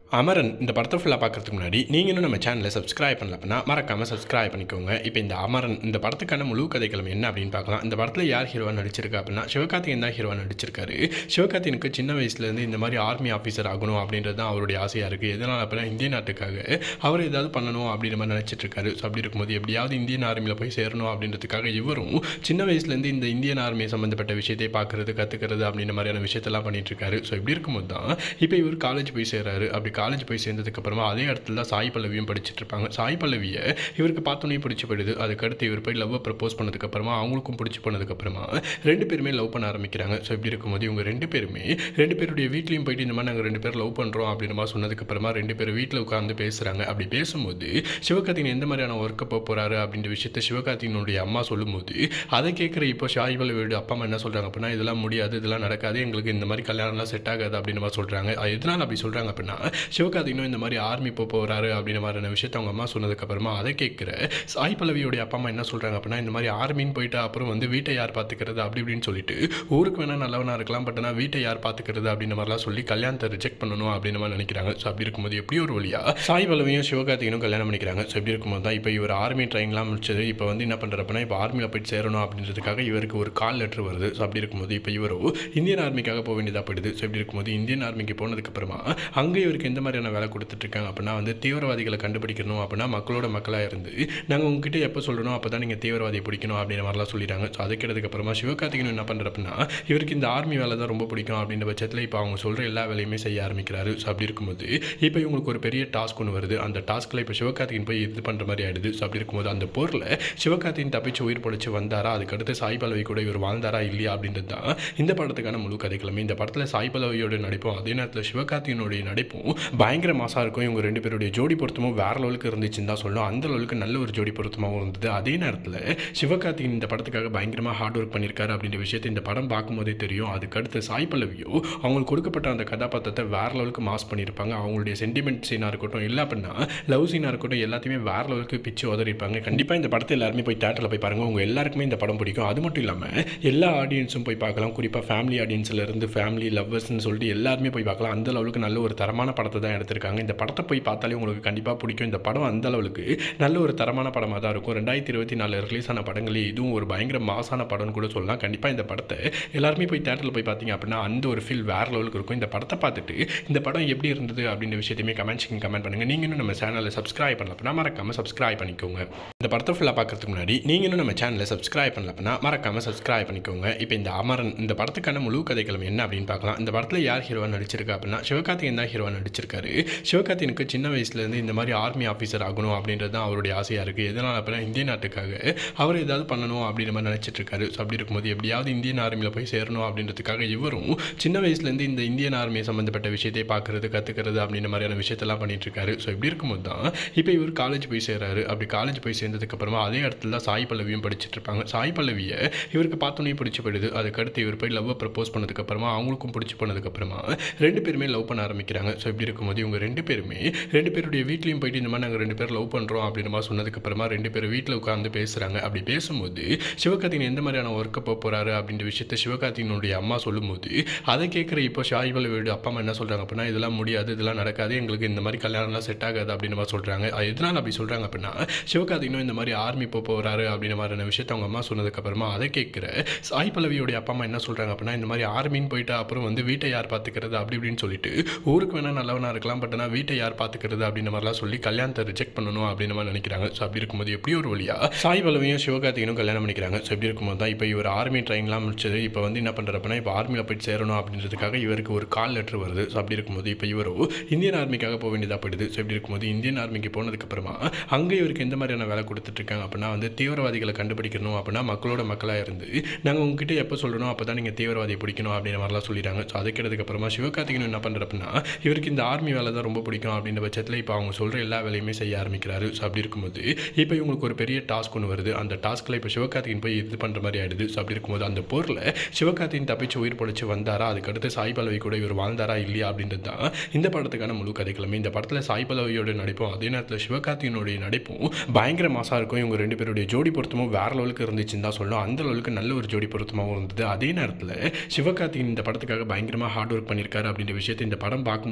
அமரன் இந்த படத்தை ஃபுல்லாக பார்க்கறதுக்கு முன்னாடி நீங்கள் இன்னும் நம்ம சேனலை சப்ஸ்கிரைப் பண்ணல அப்படின்னா மறக்காமல் சப்ஸ்கிரைப் பண்ணிக்கோங்க இப்போ இந்த அமரன் இந்த படத்துக்கான முழு கதைக்களம் என்ன அப்படின்னு பார்க்கலாம் இந்த படத்தில் யார் ஹீரோவாக நடிச்சிருக்கா அப்படின்னா சிவகார்த்திகேயன் தான் ஹீரோவாக நடிச்சிருக்காரு சிவகார்த்திகனுக்கு சின்ன வயசுலேருந்து இந்த மாதிரி ஆர்மி ஆஃபீஸர் ஆகணும் அப்படின்றது தான் அவருடைய ஆசையாக இருக்குது எதனால் அப்படின்னா இந்திய நாட்டுக்காக அவர் ஏதாவது பண்ணணும் அப்படின்ற மாதிரி நினச்சிட்டு இருக்காரு ஸோ அப்படி இருக்கும்போது எப்படியாவது இந்தியன் ஆர்மியில் போய் சேரணும் அப்படின்றதுக்காக இவரும் சின்ன வயசுலேருந்து இந்த இந்தியன் ஆர்மி சம்மந்தப்பட்ட விஷயத்தை பார்க்குறது கற்றுக்கிறது அப்படின்ற மாதிரியான விஷயத்தெல்லாம் பண்ணிட்டு இருக்காரு ஸோ இப்படி இருக்கும்போது தான் இப்போ இவர் காலேஜ் போய் சேராரு அப்படி காலேஜ் போய் சேர்ந்ததுக்கு அப்புறமா அதே இடத்துல தான் சாய் பல்லவியும் படிச்சுட்டு இருப்பாங்க சாய் பல்லவியை இவருக்கு பார்த்தோன்னே பிடிச்சி போயிடுது அதுக்கடுத்து இவர் போய் லவ்வை ப்ரப்போஸ் பண்ணதுக்கு அப்புறமா அவங்களுக்கும் பிடிச்சி போனதுக்கு அப்புறமா ரெண்டு பேருமே லவ் பண்ண ஆரம்பிக்கிறாங்க ஸோ இப்படி இருக்கும்போது இவங்க ரெண்டு பேருமே ரெண்டு பேருடைய வீட்லையும் போயிட்டு இந்த மாதிரி நாங்கள் ரெண்டு பேர் லவ் பண்ணுறோம் அப்படின்ற மாதிரி சொன்னதுக்கு அப்புறமா ரெண்டு பேரும் வீட்டில் உட்காந்து பேசுகிறாங்க அப்படி பேசும்போது சிவகார்த்திகன் எந்த மாதிரியான ஒர்க்கை போக போகிறாரு அப்படின்ற விஷயத்த சிவகார்த்திகனுடைய அம்மா சொல்லும்போது அதை கேட்குற இப்போ ஷாய் பல்லவியோட அப்பா அம்மா என்ன சொல்கிறாங்க அப்படின்னா இதெல்லாம் முடியாது இதெல்லாம் நடக்காது எங்களுக்கு இந்த மாதிரி கல்யாணம்லாம் செட் ஆகாது அப்படின்ற மாதிரி சொல்கிறாங்க அது எதனால் அப்படி சொல்கிறாங்க அப்படின்னா சிவகார்த்திகனும் இந்த மாதிரி ஆர்மி போக போகிறாரு அப்படின்ற மாதிரியான விஷயத்த அவங்க அம்மா சொன்னதுக்கப்புறமா அதை கேட்குற சாய் பல்லவியோடைய அப்பா அம்மா என்ன சொல்கிறாங்க அப்படின்னா இந்த மாதிரி ஆர்மின்னு போயிட்டு அப்புறம் வந்து வீட்டை யார் பார்த்துக்கிறது அப்படி இப்படின்னு சொல்லிட்டு ஊருக்கு வேணால் நல்லவனாக இருக்கலாம் பட் ஆனால் வீட்டை யார் பார்த்துக்கிறது அப்படின்ற மாதிரிலாம் சொல்லி கல்யாணத்தை ரிஜெக்ட் பண்ணணும் அப்படின்னு மாதிரி நினைக்கிறாங்க ஸோ அப்படி இருக்கும்போது எப்படி ஒரு வழியா சாய் பல்லவியும் சிவகார்த்திகனும் கல்யாணம் பண்ணிக்கிறாங்க ஸோ இப்படி இருக்கும்போது தான் இப்போ இவர் ஆர்மி ட்ரைனிங்லாம் முடிச்சது இப்போ வந்து என்ன பண்ணுறப்பனா இப்போ ஆர்மியில் போயிட்டு சேரணும் அப்படின்றதுக்காக இவருக்கு ஒரு கால் லெட்டர் வருது ஸோ அப்படி இருக்கும்போது இப்போ இவரோ இந்தியன் ஆர்மிக்காக போக வேண்டியதாக போயிடுது ஸோ இப்படி இருக்கும்போது இந்தியன் ஆர்மிக்கு போனதுக்கப்புறமா அங்கே இவருக்கு எந்த மாதிரியான வேலை கொடுத்துட்ருக்காங்க அப்படின்னா வந்து தீவிரவாதிகளை கண்டுபிடிக்கணும் அப்படின்னா மக்களோட மக்களாக இருந்து நாங்கள் உங்ககிட்ட எப்போ சொல்லணும் அப்போ தான் நீங்கள் தீவிரவாதியை பிடிக்கணும் அப்படின்ற மாதிரிலாம் சொல்லிட்டாங்க ஸோ அதுக்கு அப்புறமா சிவகார்த்திகன் என்ன பண்ணுறப்பன்னா இவருக்கு இந்த ஆர்மி வேலை தான் ரொம்ப பிடிக்கும் அப்படின்ற பட்சத்தில் இப்போ அவங்க சொல்கிற எல்லா வேலையுமே செய்ய ஆரம்பிக்கிறாரு ஸோ அப்படி இருக்கும்போது இப்போ இவங்களுக்கு ஒரு பெரிய டாஸ்க் ஒன்று வருது அந்த டாஸ்க்கில் இப்போ சிவகார்த்திகன் போய் இது பண்ணுற மாதிரி ஆயிடுது ஸோ அப்படி இருக்கும்போது அந்த போரில் சிவகார்த்திகன் தப்பிச்சு உயிர் பொழைச்சு வந்தாரா அதுக்கடுத்து சாய் பல்லவி கூட இவர் வாழ்ந்தாரா இல்லையா அப்படின்றது தான் இந்த படத்துக்கான முழு கதைக்கிழமை இந்த படத்தில் சாய் பல்லவியோட நடிப்பும் அதே நேரத்தில் சிவகார்த்திகனுடைய நடிப்பும் பயங்கர மாசாக இருக்கும் இவங்க ரெண்டு பேருடைய ஜோடி பொருத்தமும் வேற லெவலுக்கு இருந்துச்சுன்னு தான் சொல்லணும் அந்த லெவலுக்கு நல்ல ஒரு ஜோடி பொருத்தமாகவும் இருந்தது அதே நேரத்தில் சிவகார்த்திகன் இந்த படத்துக்காக பயங்கரமாக ஹார்ட் ஒர்க் பண்ணியிருக்காரு அப்படின்ற விஷயத்தை இந்த படம் பார்க்கும்போதே தெரியும் அதுக்கடுத்து சாய் பல்லவியோ அவங்களுக்கு கொடுக்கப்பட்ட அந்த கதாபாத்திரத்தை வேற லெவலுக்கு மாஸ் பண்ணியிருப்பாங்க அவங்களுடைய சென்டிமெண்ட் சீனாக இருக்கட்டும் இல்லை அப்படின்னா லவ் சீனாக இருக்கட்டும் எல்லாத்தையுமே வேற லெவலுக்கு பிச்சு உதறிப்பாங்க கண்டிப்பாக இந்த படத்தை எல்லாருமே போய் தேட்டரில் போய் பாருங்கள் உங்கள் எல்லாருக்குமே இந்த படம் பிடிக்கும் அது மட்டும் இல்லாமல் எல்லா ஆடியன்ஸும் போய் பார்க்கலாம் குறிப்பாக ஃபேமிலி ஆடியன்ஸில் இருந்து ஃபேமிலி லவ்வர்ஸ்னு சொல்லிட்டு எல்லாருமே போய் பார்க்கலாம் அந்த லெவலுக்கு நல்ல ஒரு தரமான படத்தை தான் எடுத்திருக்காங்க இந்த படத்தை போய் பார்த்தாலே உங்களுக்கு கண்டிப்பாக பிடிக்கும் இந்த படம் அந்த அளவுக்கு நல்ல ஒரு தரமான படமாக தான் இருக்கும் ரெண்டாயிரத்தி இருபத்தி நாலு ரிலீஸ் ஆன படங்களே இதுவும் ஒரு பயங்கர மாசான படம்னு கூட சொல்லலாம் கண்டிப்பாக இந்த படத்தை எல்லாருமே போய் தேட்டரில் போய் பார்த்தீங்க அப்படின்னா அந்த ஒரு ஃபீல் வேறு லெவலுக்கு இருக்கும் இந்த படத்தை பார்த்துட்டு இந்த படம் எப்படி இருந்தது அப்படின்ற விஷயத்தையுமே கமெண்ட் செக்ஷன் கமெண்ட் பண்ணுங்கள் நீங்கள் இன்னும் நம்ம சேனலை சப்ஸ்கிரைப் பண்ணல அப்படின்னா மறக்காமல் சப்ஸ்கிரைப் பண்ணிக்கோங்க இந்த படத்தை ஃபுல்லாக பார்க்கறதுக்கு முன்னாடி நீங்கள் இன்னும் நம்ம சேனலை சப்ஸ்கிரைப் பண்ணல அப்படின்னா மறக்காமல் சப்ஸ்கிரைப் பண்ணிக்கோங்க இப்போ இந்த அமரன் இந்த படத்துக்கான முழு கதைக்களம் என்ன அப்படின்னு பார்க்கலாம் இந்த படத்தில் யார் ஹீரோவாக நடிச்சிருக்கா அப்படின்னா சிவகார்த்திகேயன் தான் ஹீரோவாக நடிச்சிருக்காரு சிவகார்த்திகனுக்கு சின்ன வயசுலேருந்து இந்த மாதிரி ஆர்மி ஆஃபீஸர் ஆகணும் அப்படின்றது தான் அவருடைய ஆசையாக இருக்குது எதனால் அப்படின்னா இந்திய நாட்டுக்காக அவர் ஏதாவது பண்ணணும் அப்படின்ற மாதிரி நினச்சிட்டு இருக்காரு ஸோ அப்படி இருக்கும்போது எப்படியாவது இந்தியன் ஆர்மியில் போய் சேரணும் அப்படின்றதுக்காக இவரும் சின்ன வயசுலேருந்து இந்த இந்தியன் ஆர்மி சம்மந்தப்பட்ட விஷயத்தை பார்க்குறது கற்றுக்கிறது அப்படின்ற மாதிரியான விஷயத்தெல்லாம் பண்ணிட்டு இருக்காரு ஸோ இப்படி இருக்கும்போது தான் இப்போ இவர் காலேஜ் போய் சேராரு அப்படி காலேஜ் போய் சேர்ந்ததுக்கு அப்புறமா அதே இடத்துல தான் சாய் பல்லவியும் படிச்சுட்டு இருப்பாங்க சாய் பல்லவியை இவருக்கு பார்த்தோன்னே பிடிச்சி போயிடுது அதுக்கடுத்து இவர் போய் லவ்வை ப்ரப்போஸ் பண்ணதுக்கு அப்புறமா அவங்களுக்கும் பிடிச்சி போனதுக்கு அப்புறமா ரெண்டு பேருமே லவ் பண்ண ஆரம்பிக்கிறாங்க ஸோ இப்படி இருக்கும்போது இவங்க ரெண்டு பேருமே ரெண்டு பேருடைய வீட்லையும் போயிட்டு இந்த மாதிரி நாங்கள் ரெண்டு பேர் லவ் பண்ணுறோம் அப்படின்ற மாதிரி சொன்னதுக்கு அப்புறமா ரெண்டு பேரும் வீட்டில் உட்காந்து பேசுகிறாங்க அப்படி பேசும்போது சிவகார்த்திகன் எந்த மாதிரியான ஒர்க்கை போக போகிறாரு அப்படின்ற விஷயத்த சிவகார்த்திகனுடைய அம்மா சொல்லும்போது அதை கேட்குற இப்போ ஷாய் பல்லவியோட அப்பா அம்மா என்ன சொல்கிறாங்க அப்படின்னா இதெல்லாம் முடியாது இதெல்லாம் நடக்காது எங்களுக்கு இந்த மாதிரி கல்யாணம்லாம் செட் ஆகாது அப்படின்ற மாதிரி சொல்கிறாங்க அது எதனால் அப்படி சொல்கிறாங்க அப்படின்னா சிவகார்த்திகனும் இந்த மாதிரி ஆர்மி போக போகிறாரு அப்படின்ற மாதிரியான விஷயத்த அவங்க அம்மா சொன்னதுக்கப்புறமா அதை கேட்குற சாய் பல்லவியோடைய அப்பா அம்மா என்ன சொல்கிறாங்க அப்படின்னா இந்த மாதிரி ஆர்மின்னு போயிட்டு அப்புறம் வந்து வீட்டை யார் பார்த்துக்கிறது அப்படி இப்படின்னு சொல்லிட்டு ஊருக்கு வேணால் நல்லவனாக இருக்கலாம் பட் ஆனால் வீட்டை யார் பார்த்துக்கிறது அப்படின்ற மாதிரிலாம் சொல்லி கல்யாணத்தை ரிஜெக்ட் பண்ணணும் அப்படின்ற மாதிரி நினைக்கிறாங்க ஸோ அப்படி இருக்கும்போது எப்படி ஒரு வழியா சாய் பல்லவியும் சிவகார்த்திகனும் கல்யாணம் பண்ணிக்கிறாங்க ஸோ இப்படி இருக்கும்போது தான் இப்போ இவர் ஆர்மி ட்ரைனிங்லாம் முடிச்சது இப்போ வந்து என்ன பண்ணுறப்பனா இப்போ ஆர்மியில் போயிட்டு சேரணும் அப்படின்றதுக்காக இவருக்கு ஒரு கால் லெட்டர் வருது ஸோ அப்படி இருக்கும்போது இப்போ இவரோ இந்தியன் ஆர்மிக்காக போக வேண்டியதாக போயிடுது ஸோ இப்படி இருக்கும்போது இந்தியன் ஆர்மிக்கு போனதுக்கப்புறமா அங்கே இவருக்கு எந்த மாதிரியான வேலை கொடுத்துட்ருக்காங்க அப்படின்னா வந்து தீவிரவாதிகளை கண்டுபிடிக்கணும் அப்படின்னா மக்களோட மக்களாக இருந்து நாங்கள் உங்ககிட்ட எப்போ சொல்லணும் அப்போ தான் நீங்கள் தீவிரவாதியை பிடிக்கணும் அப்படின்ற மாதிரிலாம் சொல்லிட்டாங்க ஸோ அதுக்கு அப்புறமா சிவகார்த்திகன் என்ன பண்ணுறப்பன்னா இவருக்கு இந்த ஆர்மி வேலை தான் ரொம்ப பிடிக்கும் அப்படின்ற பட்சத்தில் இப்போ அவங்க சொல்கிற எல்லா வேலையுமே செய்ய ஆரம்பிக்கிறாரு ஸோ அப்படி இருக்கும்போது இப்போ இவங்களுக்கு ஒரு பெரிய டாஸ்க் ஒன்று வருது அந்த டாஸ்க்கில் இப்போ சிவகார்த்திகன் போய் இது பண்ணுற மாதிரி ஆயிடுது ஸோ அப்படி இருக்கும்போது அந்த போரில் சிவகார்த்திகன் தப்பிச்சு உயிர் பொழைச்சு வந்தாரா அதுக்கடுத்து சாய் பல்லவி கூட இவர் வாழ்ந்தாரா இல்லையா அப்படின்றது தான் இந்த படத்துக்கான முழு கதைக்கிழமை இந்த படத்தில் சாய் பல்லவியோட நடிப்பும் அதே நேரத்தில் சிவகார்த்திகனுடைய நடிப்பும் பயங்கர மாசாக இருக்கும் இவங்க ரெண்டு பேருடைய ஜோடி பொருத்தமும் வேற லெவலுக்கு இருந்துச்சுன்னு தான் சொல்லணும் அந்த லெவலுக்கு நல்ல ஒரு ஜோடி பொருத்தமாகவும் இருந்தது அதே நேரத்தில் சிவகார்த்திகன் இந்த படத்துக்காக பயங்கரமாக ஹார்ட் ஒர்க் பண்ணியிருக்காரு அப்படின்ற விஷயத்தை இந்த படம் பார்க்கும்போதே தெரியும்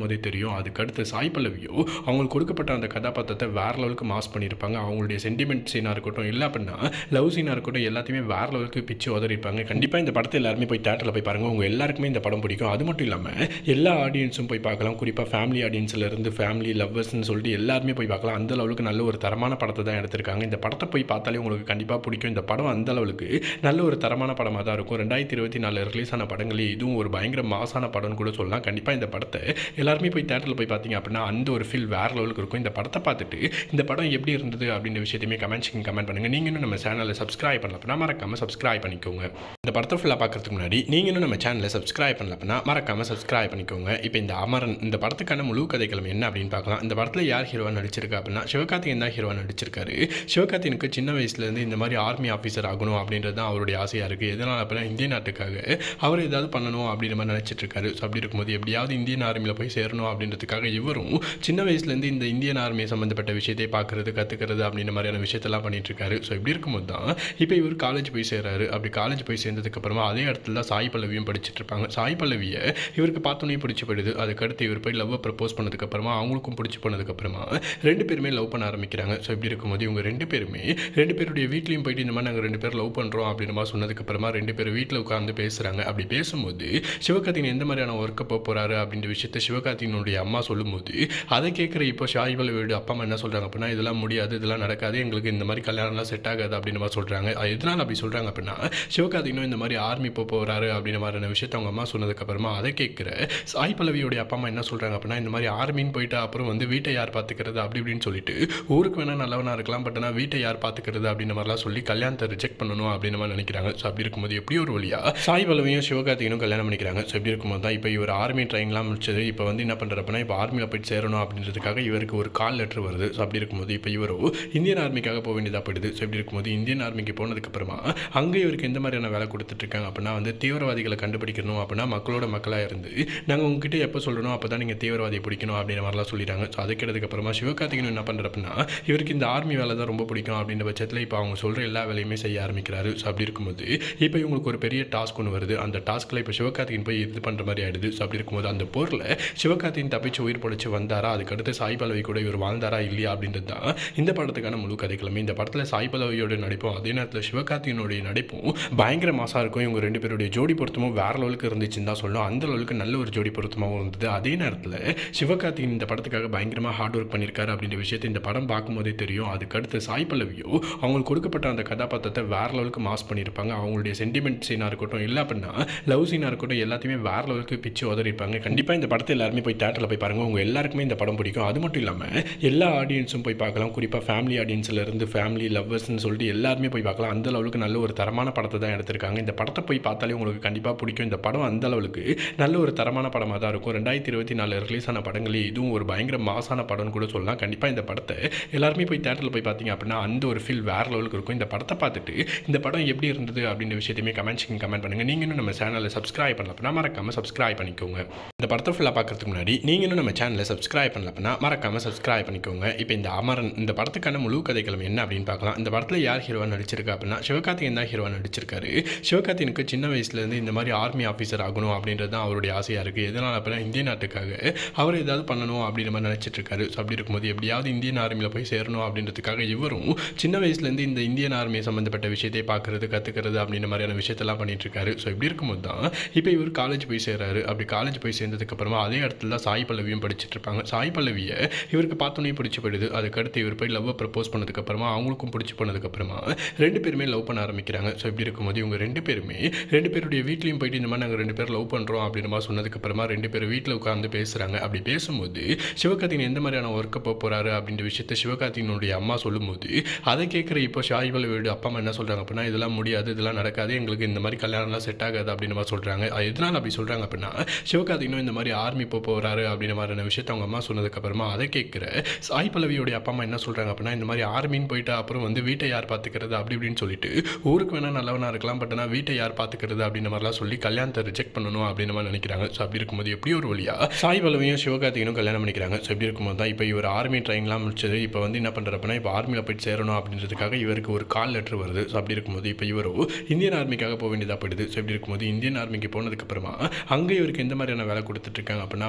தெரியும் அதுக்கடுத்து சாய் பல்லவியோ அவங்களுக்கு கொடுக்கப்பட்ட அந்த கதாபாத்திரத்தை வேற லெவலுக்கு மாஸ் பண்ணியிருப்பாங்க அவங்களுடைய சென்டிமெண்ட் சீனாக இருக்கட்டும் இல்லை அப்படின்னா லவ் சீனாக இருக்கட்டும் எல்லாத்தையுமே வேற லெவலுக்கு பிச்சு உதறிப்பாங்க கண்டிப்பாக இந்த படத்தை எல்லாருமே போய் தேட்டரில் போய் பாருங்கள் உங்கள் எல்லாருக்குமே இந்த படம் பிடிக்கும் அது மட்டும் இல்லாமல் எல்லா ஆடியன்ஸும் போய் பார்க்கலாம் குறிப்பாக ஃபேமிலி ஆடியன்ஸில் இருந்து ஃபேமிலி லவ்வர்ஸ்னு சொல்லிட்டு எல்லாருமே போய் பார்க்கலாம் அந்த லெவலுக்கு நல்ல ஒரு தரமான படத்தை தான் எடுத்திருக்காங்க இந்த படத்தை போய் பார்த்தாலே உங்களுக்கு கண்டிப்பாக பிடிக்கும் இந்த படம் அந்த அளவுக்கு நல்ல ஒரு தரமான படமாக தான் இருக்கும் ரெண்டாயிரத்தி இருபத்தி நாலு ரிலீஸ் ஆன படங்களே இதுவும் ஒரு பயங்கர மாசான படம்னு கூட சொல்லலாம் கண்டிப்பாக இந்த படத்தை எல்லாருமே போய் தேட்டரில் போய் பார்த்தீங்க அப்படின்னா அந்த ஒரு ஃபீல் வேற லெவலுக்கு இருக்கும் இந்த படத்தை பார்த்துட்டு இந்த படம் எப்படி இருந்தது அப்படின்ற விஷயத்தையுமே கமெண்ட் செக்ஷன் கமெண்ட் பண்ணுங்கள் நீங்கள் இன்னும் நம்ம சேனலை சப்ஸ்கிரைப் பண்ணல அப்படின்னா மறக்காமல் சப்ஸ்கிரைப் பண்ணிக்கோங்க இந்த படத்தை ஃபுல்லாக பார்க்கறதுக்கு முன்னாடி நீங்கள் இன்னும் நம்ம சேனலை சப்ஸ்கிரைப் பண்ணல அப்படின்னா மறக்காமல் சப்ஸ்கிரைப் பண்ணிக்கோங்க இப்போ இந்த அமரன் இந்த படத்துக்கான முழு கதைக்களம் என்ன அப்படின்னு பார்க்கலாம் இந்த படத்தில் யார் ஹீரோவா நடிச்சிருக்கா அப்படின்னா சிவகார்த்திகேயன் தான் ஹீரோவா நடிச்சிருக்காரு சிவகார்த்திகனுக்கு சின்ன வயசுலேருந்து இந்த மாதிரி ஆர்மி ஆஃபீஸர் ஆகணும் அப்படின்றது தான் அவருடைய ஆசையாக இருக்குது எதனால் அப்படின்னா இந்திய நாட்டுக்காக அவர் ஏதாவது பண்ணணும் அப்படின்ற மாதிரி நினச்சிட்டு இருக்காரு ஸோ அப்படி இருக்கும்போது எப்படியாவது இந்தியன் ஆர்மியில் போய் சேரணும் அப்படின்றதுக்காக இவரும் சின்ன வயசுலேருந்து இந்த இந்தியன் ஆர்மி சம்மந்தப்பட்ட விஷயத்தை பார்க்குறது கற்றுக்கிறது அப்படின்ற மாதிரியான விஷயத்தெல்லாம் பண்ணிட்டு இருக்காரு ஸோ இப்படி இருக்கும்போது தான் இப்போ இவர் காலேஜ் போய் சேராரு அப்படி காலேஜ் போய் சேர்ந்ததுக்கு அப்புறமா அதே இடத்துல தான் சாய் பல்லவியும் படிச்சுட்டு இருப்பாங்க சாய் பல்லவியை இவருக்கு பார்த்தோன்னே பிடிச்சி போயிடுது அதுக்கடுத்து இவர் போய் லவ்வை ப்ரப்போஸ் பண்ணதுக்கப்புறமா அவங்களுக்கும் பிடிச்சி போனதுக்கப்புறமா ரெண்டு பேருமே லவ் பண்ண ஆரம்பிக்கிறாங்க ஸோ இப்படி இருக்கும்போது இவங்க ரெண்டு பேருமே ரெண்டு பேருடைய வீட்லேயும் போயிட்டு இந்த மாதிரி நாங்கள் ரெண்டு பேர் லவ் பண்ணுறோம் அப்படின்ற மாதிரி சொன்னதுக்கப்புறமா ரெண்டு பேரும் வீட்டில் உட்காந்து பேசுகிறாங்க அப்படி பேசும்போது சிவகார்த்திகன் எந்த மாதிரியான ஒர்க்கை போக போகிறாரு அப்படின்ற விஷயத்த சிவகார்த்திகனுடைய அம்மா சொல்லும்போது அதை கேட்குற இப்போ ஷாய் பல்லவியோட அப்பா அம்மா என்ன சொல்கிறாங்க அப்படின்னா இதெல்லாம் முடியாது இதெல்லாம் நடக்காது எங்களுக்கு இந்த மாதிரி கல்யாணம்லாம் செட் ஆகாது அப்படின்ற மாதிரி சொல்கிறாங்க அது எதனால் அப்படி சொல்கிறாங்க அப்படின்னா சிவகார்த்திகனும் இந்த மாதிரி ஆர்மி போக போகிறாரு அப்படின்ற மாதிரியான விஷயத்த அவங்க அம்மா சொன்னதுக்கப்புறமா அதை கேட்குற சாய் பல்லவியோடைய அப்பா அம்மா என்ன சொல்கிறாங்க அப்படின்னா இந்த மாதிரி ஆர்மின்னு போயிட்டு அப்புறம் வந்து வீட்டை யார் பார்த்துக்கிறது அப்படி இப்படின்னு சொல்லிட்டு ஊருக்கு வேணால் நல்லவனாக இருக்கலாம் பட் ஆனால் வீட்டை யார் பார்த்துக்கிறது அப்படின்ற மாதிரிலாம் சொல்லி கல்யாணத்தை ரிஜெக்ட் பண்ணணும் அப்படின்னு மாதிரி நினைக்கிறாங்க ஸோ அப்படி இருக்கும்போது எப்படி ஒரு வழியா சாய் பல்லவியும் சிவகார்த்திகனும் கல்யாணம் பண்ணிக்கிறாங்க ஸோ இப்படி இருக்கும்போது தான் இப்போ இவர் ஆர்மி ட்ரைனிங்லாம் முடிச்சது இப்போ வந்து என்ன பண்ணுறாரு அப்படின்னா இப்போ ஆர்மியில் போயிட்டு சேரணும் அப்படின்றதுக்காக இவருக்கு ஒரு கால் லெட்டர் வருது ஸோ அப்படி இருக்கும்போது இப்போ இவரோ இந்தியன் ஆர்மிக்காக போக வேண்டியதாக போயிடுது ஸோ இப்படி இருக்கும்போது இந்தியன் ஆர்மிக்கு போனதுக்கப்புறமா அங்கே இவருக்கு எந்த மாதிரியான வேலை கொடுத்துட்ருக்காங்க அப்படின்னா வந்து தீவிரவாதிகளை கண்டுபிடிக்கணும் அப்படின்னா மக்களோட மக்களாக இருந்து நாங்கள் உங்ககிட்ட எப்போ சொல்லணும் அப்போ தான் நீங்கள் தீவிரவாதியை பிடிக்கணும் அப்படின்ற மாதிரிலாம் சொல்லிடுறாங்க ஸோ அதுக்கு அப்புறமா சிவகார்த்திகன் என்ன பண்ணுற அப்படின்னா இவருக்கு இந்த ஆர்மி வேலை தான் ரொம்ப பிடிக்கும் அப்படின்ற பட்சத்தில் இப்போ அவங்க சொல்கிற எல்லா வேலையுமே செய்ய ஆரம்பிக்கிறாரு ஸோ அப்படி இருக்கும்போது இப்போ இவங்களுக்கு ஒரு பெரிய டாஸ்க் ஒன்று வருது அந்த டாஸ்க்கில் இப்போ சிவகார்த்திகன் போய் இது பண்ணுற மாதிரி ஆயிடுது ஸோ அப்படி இருக்கும்போது அந்த போரில் சிவகார்த்திகன் தப்பிச்சு உயிர் பொழைச்சு வந்தாரா அதுக்கடுத்து சாய் பல்லவி கூட இவர் வாழ்ந்தாரா இல்லையா அப்படின்றது தான் இந்த படத்துக்கான முழு கதைக்கிழமை இந்த படத்தில் சாய் பல்லவியோட நடிப்பும் அதே நேரத்தில் சிவகார்த்திகனுடைய நடிப்பும் பயங்கர மாசாக இருக்கும் இவங்க ரெண்டு பேருடைய ஜோடி பொருத்தமும் வேற லெவலுக்கு இருந்துச்சுன்னு தான் சொல்லணும் அந்த லெவலுக்கு நல்ல ஒரு ஜோடி பொருத்தமாகவும் இருந்தது அதே நேரத்தில் சிவகார்த்திகன் இந்த படத்துக்காக பயங்கரமாக ஹார்ட் ஒர்க் பண்ணியிருக்காரு அப்படின்ற விஷயத்தை இந்த படம் பார்க்கும்போதே தெரியும் அதுக்கடுத்து சாய் பல்லவியோ அவங்களுக்கு கொடுக்கப்பட்ட அந்த கதாபாத்திரத்தை வேற லெவலுக்கு மாஸ் பண்ணியிருப்பாங்க அவங்களுடைய சென்டிமெண்ட் சீனாக இருக்கட்டும் இல்லை அப்படின்னா லவ் சீனாக இருக்கட்டும் எல்லாத்தையுமே வேற லெவலுக்கு பிச்சு உதறிப்பாங்க கண்டிப்பாக இந்த படத்தை எல்லாருமே போய் தேட்டரில் போய் பாருங்கள் உங்கள் எல்லாருக்குமே இந்த படம் பிடிக்கும் அது மட்டும் இல்லாமல் எல்லா ஆடியன்ஸும் போய் பார்க்கலாம் குறிப்பாக ஃபேமிலி ஆடியன்ஸில் இருந்து ஃபேமிலி லவ்வர்ஸ்னு சொல்லிட்டு எல்லாருமே போய் பார்க்கலாம் அந்த லெவலுக்கு நல்ல ஒரு தரமான படத்தை தான் எடுத்திருக்காங்க இந்த படத்தை போய் பார்த்தாலே உங்களுக்கு கண்டிப்பாக பிடிக்கும் இந்த படம் அந்த அளவுக்கு நல்ல ஒரு தரமான படமாக தான் இருக்கும் ரெண்டாயிரத்தி இருபத்தி நாலு ரிலீஸ் ஆன படங்களே இதுவும் ஒரு பயங்கர மாசான படம்னு கூட சொல்லலாம் கண்டிப்பாக இந்த படத்தை எல்லாருமே போய் தேட்டரில் போய் பார்த்தீங்க அப்படின்னா அந்த ஒரு ஃபீல் வேற லெவலுக்கு இருக்கும் இந்த படத்தை பார்த்துட்டு இந்த படம் எப்படி இருந்தது அப்படின்ற விஷயத்தையுமே கமெண்ட் செக்ஷன் கமெண்ட் பண்ணுங்கள் நீங்கள் இன்னும் நம்ம சேனலை சப்ஸ்கிரைப் பண்ணல அப்படின்னா மறக்காமல் சப்ஸ்கிரைப் பண்ணிக்கோங்க இந்த படத்தை ஃபுல்லாக பார்க்கறதுக்கு முன்னாடி நீங்கள் இன்னும் நம்ம சேனலை சப்ஸ்கிரைப் பண்ணல அப்படின்னா மறக்காமல் சப்ஸ்கிரைப் பண்ணிக்கோங்க இப்போ இந்த அமரன் இந்த படத்துக்கான முழு கதைக்களம் என்ன அப்படின்னு பார்க்கலாம் இந்த படத்தில் யார் ஹீரோவா நடிச்சிருக்கா அப்படின்னா சிவகார்த்திகேயன் தான் ஹீரோவா நடிச்சிருக்காரு சிவகார்த்திகனுக்கு சின்ன வயசுலேருந்து இந்த மாதிரி ஆர்மி ஆஃபீஸர் ஆகணும் அப்படின்றது தான் அவருடைய ஆசையாக இருக்குது எதனால் அப்படின்னா இந்திய நாட்டுக்காக அவர் ஏதாவது பண்ணணும் அப்படின்ற மாதிரி நினச்சிட்டு இருக்காரு ஸோ அப்படி இருக்கும்போது எப்படியாவது இந்தியன் ஆர்மியில் போய் சேரணும் அப்படின்றதுக்காக இவரும் சின்ன வயசுலேருந்து இந்த இந்தியன் ஆர்மி சம்மந்தப்பட்ட விஷயத்தை பார்க்குறது கற்றுக்கிறது அப்படின்ற மாதிரியான விஷயத்தெல்லாம் பண்ணிட்டு இருக்காரு ஸோ இப்படி இருக்கும்போது தான் இப்போ இவர் காலேஜ் போய் சேராரு அப்படி காலேஜ் போய் சேர்ந்ததுக்கப்புறமா அதே இடத்துல தான் சாய் பல்லவியும் படிச்சுட்டு இருப்பாங்க சாய் பல்லவியை இவருக்கு பார்த்தோன்னே பிடிச்சி போயிடுது அதுக்கடுத்து இவர் போய் லவ்வை ப்ரப்போஸ் பண்ணதுக்கப்புறமா அவங்களுக்கும் பிடிச்சி போனதுக்கப்புறமா ரெண்டு பேருமே லவ் பண்ண ஆரம்பிக்கிறாங்க ஸோ இப்படி இருக்கும்போது இவங்க ரெண்டு பேருமே ரெண்டு பேருடைய வீட்லேயும் போயிட்டு இந்த மாதிரி நாங்கள் ரெண்டு பேர் லவ் பண்ணுறோம் அப்படின்ற மாதிரி சொன்னதுக்கப்புறமா ரெண்டு பேரும் வீட்டில் உட்காந்து பேசுகிறாங்க அப்படி பேசும்போது சிவகார்த்திகன் எந்த மாதிரியான ஒர்க்கை போக போகிறாரு அப்படின்ற விஷயத்த சிவகார்த்திகனுடைய அம்மா சொல்லும்போது அதை கேட்குற இப்போ ஷாய் பல்லவியோட அப்பா அம்மா என்ன சொல்கிறாங்க அப்படின்னா இதெல்லாம் முடியாது இதெல்லாம் நடக்காது எங்களுக்கு இந்த மாதிரி கல்யாணம்லாம் செட் ஆகாது அப்படின்ற மாதிரி சொல்கிறாங்க அது எதனால் அப்படி சொல்கிறாங்க அப்படின்னா சிவகார்த்திகனும் இந்த மாதிரி ஆர்மி போக போகிறாரு அப்படின்ற மாதிரியான விஷயத்த அவங்க அம்மா சொன்னதுக்கப்புறமா அதை கேட்குற சாய் பல்லவியோடைய அப்பா அம்மா என்ன சொல்கிறாங்க அப்படின்னா இந்த மாதிரி ஆர்மின்னு போயிட்டு அப்புறம் வந்து வீட்டை யார் பார்த்துக்கிறது அப்படி இப்படின்னு சொல்லிட்டு ஊருக்கு வேணால் நல்லவனாக இருக்கலாம் பட் ஆனால் வீட்டை யார் பார்த்துக்கிறது அப்படின்ற மாதிரிலாம் சொல்லி கல்யாணத்தை ரிஜெக்ட் பண்ணணும் அப்படின்ற மாதிரி நினைக்கிறாங்க ஸோ அப்படி இருக்கும்போது எப்படி ஒரு வழியா சாய் பல்லவியும் சிவகார்த்திகனும் கல்யாணம் பண்ணிக்கிறாங்க ஸோ இப்படி இருக்கும்போது தான் இப்போ இவர் ஆர்மி ட்ரைனிங்லாம் முடிச்சது இப்போ வந்து என்ன பண்ணுற அப்படின்னா இப்போ ஆர்மியில் போயிட்டு சேரணும் அப்படின்றதுக்காக இவருக்கு ஒரு கால் லெட்டர் வருது ஸோ அப்படி இருக்கும்போது இப்போ இவரோ இந்தியன் ஆர்மிக்காக போக வேண்டியதாக போயிடுது ஸோ இப்படி இருக்கும்போது இந்தியன் ஆர்மிக்கு போனதுக்கப்புறமா அங்கே இவருக்கு எந்த மாதிரியான வேலை கொடுத்துட்ருக்காங்க அப்படின்னா வந்து தீவிர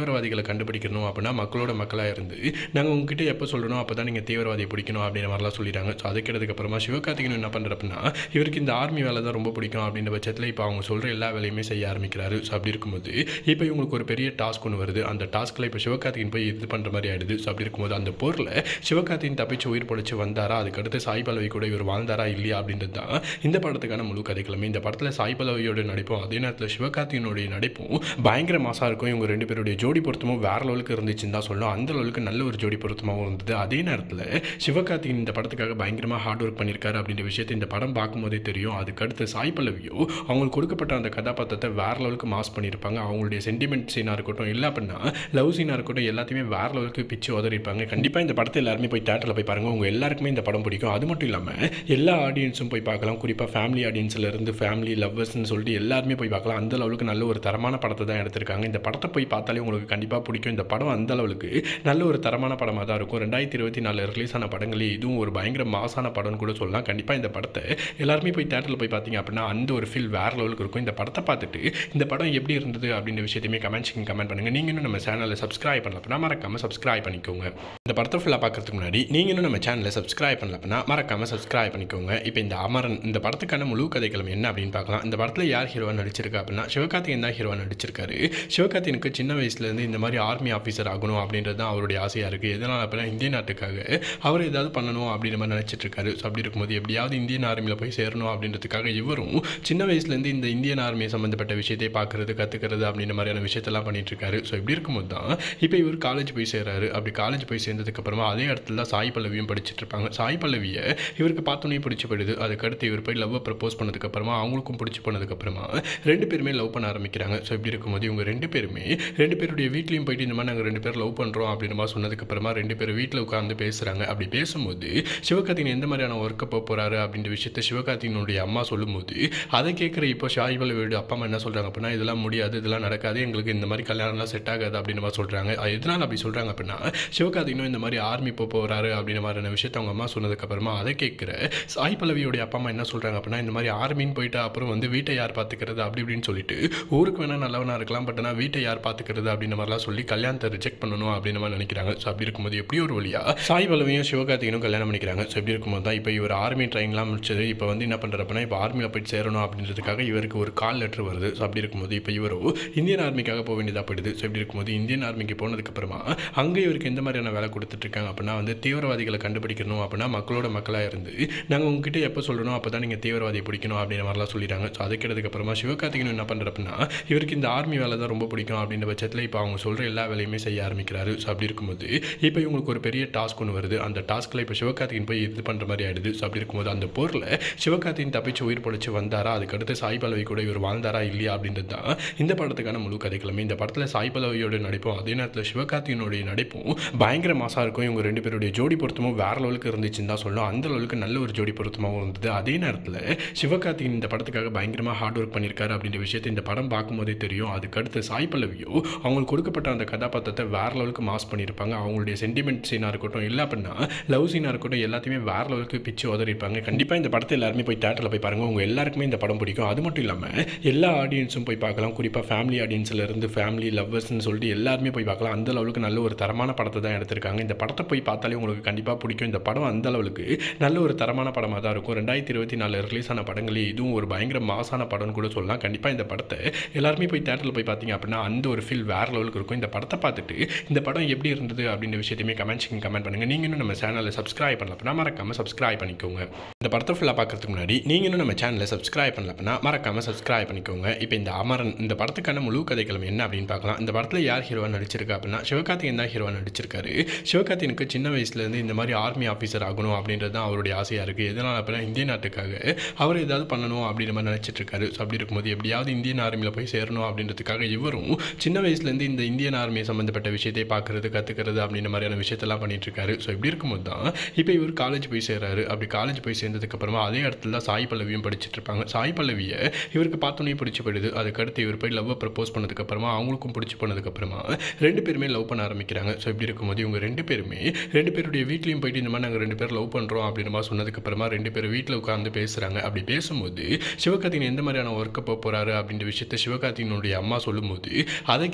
தீவிரவாதிகளை கண்டுபிடிக்கணும் அப்படின்னா மக்களோட மக்களாக இருந்து நாங்கள் உங்ககிட்ட எப்போ சொல்லணும் அப்போ தான் நீங்கள் தீவிரவாதியை பிடிக்கணும் அப்படின்ற மாதிரிலாம் சொல்லிட்டாங்க ஸோ அது கேட்டதுக்கப்புறமா சிவகார்த்திகேயன் என்ன பண்ணுற அப்படின்னா இவருக்கு இந்த ஆர்மி வேலை தான் ரொம்ப பிடிக்கும் அப்படின்ற பட்சத்தில் இப்போ அவங்க சொல்கிற எல்லா வேலையுமே செய்ய ஆரம்பிக்கிறாரு ஸோ அப்படி இருக்கும்போது இப்போ இவங்களுக்கு ஒரு பெரிய டாஸ்க் ஒன்று வருது அந்த டாஸ்க்கில் இப்போ சிவகார்த்திகேயன் போய் இது பண்ணுற மாதிரி ஆயிடுது ஸோ அப்படி இருக்கும்போது அந்த போரில் சிவகார்த்திகேயன் தப்பிச்சு உயிர் பொழைச்சு வந்தாரா அதுக்கடுத்து சாய் பல்லவி கூட இவர் வாழ்ந்தாரா இல்லையா அப்படின்றது தான் இந்த படத்துக்கான முழு கதைக்கிழமை இந்த படத்தில் சாய் பல்லவியோட நடிப்பும் அதே நேரத்தில் சிவகார்த்திகனுடைய நடிப்பும் பயங்கர மாசாக இருக்கும் இவங்க ரெண்டு பேருடைய ஜோடி பொருத்தமும் வேற லெவலுக்கு இருந்துச்சுன்னு தான் சொல்லணும் அந்த லெவலுக்கு நல்ல ஒரு ஜோடி பொருத்தமாகவும் இருந்தது அதே நேரத்தில் சிவகார்த்திகேயன் இந்த படத்துக்காக பயங்கரமாக ஹார்ட் ஒர்க் பண்ணியிருக்காரு அப்படின்ற விஷயத்தை இந்த படம் பார்க்கும்போதே தெரியும் அதுக்கடுத்து சாய் பல்லவியோ அவங்களுக்கு கொடுக்கப்பட்ட அந்த கதாபாத்திரத்தை வேற லெவலுக்கு மாஸ் பண்ணியிருப்பாங்க அவங்களுடைய சென்டிமெண்ட் சீனாக இருக்கட்டும் இல்லை அப்படின்னா லவ் சீனாக இருக்கட்டும் எல்லாத்தையுமே வேற லெவலுக்கு பிச்சு உதறிப்பாங்க கண்டிப்பாக இந்த படத்தை எல்லாருமே போய் தேட்டரில் போய் பாருங்கள் உங்கள் எல்லாருக்குமே இந்த படம் பிடிக்கும் அது மட்டும் இல்லாமல் எல்லா ஆடியன்ஸும் போய் பார்க்கலாம் குறிப்பாக ஃபேமிலி ஆடியன்ஸ்ல இருந்து ஃபேமிலி லவ்வர்ஸ்னு சொல்லிட்டு எல்லாருமே போய் பார்க்கலாம் அந்த லெவலுக்கு நல்ல ஒரு தரமான படத்தை தான் எடுத்திருக்காங்க இந்த படத்தை போய் பார்த்தாலே உங்களுக்கு கண்டிப்பாக பிடிக்கும் இந்த படம் அந்த அளவுக்கு நல்ல ஒரு தரமான படமாக தான் இருக்கும் ரெண்டாயிரத்தி இருபத்தி நாலு ரிலீஸ் ஆன படங்களே இதுவும் ஒரு பயங்கர மாசான படம்னு கூட சொல்லலாம் கண்டிப்பாக இந்த படத்தை எல்லாருமே போய் தேட்டரில் போய் பார்த்தீங்க அப்படின்னா அந்த ஒரு ஃபீல் வேற லெவலுக்கு இருக்கும் இந்த படத்தை பார்த்துட்டு இந்த படம் எப்படி இருந்தது அப்படின்ற விஷயத்தையுமே கமெண்ட் செக்ஷன் கமெண்ட் பண்ணுங்கள் நீங்கள் இன்னும் நம்ம சேனலை சப்ஸ்கிரைப் பண்ணல அப்படின்னா மறக்காமல் சப்ஸ்கிரைப் பண்ணிக்கோங்க இந்த படத்தை ஃபுல்லாக பார்க்கறதுக்கு முன்னாடி நீங்கள் இன்னும் நம்ம சேனலை சப்ஸ்கிரைப் பண்ணல அப்படின்னா மறக்காமல் சப்ஸ்கிரைப் பண்ணிக்கோங்க இப்போ இந்த அமரன் இந்த படத்துக்கான முழு கதைக்களம் என்ன அப்படின்னு பார்க்கலாம் இந்த படத்தில் யார் ஹீரோவா நடிச்சிருக்கா அப்படின்னா சிவகார்த்திகேயன் தான் ஹீரோவா நடிச்சிருக்காரு சிவகார்த்திகனுக்கு சின்ன வயசுலேருந்து இந்த மாதிரி ஆர்மி ஆஃபீஸர் ஆகணும் அப்படின்றது தான் அவருடைய ஆசையாக இருக்குது எதனால் அப்படின்னா இந்திய நாட்டுக்காக அவர் ஏதாவது பண்ணணும் அப்படின்ற மாதிரி நினச்சிட்டு இருக்காரு ஸோ அப்படி இருக்கும்போது எப்படியாவது இந்தியன் ஆர்மியில் போய் சேரணும் அப்படின்றதுக்காக இவரும் சின்ன வயசுலேருந்து இந்த இந்தியன் ஆர்மி சம்மந்தப்பட்ட விஷயத்தை பார்க்குறது கற்றுக்கிறது அப்படின்ற மாதிரியான விஷயத்தெல்லாம் பண்ணிட்டு இருக்காரு ஸோ இப்படி இருக்கும்போது தான் இப்போ இவர் காலேஜ் போய் சேராரு அப்படி காலேஜ் போய் சேர்ந்ததுக்கப்புறமா அதே இடத்துல தான் சாய் பல்லவியும் படிச்சுட்டு இருப்பாங்க சாய் பல்லவியை இவருக்கு பார்த்தோன்னே பிடிச்சி போயிடுது அதுக்கடுத்து இவர் போய் லவ்வை ப்ரப்போஸ் பண்ணதுக்கப்புறமா அவங்களுக்கும் பிடிச்சி போனதுக்கப்புறமா ரெண்டு பேருமே லவ் பண்ண ஆரம்பிக்கிறாங்க ஸோ இப்படி இருக்கும்போது இவங்க ரெண்டு பேருமே ரெண்டு பேருடைய வீட்லேயும் போயிட்டு இந்த மாதிரி நாங்கள் ரெண்டு பேரும் லவ் பண்ணுறோம் அப்படின்ற மாதிரி சொன்னதுக்கப்புறமா ரெண்டு பேரும் வீட்டில் உட்காந்து பேசுகிறாங்க அப்படி பேசும்போது சிவகார்த்திகன் எந்த மாதிரியான ஒர்க்கை போக போகிறாரு அப்படின்ற விஷயத்த சிவகார்த்திகனுடைய அம்மா சொல்லும்போது அதை கேட்குற இப்போ ஷாய் பல்லவியோட அப்பா அம்மா என்ன சொல்கிறாங்க அப்படின்னா இதெல்லாம் முடியாது இதெல்லாம் நடக்காது எங்களுக்கு இந்த மாதிரி கல்யாணம்லாம் செட் ஆகாது அப்படின்ற மாதிரி சொல்கிறாங்க எதனால் அப்படி சொல்கிறாங்க அப்படின்னா சிவகார்த்திகனும் இந்த மாதிரி ஆர்மி போக போகிறாரு அப்படின்ற மாதிரியான விஷயத்த அவங்க அம்மா சொன்னதுக்கப்புறமா அதை கேட்குற சாய் பல்லவியோடைய அப்பா அம்மா என்ன சொல்கிறாங்க அப்படின்னா இந்த மாதிரி ஆர்மின்னு போயிட்டு அப்புறம் வந்து வீட்டை யார் பார்த்துக்கிறது அப்படி இப்படின்னு சொல்லிட்டு ஊருக்கு வேணால் நல்லவனாக இருக்கலாம் பட் ஆனால் வீட்டை யார் பார்த்துக்கிறது அப்படின்ற மாதிரிலாம் சொல்லி கல்யாணத்தை ரிஜெக்ட் பண்ணணும் அப்படின்ற மாதிரி நினைக்கிறாங்க ஸோ அப்படி இருக்கும்போது எப்படி ஒரு வழியா சாய் பல்லவியும் சிவகார்த்திகனும் கல்யாணம் பண்ணிக்கிறாங்க ஸோ இப்படி இருக்கும்போது தான் இப்போ இவர் ஆர்மி ட்ரைன்லாம் முடிச்சது இப்போ வந்து என்ன பண்ணுறாரு அப்படின்னா இப்போ ஆர்மியில் போயிட்டு சேரணும் அப்படின்றதுக்காக இவருக்கு ஒரு கால் லெட்டர் வருது ஸோ அப்படி இருக்கும்போது இப்போ இவரோ இந்தியன் ஆர்மிக்காக போக வேண்டியதாக போயிடுது ஸோ இப்படி இருக்கும்போது இந்தியன் ஆர்மிக்கு போனதுக்கப்புறமா அங்கே இவருக்கு எந்த மாதிரியான வேலை கொடுத்துட்ருக்காங்க அப்படின்னா வந்து தீவிரவாதிகளை கண்டுபிடிக்கணும் அப்படின்னா மக்களோட மக்களாக இருந்து நாங்கள் உங்ககிட்ட எப்போ சொல்லணும் அப்போ தான் நீங்கள் தீவிரவாதியை பிடிக்கணும் அப்படின்ற மாதிரிலாம் சொல்லிட்டாங்க ஸோ அது கேட்டதுக்கப்புறமா சிவகார்த்திகேயன் என்ன பண்ணுற அப்படின்னா இவருக்கு இந்த ஆர்மி வேலை தான் ரொம்ப பிடிக்கும் அப்படின்ற பட்சத்தில் இப்போ அவங்க சொல்கிற எல்லா வேலையுமே செய்ய ஆரம்பிக்கிறாரு ஸோ அப்படி இருக்கும்போது இப்போ இவங்களுக்கு ஒரு பெரிய டாஸ்க் ஒன்று வருது அந்த டாஸ்க்கில் இப்போ சிவகார்த்திகேயன் போய் இது பண்ணுற மாதிரி ஆயிடுது ஸோ அப்படி இருக்கும்போது அந்த போரில் சிவகார்த்திகேயன் தப்பிச்சு உயிர் பொழைச்சு வந்தாரா அதுக்கடுத்து சாய் பல்லவி கூட இவர் வாழ்ந்தாரா இல்லையா அப்படின்றது தான் இந்த படத்துக்கான முழு கதைக்கிழமை இந்த படத்தில் சாய் பல்லவியோட நடிப்பும் அதே நேரத்தில் சிவகார்த்திகனுடைய நடிப்பும் பயங்கர மாசாக இருக்கும் இவங்க ரெண்டு பேருடைய ஜோடி பொருத்தமும் வேற லெவலுக்கு இருந்துச்சுன்னு தான் சொல்லணும் அந்த லெவலுக்கு நல்ல ஒரு ஜோடி பொருத்தமாகவும் இருந்தது அதே நேரத்தில் சிவகார்த்திகேயன் இந்த படத்துக்காக பயங்கரமாக ஹார்ட் ஒர்க் பண்ணியிருக்காரு அப்படின்ற விஷயத்தை இந்த படம் பார்க்கும்போதே தெரியும் அதுக்கடுத்து சாய் பல்லவியோ அவங்களுக்கு கொடுக்கப்பட்ட அந்த கதாபாத்திரத்தை வேற லெவலுக்கு மாஸ் பண்ணியிருப்பாங்க அவங்களுடைய சென்டிமெண்ட் சீனாக இருக்கட்டும் இல்லை அப்படின்னா லவ் சீனாக இருக்கட்டும் எல்லாத்தையுமே வேற லெவலுக்கு பிச்சு உதறிப்பாங்க கண்டிப்பாக இந்த படத்தை எல்லாருமே போய் தேட்டரில் போய் பாருங்கள் உங்கள் எல்லாருக்குமே இந்த படம் பிடிக்கும் அது மட்டும் இல்லாமல் எல்லா ஆடியன்ஸும் போய் பார்க்கலாம் குறிப்பாக ஃபேமிலி ஆடியன்ஸில் இருந்து ஃபேமிலி லவ்வர்ஸ்னு சொல்லிட்டு எல்லாருமே போய் பார்க்கலாம் அந்த லெவலுக்கு நல்ல ஒரு தரமான படத்தை தான் எடுத்திருக்காங்க இந்த படத்தை போய் பார்த்தாலே உங்களுக்கு கண்டிப்பாக பிடிக்கும் இந்த படம் அந்த அளவுக்கு நல்ல ஒரு தரமான படமாக தான் இருக்கும் ரெண்டாயிரத்தி இருபத்தி நாலு ரிலீஸ் ஆன படங்களே இதுவும் ஒரு பயங்கர மாசான படம்னு கூட சொல்லலாம் கண்டிப்பாக இந்த படத்தை எல்லாருமே போய் தேட்டரில் போய் பார்த்தீங்க அப்படின்னா அந்த ஒரு ஃபீல் வேற லெவலுக்கு இருக்கும் இந்த படத்தை பார்த்துட்டு இந்த படம் எப்படி இருந்தது அப்படின்ற விஷயத்தையுமே கமெண்ட் செக்ஷன் கமெண்ட் பண்ணுங்கள் நீங்கள் இன்னும் நம்ம சேனலை சப்ஸ்கிரைப் பண்ணல அப்படின்னா மறக்காமல் சப்ஸ்கிரைப் பண்ணிக்கோங்க இந்த படத்தை ஃபுல்லாக பார்க்கறதுக்கு முன்னாடி நீங்கள் இன்னும் நம்ம சேனலை சப்ஸ்கிரைப் பண்ணல அப்படின்னா மறக்காமல் சப்ஸ்கிரைப் பண்ணிக்கோங்க இப்போ இந்த அமரன் இந்த படத்துக்கான முழு கதைக்களம் என்ன அப்படின்னு பார்க்கலாம் இந்த படத்தில் யார் ஹீரோவா நடிச்சிருக்கா அப்படின்னா சிவகார்த்திகேயன் தான் ஹீரோவா நடிச்சிருக்காரு சிவகார்த்திகனுக்கு சின்ன வயசுலேருந்து இந்த மாதிரி ஆர்மி ஆஃபீஸர் ஆகணும் அப்படின்றது தான் அவருடைய ஆசையாக இருக்குது எதனால் அப்படின்னா இந்திய நாட்டுக்காக அவர் ஏதாவது பண்ணணும் அப்படின்ற மாதிரி நினச்சிட்டு இருக்காரு ஸோ அப்படி இருக்கும்போது எப்படியாவது இந்தியன் ஆர்மியில் போய் சேரணும் அப்படின்றதுக்காக இவரும் சின்ன வயசுலேருந்து இந்த இந்தியன் ஆர்மி சம்மந்தப்பட்ட விஷயத்தை பார்க்குறது கற்றுக்கிறது அப்படின்ற மாதிரியான விஷயத்தெல்லாம் பண்ணிட்டு இருக்காரு ஸோ இப்படி இருக்கும்போது தான் இப்போ இவர் காலேஜ் போய் சேராரு அப்படி காலேஜ் போய் சேர்ந்ததுக்கப்புறமா அதே இடத்துல தான் சாய் பல்லவியும் படிச்சுட்டு இருப்பாங்க சாய் பல்லவியை இவருக்கு பார்த்தோன்னே பிடிச்சி போயிடுது அதுக்கடுத்து இவர் போய் லவ்வை ப்ரப்போஸ் பண்ணதுக்கப்புறமா அவங்களுக்கும் பிடிச்சி போனதுக்கப்புறமா ரெண்டு பேருமே லவ் பண்ண ஆரம்பிக்கிறாங்க ஸோ இப்படி இருக்கும்போது இவங்க ரெண்டு பேருமே ரெண்டு பேருடைய வீட்லேயும் போயிட்டு இந்த மாதிரி நாங்கள் ரெண்டு பேர் லவ் பண்ணுறோம் அப்படின்ற மாதிரி சொன்னதுக்கப்புறமா ரெண்டு பேரும் வீட்டில் உட்காந்து பேசுகிறாங்க அப்படி பேசும்போது சிவகார்த்திகேயன் எந்த மாதிரியான ஒர்க்கை போக போகிறாரு அப்படின்ற விஷயத்த சிவகார்த்திகனுடைய அம்மா சொல்லும்போது அதை கேட்குற இப்போ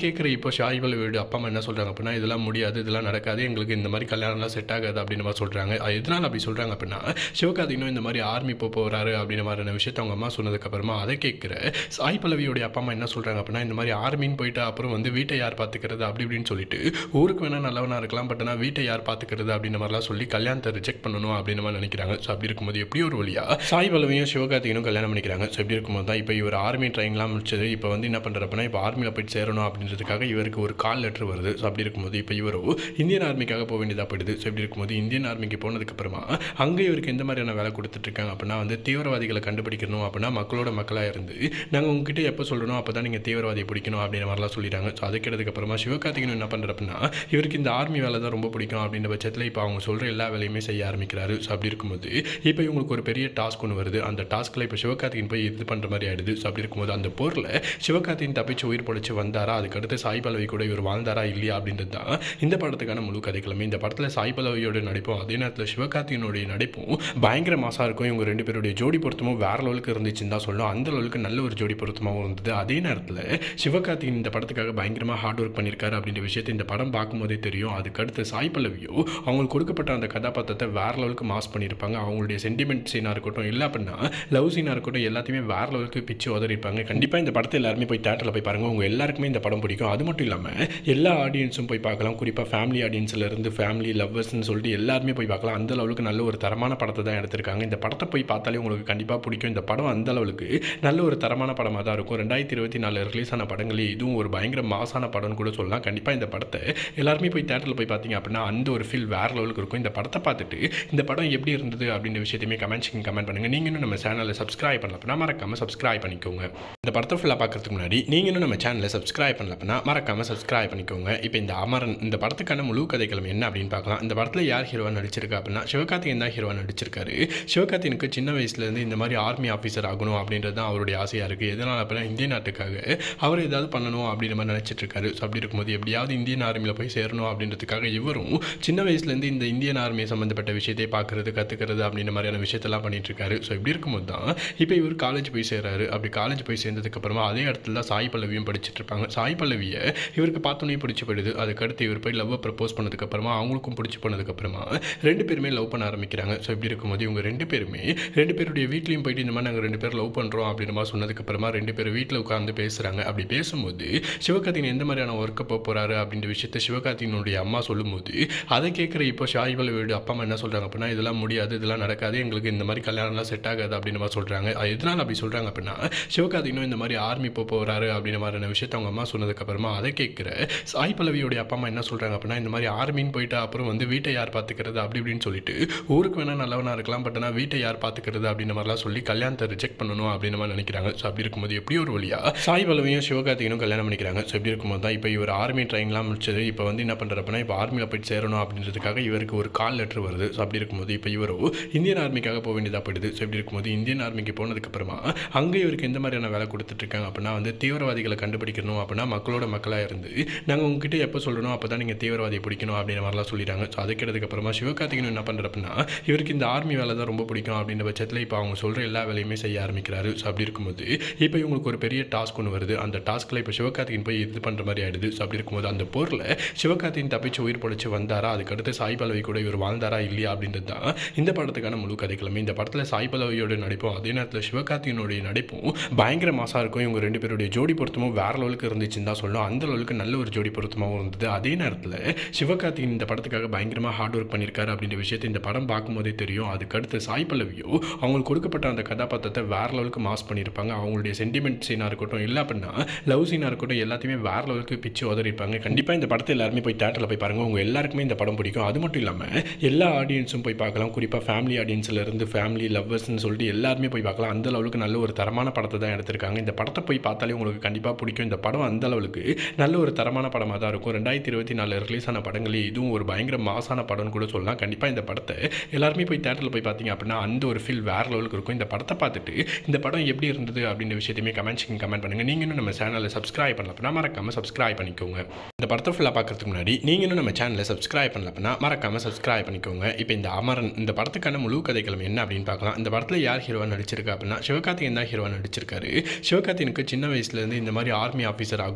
இப்போ ஷாயிபல் வீடு அப்பா அம்மா என்ன சொல்கிறாங்க அப்படின்னா இதெல்லாம் முடியாது இதெல்லாம் நடக்காது எங்களுக்கு இந்த மாதிரி கல்யாணம்லாம் செட் ஆகாது அப்படின்னு மாதிரி சொல்கிறாங்க அது எதனால் அப்படி சொல்கிறாங்க அப்படின்னா சிவகார்த்திகனும் இந்த மாதிரி ஆர்மி போக போகிறாரு அப்படின்ற மாதிரியான விஷயத்த அவங்க அம்மா சொன்னதுக்கப்புறமா அதை கேட்குற சாய் பல்லவியோடைய அப்பா அம்மா என்ன சொல்கிறாங்க அப்படின்னா இந்த மாதிரி ஆர்மின்னு போயிட்டு அப்புறம் வந்து வீட்டை யார் பார்த்துக்கிறது அப்படி இப்படின்னு சொல்லிட்டு ஊருக்கு வேணால் நல்லவனாக இருக்கலாம் பட் ஆனால் வீட்டை யார் பார்த்துக்கிறது அப்படின்ற மாதிரிலாம் சொல்லி கல்யாணத்தை ரிஜெக்ட் பண்ணணும் அப்படின்னு மாதிரி நினைக்கிறாங்க ஸோ அப்படி இருக்கும்போது எப்படி ஒரு வழியா சாய் பல்லவியும் சிவகார்த்திகனும் கல்யாணம் பண்ணிக்கிறாங்க ஸோ இப்படி இருக்கும்போது தான் இப்போ இவர் ஆர்மி ட்ரைனிங்லாம் முடிச்சது இப்போ வந்து என்ன பண்ணுறப்பனா இப்போ ஆர்மியில் போயிட்டு சேரணும் அப்படின்றதுக்காக இவருக்கு ஒரு கால் லெட்டர் வருது ஸோ அப்படி இருக்கும்போது இப்போ இவரோ இந்தியன் ஆர்மிக்காக போக வேண்டியதாக போயிடுது ஸோ இப்படி இருக்கும்போது இந்தியன் ஆர்மிக்கு போனதுக்கப்புறமா அங்கே இவருக்கு எந்த மாதிரியான வேலை கொடுத்துட்ருக்காங்க அப்படின்னா வந்து தீவிரவாதிகளை கண்டுபிடிக்கணும் அப்படின்னா மக்களோட மக்களாக இருந்து நாங்கள் உங்ககிட்ட எப்போ சொல்லணும் அப்போ தான் நீங்கள் தீவிரவாதியை பிடிக்கணும் அப்படின்ற மாதிரிலாம் சொல்லிட்டாங்க ஸோ அது கேட்டதுக்கப்புறமா சிவகார்த்திகன் என்ன பண்ணுற அப்படின்னா இவருக்கு இந்த ஆர்மி வேலை தான் ரொம்ப பிடிக்கும் அப்படின்ற பட்சத்தில் இப்போ அவங்க சொல்கிற எல்லா வேலையுமே செய்ய ஆரம்பிக்கிறாரு ஸோ அப்படி இருக்கும்போது இப்போ இவங்களுக்கு ஒரு பெரிய டாஸ்க் ஒன்று வருது அந்த டாஸ்க்கில் இப்போ சிவகார்த்திகன் போய் இது பண்ணுற மாதிரி ஆயிடுது ஸோ அப்படி இருக்கும்போது அந்த போரில் சிவகார்த்திகன் தப்பிச்சு உயிர் பொழைச்சு வந்தாரா அதுக்கடுத்து சாய் பல்லவி கூட இவர் வாழ்ந்தாரா இல்லையா அப்படின்றது தான் இந்த படத்துக்கான முழு கதைக்கிழமை இந்த படத்தில் சாய் பல்லவியோட நடிப்பும் அதே நேரத்தில் சிவகார்த்திகனுடைய நடிப்பும் பயங்கர மாசாக இருக்கும் இவங்க ரெண்டு பேருடைய ஜோடி பொருத்தமும் வேற லெவலுக்கு இருந்துச்சுன்னு தான் சொல்லணும் அந்த லெவலுக்கு நல்ல ஒரு ஜோடி பொருத்தமாகவும் இருந்தது அதே நேரத்தில் சிவகார்த்திகன் இந்த படத்துக்காக பயங்கரமாக ஹார்ட் ஒர்க் பண்ணியிருக்காரு அப்படின்ற விஷயத்தை இந்த படம் பார்க்கும்போதே தெரியும் அதுக்கடுத்து சாய் பல்லவியோ அவங்களுக்கு கொடுக்கப்பட்ட அந்த கதாபாத்திரத்தை வேற லெவலுக்கு மாஸ் பண்ணியிருப்பாங்க அவங்களுடைய சென்டிமெண்ட் சீனாக இருக்கட்டும் இல்லை அப்படின்னா லவ் சீனாக இருக்கட்டும் எல்லாத்தையுமே வேற லெவலுக்கு பிச்சு உதறிப்பாங்க கண்டிப்பாக இந்த படத்தை எல்லாருமே போய் தேட்டரில் போய் பாருங்கள் உங்கள் எல்லாருக்குமே இந்த படம் பிடிக்கும் அது மட்டும் இல்லாமல் எல்லா ஆடியன்ஸும் போய் பார்க்கலாம் குறிப்பாக ஃபேமிலி ஆடியன்ஸ்ல இருந்து ஃபேமிலி லவ்வர்ஸ்னு சொல்லிட்டு எல்லாருமே போய் பார்க்கலாம் அந்த லெவலுக்கு நல்ல ஒரு தரமான படத்தை தான் எடுத்திருக்காங்க இந்த படத்தை போய் பார்த்தாலே உங்களுக்கு கண்டிப்பாக பிடிக்கும் இந்த படம் அந்த அளவுக்கு நல்ல ஒரு தரமான படமாக தான் இருக்கும் ரெண்டாயிரத்தி இருபத்தி நாலு ரிலீஸ் ஆன படங்களே இதுவும் ஒரு பயங்கர மாசான படம்னு கூட சொல்லலாம் கண்டிப்பாக இந்த படத்தை எல்லாருமே போய் தேட்டரில் போய் பார்த்தீங்க அப்படின்னா அந்த ஒரு ஃபீல் வேற லெவலுக்கு இருக்கும் இந்த படத்தை பார்த்துட்டு இந்த படம் எப்படி இருந்தது அப்படின்ற விஷயத்தையுமே கமெண்ட்ஸ் கமெண்ட் பண்ணுங்க நீங்க இன்னும் நம்ம சேனலை சப்ஸ்கிரைப் பண்ணல அப்படின்னா மறக்காம சப்ஸ்கிரைப் பண்ணிக்கோங்க இந்த படத்தை ஃபுல்லாக பார்க்கறதுக்கு முன்னாடி நீங்க இன்னும் நம்ம சேனலை சப்ஸ்கிரைப் பண்ணல அப்படின்னா மறக்காம சப்ஸ்கிரைப் பண்ணிக்கோங்க இப்போ இந்த அமரன் இந்த படத்துக்கான முழு கதைக்களம் என்ன அப்படின்னு பார்க்கலாம் இந்த படத்தில் யார் ஹீரோவா நடிச்சிருக்கா அப்படின்னா சிவகார்த்திகேயன் தான் ஹீரோவா நடிச்சிருக்காரு சிவகார்த்திகனுக்கு சின்ன வயசுலேருந்து இந்த மாதிரி ஆர்மி ஆஃபீஸர் ஆகணும் அப்படின்றது தான் அவருடைய ஆசையாக இருக்குது எதனால் அப்படின்னா இந்திய நாட்டுக்காக அவர் ஏதாவது பண்ணணும் அப்படின்ற மாதிரி நினச்சிட்டு இருக்காரு ஸோ அப்படி இருக்கும்போது எப்படியாவது இந்தியன் ஆர்மியில் போய் சேரணும் அப்படின்றதுக்காக இவரும் சின்ன வயசுலேருந்து இந்த இந்தியன் ஆர்மி சம்மந்தப்பட்ட விஷயத்தை பார்க்குறது கற்றுக்கிறது அப்படின்ற மாதிரியான விஷயத்தெல்லாம் பண்ணிட்டு இருக்காரு ஸோ இப்படி இருக்கும்போது தான் இப்போ இவர் காலேஜ் போய் சேர்றாரு அப்படி காலேஜ் போய் சேர்ந்ததுக்கப்புறமா அதே இடத்துல தான் சாய் பல்லவியும் படிச்சுட்டு இருப்பாங்க சாய் பல்லவியை இவருக்கு பார்த்தோன்னே பிடிச்சி போயிடுது அதுக்கடுத்து இவர் போய் லவ்வை ப்ரப்போஸ் பண்ணதுக்கப்புறமா அவங்களுக்கும் பிடிச்சி போனதுக்கப்புறமா ரெண்டு பேருமே லவ் பண்ண ஆரம்பிக்கிறாங்க ஸோ இப்படி இருக்கும்போது இவங்க ரெண்டு பேருமே ரெண்டு பேருடைய வீட்லேயும் போயிட்டு இந்த மாதிரி நாங்கள் ரெண்டு பேரும் லவ் பண்ணுறோம் அப்படின்ற மாதிரி சொன்னதுக்கப்புறமா ரெண்டு பேரும் வீட்டில் உட்காந்து பேசுகிறாங்க அப்படி பேசும்போது சிவகார்த்திகன் எந்த மாதிரியான ஒர்க்கை போக போகிறாரு அப்படின்ற விஷயத்த சிவகார்த்திகனுடைய அம்மா சொல்லும்போது அதை கேட்குற இப்போ ஷாயிபல் வீடு அப்பா அம்மா என்ன சொல்கிறாங்க அப்படின்னா இதெல்லாம் முடியாது இதெல்லாம் நடக்காது எங்களுக்கு இந்த மாதிரி கல்யாணம்லாம் செட் ஆகாது அப்படின்ற மாதிரி சொல்கிறாங்க அது எதனால் அப்படி சொல்கிறாங்க அப்படின்னா சிவகார்த்திகனும் இந்த மாதிரி ஆர்மி போக போகிறாரு அப்படின்ற மாதிரியான விஷயத்த அவங்க அம்மா சொன்னதுக்கப்புறமா அதை கேட்குற சாய் பல்லவியோடைய அப்பா அம்மா என்ன சொல்கிறாங்க அப்படின்னா இந்த மாதிரி ஆர்மின்னு போயிட்டு அப்புறம் வந்து வீட்டை யார் பார்த்துக்கிறது அப்படி இப்படின்னு சொல்லிட்டு ஊருக்கு வேணால் நல்லவனாக இருக்கலாம் பட் ஆனால் வீட்டை யார் பார்த்துக்கிறது அப்படின்ற மாதிரிலாம் சொல்லி கல்யாணத்தை ரிஜெக்ட் பண்ணணும் அப்படின்ற மாதிரி நினைக்கிறாங்க ஸோ அப்படி இருக்கும்போது எப்படி ஒரு வழியா சாய் பல்லவியும் சிவகார்த்திகனும் கல்யாணம் பண்ணிக்கிறாங்க ஸோ இப்படி இருக்கும்போது தான் இப்போ இவர் ஆர்மி ட்ரைனிங்லாம் முடிச்சது இப்போ வந்து என்ன பண்ணுறப்பனா இப்போ ஆர்மியில் போயிட்டு சேரணும் அப்படின்றதுக்காக இவருக்கு ஒரு கால் லெட்டர் வருது ஸோ அப்படி இருக்கும்போது இப்போ இவரோ இந்தியன் ஆர்மிக்காக போக வேண்டியதாக போயிடுது ஸோ இப்படி இருக்கும்போது இந்தியன் ஆர்மிக்கு போனதுக்கப்புறமா அங்கே இவருக்கு எந்த மாதிரியான வேலை கொடுத்துட்ருக்காங்க அப்படின்னா வந்து தீவிரவாதிகளை கண்டுபிடிக்கணும் அப்படின்னா மக்களோட மக்களாக இருந்து நாங்கள் உங்ககிட்ட எப்போ சொல்லணும் அப்போ தான் நீங்கள் தீவிரவாதியை பிடிக்கணும் அப்படின்ற மாதிரிலாம் சொல்லிட்டாங்க ஸோ அது கேட்டதுக்கப்புறமா சிவகார்த்திகன் என்ன பண்ணுற அப்படின்னா இவருக்கு இந்த ஆர்மி வேலை தான் ரொம்ப பிடிக்கும் அப்படின்ற பட்சத்தில் இப்போ அவங்க சொல்கிற எல்லா வேலையுமே செய்ய ஆரம்பிக்கிறாரு ஸோ அப்படி இருக்கும்போது இப்போ இவங்களுக்கு ஒரு பெரிய டாஸ்க் ஒன்று வருது அந்த டாஸ்க்கில் இப்போ சிவகார்த்திகன் போய் இது பண்ணுற மாதிரி ஆயிடுது ஸோ அப்படி இருக்கும்போது அந்த போரில் சிவகார்த்திகன் தப்பிச்சு உயிர் பொழைச்சு வந்தாரா அதுக்கடுத்து சாய் பல்லவி கூட இவர் வாழ்ந்தாரா இல்லையா அப்படின்றது தான் இந்த படத்துக்கான முழு கதைக்கிழமை இந்த படத்தில் சாய் பல்லவியோட நடிப்பும் அதே நேரத்தில் சிவகார்த்திகனுடைய நடிப்பும் பயங்கர மாசாக இருக்கும் இவங்க ரெண்டு பேருடைய ஜோடி பொருத்தமும் வேற லெவலுக்கு இருந்துச்சுன்னு தான் சொல்லணும் அந்த லெவலுக்கு நல்ல ஒரு ஜோடி பொருத்தமாகவும் இருந்தது அதே நேரத்தில் சிவகார்த்திகன் இந்த படத்துக்காக பயங்கரமாக ஹார்ட் ஒர்க் பண்ணியிருக்காரு அப்படின்ற விஷயத்தை இந்த படம் பார்க்கும்போதே தெரியும் அதுக்கடுத்து சாய் பல்லவியோ அவங்களுக்கு கொடுக்கப்பட்ட அந்த கதாபாத்திரத்தை வேற லெவலுக்கு மாஸ் பண்ணியிருப்பாங்க அவங்களுடைய சென்டிமெண்ட் சீனாக இருக்கட்டும் இல்லை அப்படின்னா லவ் சீனாக இருக்கட்டும் எல்லாத்தையுமே வேற லெவலுக்கு பிச்சு உதறிப்பாங்க கண்டிப்பாக இந்த படத்தை எல்லாருமே போய் தேட்டரில் போய் பாருங்கள் உங்கள் எல்லாருக்குமே இந்த படம் பிடிக்கும் அது மட்டும் இல்லாமல் எல்லா ஆடியன்ஸும் போய் பார்க்கலாம் குறிப்பாக ஃபேமிலி ஆடியன்ஸில் இருந்து ஃபேமிலி லவ்வர்ஸ்னு சொல்லிட்டு எல்லாருமே போய் பார்க்கலாம் அந்த லெவலுக்கு நல்ல ஒரு தரமான படத்தை தான் எடுத்திருக்காங்க இந்த படத்தை போய் பார்த்தாலே உங்களுக்கு கண்டிப்பாக பிடிக்கும் இந்த படம் அந்த அளவுக்கு நல்ல ஒரு தரமான படமாக தான் இருக்கும் ரெண்டாயிரத்தி இருபத்தி நாலு ரிலீஸ் ஆன படங்களே இதுவும் ஒரு பயங்கர மாசான படம்னு கூட சொல்லலாம் கண்டிப்பாக இந்த படத்தை எல்லாருமே போய் தேட்டரில் போய் பார்த்தீங்க அப்படின்னா அந்த ஒரு ஃபீல் வேற லெவலுக்கு இருக்கும் இந்த படத்தை பார்த்துட்டு இந்த படம் எப்படி இருந்தது அப்படின்ற விஷயத்தையுமே கமெண்ட்ஸ் கமெண்ட் பண்ணுங்கள் நீங்கள் இன்னும் நம்ம சேனலை சப்ஸ்கிரைப் பண்ணல அப்படின்னா மறக்காமல் சப்ஸ்கிரைப் பண்ணிக்கோங்க இந்த படத்தை ஃபுல்லாக பார்க்கறதுக்கு முன்னாடி நீங்கள் இன்னும் நம்ம சேனலை சப்ஸ்கிரைப் பண்ணல அப்படின்னா மறக்காமல் சப்ஸ்கிரைப் பண்ணிக்கோங்க இப்போ இந்த அமரன் இந்த படத்துக்கான முழு கதைக்களம் என்ன அப்படின்னு பார்க்கலாம் இந்த படத்தில் யார் ஹீரோவா நடிச்சிருக்கா அப்படின்னா சிவகார்த்திகேயன் தான் ஹீரோவா நடிச்சிருக்காரு சிவகார்த்திகனுக்கு சின்ன வயசுலேருந்து இந்த மாதிரி ஆர்மி ஆஃபீஸர் ஆகணும் அப்படின்றது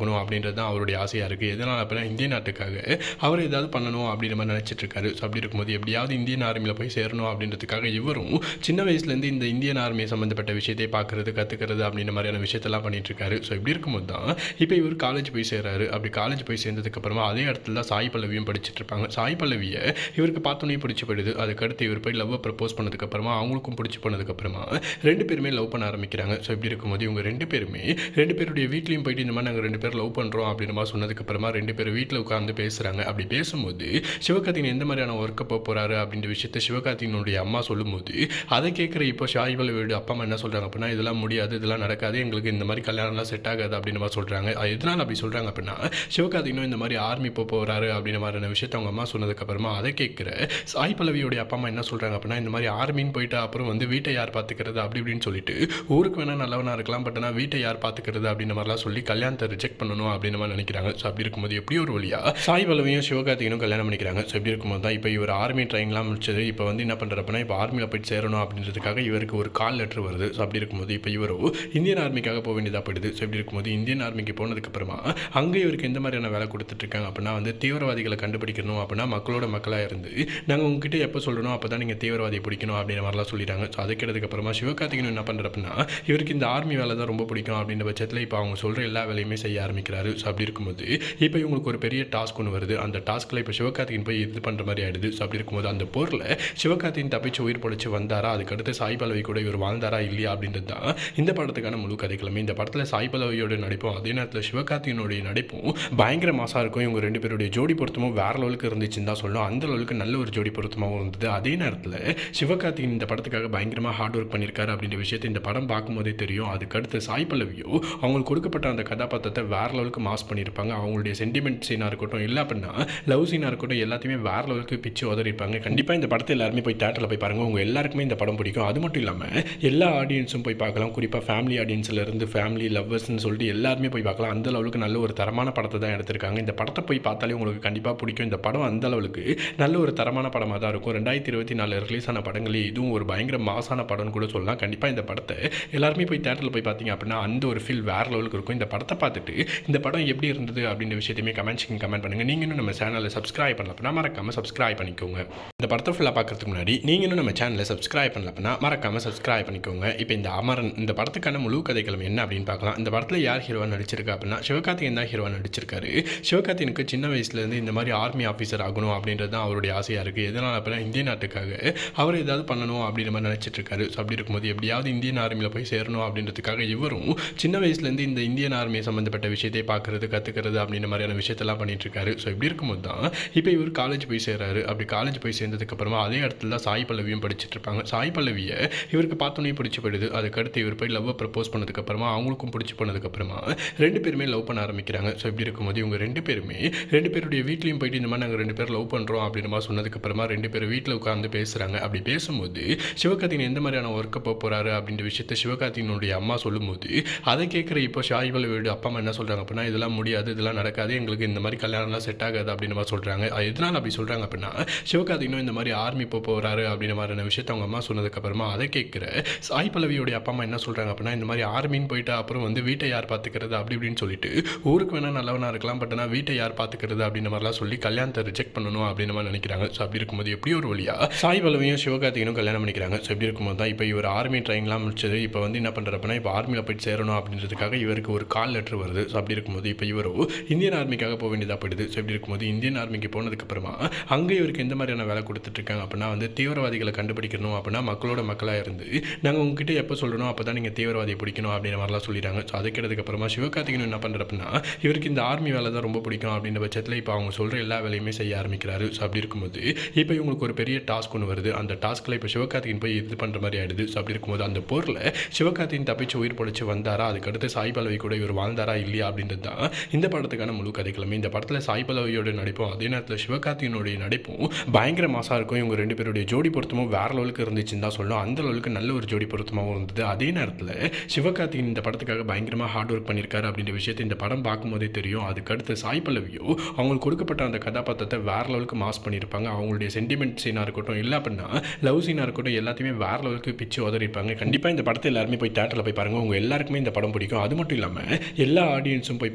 அப்படின்றது தான் அவருடைய ஆசையாக இருக்குது எதனால் அப்படின்னா இந்திய நாட்டுக்காக அவர் ஏதாவது பண்ணணும் அப்படின்ற மாதிரி நினச்சிட்டு இருக்காரு ஸோ அப்படி இருக்கும்போது எப்படியாவது இந்தியன் ஆர்மியில் போய் சேரணும் அப்படின்றதுக்காக இவரும் சின்ன வயசுலேருந்து இந்த இந்தியன் ஆர்மி சம்மந்தப்பட்ட விஷயத்தை பார்க்குறது கற்றுக்கிறது அப்படின்ற மாதிரியான விஷயத்தெல்லாம் பண்ணிட்டு இருக்காரு ஸோ இப்படி இருக்கும்போது தான் இப்போ இவர் காலேஜ் போய் சேராரு அப்படி காலேஜ் போய் சேர்ந்ததுக்கப்புறமா அதே இடத்துல தான் சாய் பல்லவியும் படிச்சுட்டு இருப்பாங்க சாய் பல்லவியை இவருக்கு பார்த்தோன்னே பிடிச்சி போயிடுது அதுக்கடுத்து இவர் போய் லவ்வை ப்ரப்போஸ் பண்ணதுக்கப்புறமா அவங்களுக்கும் பிடிச்சி போனதுக்கப்புறமா ரெண்டு பேருமே லவ் பண்ண ஆரம்பிக்கிறாங்க ஸோ இப்படி இருக்கும்போது இவங்க ரெண்டு பேருமே ரெண்டு பேருடைய வீட்லேயும் போயிட்டு இந்த மாதிரி நாங்கள் ரெண்டு பேர் லவ் பண்ணுறோம் அப்படின்ற மாதிரி சொன்னதுக்கப்புறமா ரெண்டு பேரும் வீட்டில் உட்காந்து பேசுகிறாங்க அப்படி பேசும்போது சிவகார்த்திகன் எந்த மாதிரியான ஒர்க்கை போக போகிறாரு அப்படின்ற விஷயத்த சிவகார்த்திகனுடைய அம்மா சொல்லும்போது அதை கேட்குற இப்போ ஷாய் பல்லவியோட அப்பா அம்மா என்ன சொல்கிறாங்க அப்படின்னா இதெல்லாம் முடியாது இதெல்லாம் நடக்காது எங்களுக்கு இந்த மாதிரி கல்யாணம்லாம் செட் ஆகாது அப்படின்ற மாதிரி சொல்கிறாங்க அது எதனால் அப்படி சொல்கிறாங்க அப்படின்னா சிவகார்த்திகனும் இந்த மாதிரி ஆர்மி போக போகிறாரு அப்படின்ற மாதிரியான விஷயத்த அவங்க அம்மா சொன்னதுக்கப்புறமா அதை கேட்குற சாய் பல்லவியோடைய அப்பா அம்மா என்ன சொல்கிறாங்க அப்படின்னா இந்த மாதிரி ஆர்மின்னு போயிட்டு அப்புறம் வந்து வீட்டை யார் பார்த்துக்கிறது அப்படி இப்படின்னு சொல்லிட்டு ஊருக்கு வேணால் நல்லவனாக இருக்கலாம் பட் ஆனால் வீட்டை யார் பார்த்துக்கிறது அப்படின்ற மாதிரிலாம் சொல்லி கல்யாணத்தை ரிஜெக்ட் பண்ணணும் அப்படின்னு மாதிரி நினைக்கிறாங்க ஸோ அப்படி இருக்கும்போது எப்படி ஒரு வழியா சாய் பல்லவியும் சிவகார்த்திகனும் கல்யாணம் பண்ணிக்கிறாங்க ஸோ இப்படி இருக்கும்போது தான் இப்போ இவர் ஆர்மி ட்ரைனிங்லாம் முடிச்சது இப்போ வந்து என்ன பண்ணுறப்பனா இப்போ ஆர்மியில் போயிட்டு சேரணும் அப்படின்றதுக்காக இவருக்கு ஒரு கால் லெட்டர் வருது ஸோ அப்படி இருக்கும்போது இப்போ இவரோ இந்தியன் ஆர்மிக்காக போக வேண்டியதாக போயிடுது ஸோ இப்படி இருக்கும்போது இந்தியன் ஆர்மிக்கு போனதுக்கப்புறமா அங்கே இவருக்கு எந்த மாதிரியான வேலை கொடுத்துட்ருக்காங்க அப்படின்னா வந்து தீவிரவாதிகளை கண்டுபிடிக்கணும் அப்படின்னா மக்களோட மக்களாக இருந்து நாங்கள் உங்ககிட்ட எப்போ சொல்லணும் அப்போ தான் நீங்கள் தீவிரவாதியை பிடிக்கணும் அப்படின்ற மாதிரிலாம் சொல்லிட்டாங்க ஸோ அது கேட்டதுக்கப்புறமா சிவகார்த்திகன் என்ன பண்ணுறப்பனா இவருக்கு இந்த ஆர்மி வேலை தான் ரொம்ப பிடிக்கும் அப்படின்ற பட்சத்தில் இப்போ அவங்க சொல்கிற எல்லா வேலையுமே செய்ய ஆரம்பிக்கிறாரு ஸோ அப்படி இருக்கும்போது இப்போ இவங்களுக்கு ஒரு பெரிய டாஸ்க் ஒன்று வருது அந்த டாஸ்க்கில் இப்போ சிவகார்த்திகன் போய் இது பண்ணுற மாதிரி ஆயிடுது ஸோ அப்படி இருக்கும்போது அந்த போரில் சிவகார்த்திகன் தப்பிச்சு உயிர் பொழைச்சு வந்தாரா அதுக்கடுத்து சாய் பல்லவி கூட இவர் வாழ்ந்தாரா இல்லையா அப்படின்றது தான் இந்த படத்துக்கான முழு கதைக்கிழமை இந்த படத்தில் சாய் பல்லவியோட நடிப்பும் அதே நேரத்தில் சிவகார்த்திகனுடைய நடிப்பும் பயங்கர மாசாக இருக்கும் இவங்க ரெண்டு பேருடைய ஜோடி பொருத்தமும் வேற லெவலுக்கு இருந்துச்சுன்னு தான் சொல்லணும் அந்த லெவலுக்கு நல்ல ஒரு ஜோடி பொருத்தமாகவும் இருந்தது அதே நேரத்தில் சிவகார்த்திகன் இந்த படத்துக்காக பயங்கரமாக ஹார்ட் ஒர்க் பண்ணியிருக்காரு அப்படின்ற விஷயத்தை இந்த படம் பார்க்கும்போதே தெரியும் அதுக்கடுத்து சாய் பல்லவியோ அவங்களுக்கு கொடுக்கப்பட்ட அந்த கதாபாத்திரத்தை வேற லெவலுக்கு மாஸ் பண்ணியிருப்பாங்க அவங்களுடைய சென்டிமெண்ட் சீனாக இருக்கட்டும் இல்லை அப்படின்னா லவ் சீனாக இருக்கட்டும் எல்லாத்தையுமே வேற லெவலுக்கு பிச்சு உதறிப்பாங்க கண்டிப்பாக இந்த படத்தை எல்லாருமே போய் தேட்டரில் போய் பாருங்கள் உங்கள் எல்லாருக்குமே இந்த படம் பிடிக்கும் அது மட்டும் இல்லாமல் எல்லா ஆடியன்ஸும் போய் பார்க்கலாம் குறிப்பாக ஃபேமிலி ஆடியன்ஸில் இருந்து ஃபேமிலி லவ்வர்ஸ்னு சொல்லிட்டு எல்லாருமே போய் பார்க்கலாம் அந்த லெவலுக்கு நல்ல ஒரு தரமான படத்தை தான் எடுத்திருக்காங்க இந்த படத்தை போய் பார்த்தாலே உங்களுக்கு கண்டிப்பாக பிடிக்கும் இந்த படம் அந்த அளவுக்கு நல்ல ஒரு தரமான படமாக தான் இருக்கும் ரெண்டாயிரத்தி இருபத்தி நாலு ரிலீஸ் ஆன படங்களே இதுவும் ஒரு பயங்கர மாசான படம்னு கூட சொல்லலாம் கண்டிப்பாக இந்த படத்தை எல்லாருமே போய் தேட்டரில் போய் பார்த்தீங்க அப்படின்னா அந்த ஒரு ஃபீல் வேறு லெவலுக்கு இருக்கும் இந்த படத்தை பார்த்துட்டு இந்த படம் எப்படி இருந்தது அப்படின்ற விஷயத்தையுமே கமெண்ட் செக்ஷன் கமெண்ட் பண்ணுங்கள் நீங்கள் இன்னும் நம்ம சேனலை சப்ஸ்கிரைப் பண்ணல அப்படின்னா மறக்காமல் சப்ஸ்கிரைப் பண்ணிக்கோங்க இந்த படத்தை ஃபுல்லாக பார்க்கறதுக்கு முன்னாடி நீங்கள் இன்னும் நம்ம சேனலை சப்ஸ்கிரைப் பண்ணல அப்படின்னா மறக்காமல் சப்ஸ்கிரைப் பண்ணிக்கோங்க இப்போ இந்த அமரன் இந்த படத்துக்கான முழு கதைக்களம் என்ன அப்படின்னு பார்க்கலாம் இந்த படத்தில் யார் ஹீரோவாக நடிச்சிருக்கா அப்படின்னா சிவகார்த்திகேயன் தான் ஹீரோவாக நடிச்சிருக்காரு சிவகார்த்திகனுக்கு சின்ன வயசுலேருந்து இந்த மாதிரி ஆர்மி ஆஃபீஸர் ஆகணும் அப்படின்றது தான் அவருடைய ஆசையாக இருக்குது எதனால் அப்படின்னா இந்திய நாட்டுக்காக அவர் ஏதாவது பண்ணணும் அப்படின்ற மாதிரி நினச்சிட்டு இருக்காரு ஸோ அப்படி இருக்கும்போது எப்படியாவது இந்தியன் ஆர்மியில் போய் சேரணும் அப்படின்றதுக்காக இவரும் சின்ன வயசுலேருந்து இந்த இந்தியன் ஆர்மி சம்மந்தப்பட்ட விஷயத்தை பார்க்குறது கற்றுக்கிறது அப்படின்ற மாதிரியான விஷயத்தெல்லாம் பண்ணிட்டு இருக்காரு ஸோ இப்படி இருக்கும்போது தான் இப்போ இவர் காலேஜ் போய் சேராரு அப்படி காலேஜ் போய் சேர்ந்ததுக்கப்புறமா அதே இடத்துல தான் சாய் பல்லவியும் படிச்சுட்டு இருப்பாங்க சாய் பல்லவியை இவருக்கு பார்த்தோன்னே பிடிச்சி போயிடுது அதுக்கடுத்து இவர் போய் லவ்வை ப்ரப்போஸ் பண்ணதுக்கப்புறமா அவங்களுக்கும் பிடிச்சி போனதுக்கப்புறமா ரெண்டு பேருமே லவ் பண்ண ஆரம்பிக்கிறாங்க ஸோ இப்படி இருக்கும்போது இவங்க ரெண்டு பேருமே ரெண்டு பேருடைய வீட்லேயும் போயிட்டு இந்த மாதிரி நாங்கள் ரெண்டு பேர் லவ் பண்ணுறோம் அப்படின்ற மாதிரி சொன்னதுக்கப்புறமா ரெண்டு பேரும் வீட்டில் உட்காந்து பேசுகிறாங்க அப்படி பேசும்போது சிவகார்த்திகன் எந்த மாதிரியான ஒர்க்கை போக போகிறாரு அப்படின்ற விஷயத்த சிவகார்த்திகனுடைய அம்மா சொல்லும்போது அதை கேட்குற இப்போ ஷாய் பல்லவியோட அப்பா அம்மா என்ன சொல்கிறாங்க அப்படின்னா இதெல்லாம் முடியாது இதெல்லாம் நடக்காது எங்களுக்கு இந்த மாதிரி கல்யாணம்லாம் செட் ஆகாது அப்படின்ற மாதிரி சொல்கிறாங்க அது எதனால் அப்படி சொல்கிறாங்க அப்படின்னா சிவகார்த்திகனும் இந்த மாதிரி ஆர்மி போக போகிறாரு அப்படின்ற மாதிரியான விஷயத்த அவங்க அம்மா சொன்னதுக்கப்புறமா அதை கேட்குற சாய் பல்லவியோடைய அப்பா அம்மா என்ன சொல்கிறாங்க அப்படின்னா இந்த மாதிரி ஆர்மின்னு போயிட்டு அப்புறம் வந்து வீட்டை யார் பார்த்துக்கிறது அப்படி இப்படின்னு சொல்லிட்டு ஊருக்கு வேணால் நல்லவனாக இருக்கலாம் பட் ஆனால் வீட்டை யார் பார்த்துக்கிறது அப்படின்ற மாதிரிலாம் சொல்லி கல்யாணத்தை ரிஜெக்ட் பண்ணணும் அப்படின்ற மாதிரி நினைக்கிறாங்க ஸோ அப்படி இருக்கும்போது எப்படி ஒரு வழியா சாய் பல்லவியும் சிவகார்த்திகனும் கல்யாணம் பண்ணிக்கிறாங்க ஸோ இப்படி இருக்கும்போது தான் இப்போ இவர் ஆர்மி ட்ரைனிங்லாம் முடிச்சது இப்போ வந்து என்ன பண்ணுறப்பனா இப்போ ஆர்மியில் போயிட்டு சேரணும் அப்படின்றதுக்காக இவருக்கு ஒரு கால் லெட்டர் வருது ஸோ அப்படி இருக்கும்போது இப்போ இவரோ இந்தியன் ஆர்மிக்காக போக வேண்டியதாக போயிடுது ஸோ இப்படி இருக்கும்போது இந்தியன் ஆர்மிக்கு போனதுக்கப்புறமா அங்கே இவருக்கு எந்த மாதிரியான வேலை கொடுத்துட்ருக்காங்க அப்படின்னா வந்து தீவிரவாதிகளை கண்டுபிடிக்கணும் அப்படின்னா மக்களோட மக்களாக இருந்து நாங்கள் உங்ககிட்ட எப்போ சொல்லணும் அப்போ தான் நீங்கள் தீவிரவாதியை பிடிக்கணும் அப்படின்ற மாதிரிலாம் சொல்லிடுறாங்க ஸோ அது கேட்டதுக்கப்புறமா சிவகார்த்திகன் என்ன பண்ணுறப்பனா இவருக்கு இந்த ஆர்மி வேலை தான் ரொம்ப பிடிக்கும் அப்படின்ற பட்சத்தில் இப்போ அவங்க சொல்கிற எல்லா வேலையுமே செய்ய ஆரம்பிக்கிறாரு ஸோ அப்படி இருக்கும்போது இப்போ இவங்களுக்கு ஒரு பெரிய டாஸ்க் ஒன்று வருது அந்த டாஸ்க்கில் இப்போ சிவகார்த்திகன் போய் இது பண்ணுற மாதிரி ஆயிடுது ஸோ அப்படி இருக்கும்போது அந்த போரில் சிவகார்த்திகன் தப்பிச்சு உயிர் பொழைச்சு வந்தாரா அதுக்கடுத்து சாய் பல்லவி கூட இவர் வாழ்ந்தாரா இல்லையா அப்படின்றது தான் இந்த படத்துக்கான முழு கதைக்கிழமை இந்த படத்தில் சாய் பல்லவியோட நடிப்பும் அதே நேரத்தில் சிவகார்த்திகனுடைய நடிப்பும் பயங்கர மாசாக இருக்கும் இவங்க ரெண்டு பேருடைய ஜோடி பொருத்தமும் வேற லெவலுக்கு இருந்துச்சுன்னு தான் சொல்லணும் அந்த லெவலுக்கு நல்ல ஒரு ஜோடி பொருத்தமாகவும் இருந்தது அதே நேரத்தில் சிவகார்த்திகன் இந்த படத்துக்காக பயங்கரமாக ஹார்ட் ஒர்க் பண்ணியிருக்காரு அப்படின்ற விஷயத்தை இந்த படம் பார்க்கும்போதே தெரியும் அதுக்கடுத்து சாய் பல்லவியோ அவங்களுக்கு கொடுக்கப்பட்ட அந்த கதாபாத்திரத்தை வேற லெவலுக்கு மாஸ் பண்ணியிருப்பாங்க அவங்களுடைய சென்டிமெண்ட் சீனாக இருக்கட்டும் இல்லை அப்படின்னா லவ் சீனாக இருக்கட்டும் எல்லாத்தையுமே வேற லெவலுக்கு பிச்சு உதறிப்பாங்க கண்டிப்பாக இந்த படத்தை எல்லாருமே போய் தேட்டரில் போய் பாருங்கள் உங்கள் எல்லாருக்குமே இந்த படம் பிடிக்கும் அது மட்டும் இல்லாமல் எல்லா ஆடியன்ஸும் போய்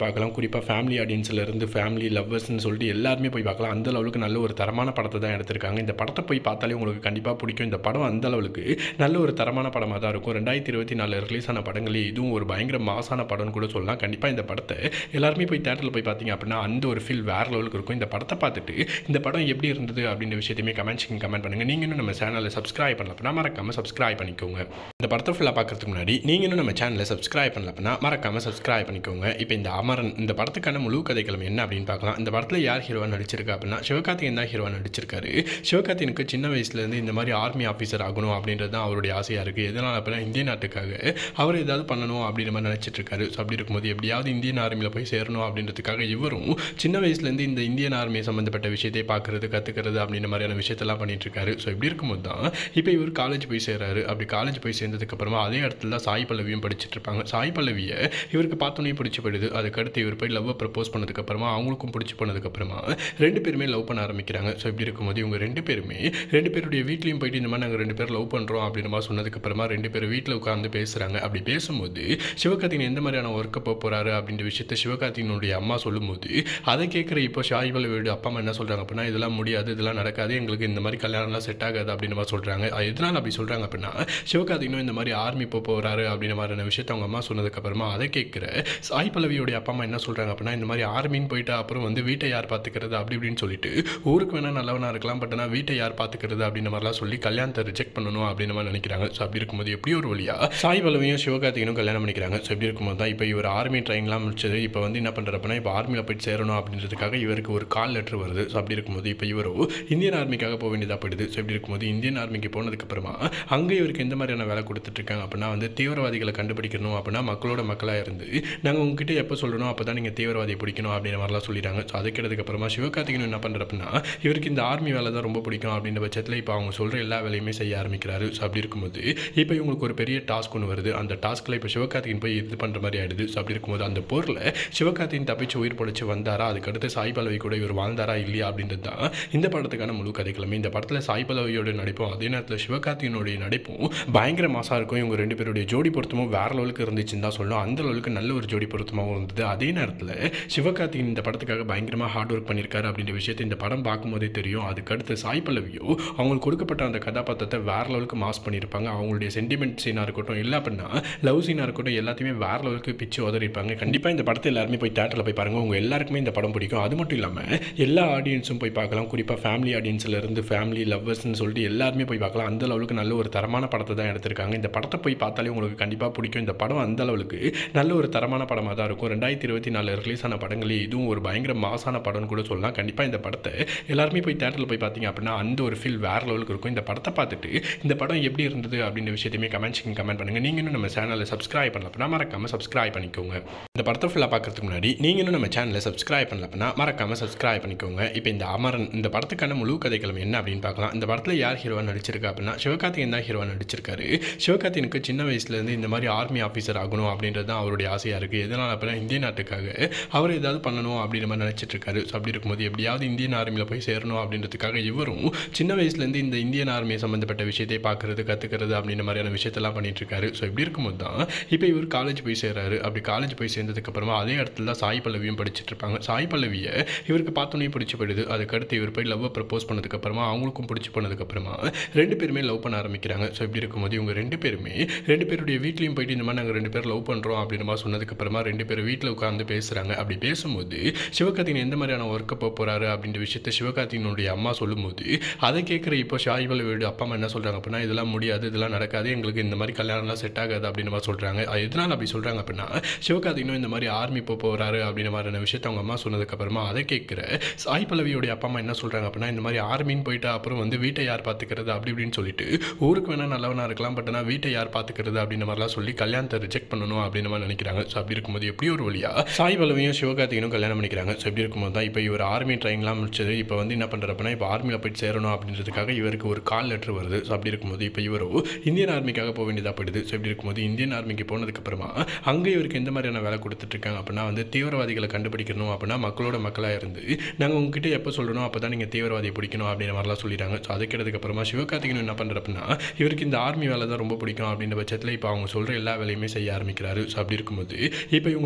பார்க்கலாம் குறிப்பாக ஃபேமிலி ஆடியன்ஸ்லேருந்து ஃபேமிலி லவ்வர்ஸ்னு சொல்லிட்டு எல்லாருமே போய் பார்க்கலாம் அந்த லெவலுக்கு நல்ல ஒரு தரமான படத்தை தான் எடுத்திருக்காங்க இந்த படத்தை போய் பார்த்தாலே உங்களுக்கு கண்டிப்பாக பிடிக்கும் இந்த படம் அந்த லெவலுக்கு நல்ல ஒரு தரமான படமாக தான் இருக்கும் ரெண்டாயிரத்தி இருபத்தி நாலு ரிலீஸ் ஆன படங்களே இதுவும் ஒரு பயங்கர மாசான படம்னு கூட சொல்லலாம் கண்டிப்பாக இந்த படத்தை எல்லாருமே போய் தேட்டரில் போய் பார்த்தீங்க அப்படின்னா அந்த ஒரு ஃபீல் வேறு லெவலுக்கு இருக்கும் இந்த படத்தை பார்த்துட்டு இந்த படம் எப்படி இருந்தது அப்படின்ற விஷயத்தையுமே கமெண்ட்ஸ் கமெண்ட் பண்ணுங்கள் நீங்கள் இன்னும் நம்ம சேனலை சப்ஸ்கிரைப் பண்ணல அப்படின்னா மறக்காமல் சப்ஸ்கிரைப் பண்ணிக்கோங்க இந்த படத்தை ஃபுல்லாக பார்க்கறதுக்கு முன்னாடி நீங்கள் இன்னும் நம்ம சேனலை சப்ஸ்கிரைப் பண்ணல அப்படின்னா மறக்காமல் சப்ஸ்கிரைப் பண்ணிக்கோங்க இப்போ இந்த அமரன் இந்த படத்துக்கான முழு கதைக்களம் என்ன அப்படின்னு பார்க்கலாம் இந்த படத்தில் யார் ஹீரோவாக நடிச்சிருக்கா அப்படின்னா சிவகார்த்திகேயன் தான் ஹீரோவாக நடிச்சிருக்காரு சிவகார்த்திகனுக்கு சின்ன வயசுலேருந்து இந்த மாதிரி ஆர்மி ஆஃபீஸர் ஆகணும் அப்படின்றது தான் அவருடைய ஆசையாக இருக்குது எதனால் அப்படின்னா இந்திய நாட்டுக்காக அவர் ஏதாவது பண்ணணும் அப்படின்ற மாதிரி நினச்சிட்டு இருக்காரு ஸோ அப்படி இருக்கும்போது எப்படியாவது இந்தியன் ஆர்மியில் போய் சேரணும் அப்படின்றதுக்காக இவரும் சின்ன வயசுலேருந்து இந்த இந்தியன் ஆர்மி சம்மந்தப்பட்ட விஷயத்தை பார்க்குறது கற்றுக்கிறது அப்படின்ற மாதிரியான விஷயத்தெல்லாம் பண்ணிட்டு இருக்காரு ஸோ இப்படி இருக்கும்போது தான் இப்போ இவர் காலேஜ் போய் சேர்றாரு அப்படி காலேஜ் போய் சேர்ந்ததுக்கப்புறமா அதே இடத்துல தான் சாய் பல்லவியும் படிச்சுட்டு இருப்பாங்க சாய் பல்லவியை இவருக்கு பார்த்தோன்னே பிடிச்சி போயிடுது அதுக்கடுத்து இவர் போய் லவ்வை ப்ரப்போஸ் பண்ணதுக்கப்புறமா அவங்களுக்கும் பிடிச்சி போனதுக்கப்புறமா ரெண்டு பேருமே லவ் பண்ண ஆரம்பிக்கிறாங்க ஸோ இப்படி இருக்கும்போது இவங்க ரெண்டு பேருமே ரெண்டு பேருடைய வீட்லேயும் போயிட்டு இந்த மாதிரி நாங்கள் ரெண்டு பேர் லவ் பண்ணுறோம் அப்படின்ற மாதிரி சொன்னதுக்கப்புறமா ரெண்டு பேரும் வீட்டில் உட்காந்து பேசுகிறாங்க அப்படி பேசும்போது சிவகார்த்திகேயன் எந்த மாதிரியான ஒர்க்கை போக போகிறாரு அப்படின்ற விஷயத்த சிவகார்த்திகனுடைய அம்மா சொல்லும்போது அதை கேட்குற இப்போ ஷாய் பல்லவியோட அப்பா அம்மா என்ன சொல்கிறாங்க அப்படின்னா இதெல்லாம் முடியாது இதெல்லாம் நடக்காது எங்களுக்கு இந்த மாதிரி கல்யாணம்லாம் செட் ஆகாது அப்படின்ற மாதிரி சொல்கிறாங்க அது எதனால் அப்படி சொல்கிறாங்க அப்படின்னா சிவகார்த்திகனும் இந்த மாதிரி ஆர்மி போக போகிறாரு அப்படின்ற மாதிரியான விஷயத்த அவங்க அம்மா சொன்னதுக்கப்புறமா அதை கேட்குற சாய் பல்லவியோடைய அப்பா அம்மா என்ன சொல்கிறாங்க அப்படின்னா இந்த மாதிரி ஆர்மின்னு போயிட்டு அப்புறம் வந்து வீட்டை யார் பார்த்துக்கிறது அப்படி இப்படின்னு சொல்லிட்டு ஊருக்கு வேணால் நல்லவனாக இருக்கலாம் பட் ஆனால் வீட்டை யார் பார்த்துக்கிறது அப்படின்ற மாதிரிலாம் சொல்லி கல்யாணத்தை ரிஜெக்ட் பண்ணணும் அப்படின்ற மாதிரி நினைக்கிறாங்க ஸோ அப்படி இருக்கும்போது எப்படி ஒரு வழியா சாய் பல்லவியும் சிவகார்த்திகனும் கல்யாணம் பண்ணிக்கிறாங்க ஸோ இப்படி இருக்கும்போது தான் இப்போ இவர் ஆர்மி ட்ரைனிங்லாம் முடிச்சது இப்போ வந்து என்ன பண்ணுறப்பனா இப்போ ஆர்மியில் போயிட்டு சேரணும் அப்படின்றதுக்காக இவருக்கு ஒரு கால் லெட்டர் வருது ஸோ அப்படி இருக்கும்போது இப்போ இவரோ இந்தியன் ஆர்மிக்காக போக வேண்டியதாக போயிடுது ஸோ இப்படி இருக்கும்போது இந்தியன் ஆர்மிக்கு போனதுக்கப்புறமா அங்கே இவருக்கு எந்த மாதிரியான வேலை கொடுத்துட்ருக்காங்க அப்படின்னா வந்து தீவிரவாதிகளை கண்டுபிடிக்கணும் அப்படின்னா மக்களோட மக்களாக இருந்து நாங்கள் உங்ககிட்ட எப்போ சொல்லணும் அப்போ தான் நீங்கள் தீவிரவாதியை பிடிக்கணும் அப்படின்ற மாதிரிலாம் சொல்லிட்டாங்க ஸோ அதுக்கப்புறமா சிவகார்த்திகேயன் என்ன பண்ணுறப்பனா இவருக்கு இந்த ஆர்மி வேலை தான் ரொம்ப பிடிக்கும் அப்படின்ற பட்சத்தில் இப்போ அவங்க சொல்கிற எல்லா வேலையுமே செய்ய ஆரம்பிக்கிறாரு ஸோ அப்படி இருக்கும்போது இப்போ இவங்களுக்கு ஒரு பெரிய டாஸ்க் ஒன்று வருது அந்த டாஸ்க்கில் இப்போ சிவகார்த்திகேயன் போய் இது பண்ணுற மாதிரி ஆயிடுது ஸோ அப்படி இருக்கும்போது அந்த போரில் சிவகார்த்திகேயன் தப்பிச்சு உயிர் பொழைச்சு வந்தாரா அதுக்கடுத்து சாய் பல்லவி கூட இவர் வாழ்ந்தாரா இல்லையா அப்படின்றது தான் இந்த படத்துக்கான முழு கதைக்கிழமை இந்த படத்தில் சாய் பல்லவியோட நடிப்பும் அதே நேரத்தில் சிவகார்த்திகனுடைய நடிப்பும் பயங்கர மாசாக இருக்கும் இவங்க ரெண்டு பேருடைய ஜோடி பொருத்தமும் வேற லெவலுக்கு இருந்துச்சுன்னு தான் சொல்லணும் அந்த லெவலுக்கு நல்ல ஒரு ஜோடி பொருத்தமாகவும் இருந்தது அதே நேரத்தில் சிவகார்த்திகேயன் இந்த படத்துக்காக பயங்கரமாக ஹார்ட் ஒர்க் பண்ணியிருக்காரு அப்படின்ற விஷயத்தை இந்த படம் பார்க்கும்போதே தெரியும் அதுக்கடுத்து சாய் பல்லவியோ அவங்களுக்கு கொடுக்கப்பட்ட அந்த கதாபாத்திரத்தை வேற லெவலுக்கு மாஸ் பண்ணியிருப்பாங்க அவங்களுடைய சென்டிமெண்ட் சீனாக இருக்கட்டும் இல்லை அப்படின்னா லவ் சீனாக இருக்கட்டும் எல்லாத்தையுமே வேற லெவலுக்கு பிச்சு உதறிப்பாங்க கண்டிப்பாக இந்த படத்தை எல்லாருமே போய் தேட்டரில் போய் பாருங்கள் உங்கள் எல்லாருக்குமே இந்த படம் பிடிக்கும் அது மட்டும் இல்லாமல் எல்லா ஆடியன்ஸும் போய் பார்க்கலாம் குறிப்பாக ஃபேமிலி ஆடியன்ஸ்ல இருந்து ஃபேமிலி லவ்வர்ஸ்னு சொல்லிட்டு எல்லாருமே போய் பார்க்கலாம் அந்த லெவலுக்கு நல்ல ஒரு தரமான படத்தை தான் எடுத்திருக்காங்க இந்த படத்தை போய் பார்த்தாலே உங்களுக்கு கண்டிப்பாக பிடிக்கும் இந்த படம் அந்த அளவுக்கு நல்ல ஒரு தரமான படமாக தான் இருக்கும் ரெண்டாயிரத்தி இருபத்தி நாலு ரிலீஸ் ஆன படங்களே இதுவும் ஒரு பயங்கர மாசான படம்னு கூட சொல்லலாம் கண்டிப்பாக இந்த படத்தை எல்லாருமே போய் தேட்டரில் போய் பார்த்தீங்க அப்படின்னா அந்த ஒரு ஃபீல் வேறு லெவலுக்கு இருக்கும் இந்த படத்தை பார்த்துட்டு இந்த படம் எப்படி இருந்தது அப்படின்ற விஷயத்தையுமே கமெண்ட்ஸ் கமெண்ட் பண்ணுங்கள் நீங்கள் இன்னும் நம்ம சேனலை சப்ஸ்கிரைப் பண்ணல அப்படின்னா மறக்காமல் சப்ஸ்கிரைப் பண்ணிக்கோங்க இந்த படத்தை ஃபுல்லாக பார்க்கறதுக்கு முன்னாடி நீங்கள் இன்னும் நம்ம சேனலை சப்ஸ்கிரைப் பண்ணல அப்படின்னா மறக்காமல் சப்ஸ்கிரைப் பண்ணிக்கோங்க இப்போ இந்த அமரன் இந்த படத்துக்கான முழு கதைக்களம் என்ன அப்படின்னு பார்க்கலாம் இந்த படத்தில் யார் ஹீரோவாக நடிச்சிருக்கா அப்படின்னா சிவகார்த்திகேயன் தான் ஹீரோவாக நடிச்சிருக்காரு சிவகார்த்திகனுக்கு சின்ன வயசுலேருந்து இந்த மாதிரி ஆர்மி ஆஃபீஸர் ஆகணும் அப்படின்றது தான் அவருடைய ஆசையாக இருக்குது எதனால் அப்படின்னா இந்திய நாட்டுக்காக அவர் ஏதாவது பண்ணணும் அப்படின்ற மாதிரி நினச்சிட்டு இருக்காரு ஸோ அப்படி இருக்கும்போது எப்படியாவது இந்தியன் ஆர்மியில் போய் சேரணும் அப்படின்றதுக்காக இவரும் சின்ன வயசுலேருந்து இந்த இந்தியன் ஆர்மி சம்மந்தப்பட்ட விஷயத்தை பார்க்குறது கற்றுக்கிறது அப்படின்ற மாதிரியான விஷயத்தெல்லாம் பண்ணிட்டு இருக்காரு ஸோ இப்படி இருக்கும்போது தான் இப்போ இவர் காலேஜ் போய் சேர்றாரு அப்படி காலேஜ் போய் சேர்ந்ததுக்கப்புறமா அதே இடத்துல தான் சாய் பல்லவியும் படிச்சுட்டு இருப்பாங்க சாய் பல்லவியை இவருக்கு பார்த்தோன்னே பிடிச்சி போயிடுது அதுக்கடுத்து இவர் போய் லவ்வை ப்ரப்போஸ் பண்ணதுக்கப்புறமா அவங்களுக்கும் பிடிச்சி போனதுக்கப்புறமா ரெண்டு பேருமே லவ் பண்ண ஆரம்பிக்கிறாங்க ஸோ இப்படி இருக்கும்போது இவங்க ரெண்டு பேருமே ரெண்டு பேருடைய வீட்லேயும் போயிட்டு இந்த மாதிரி நாங்கள் ரெண்டு பேர் லவ் பண்ணுறோம் அப்படின்ற மாதிரி சொன்னதுக்கப்புறமா ரெண்டு பேரும் வீட்டில் உட்காந்து பேசுகிறாங்க அப்படி பேசும்போது சிவகார்த்திகேயன் எந்த மாதிரியான ஒர்க்கை போக போகிறாரு அப்படின்ற விஷயத்த சிவகார்த்திகனுடைய அம்மா சொல்லும்போது அதை கேட்குற இப்போ ஷாய் பல்லவியோட அப்பா அம்மா என்ன சொல்கிறாங்க அப்படின்னா இதெல்லாம் முடியாது இதெல்லாம் நடக்காது எங்களுக்கு இந்த மாதிரி கல்யாணம்லாம் செட் ஆகாது அப்படின்ற மாதிரி சொல்கிறாங்க அது எதனால் அப்படி சொல்கிறாங்க அப்படின்னா சிவகார்த்திகனும் இந்த மாதிரி ஆர்மி போக போகிறாரு அப்படின்ற மாதிரியான விஷயத்த அவங்க அம்மா சொன்னதுக்கப்புறமா அதை கேட்குற சாய் பல்லவியோடைய அப்பா அம்மா என்ன சொல்கிறாங்க அப்படின்னா இந்த மாதிரி ஆர்மின்னு போயிட்டு அப்புறம் வந்து வீட்டை யார் பார்த்துக்கிறது அப்படி இப்படின்னு சொல்லிட்டு ஊருக்கு வேணால் நல்லவனாக இருக்கலாம் பட் ஆனால் வீட்டை யார் பார்த்துக்கிறது அப்படின்ற மாதிரிலாம் சொல்லி கல்யாணத்தை ரிஜெக்ட் பண்ணணும் அப்படின்ற மாதிரி நினைக்கிறாங்க ஸோ அப்படி இருக்கும்போது எப்படி ஒரு வழியா சாய் பல்லவியும் சிவகார்த்திகனும் கல்யாணம் பண்ணிக்கிறாங்க ஸோ இப்படி இருக்கும்போது தான் இப்போ இவர் ஆர்மி ட்ரைனிங்லாம் முடிச்சது இப்போ வந்து என்ன பண்ணுறப்பனா இப்போ ஆர்மியில் போயிட்டு சேரணும் அப்படின்றதுக்காக இவருக்கு ஒரு கால் லெட்டர் வருது ஸோ அப்படி இருக்கும்போது இப்போ இவரோ இந்தியன் ஆர்மிக்காக போக வேண்டியதாக போயிடுது ஸோ இப்படி இருக்கும்போது இந்தியன் ஆர்மிக்கு போனதுக்கப்புறமா அங்கே இவருக்கு எந்த மாதிரியான வேலை கொடுத்துட்ருக்காங்க அப்படின்னா வந்து தீவிரவாதிகளை கண்டுபிடிக்கணும் அப்படின்னா மக்களோட மக்களாக இருந்து நாங்கள் உங்ககிட்ட எப்போ சொல்லணும் அப்போ தான் நீங்கள் தீவிரவாதியை பிடிக்கணும் அப்படின்ற மாதிரிலாம் சொல்லிட்டாங்க ஸோ அதுக்கு அப்புறமா சிவகார்த்திகேயன் என்ன பண்ணுறப்பனா இவருக்கு இந்த ஆர்மி வேலை தான் ரொம்ப பிடிக்கும் அப்படின்ற பட்சத்தில் இப்போ அவங்க சொல்கிற எல்லா வேலையுமே செய்ய ஆரம்பிக்கிறாரு ஸோ அப்படி இருக்கும்போது இப்போ இவங்களுக்கு ஒரு பெரிய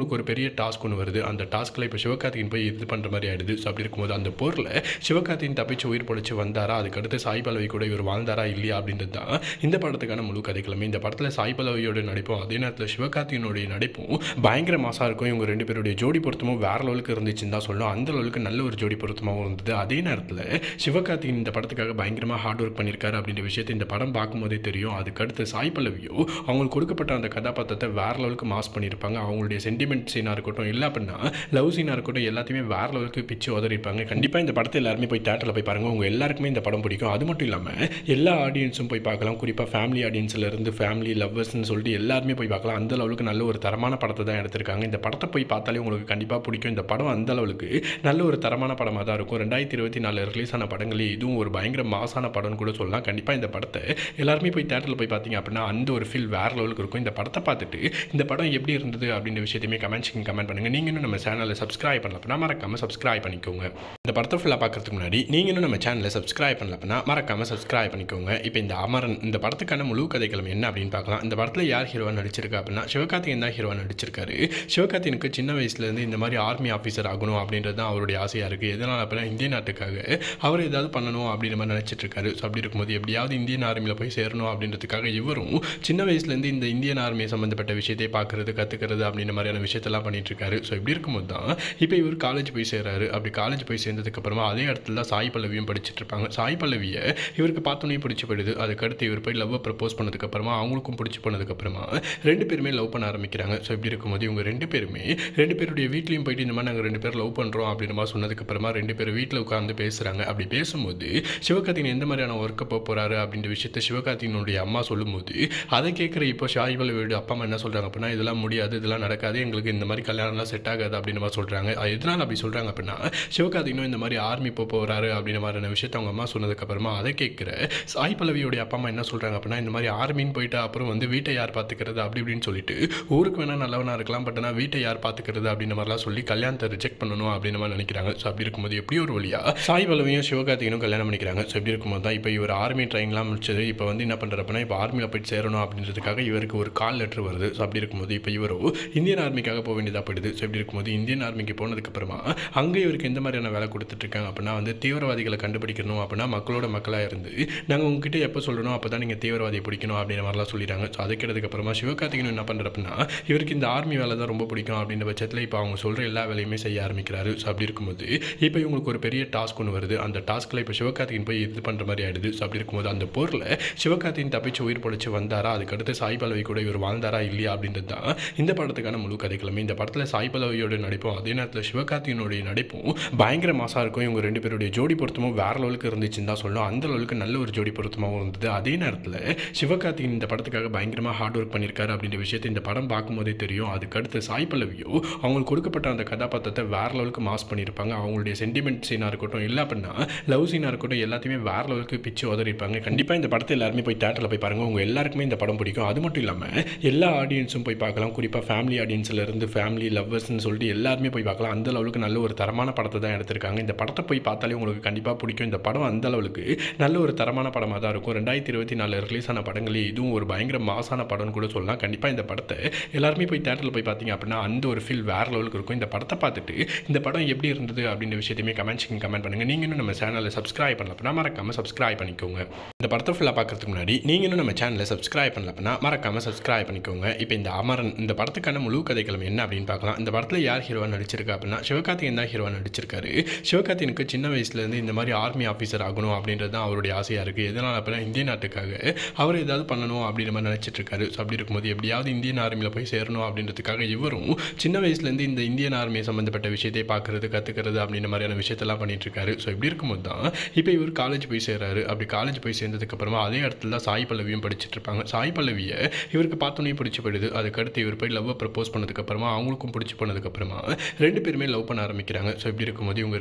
பெரிய டாஸ்க் ஒன்று வருது அந்த டாஸ்க்கில் இப்போ சிவகார்த்திகேயன் போய் இது பண்ணுற மாதிரி ஆயிடுது ஸோ அப்படி இருக்கும்போது அந்த போரில் சிவகார்த்திகேயன் தப்பிச்சு உயிர் பொழைச்சு வந்தாரா அதுக்கடுத்து சாய் பல்லவி கூட இவர் வாழ்ந்தாரா இல்லையா அப்படின்றது தான் இந்த படத்துக்கான முழு கதைக்கிழமை இந்த படத்தில் சாய் பல்லவியோட நடிப்பும் அதே நேரத்தில் சிவகார்த்திகனுடைய நடிப்பும் பயங்கர மாசாக இருக்கும் இவங்க ரெண்டு பேருடைய ஜோடி பொருத்தமும் வேற லெவலுக்கு இருந்துச்சுன்னு தான் சொல்லணும் அந்த லெவலுக்கு நல்ல ஒரு ஜோடி பொருத்தமாகவும் இருந்தது அதே நேரத்தில் சிவகார்த்திகேயன் இந்த படத்துக்காக பயங்கரமாக ஹார்ட் ஒர்க் பண்ணியிருக்காரு அப்படின்ற விஷயத்தை இந்த படம் பார்க்கும்போதே தெரியும் அதுக்கடுத்து சாய் பல்லவியோ அவங்களுக்கு கொடுக்கப்பட்ட அந்த கதாபாத்திரத்தை வேற லெவலுக்கு மாஸ் பண்ணியிருப்பாங்க அவங்களுடைய சென்டிமெண்ட் சீனாக இருக்கட்டும் இல்லை அப்படின்னா லவ் சீனாக இருக்கட்டும் எல்லாத்தையுமே வேற லெவலுக்கு பிச்சு உதறிப்பாங்க கண்டிப்பாக இந்த படத்தை எல்லாருமே போய் தேட்டரில் போய் பாருங்கள் உங்கள் எல்லாருக்குமே இந்த படம் பிடிக்கும் அது மட்டும் இல்லாமல் எல்லா ஆடியன்ஸும் போய் பார்க்கலாம் குறிப்பாக ஃபேமிலி ஆடியன்ஸில் இருந்து ஃபேமிலி லவ்வர்ஸ்னு சொல்லிட்டு எல்லாருமே போய் பார்க்கலாம் அந்த லெவலுக்கு நல்ல ஒரு தரமான படத்தை தான் எடுத்திருக்காங்க இந்த படத்தை போய் பார்த்தாலே உங்களுக்கு கண்டிப்பாக பிடிக்கும் இந்த படம் அந்த அளவுக்கு நல்ல ஒரு தரமான படமாக தான் இருக்கும் ரெண்டாயிரத்தி இருபத்தி நாலு ரிலீஸ் ஆன படங்களே இதுவும் ஒரு பயங்கர மாசான படம்னு கூட சொல்லலாம் கண்டிப்பாக இந்த படத்தை எல்லாருமே போய் தேட்டரில் போய் பார்த்தீங்க அப்படின்னா அந்த ஒரு ஃபீல் வேற லெவலுக்கு இருக்கும் இந்த படத்தை பார்த்துட்டு இந்த படம் எப்படி இருந்தது அப்படின்ற விஷயத்தையுமே கமெண்ட்ஸ் கமெண்ட் பண்ணுங்கள் நீங்கள் இன்னும் நம்ம சேனலை சப்ஸ்கிரைப் பண்ணல அப்படின்னா மறக்காமல் சப்ஸ்கிரைப் பண்ணிக்கோங்க இந்த படத்தை ஃபுல்லாக பார்க்கறதுக்கு முன்னாடி நீங்கள் இன்னும் நம்ம சேனலை சப்ஸ்கிரைப் பண்ணல அப்படின்னா மறக்காமல் சப்ஸ்கிரைப் பண்ணிக்கோங்க இப்போ இந்த அமரன் இந்த படத்துக்கான முழு கதைக்கிழமை என்ன அப்படின்னு பார்க்கலாம் இந்த படத்தில் யார் ஹீரோவாக நடிச்சிருக்கா அப்படின்னா சிவகார்த்திகேயன் தான் ஹீரோவாக நடிச்சிருக்காரு சிவகார்த்திகனுக்கு சின்ன வயசுலேருந்து இந்த மாதிரி ஆர்மி ஆஃபீஸர் ஆகணும் அப்படின்றது தான் அவருடைய ஆசையாக இருக்குது எதனால் அப்படின்னா இந்திய நாட்டுக்காக அவர் ஏதாவது பண்ணணும் அப்படின்ற மாதிரி நினச்சிட்டு இருக்காரு ஸோ அப்படி இருக்கும்போது எப்படியாவது இந்தியன் ஆர்மியில் போய் சேரணும் அப்படின்றதுக்காக இவரும் சின்ன வயசுலேருந்து இந்த இந்தியன் ஆர்மி சம்மந்தப்பட்ட விஷயத்தை பார்க்குறது கற்றுக்கிறது அப்படின்ற மாதிரியான விஷயத்தெல்லாம் பண்ணிட்டு இருக்காரு ஸோ இப்படி இருக்கும்போது தான் இப்போ இவர் காலேஜ் போய் சேராரு அப்படி காலேஜ் போய் சேர்ந்ததுக்கு அப்புறமா அதே இடத்துல தான் சாய் பல்லவியும் படிச்சுட்டு இருப்பாங்க சாய் பல்லவியை இவருக்கு பார்த்தோன்னே பிடிச்சி போயிடுது அதுக்கடுத்து இவர் போய் லவ்வை ப்ரப்போஸ் பண்ணதுக்கு அப்புறமா அவங்களுக்கும் பிடிச்சி போனதுக்கு அப்புறமா ரெண்டு பேருமே லவ் பண்ண ஆரம்பிக்கிறாங்க ஸோ இப்படி இருக்கும்போது இவங்க ரெண்டு பேருமே ரெண்டு பேருடைய வீட்லையும் போயிட்டு இந்த மாதிரி நாங்கள் ரெண்டு பேர் லவ் பண்ணுறோம் அப்படின்ற மாதிரி சொன்னதுக்கு அப்புறமா ரெண்டு பேரும் வீட்டில் உட்காந்து பேசுகிறாங்க அப்படி பேசும்போது சிவகார்த்திகேயன் எந்த மாதிரியான ஒர்க்கை போக போகிறாரு அப்படின்ற விஷயத்த சிவகார்த்திகனுடைய அம்மா சொல்லும்போது அதை கேட்குற இப்போ ஷாய் பல்லவியோட அப்பா அம்மா என்ன சொல்கிறாங்க அப்படின்னா இதெல்லாம் முடியாது இதெல்லாம் நடக்காது எங்களுக்கு இந்த மாதிரி கல்யாணம்லாம் செட் ஆகாது அப்படின்ற மாதிரி சொல்கிறாங்க அது எதனால் அப்படி சொல்கிறாங்க அப்படின்னா சிவகார்த்திகனும் இந்த மாதிரி ஆர்மி போக போகிறாரு அப்படின்ற மாதிரியான விஷயத்த அவங்க அம்மா சொன்னதுக்கப்புறமா அதை கேட்குற சாய் பல்லவியோடைய அப்பா அம்மா என்ன சொல்கிறாங்க அப்படின்னா இந்த மாதிரி ஆர்மின்னு போயிட்டு அப்புறம் வந்து வீட்டை யார் பார்த்துக்கிறது அப்படி இப்படின்னு சொல்லிட்டு ஊருக்கு வேணால் நல்லவனாக இருக்கலாம் பட் ஆனால் வீட்டை யார் பார்த்துக்கிறது அப்படின்ற மாதிரிலாம் சொல்லி கல்யாணத்தை ரிஜெக்ட் பண்ணணும் அப்படின்ற மாதிரி நினைக்கிறாங்க ஸோ அப்படி இருக்கும்போது எப்படி ஒரு வழியா சாய் பல்லவியும் சிவகார்த்திகனும் கல்யாணம் பண்ணிக்கிறாங்க ஸோ இப்படி இருக்கும்போது தான் இப்போ இவர் ஆர்மி ட்ரைனிங்லாம் முடிச்சது இப்போ வந்து என்ன பண்ணுறாரு அப்படின்னா இப்போ ஆர்மியில் போயிட்டு சேரணும் அப்படின்றதுக்காக இவருக்கு ஒரு கால் லெட்டர் வருது ஸோ அப்படி இருக்கும்போது இப்போ இவரோ இந்தியன் ஆர்மிக்காக போக வேண்டியதாக போயிடுது ஸோ இப்படி இருக்கும்போது இந்தியன் ஆர்மிக்கு போனதுக்கப்புறமா அங்கே இவருக்கு எந்த மாதிரியான வேலை கொடுத்துட்ருக்காங்க அப்படின்னா வந்து தீவிரவாதிகளை கண்டுபிடிக்கணும் அப்படின்னா மக்களோட மக்களாக இருந்து நாங்கள் உங்ககிட்ட எப்போ சொல்லணும் அப்போ தான் நீங்கள் தீவிரவாதியை பிடிக்கணும் அப்படின்ற மாதிரிலாம் சொல்லிடுறாங்க ஸோ அதுக்கு அப்புறமா சிவகார்த்திகேயன் என்ன பண்ணுற அப்படின்னா இவருக்கு இந்த ஆர்மி வேலை தான் ரொம்ப பிடிக்கும் அப்படின்ற பட்சத்தில் இப்போ அவங்க சொல்கிற எல்லா வேலையுமே செய்ய ஆரம்பிக்கிறாரு ஸோ அப்படி இருக்கும்போது இப்போ இவங்களுக்கு ஒரு பெரிய டாஸ்க் ஒன்று வருது அந்த டாஸ்க்கில் இப்போ சிவகார்த்திகேயன் போய் இது பண்ணுற மாதிரி ஆயிடுது ஸோ அப்படி இருக்கும்போது அந்த போரில் சிவகார்த்திகேயன் தப்பிச்சு உயிர் பொழைச்சு வந்தாரா அதுக்கடுத்து சாய் பல்லவி கூட இவர் வாழ்ந்தாரா இல்லையா அப்படின்றது தான் இந்த படத்துக்கான முழு கதைக்கிழமை இந்த படத்தில் சாய் பல்லவியோட நடிப்பும் அதே நேரத்தில் சிவகார்த்திகனுடைய நடிப்பும் பயங்கர மாசாக இருக்கும் இவங்க ரெண்டு பேருடைய ஜோடி பொருத்தமும் வேற லெவலுக்கு இருந்துச்சுன்னு தான் சொல்லணும் அந்த லெவலுக்கு நல்ல ஒரு ஜோடி பொருத்தமாகவும் இருந்தது அதே நேரத்தில் சிவகார்த்திகேயன் இந்த படத்துக்காக பயங்கரமாக ஹார்ட் ஒர்க் பண்ணியிருக்காரு அப்படின்ற விஷயத்தை இந்த படம் பார்க்கும்போதே தெரியும் அதுக்கடுத்து சாய் பல்லவியோ அவங்களுக்கு கொடுக்கப்பட்ட அந்த கதாபாத்திரத்தை வேற லெவலுக்கு மாஸ் பண்ணியிருப்பாங்க அவங்களுடைய சென்டிமெண்ட் சீனாக இருக்கட்டும் இல்லை அப்படின்னா லவ் சீனாக இருக்கட்டும் எல்லாத்தையுமே வேற லெவலுக்கு பிச்சு உதறிப்பாங்க கண்டிப்பாக இந்த படத்தை எல்லாருமே போய் தேட்டரில் போய் பாருங்கள் உங்கள் எல்லாருக்குமே இந்த படம் பிடிக்கும் அது மட்டும் இல்லாமல் எல்லா ஆடியன்ஸும் போய் பார்க்கலாம் குறிப்பாக ஃபேமிலி ஆடியன்ஸில் இருந்து ஃபேமிலி லவ்வர்ஸ்னு சொல்லிட்டு எல்லாருமே போய் பார்க்கலாம் அந்த லெவலுக்கு நல்ல ஒரு தரமான படத்தை தான் எடுத்திருக்காங்க இந்த படத்தை போய் பார்த்தாலே உங்களுக்கு கண்டிப்பாக பிடிக்கும் இந்த படம் அந்த அளவுக்கு நல்ல ஒரு தரமான படமாக தான் இருக்கும் ரெண்டாயிரத்தி இருபத்தி நாலு ரிலீஸ் ஆன படங்களே இதுவும் ஒரு பயங்கர மாசான படம்னு கூட சொல்லலாம் கண்டிப்பாக இந்த படத்தை எல்லாருமே போய் தேட்டரில் போய் பார்த்தீங்க அப்படின்னா அந்த ஒரு ஃபீல் வேறு லெவலுக்கு இருக்கும் இந்த படத்தை பார்த்துட்டு இந்த படம் எப்படி இருந்தது அப்படின்ற விஷயத்தையுமே கமெண்ட்ஸ் கமெண்ட் பண்ணுங்கள் நீங்கள் இன்னும் நம்ம சேனலை சப்ஸ்கிரைப் பண்ணல அப்படின்னா மறக்காமல் சப்ஸ்கிரைப் பண்ணிக்கோங்க இந்த படத்தை ஃபுல்லாக பார்க்கறதுக்கு முன்னாடி நீங்கள் இன்னும் நம்ம சேனலை சப்ஸ்கிரைப் பண்ணல அப்படின்னா மறக்காமல் சப்ஸ்கிரைப் பண்ணிக்கோங்க இப்போ இந்த அமரன் இந்த படத்துக்கான முழு கதைக்கிழமை என்ன அப்படின்னு பார்க்கலாம் இந்த படத்தில் யார் ஹீரோவாக நடிச்சிருக்கா அப்படின்னா சிவகார்த்திகேயன் தான் ஹீரோவாக நடிச்சிருக்காரு சிவகார்த்திகனுக்கு சின்ன வயசுலேருந்து இந்த மாதிரி ஆர்மி ஆஃபீஸர் ஆகணும் அப்படின்றது தான் அவருடைய ஆசையாக இருக்குது எதனால் அப்படின்னா இந்திய நாட்டுக்காக அவர் ஏதாவது பண்ணணும் அப்படின்ற மாதிரி நினச்சிட்டு இருக்காரு ஸோ அப்படி இருக்கும்போது எப்படியாவது இந்தியன் ஆர்மியில் போய் சேரணும் அப்படின்றதுக்காக இவரும் சின்ன வயசுலேருந்து இந்த இந்தியன் ஆர்மி சம்மந்தப்பட்ட விஷயத்தை பார்க்குறது கற்றுக்கிறது அப்படின்ற மாதிரியான விஷயத்தெல்லாம் பண்ணிட்டு இருக்காரு ஸோ இப்படி இருக்கும்போது தான் இப்போ இவர் காலேஜ் போய் சேராரு அப்படி காலேஜ் போய் சேர்ந்ததுக்கப்புறமா அதே இடத்துல தான் சாய் பல்லவியும் படிச்சுட்டு இருப்பாங்க சாய் பல்லவியை இவருக்கு பார்த்தோன்னே பிடிச்சி போயிடுது அதுக்கடுத்து இவர் போய் லவ்வை ப்ரப்போஸ் பண்ணதுக்கப்புறமா அவங்களுக்கும் பிடிச்சி போனதுக்கப்புறமா ரெண்டு பேருமே லவ் பண்ண ஆரம்பிக்கிறாங்க ஸோ இப்படி இருக்கும்போது இவங்க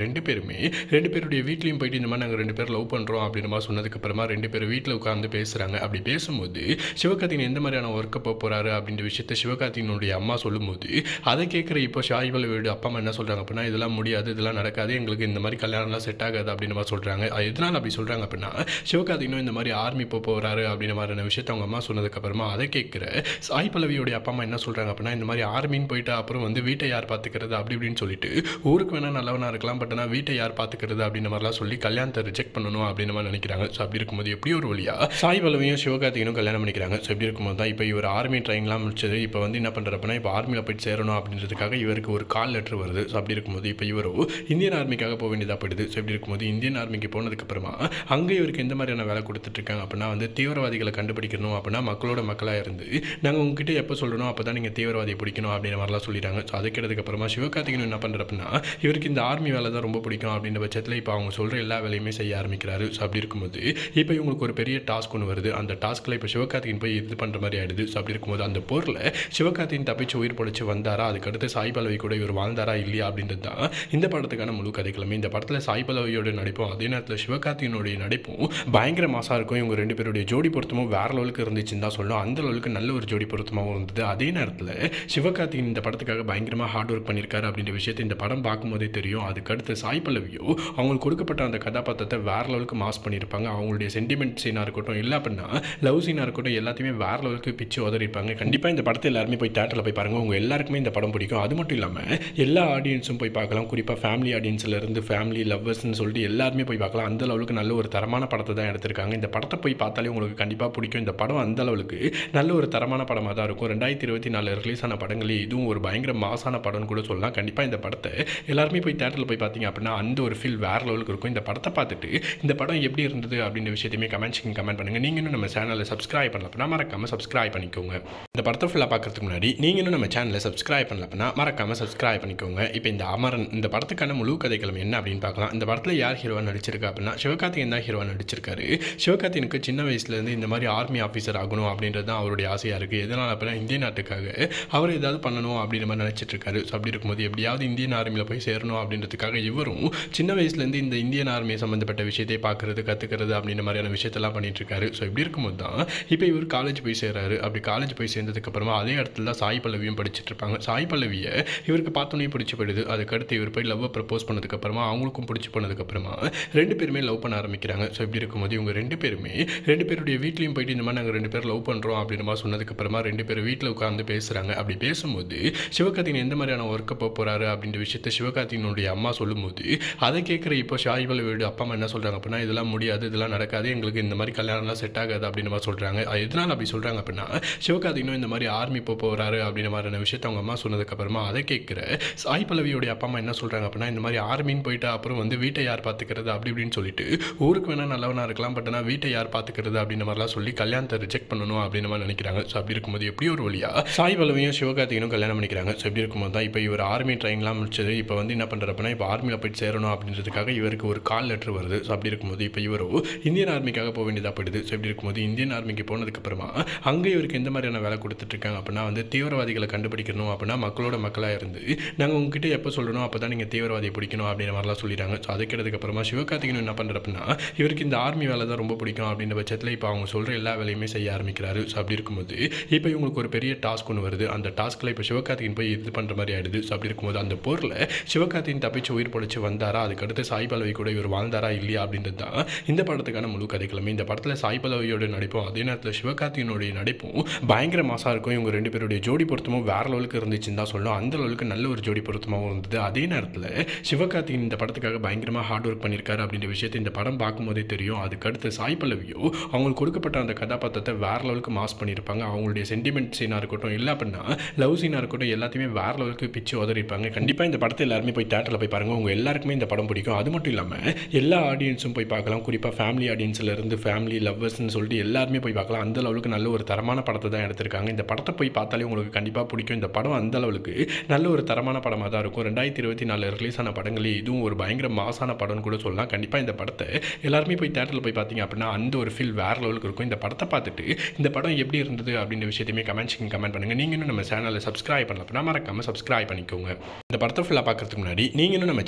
ரெண்டு பேருமே ரெண்டு பேருடைய வீட்லேயும் போயிட்டு இந்த மாதிரி நாங்கள் ரெண்டு பேர் லவ் பண்ணுறோம் அப்படின்ற மாதிரி சொன்னதுக்கப்புறமா ரெண்டு பேரும் வீட்டில் உட்காந்து பேசுகிறாங்க அப்படி பேசும்போது சிவகார்த்திகேயன் எந்த மாதிரியான ஒர்க்கை போக போகிறாரு அப்படின்ற விஷயத்த சிவகார்த்திகனுடைய அம்மா சொல்லும்போது அதை கேட்குற இப்போ ஷாய்வல் வீடு அப்பா அம்மா என்ன சொல்கிறாங்க அப்படின்னா இதெல்லாம் முடியாது இதெல்லாம் நடக்காது எங்களுக்கு இந்த மாதிரி கல்யாணம்லாம் செட் ஆகாது அப்படின்ற மாதிரி சொல்கிறாங்க அது எதனால் அப்படி சொல்கிறாங்க அப்படின்னா சிவகார்த்திகனும் இந்த மாதிரி ஆர்மி போக போகிறாரு அப்படின்ற மாதிரியான விஷயத்த அவங்க அம்மா சொன்னதுக்கப்புறமா அதை கேட்குற சாய் பல்லவியோடைய அப்பா அம்மா என்ன சொல்கிறாங்க அப்படின்னா இந்த மாதிரி ஆர்மின்னு போயிட்டு அப்புறம் வந்து வீட்டை யார் பார்த்துக்கிறது அப்படி இப்படின்னு சொல்லிட்டு ஊருக்கு வேணால் நல்லவனாக இருக்கலாம் பட் ஆனால் வீட்டை யார் பார்த்துக்கிறது அப்படின்ற மாதிரிலாம் சொல்லி கல்யாணத்தை ரிஜெக்ட் பண்ணணும் அப்படின்ற மாதிரி நினைக்கிறாங்க ஸோ அப்படி இருக்கும்போது எப்படி ஒரு வழியா சாய் பல்லவியும் சிவகார்த்திகனும் கல்யாணம் பண்ணிக்கிறாங்க ஸோ இப்படி இருக்கும்போது தான் இப்போ இவர் ஆர்மி ட்ரைனிங்லாம் முடிச்சது இப்போ வந்து என்ன பண்ணுறப்பனா இப்போ ஆர்மியில் போயிட்டு சேரணும் அப்படின்றதுக்காக இவருக்கு ஒரு கால் லெட்டர் வருது ஸோ அப்படி இருக்கும்போது இப்போ இவரோ இந்தியன் ஆர்மிக்காக போக வேண்டியதாக போயிடுது ஸோ இப்படி இருக்கும்போது இந்தியன் ஆர்மிக்கு போனதுக்கப்புறமா அங்கே இவருக்கு எந்த மாதிரியான வேலை கொடுத்துட்ருக்காங்க அப்படின்னா வந்து தீவிரவாதிகளை கண்டுபிடிக்கணும் அப்படின்னா மக்களோட மக்களாக இருந்து நாங்கள் உங்ககிட்ட எப்போ சொல்லணும் அப்போ தான் நீங்கள் தீவிரவாதியை பிடிக்கணும் அப்படின்ற மாதிரிலாம் சொல்லிட்டாங்க ஸோ அது கேட்டதுக்கப்புறமா சிவகார்த்திகேயன் என்ன பண்ணுறப்பன்னா இவருக்கு இந்த ஆர்மி வேலை தான் ரொம்ப பிடிக்கும் அப்படின்ற பட்சத்தில் இப்போ அவங்க சொல்கிற எல்லா வேலையுமே செய்ய ஆரம்பிக்கிறாரு ஸோ அப்படி இருக்கும்போது இப்போ இவங்களுக்கு ஒரு பெரிய டாஸ்க் ஒன்று வருது அந்த டாஸ்க்கில் இப்போ சிவகார்த்திகேயன் போய் இது பண்ணுற மாதிரி ஆயிடுது ஸோ அப்படி இருக்கும்போது அந்த போரில் சிவகார்த்திகேயன் தப்பிச்சு உயிர் பொழைச்சு வந்தாரா அதுக்கடுத்து சாய் பல்லவி கூட இவர் வாழ்ந்தாரா இல்லையா அப்படின்றது தான் இந்த படத்துக்கான முழு கதைக்கிழமை இந்த படத்தில் சாய் பல்லவியோட நடிப்பும் அதே நேரத்தில் சிவகார்த்திகனுடைய நடிப்பும் பயங்கர மாசாக இருக்கும் இவங்க ரெண்டு பேருடைய ஜோடி பொருத்தமும் வேற லெவலுக்கு இருந்துச்சுன்னு தான் சொல்லணும் அந்த லெவலுக்கு நல்ல ஒரு ஜோடி பொருத்தமாகவும் இருந்தது அதே நேரத்தில் சிவகார்த்திகேயன் இந்த படத்துக்காக பயங்கரமாக ஹார்ட் ஒர்க் பண்ணியிருக்காரு அப்படின்ற விஷயத்தை இந்த படம் பார்க்கும்போதே தெரியும் அதுக்கடுத்து சாய் பல்லவியோ அவங்களுக்கு கொடுக்கப்பட்ட அந்த கதாபாத்திரத்தை வேற லெவலுக்கு மாஸ் பண்ணியிருப்பாங்க அவங்களுடைய சென்டிமெண்ட் சீனாக இருக்கட்டும் இல்லை அப்படின்னா லவ் சீனாக இருக்கட்டும் எல்லாத்தையுமே வேற லெவலுக்கு பிச்சு உதறிப்பாங்க கண்டிப்பாக இந்த படத்தை எல்லாருமே போய் தேட்டரில் போய் பாருங்கள் உங்கள் எல்லாருக்குமே இந்த படம் பிடிக்கும் அது மட்டும் இல்லாமல் எல்லா ஆடியன்ஸும் போய் பார்க்கலாம் குறிப்பாக ஃபேமிலி ஆடியன்ஸில் இருந்து ஃபேமிலி லவ்வர்ஸ்னு சொல்லிட்டு எல்லாருமே போய் பார்க்கலாம் அந்த லெவலுக்கு நல்ல ஒரு தரமான படத்தை தான் எடுத்திருக்காங்க இந்த படத்தை போய் பார்த்தாலே உங்களுக்கு கண்டிப்பாக பிடிக்கும் இந்த படம் அந்த அளவுக்கு நல்ல ஒரு தரமான படமாக தான் இருக்கும் ரெண்டாயிரத்தி இருபத்தி நாலு ரிலீஸ் ஆன படங்களே இதுவும் ஒரு பயங்கர மாசான படம்னு கூட சொல்லலாம் கண்டிப்பாக இந்த படத்தை எல்லாருமே போய் தேட்டரில் போய் பார்த்தீங்க அப்படின்னா அந்த ஒரு ஃபீல் வேற லெவலுக்கு இருக்கும் இந்த படத்தை பார்த்துட்டு இந்த படம் எப்படி இருந்தது அப்படின்ற விஷயத்தையுமே கமெண்ட்ஸ் கமெண்ட் பண்ணுங்கள் நீங்கள் இன்னும் நம்ம சேனலை சப்ஸ்கிரைப் பண்ணல அப்படின்னா மறக்காமல் சப்ஸ்கிரைப் பண்ணிக்கோங்க இந்த படத்தை ஃபுல்லாக பார்க்கறதுக்கு முன்னாடி நீங்கள் இன்னும் நம்ம சேனலை சப்ஸ்கிரைப் பண்ணல அப்படின்னா மறக்காமல் சப்ஸ்கிரைப் பண்ணிக்கோங்க இப்போ இந்த அமரன் இந்த படத்துக்கான முழு கதைக்களம் என்ன அப்படின்னு பார்க்கலாம் இந்த படத்தில் யார் ஹீரோவா நடிச்சிருக்கா அப்படின்னா சிவகார்த்திகேயன் தான் ஹீரோவா நடிச்சிருக்காரு சிவகார்த்திகனுக்கு சின்ன வயசுலேருந்து இந்த மாதிரி ஆர்மி ஆஃபீஸர் ஆகணும் அப்படின்றது தான் அவருடைய ஆசையாக இருக்குது எதனால் அப்படின்னா இந்திய நாட்டுக்காக அவர் ஏதாவது பண்ணணும் அப்படின்ற மாதிரி நினச்சிட்டு இருக்காரு ஸோ அப்படி இருக்கும்போது எப்படியாவது இந்தியன் ஆர்மியில் போய் சேரணும் அப்படின்றதுக்காக இவரும் சின்ன வயசுலேருந்து இந்த இந்தியன் ஆர்மி சம்மந்தப்பட்ட விஷயத்தை பார்க்குறது கற்றுக்கிறது அப்படின்ற மாதிரியான விஷயத்தெல்லாம் பண்ணிட்டு இருக்காரு ஸோ இப்படி இருக்கும்போது தான் இப்போ இவர் காலேஜ் போய் சேர்றாரு அப்படி காலேஜ் போய் சேர்ந்ததுக்கப்புறமா அதே இடத்துல தான் சாய் பல்லவியும் படிச்சுட்டு இருப்பாங்க சாய் பல்லவியை இவருக்கு பார்த்தோன்னே பிடிச்சி போயிடுது அதுக்கடுத்து இவர் போய் லவ்வை ப்ரப்போஸ் பண்ணதுக்கப்புறமா அவங்களுக்கும் பிடிச்சி போனதுக்கப்புறமா ரெண்டு பேருமே லவ் பண்ண ஆரம்பிக்கிறாங்க ஸோ இப்படி இருக்கும்போது இவங்க ரெண்டு பேருமே ரெண்டு பேருடைய வீட்லேயும் போயிட்டு இந்த மாதிரி நாங்கள் ரெண்டு பேர் லவ் பண்ணுறோம் அப்படின்ற மாதிரி சொன்னதுக்கப்புறமா ரெண்டு பேரும் வீட்டில் உட்காந்து பேசுகிறாங்க அப்படி பேசும்போது சிவகார்த்திகேயன் எந்த மாதிரியான ஒர்க்கை போக போகிறாரு அப்படின்ற விஷயத்த சிவகார்த்திகனுடைய அம்மா சொல்லும்போது அதை கேட்குற இப்போ ஷாய்வல் வீடு அப்பா அம்மா என்ன சொல்கிறாங்க அப்படின்னா இதெல்லாம் முடியாது இதெல்லாம் நடக்காது எங்களுக்கு இந்த மாதிரி கல்யாணம்லாம் செட் ஆகாது அப்படின்ற மாதிரி சொல்கிறாங்க அது எதனால் அப்படி சொல்கிறாங்க அப்படின்னா சிவகார்த்திகனும் இந்த மாதிரி ஆர்மி போக போகிறாரு அப்படின்ற மாதிரியான விஷயத்த அவங்க அம்மா சொன்னதுக்கப்புறமா அதை கேட்குற சாய் பல்லவியோடைய அப்பா அம்மா என்ன சொல்கிறாங்க அப்படின்னா இந்த மாதிரி ஆர்மின்னு போயிட்டு அப்புறம் வந்து வீட்டை யார் பார்த்துக்கிறது அப்படி இப்படின்னு சொல்லிட்டு ஊருக்கு வேணால் நல்லவனாக இருக்கலாம் பட் ஆனால் வீட்டை யார் பார்த்துக்கிறது அப்படின்ற மாதிரிலாம் சொல்லி கல்யாணத்தை ரிஜெக்ட் பண்ணணும் அப்படின்ற மாதிரி நினைக்கிறாங்க ஸோ அப்படி இருக்கும்போது எப்படி ஒரு வழியா சாய் பல்லவியும் சிவகார்த்திகனும் கல்யாணம் பண்ணிக்கிறாங்க ஸோ இப்படி இருக்கும்போது தான் இப்போ இவர் ஆர்மி ட்ரைனிங்லாம் முடிச்சது இப்போ வந்து என்ன பண்ணுறப்பனா இப்போ ஆர்மியில் போயிட்டு சேரணும் அப்படின்றதுக்காக இவருக்கு ஒரு கால் லெட்டர் வருது ஸோ அப்படி இருக்கும்போது இப்போ இவரோ இந்தியன் ஆர்மிக்காக போக வேண்டியதாக போயிடுது ஸோ இப்படி இருக்கும்போது இந்தியன் ஆர்மிக்கு போனதுக்கப்புறமா அங்கே இவருக்கு எந்த மாதிரியான வேலை கொடுத்துட்ருக்காங்க அப்படின்னா வந்து தீவிரவாதிகளை கண்டுபிடிக்கணும் அப்படின்னா மக்களோட மக்களாக இருந்து நாங்கள் உங்ககிட்ட எப்போ சொல்லணும் அப்போ தான் நீங்கள் தீவிரவாதியை பிடிக்கணும் அப்படின்ற மாதிரிலாம் சொல்லிடுறாங்க ஸோ அது கேட்டதுக்கப்புறமா சிவகார்த்திகேயன் என்ன பண்ணுறப்பனா இவருக்கு இந்த ஆர்மி வேலை தான் ரொம்ப பிடிக்கும் அப்படின்ற பட்சத்தில் இப்போ அவங்க சொல்கிற எல்லா வேலையுமே செய்ய ஆரம்பிக்கிறாரு ஸோ அப்படி இருக்கும்போது இப்போ இவங்களுக்கு ஒரு பெரிய டாஸ்க் ஒன்று வருது அந்த டாஸ்க்கில் இப்போ சிவகார்த்திகேயன் போய் இது பண்ணுற மாதிரி ஆயிடுது ஸோ அப்படி இருக்கும்போது அந்த போரில் சிவகார்த்திகேயன் தப்பிச்சு உயிர் பொழைச்சு வந்தாரா அதுக்கடுத்து சாய் பல்லவி கூட இவர் வாழ்ந்தாரா இல்லையா அப்படின்றது தான் இந்த படத்துக்கான முழு கதைக்கிழமை இந்த படத்தில் சாய் பல்லவியோட நடிப்பும் அதே நேரத்தில் சிவகார்த்திகனுடைய நடிப்பும் பயங்கர மாசாக இருக்கும் இவங்க ரெண்டு பேருடைய ஜோடி பொருத்தமும் வேற லெவலுக்கு இருந்துச்சுன்னு தான் சொல்லணும் அந்த லெவலுக்கு நல்ல ஒரு ஜோடி பொருத்தமாகவும் இருந்தது அதே நேரத்தில் சிவகார்த்திகேயன் இந்த படத்துக்காக பயங்கரமாக ஹார்ட் ஒர்க் பண்ணியிருக்காரு அப்படின்ற விஷயத்தை இந்த படம் பார்க்கும்போதே தெரியும் அதுக்கடுத்து சாய் பல்லவியோ அவங்களுக்கு கொடுக்கப்பட்ட அந்த கதாபாத்திரத்தை வேற லெவலுக்கு மாஸ் பண்ணியிருப்பாங்க அவங்களுடைய சென்டிமெண்ட் சீனாக இருக்கட்டும் இல்லை அப்படின்னா லவ் சீனாக இருக்கட்டும் எல்லாத்தையுமே வேற லெவலுக்கு பிச்சு உதறிப்பாங்க கண்டிப்பாக இந்த படத்தை எல்லாருமே போய் தேட்டரில் போய் பாருங்கள் உங்கள் எல்லாருக்குமே இந்த படம் பிடிக்கும் அது மட்டும் இல்லாமல் எல்லா ஆடியன்ஸும் போய் பார்க்கலாம் குறிப்பாக ஃபேமிலி ஆடியன்ஸில் இருந்து ஃபேமிலி லவ்வர்ஸ்னு சொல்லிட்டு எல்லாருமே போய் பார்க்கலாம் அந்த லெவலுக்கு நல்ல ஒரு தரமான படத்தை தான் எடுத்திருக்காங்க இந்த படத்தை போய் பார்த்தாலே உங்களுக்கு கண்டிப்பாக பிடிக்கும் இந்த படம் அந்த அளவுக்கு நல்ல ஒரு தரமான படமாக தான் இருக்கும் ரெண்டாயிரத்தி இருபத்தி நாலு ரிலீஸ் ஆன படங்களே இதுவும் ஒரு பயங்கர மாசான படம்னு கூட சொல்லலாம் கண்டிப்பாக இந்த படத்தை எல்லாருமே போய் தேட்டரில் போய் பார்த்தீங்க அப்படின்னா அந்த ஒரு ஃபீல் வேற லெவலுக்கு இருக்கும் இந்த படத்தை பார்த்துட்டு இந்த படம் எப்படி இருந்தது அப்படின்ற விஷயத்தையுமே கமெண்ட்ஸ் கமெண்ட் பண்ணுங்கள் நீங்கள் இன்னும் நம்ம சேனலை சப்ஸ்கிரைப் பண்ணல அப்படின்னா மறக்காமல் சப்ஸ்கிரைப் பண்ணிக்கோங்க இந்த படத்தை ஃபுல்லாக பார்க்கறதுக்கு முன்னாடி நீங்கள் இன்னும் நம்ம சேனல்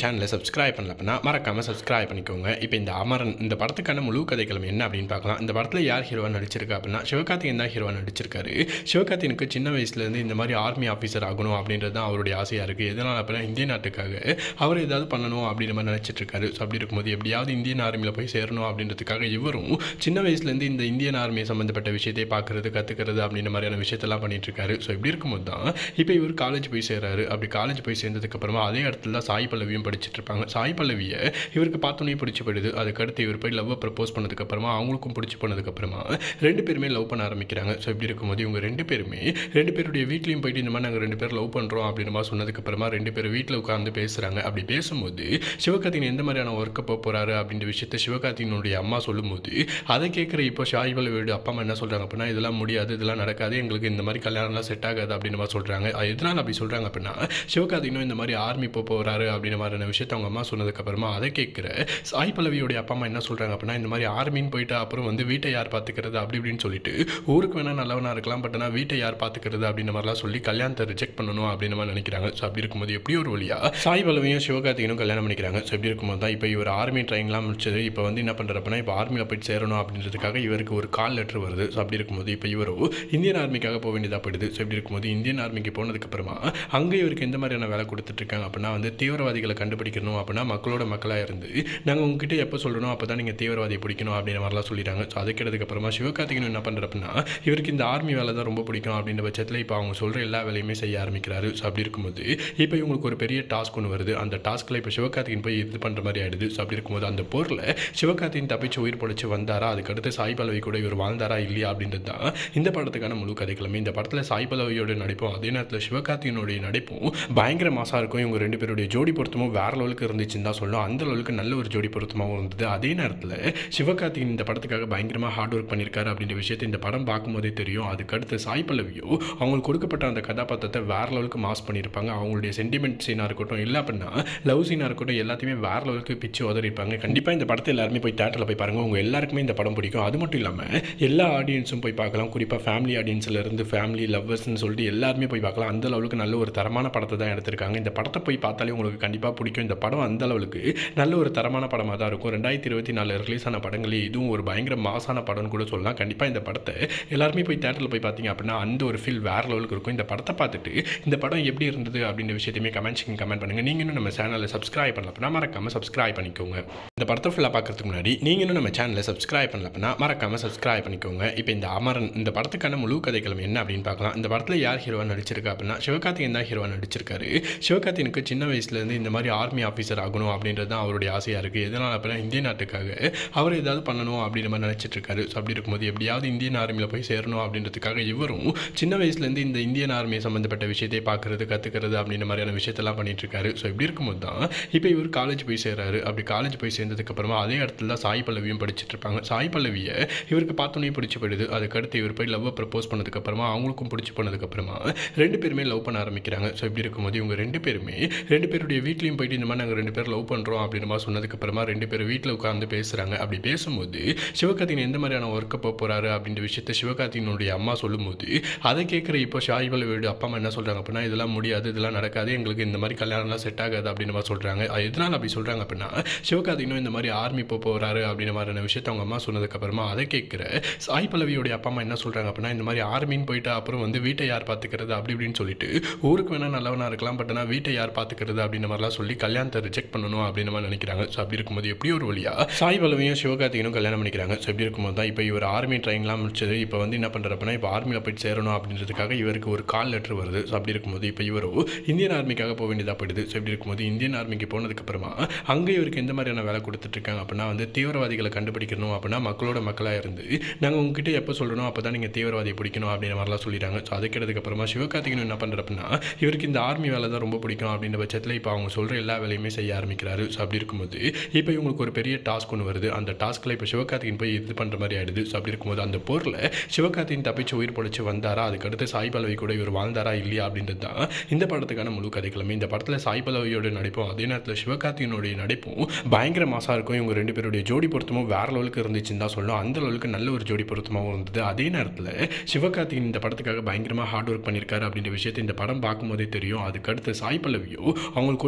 சேனலை சப்ஸ்கிரைப் பண்ணல அப்படின்னா மறக்காமல் சப்ஸ்கிரைப் பண்ணிக்கோங்க இப்போ இந்த அமரன் இந்த படத்துக்கான முழு கதைக்களம் என்ன அப்படின்னு பார்க்கலாம் இந்த படத்தில் யார் ஹீரோவாக நடிச்சிருக்கா அப்படின்னா சிவகார்த்திகேயன் தான் ஹீரோவாக நடிச்சிருக்காரு சிவகார்த்திகனுக்கு சின்ன வயசுலேருந்து இந்த மாதிரி ஆர்மி ஆஃபீஸர் ஆகணும் அப்படின்றது தான் அவருடைய ஆசையாக இருக்குது எதனால் அப்படின்னா இந்திய நாட்டுக்காக அவர் ஏதாவது பண்ணணும் அப்படின்ற மாதிரி நினச்சிட்டு இருக்காரு ஸோ அப்படி இருக்கும்போது எப்படியாவது இந்தியன் ஆர்மியில் போய் சேரணும் அப்படின்றதுக்காக இவரும் சின்ன வயசுலேருந்து இந்த இந்தியன் ஆர்மி சம்மந்தப்பட்ட விஷயத்தை பார்க்குறது கற்றுக்கிறது அப்படின்ற மாதிரியான விஷயத்தெல்லாம் பண்ணிட்டு இருக்காரு ஸோ இப்படி இருக்கும்போது தான் இப்போ இவர் காலேஜ் போய் சேர்றாரு அப்படி காலேஜ் போய் சேர்ந்ததுக்கப்புறமா அதே இடத்துல தான் சாய் பல்லவியும் படிச்சுட்டு இருப்பாங்க சாய் பல்லவியை இவருக்கு பார்த்தோன்னே பிடிச்சி போயிடுது அதுக்கடுத்து இவர் போய் லவ்வை ப்ரப்போஸ் பண்ணதுக்கப்புறமா அவங்களுக்கும் பிடிச்சி போனதுக்கப்புறமா ரெண்டு பேருமே லவ் பண்ண ஆரம்பிக்கிறாங்க ஸோ இப்படி இருக்கும்போது இவங்க ரெண்டு பேருமே ரெண்டு பேருடைய வீட்லேயும் போயிட்டு இந்த மாதிரி நாங்கள் ரெண்டு பேர் லவ் பண்ணுறோம் அப்படின்ற மாதிரி சொன்னதுக்கப்புறமா ரெண்டு பேரும் வீட்டில் உட்காந்து பேசுகிறாங்க அப்படி பேசும்போது சிவகார்த்திகன் எந்த மாதிரியான ஒர்க்கை போக போகிறாரு அப்படின்ற விஷயத்த சிவகார்த்திகனுடைய அம்மா சொல்லும்போது அதை கேட்குற இப்போ ஷாய் பல்லவியோட அப்பா அம்மா என்ன சொல்கிறாங்க அப்படின்னா இதெல்லாம் முடியாது இதெல்லாம் நடக்காது எங்களுக்கு இந்த மாதிரி கல்யாணம்லாம் செட் ஆகாது அப்படின்ற மாதிரி சொல்கிறாங்க அது எதனால் அப்படி சொல்கிறாங்க அப்படின்னா சிவகார்த்திகனும் இந்த மாதிரி ஆர்மி போக போகிறாரு அப்படின்ற மாதிரியான விஷயத்த அவங்க அம்மா சொன்னதுக்கப்புறமா அதை கேட்குற சாய் பல்லவியோடைய அப்பா அம்மா என்ன சொல்கிறாங்க அப்படின்னா இந்த மாதிரி ஆர்மின்னு போயிட்டு அப்புறம் வந்து வீட்டை யார் பார்த்துக்கிறது அப்படி இப்படின்னு சொல்லிட்டு ஊருக்கு வேணால் நல்லவனாக இருக்கலாம் பட் ஆனால் வீட்டை யார் பார்த்துக்கிறது அப்படின்ற மாதிரிலாம் சொல்லி கல்யாணத்தை ரிஜெக்ட் பண்ணணும் அப்படின்ற மாதிரி நினைக்கிறாங்க ஸோ அப்படி இருக்கும்போது எப்படி ஒரு வழியா சாய் பல்லவியும் சிவகார்த்திகனும் கல்யாணம் பண்ணிக்கிறாங்க ஸோ இப்படி இருக்கும்போது தான் இப்போ இவர் ஆர்மி ட்ரைனிங்லாம் முடிச்சது இப்போ வந்து என்ன பண்ணுறப்பனா இப்போ ஆர்மியில் போயிட்டு சேரணும் அப்படின்றதுக்காக இவருக்கு ஒரு கால் லெட்டர் வருது ஸோ அப்படி இருக்கும்போது இப்போ இவரோ இந்தியன் ஆர்மிக்காக போக வேண்டியதாக போயிடுது ஸோ இப்படி இருக்கும்போது இந்தியன் ஆர்மிக்கு போனதுக்கப்புறமா அங்கே இவருக்கு எந்த மாதிரியான வேலை கொடுத்துட்ருக்காங்க அப்படின்னா வந்து தீவிரவாதிகளை கண்டுபிடிக்கணும் அப்படின்னா மக்களோட மக்களாக இருந்து நாங்கள் உங்ககிட்ட எப்போ சொல்லணும் அப்போ தான் நீங்கள் தீவிரவாதியை பிடிக்கணும் அப்படின்ற மாதிரிலாம் சொல்லிட்டாங்க ஸோ அது கேட்டதுக்கப்புறமா சிவகார்த்திகன் என்ன பண்ணுறப்பன்னா இவருக்கு இந்த ஆர்மி வேலை தான் ரொம்ப பிடிக்கும் அப்படின்ற பட்சத்தில் இப்போ அவங்க சொல்கிற எல்லா வேலையுமே செய்ய ஆரம்பிக்கிறாரு ஸோ அப்படி இருக்கும்போது இப்போ இவங்களுக்கு ஒரு பெரிய டாஸ்க் ஒன்று வருது அந்த டாஸ்க்கில் இப்போ சிவகார்த்திகன் போய் இது பண்ணுற மாதிரி ஆயிடுது ஸோ அப்படி இருக்கும்போது அந்த போரில் சிவகார்த்திகன் தப்பிச்சு உயிர் பிடிச்சி வந்தாரா அதுக்கடுத்து சாய் பல்லவி கூட இவர் வாழ்ந்தாரா இல்லையா அப்படின்றது தான் இந்த படத்துக்கான முழு கதைக்கிழமை இந்த படத்தில் சாய் பல்லவியோட நடிப்பும் அதே நேரத்தில் சிவகார்த்திகனுடைய நடிப்பும் பயங்கர மாசாக இருக்கும் இவங்க ரெண்டு பேருடைய ஜோடி பொருத்தமும் வேற லெவலுக்கு இருந்துச்சுன்னு தான் சொல்லணும் அந்த லெவலுக்கு நல்ல ஒரு ஜோடி பொருத்தமாகவும் இருந்தது அதே நேரத்தில் சிவகார்த்திகன் இந்த படத்துக்காக பயங்கரமாக ஹார்ட் ஒர்க் பண்ணியிருக்காரு அப்படின்ற விஷயத்தை இந்த படம் பார்க்கும்போதே தெரியும் அதுக்கடுத்து சாய் பல்லவியோ அவங்களுக்கு கொடுக்கப்பட்ட அந்த கதாபாத்திரத்தை வேற லெவலுக்கு மாஸ் பண்ணியிருப்பாங்க அவங்களுடைய சென்டிமெண்ட் சீனாக இருக்கட்டும் இல்லை அப்படின்னா லவ் சீனாக இருக்கட்டும் எல்லாத்தையுமே வேற லெவலுக்கு பிச்சு உதறிப்பாங்க கண்டிப்பாக இந்த படத்தை எல்லாருமே போய் தேட்டரில் போய் பாருங்கள் உங்கள் எல்லாருக்குமே இந்த படம் பிடிக்கும் அது மட்டும் இல்லாமல் எல்லா ஆடியன்ஸும் போய் பார்க்கலாம் குறிப்பாக ஃபேமிலி ஆடியன்ஸ்ல இருந்து ஃபேமிலி லவ்வர்ஸ்னு சொல்லிட்டு எல்லாருமே போய் பார்க்கலாம் அந்த லெவலுக்கு நல்ல ஒரு தரமான படத்தை தான் எடுத்திருக்காங்க இந்த படத்தை போய் பார்த்தாலே உங்களுக்கு கண்டிப்பாக பிடிக்கும் இந்த படம் அந்த அளவுக்கு நல்ல ஒரு தரமான படமாக தான் இருக்கும் ரெண்டாயிரத்தி இருபத்தி நாலு ரிலீஸ் ஆன படங்களே இதுவும் ஒரு பயங்கர மாசான படம்னு கூட சொல்லலாம் கண்டிப்பாக இந்த படத்தை எல்லாருமே போய் தேட்டரில் போய் பார்த்தீங்க அப்படின்னா அந்த ஒரு ஃபீல் வேற லெவலுக்கு இருக்கும் இந்த படத்தை பார்த்துட்டு இந்த படம் எப்படி இருந்தது அப்படின்ற விஷயத்தையுமே கமெண்ட்ஸ் கமெண்ட் பண்ணுங்கள் நீங்கள் இன்னும் நம்ம சேனலை சப்ஸ்கிரைப் பண்ணல அப்படின்னா மறக்காமல் சப்ஸ்கிரைப் பண்ணிக்கோங்க இந்த படத்தை ஃபுல்லாக பார்க்கறதுக்கு முன்னாடி நீங்கள் இன்னும் நம்ம சேனலை சப்ஸ்கிரைப் பண்ணல அப்படின்னா மறக்காமல் சப்ஸ்கிரைப் பண்ணிக்கோங்க இப்போ இந்த அமரன் இந்த படத்துக்கான முழு கதைக்களம் என்ன அப்படின்னு பார்க்கலாம் இந்த படத்தில் யார் ஹீரோவாக நடிச்சிருக்கா அப்படின்னா சிவகார்த்திகேயன் தான் ஹீரோவாக நடிச்சிருக்காரு சிவகார்த்திகனுக்கு சின்ன வயசுலேருந்து இந்த மாதிரி ஆர்மி ஆஃபீஸர் ஆகணும் அப்படின்றது தான் அவருடைய ஆசையாக இருக்குது எதனால் அப்படின்னா இந்திய நாட்டுக்காக அவர் ஏதாவது பண்ணணும் அப்படின்ற மாதிரி நினச்சிட்டு இருக்காரு ஸோ அப்படி இருக்கும்போது எப்படியாவது இந்தியன் ஆர்மியில் போய் சேரணும் அப்படின்றதுக்காக இவரும் சின்ன வயசுலேருந்து இந்த இந்தியன் ஆர்மி சம்மந்தப்பட்ட விஷயத்தை பார்க்குறது கற்றுக்கிறது அப்படின்ற மாதிரியான விஷயத்தெல்லாம் பண்ணிட்டு இருக்காரு ஸோ இப்படி இருக்கும்போது தான் இப்போ இவர் காலேஜ் போய் சேர்றாரு அப்படி காலேஜ் போய் சேர்ந்ததுக்கப்புறமா அதே இடத்துல தான் சாய் பல்லவியும் படிச்சுட்டு இருப்பாங்க சாய் பல்லவியை இவருக்கு பார்த்தோன்னே பிடிச்சி போயிடுது அதுக்கடுத்து இவர் போய் லவ்வை ப்ரப்போஸ் பண்ணதுக்கப்புறமா அவங்களுக்கும் பிடிச்சி போனதுக்கப்புறமா ரெண்டு பேருமே லவ் பண்ண ஆரம்பிக்கிறாங்க ஸோ இப்படி இருக்கும்போது இவங்க ரெண்டு பேருமே ரெண்டு பேருடைய வீட்லேயும் போயிட்டு இந்த மாதிரி நாங்கள் ரெண்டு பேர் லவ் பண்ணுறோம் அப்படின்ற மாதிரி சொன்னதுக்கப்புறமா ரெண்டு பேரும் வீட்டில் உட்காந்து பேசுகிறாங்க அப்படி பேசும்போது சிவகார்த்திகன் எந்த மாதிரியான ஒர்க்கை போக போகிறாரு அப்படின்ற விஷயத்த சிவகார்த்திகனுடைய அம்மா சொல்லும்போது அதை கேட்குற இப்போ ஷாய் பல்லவியோட அப்பா அம்மா என்ன சொல்கிறாங்க அப்படின்னா இதெல்லாம் முடியாது இதெல்லாம் நடக்காது எங்களுக்கு இந்த மாதிரி கல்யாணம்லாம் செட் ஆகாது அப்படின்ற மாதிரி சொல்கிறாங்க அது எதனால் அப்படி சொல்கிறாங்க அப்படின்னா சிவகார்த்திகனும் இந்த மாதிரி ஆர்மி போக போகிறாரு அப்படின்ற மாதிரியான விஷயத்த அவங்க அம்மா சொன்னதுக்கப்புறமா அதை கேட்குற சாய் பல்லவியோடைய அப்பா அம்மா என்ன சொல்கிறாங்க அப்படின்னா இந்த மாதிரி ஆர்மின்னு போயிட்டு அப்புறம் வந்து வீட்டை யார் பார்த்துக்கிறது அப்படி இப்படின்னு சொல்லிட்டு ஊருக்கு வேணால் நல்லவனாக இருக்கலாம் பட் ஆனால் வீட்டை யார் பார்த்துக்கிறது அப்படின்ற மாதிரிலாம் சொல்லி கல்யாணத்தை ரிஜெக்ட் பண்ணணும் அப்படின்ற மாதிரி நினைக்கிறாங்க ஸோ அப்படி இருக்கும்போது எப்படி ஒரு வழியா சாய் பல்லவியும் சிவகார்த்திகனும் கல்யாணம் பண்ணிக்கிறாங்க ஸோ இப்படி இருக்கும்போது தான் இப்போ இவர் ஆர்மி ட்ரைனிங்லாம் முடிச்சது இப்போ வந்து என்ன பண்ணுறப்பனா இப்போ ஆர்மியில் போயிட்டு சேரணும் அப்படின்றதுக்காக இவருக்கு ஒரு கால் லெட்டர் வருது ஸோ அப்படி இருக்கும்போது இப்போ இவரோ இந்தியன் ஆர்மிக்காக போக வேண்டியதாக போயிடுது ஸோ இப்படி இருக்கும்போது இந்தியன் ஆர்மிக்கு போனதுக்கப்புறமா அங்கே இவருக்கு எந்த மாதிரியான வேலை கொடுத்துட்ருக்காங்க அப்படின்னா வந்து தீவிரவாதிகளை கண்டுபிடிக்கணும் அப்படின்னா மக்களோட மக்களாக இருந்து நாங்கள் உங்ககிட்ட எப்போ சொல்லணும் அப்போ தான் நீங்கள் தீவிரவாதியை பிடிக்கணும் அப்படின்ற மாதிரிலாம் சொல்லிட்டாங்க ஸோ அது கேட்டதுக்கப்புறமா சிவகார்த்திகன் என்ன பண்ணுறப்பனா இவருக்கு இந்த ஆர்மி வேலை தான் ரொம்ப பிடிக்கும் அப்படின்ற பட்சத்தில் இப்போ அவங்க சொல்கிற எல்லா வேலையுமே செய்ய ஆரம்பிக்கிறாரு ஸோ அப்படி இருக்கும்போது இப்போ இவங்களுக்கு ஒரு பெரிய டாஸ்க் ஒன்று வருது அந்த டாஸ்க்கில் இப்போ சிவகார்த்திகன் போய் இது பண்ணுற மாதிரி ஆயிடுது ஸோ அப்படி இருக்கும்போது அந்த போரில் சிவகார்த்திகன் தப்பிச்சு உயிர் பிடிச்சி வந்தாரா அதுக்கடுத்து சாய் பல்லவி கூட இவர் வாழ்ந்தாரா இல்லையா அப்படின்றது தான் இந்த படத்துக்கான முழு கதைக்கிழமை இந்த படத்தில் சாய் பல்லவியோட நடிப்பும் அதே நேரத்தில் சிவகார்த்திகனுடைய நடிப்பும் பயங்கர மாசாக இருக்கும் இவங்க ரெண்டு பேருடைய ஜோடி பொருத்தமும் வேற லெவலுக்கு இருந்துச்சுன்னு தான் சொல்லணும் அந்த லெவலுக்கு நல்ல ஒரு ஜோடி பொருத்தமாகவும் இருந்தது அதே நேரத்தில் சிவகார்த்திகன் இந்த படத்துக்காக பயங்கரமாக ஹார்ட் ஒர்க் பண்ணியிருக்காரு அப்படின்ற விஷயத்தை இந்த படம் பார்க்கும்போதே தெரியும் அதுக்கடுத்து சாய் பல்லவியோ அவங்களுக்கு கொடுக்கப்பட்ட அந்த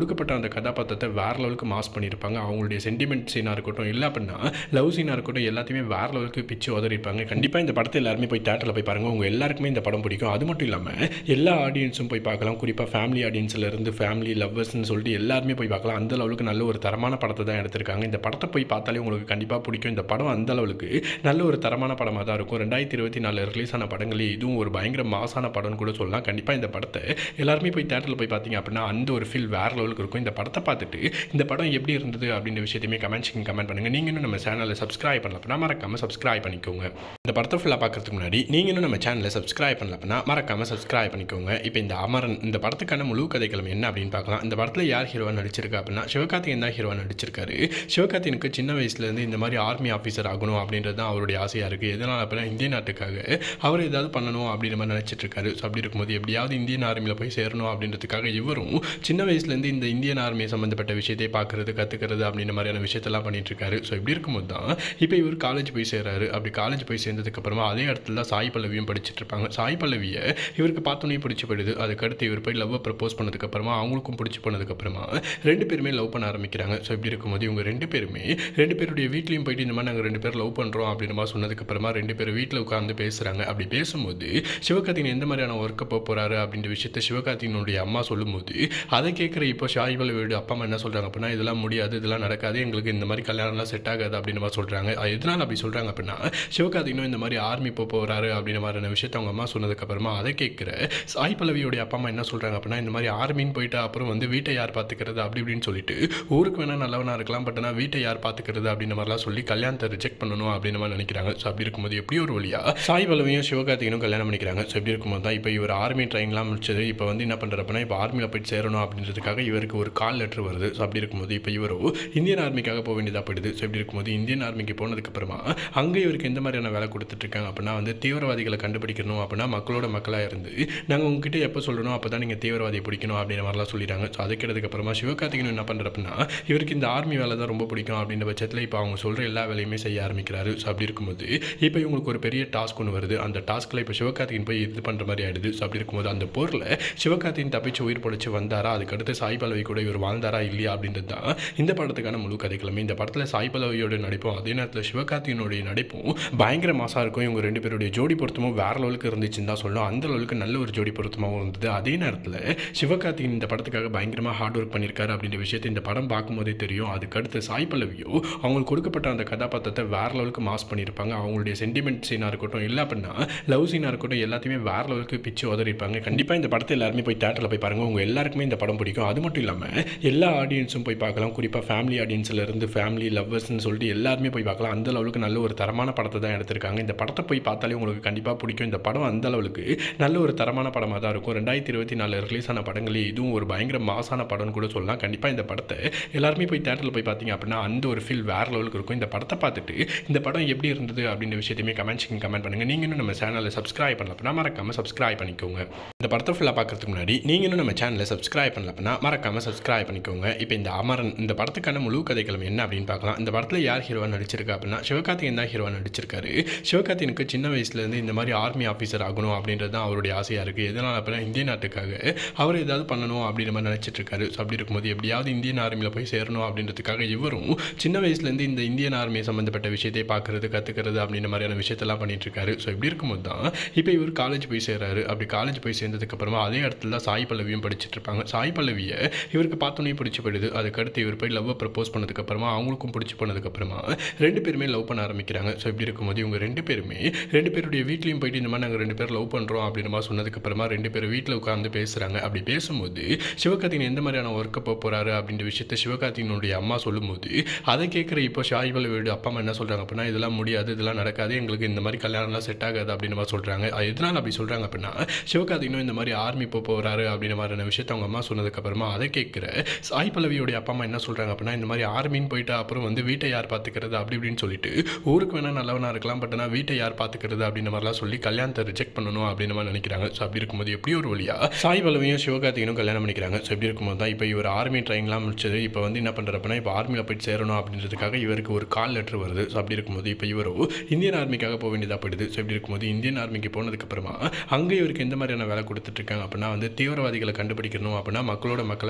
கதாபாத்திரத்தை வேற லெவலுக்கு மாஸ் பண்ணியிருப்பாங்க அவங்களுடைய சென்டிமெண்ட் சீனாக இருக்கட்டும் இல்லை அப்படின்னா லவ் சீனாக இருக்கட்டும் எல்லாத்தையுமே வேற லெவலுக்கு பிச்சு உதறிப்பாங்க கண்டிப்பாக இந்த படத்தை எல்லாருமே போய் தேட்டரில் போய் பாருங்கள் உங்கள் எல்லாருக்குமே இந்த படம் பிடிக்கும் அது மட்டும் இல்லாமல் எல்லா ஆடியன்ஸும் போய் பார்க்கலாம் குறிப்பாக ஃபேமிலி ஆடியன்ஸில் இருந்து ஃபேமிலி லவ்வர்ஸ்னு சொல்லிட்டு எல்லாருமே போய் பார்க்கலாம் அந்த லெவலுக்கு நல்ல ஒரு தரமான படத்தை தான் எடுத்திருக்காங்க இந்த படத்தை போய் பார்த்தாலே உங்களுக்கு கண்டிப்பாக பிடிக்கும் இந்த படம் அந்த அளவுக்கு நல்ல ஒரு தரமான படமாக தான் இருக்கும் ரெண்டாயிரத்தி இருபத்தி நாலு ரிலீஸ் ஆன படங்களே இதுவும் ஒரு பயங்கர மாசான படம்னு கூட சொல்லலாம் கண்டிப்பாக இந்த படத்தை எல்லாருமே போய் தேட்டரில் போய் பார்த்தீங்க அப்படின்னா அந்த ஒரு ஃபீல் வேறு லெவலுக்கு இருக்கும் இந்த படத்தை பார்த்துட்டு இந்த படம் எப்படி இருந்தது அப்படின்ற விஷயத்தையுமே கமெண்ட் செக்ஷன் கமெண்ட் பண்ணுங்கள் நீங்கள் இன்னும் நம்ம சேனலை சப்ஸ்கிரைப் பண்ணல அப்படின்னா மறக்காமல் சப்ஸ்கிரைப் பண்ணிக்கோங்க இந்த படத்தை ஃபுல்லாக பார்க்கறதுக்கு முன்னாடி நீங்கள் இன்னும் நம்ம சேனலை சப்ஸ்கிரைப் பண்ணல அப்படின்னா மறக்காமல் சப்ஸ்கிரைப் பண்ணிக்கோங்க இப்போ இந்த அமரன் இந்த படத்துக்கான முழு கதைக்களம் என்ன அப்படின்னு பார்க்கலாம் இந்த படத்தில் யார் ஹீரோவாக நடிச்சிருக்கா அப்படின்னா சிவகார்த்திகேயன் தான் ஹீரோவாக நடிச்சிருக்காரு சிவகார்த்திகனுக்கு சின்ன வயசுலேருந்து இந்த மாதிரி ஆர்மி ஆஃபீஸர் ஆகணும் அப்படின்றது தான் அவருடைய ஆசையாக இருக்குது எதனால் அப்படின்னா இந்திய நாட்டுக்காக அவர் ஏதாவது பண்ணணும் அப்படின்ற மாதிரி நினச்சிட்டு இருக்காரு ஸோ அப்படி இருக்கும்போது எப்படியாவது இந்தியன் ஆர்மியில் போய் சேரணும் அப்படின்றதுக்காக இவரும் சின்ன வயசுலேருந்து இந்த இந்தியன் ஆர்மி சம்மந்தப்பட்ட விஷயத்தை பார்க்குறது கற்றுக்கிறது அப்படின்ற மாதிரியான விஷயத்தெல்லாம் பண்ணிட்டு இருக்காரு ஸோ இப்படி இருக்கும்போது தான் இப்போ இவர் காலேஜ் போய் சேர்றாரு அப்படி காலேஜ் போய் சேர்ந்ததுக்கப்புறமா அதே இடத்துல தான் சாய் பல்லவியும் படிச்சுட்டு இருப்பாங்க சாய் பல்லவியை இவருக்கு பார்த்தோன்னே பிடிச்சி போயிடுது அதுக்கடுத்து இவர் போய் லவ்வை ப்ரப்போஸ் பண்ணதுக்கப்புறமா அவங்களுக்கும் பிடிச்சி போனதுக்கப்புறமா ரெண்டு பேருமே லவ் பண்ண ஆரம்பிக்கிறாங்க ஸோ இப்படி இருக்கும்போது இவங்க ரெண்டு பேருமே ரெண்டு பேருடைய வீட்லேயும் போயிட்டு இந்த மாதிரி நாங்கள் ரெண்டு பேர் லவ் பண்ணுறோம் அப்படின்ற மாதிரி சொன்னதுக்கப்புறமா ரெண்டு பேரும் வீட்டில் உட்காந்து பேசுகிறாங்க அப்படி பேசும்போது சிவகார்த்திகன் எந்த மாதிரியான ஒர்க்கை போக போகிறாரு அப்படின்ற விஷயத்த சிவகார்த்திகனுடைய அம்மா சொல்லும்போது அதை கேட்குற இப்போ ஷாய் பல்லவியோட அப்பா அம்மா என்ன சொல்கிறாங்க அப்படின்னா இதெல்லாம் முடியாது இதெல்லாம் நடக்காது எங்களுக்கு இந்த மாதிரி கல்யாணம்லாம் செட் ஆகாது அப்படின்ற மாதிரி சொல்கிறாங்க அது எதனால் அப்படி சொல்கிறாங்க அப்படின்னா சிவகார்த்திகனும் இந்த மாதிரி ஆர்மி போக போகிறாரு அப்படின்ற மாதிரியான விஷயத்த அவங்க அம்மா சொன்னதுக்கப்புறமா அதை கேட்குற சாய் பல்லவியோடைய அப்பா அம்மா என்ன சொல்கிறாங்க அப்படின்னா இந்த மாதிரி ஆர்மின்னு போயிட்டு அப்புறம் வந்து வீட்டை யார் பார்த்துக்கிறது அப்படி இப்படின்னு சொல்லிட்டு ஊருக்கு வேணால் நல்லவனாக இருக்கலாம் பட் ஆனால் வீட்டை யார் பார்த்துக்கிறது அப்படின்ற மாதிரிலாம் சொல்லி கல்யாணத்தை ரிஜெக்ட் பண்ணணும் அப்படின்னு மாதிரி நினைக்கிறாங்க ஸோ அப்படி இருக்கும்போது எப்படி ஒரு வழியாக சாய் பல்லவியும் சிவகார்த்திகனும் கல்யாணம் பண்ணிக்கிறாங்க ஸோ இப்படி இருக்கும்போது தான் இப்போ இவர் ஆர்மி ட்ரைனிங்லாம் முடிச்சது இப்போ வந்து என்ன பண்ணுறப்பனா இப்போ ஆர்மியில் போயிட்டு சேரணும் அப்படின்றதுக்காக இவருக்கு ஒரு கால் லெட்டர் வருது ஸோ அப்படி இருக்கும்போது இப்போ இவரோ இந்தியன் ஆர்மிக்காக போக வேண்டியதாக போயிடுது ஸோ இப்படி இருக்கும்போது இந்தியன் ஆர்மிக்கு போனதுக்கப்புறமா அங்கே இவருக்கு எந்த மாதிரியான வேலை கொடுத்துட்ருக்காங்க அப்படின்னா வந்து தீவிரவாதிகளை கண்டுபிடிக்கணும் அப்படின்னா மக்களோட மக்களாக இருந்து நாங்கள் உங்ககிட்ட எப்போ சொல்லணும் அப்போ தான் நீங்கள் தீவிரவாதியை பிடிக்கணும் அப்படின்ற மாதிரிலாம் சொல்லிடுறாங்க ஸோ அது கேட்டதுக்கப்புறமா சிவகார்த்திகன் என்ன பண்ணுறப்பன்னா இவருக்கு இந்த ஆர்மி வேலை தான் ரொம்ப பிடிக்கும் அப்படின்ற பட்சத்தில் இப்போ அவங்க சொல்கிற எல்லா வேலையுமே செய்ய ஆரம்பிக்கிறாரு ஸோ அப்படி இருக்கும்போது இப்போ இவங்களுக்கு ஒரு பெரிய டாஸ்க் ஒன்று வருது அந்த டாஸ்க்கில் இப்போ சிவகார்த்திகன் போய் இது பண்ணுற மாதிரி ஆயிடுது ஸோ அப்படி இருக்கும்போது அந்த போரில் சிவகார்த்திகன் தப்பிச்சு உயிர் பொழைச்சு வந்தாரா அதுக்கடுத்து சாய் பல்லவி கூட இவர் வாழ்ந்தாரா இல்லையா அப்படின்றது தான் இந்த படத்துக்கான முழு கதைக்கிழமை இந்த படத்தில் சாய் பல்லவியோட நடிப்பும் அதே நேரத்தில் சிவகார்த்திகனுடைய நடிப்பும் பயங்கர மாசாக இருக்கும் இவங்க ரெண்டு பேருடைய ஜோடி பொருத்தமும் வேற லெவலுக்கு இருந்துச்சுன்னு தான் சொல்லணும் அந்த அளவுக்கு நல்ல ஒரு ஜோடி பொருத்தமாகவும் இருந்தது அதே நேரத்தில் சிவகார்த்திகன் இந்த படத்துக்காக பயங்கரமாக ஹார்ட் ஒர்க் பண்ணியிருக்காரு அப்படின்ற விஷயத்தை இந்த படம் பார்க்கும்போதே தெரியும் அதுக்கடுத்து சாய் பல்லவியோ அவங்களுக்கு கொடுக்கப்பட்ட அந்த கதாபாத்திரத்தை வேற லெவலுக்கு மாஸ் பண்ணியிருப்பாங்க அவங்களுடைய சென்டிமெண்ட் சீனாக இருக்கட்டும் இல்லை அப்படின்னா லவ் சீனாக இருக்கட்டும் எல்லாத்தையுமே வேற லெவலுக்கு பிச்சு உதறிப்பாங்க கண்டிப்பாக இந்த படத்தை எல்லாருமே போய் தேட்டரில் போய் பாருங்கள் உங்கள் எல்லாருக்குமே இந்த படம் பிடிக்கும் அது மட்டும் இல்லாமல் எல்லா ஆடியன்ஸும் போய் பார்க்கலாம் குறிப்பாக ஃபேமிலி ஆடியன்ஸில் இருந்து ஃபேமிலி லவ்வர்ஸ்னு சொல்லிட்டு எல்லாருமே போய் பார்க்கலாம் அந்த லெவலுக்கு நல்ல ஒரு தரமான படத்தை தான் எடுத்திருக்காங்க இந்த படத்தை போய் பார்த்தாலே உங்களுக்கு கண்டிப்பாக பிடிக்கும் இந்த படம் அந்த அளவுக்கு நல்ல ஒரு தரமான படமாக தான் இருக்கும் ரெண்டாயிரத்தி இருபத்தி நாலு ரிலீஸ் ஆன படங்களே இதுவும் ஒரு பயங்கர மாசான படம்னு கூட சொல்லலாம் கண்டிப்பாக இந்த படத்தை எல்லாருமே போய் தேட்டரில் போய் பார்த்தீங்க அப்படின்னா அந்த ஒரு ஃபீல் வேற லெவலுக்கு இருக்கும் இந்த படத்தை பார்த்துட்டு இந்த படம் எப்படி இருந்தது அப்படின்ற விஷயத்தையுமே கமெண்ட் செக்ஷன் கமெண்ட் பண்ணுங்கள் நீங்கள் இன்னும் நம்ம சேனலை சப்ஸ்கிரைப் பண்ணல அப்படின்னா மறக்காமல் சப்ஸ்கிரைப் பண்ணிக்கோங்க இந்த படத்தை ஃபுல்லாக பார்க்கறதுக்கு முன்னாடி நீங்கள் இன்னும் நம்ம சேனலை சப்ஸ்கிரைப் பண்ணல அப்படின்னா மறக்காமல் சப்ஸ்கிரைப் பண்ணிக்கோங்க இப்போ இந்த அமரன் இந்த படத்துக்கான முழு கதைக்களம் என்ன அப்படின்னு பார்க்கலாம் இந்த படத்தில் யார் ஹீரோவாக நடிச்சிருக்கா அப்படின்னா சிவகார்த்திகேயன் தான் ஹீரோவாக நடிச்சிருக்காரு சிவகார்த்திகனுக்கு சின்ன வயசுலேருந்து இந்த மாதிரி ஆர்மி ஆஃபீஸர் ஆகணும் அப்படின்றது தான் அவருடைய ஆசையாக இருக்குது எதனால் அப்படின்னா இந்திய நாட்டுக்காக அவர் ஏதாவது பண்ணணும் அப்படின்ற மாதிரி நினச்சிட்டு இருக்காரு ஸோ அப்படி இருக்கும்போது எப்படியாவது இந்தியன் ஆர்மியில் போய் சேரணும் அப்படின்றதுக்காக இவரும் சின்ன வயசுலேருந்து இந்த இந்தியன் ஆர்மி சம்மந்தப்பட்ட விஷயத்தை பார்க்குறது கற்றுக்கிறது அப்படின்ற மாதிரியான விஷயத்தெல்லாம் பண்ணிட்டு இருக்காரு ஸோ இப்படி இருக்கும்போது தான் இப்போ இவர் காலேஜ் போய் சேர்றாரு அப்படி காலேஜ் போய் சேர்ந்ததுக்கப்புறமா அதே இடத்துல தான் சாய் பல்லவியும் படிச்சுட்டு இருப்பாங்க சாய் பல்லவியை இவருக்கு பார்த்தோன்னே பிடிச்சி போயிடுது அதுக்கடுத்து இவர் போய் லவ்வை ப்ரப்போஸ் பண்ணதுக்கப்புறமா அவங்களுக்கும் பிடிச்சி போனதுக்கப்புறமா ரெண்டு பேருமே லவ் பண்ண ஆரம்பிக்கிறாங்க ஸோ இப்படி இருக்கும்போது இவங்க ரெண்டு பேருமே ரெண்டு பேருடைய வீட்லேயும் போயிட்டு இந்த மாதிரி நாங்கள் ரெண்டு பேர் லவ் பண்ணுறோம் அப்படின்ற மாதிரி சொன்னதுக்கப்புறமா ரெண்டு பேரும் வீட்டில் உட்காந்து பேசுகிறாங்க அப்படி பேசும்போது சிவகார்த்திகன் எந்த மாதிரியான ஒர்க்கை போக போகிறாரு அப்படின்ற விஷயத்த சிவகார்த்திகனுடைய அம்மா சொல்லும்போது அதை கேட்குற இப்போ ஷாய் பல்லவியோட அப்பா அம்மா என்ன சொல்கிறாங்க அப்படின்னா இதெல்லாம் முடியாது இதெல்லாம் நடக்காது எங்களுக்கு இந்த மாதிரி கல்யாணம்லாம் செட் ஆகாது அப்படின்ற மாதிரி சொல்கிறாங்க அது எதனால் அப்படி சொல்கிறாங்க அப்படின்னா சிவகார்த்திகனும் இந்த மாதிரி ஆர்மி போக போகிறாரு அப்படின்ற மாதிரியான விஷயத்த அவங்க அம்மா சொன்னதுக்கப்புறமா அதை கேட்குற சாய் பல்லவியோடைய அப்பா அம்மா என்ன சொல்கிறாங்க அப்படின்னா இந்த மாதிரி ஆர்மின்னு போயிட்டு அப்புறம் வந்து வீட்டை யார் பார்த்துக்கிறது அப்படி இப்படின்னு சொல்லிட்டு ஊருக்கு வேணால் நல்லவனாக இருக்கலாம் பட் ஆனால் வீட்டை யார் பார்த்துக்கிறது அப்படின்ற மாதிரிலாம் சொல்லி கல்யாணத்தை ரிஜெக்ட் பண்ணணும் அப்படின்ற மாதிரி நினைக்கிறாங்க ஸோ அப்படி இருக்கும்போது எப்படி ஒரு வழியாக சாய் பல்லவியும் சிவகார்த்திகனும் கல்யாணம் பண்ணிக்கிறாங்க ஸோ இப்படி இருக்கும்போது தான் இப்போ இவர் ஆர்மி ட்ரைனிங்லாம் முடிச்சது இப்போ வந்து என்ன பண்ணுறப்பனா இப்போ ஆர்மியில் போயிட்டு சேரணும் அப்படின்றதுக்காக இவருக்கு ஒரு கால் லெட்டர் வருது ஸோ அப்படி இருக்கும்போது இப்போ இவரோ இந்தியன் ஆர்மிக்காக போக வேண்டியதாக போயிடுது ஸோ இப்படி இருக்கும்போது இந்தியன் ஆர்மிக்கு போனதுக்கப்புறமா அங்கே இவருக்கு எந்த மாதிரியான வேலை கொடுத்துட்ருக்காங்க அப்படின்னா வந்து தீவிரவாதிகளை கண்டுபிடிக்கணும் அப்படின்னா மக்களோட மக்களாக இருந்து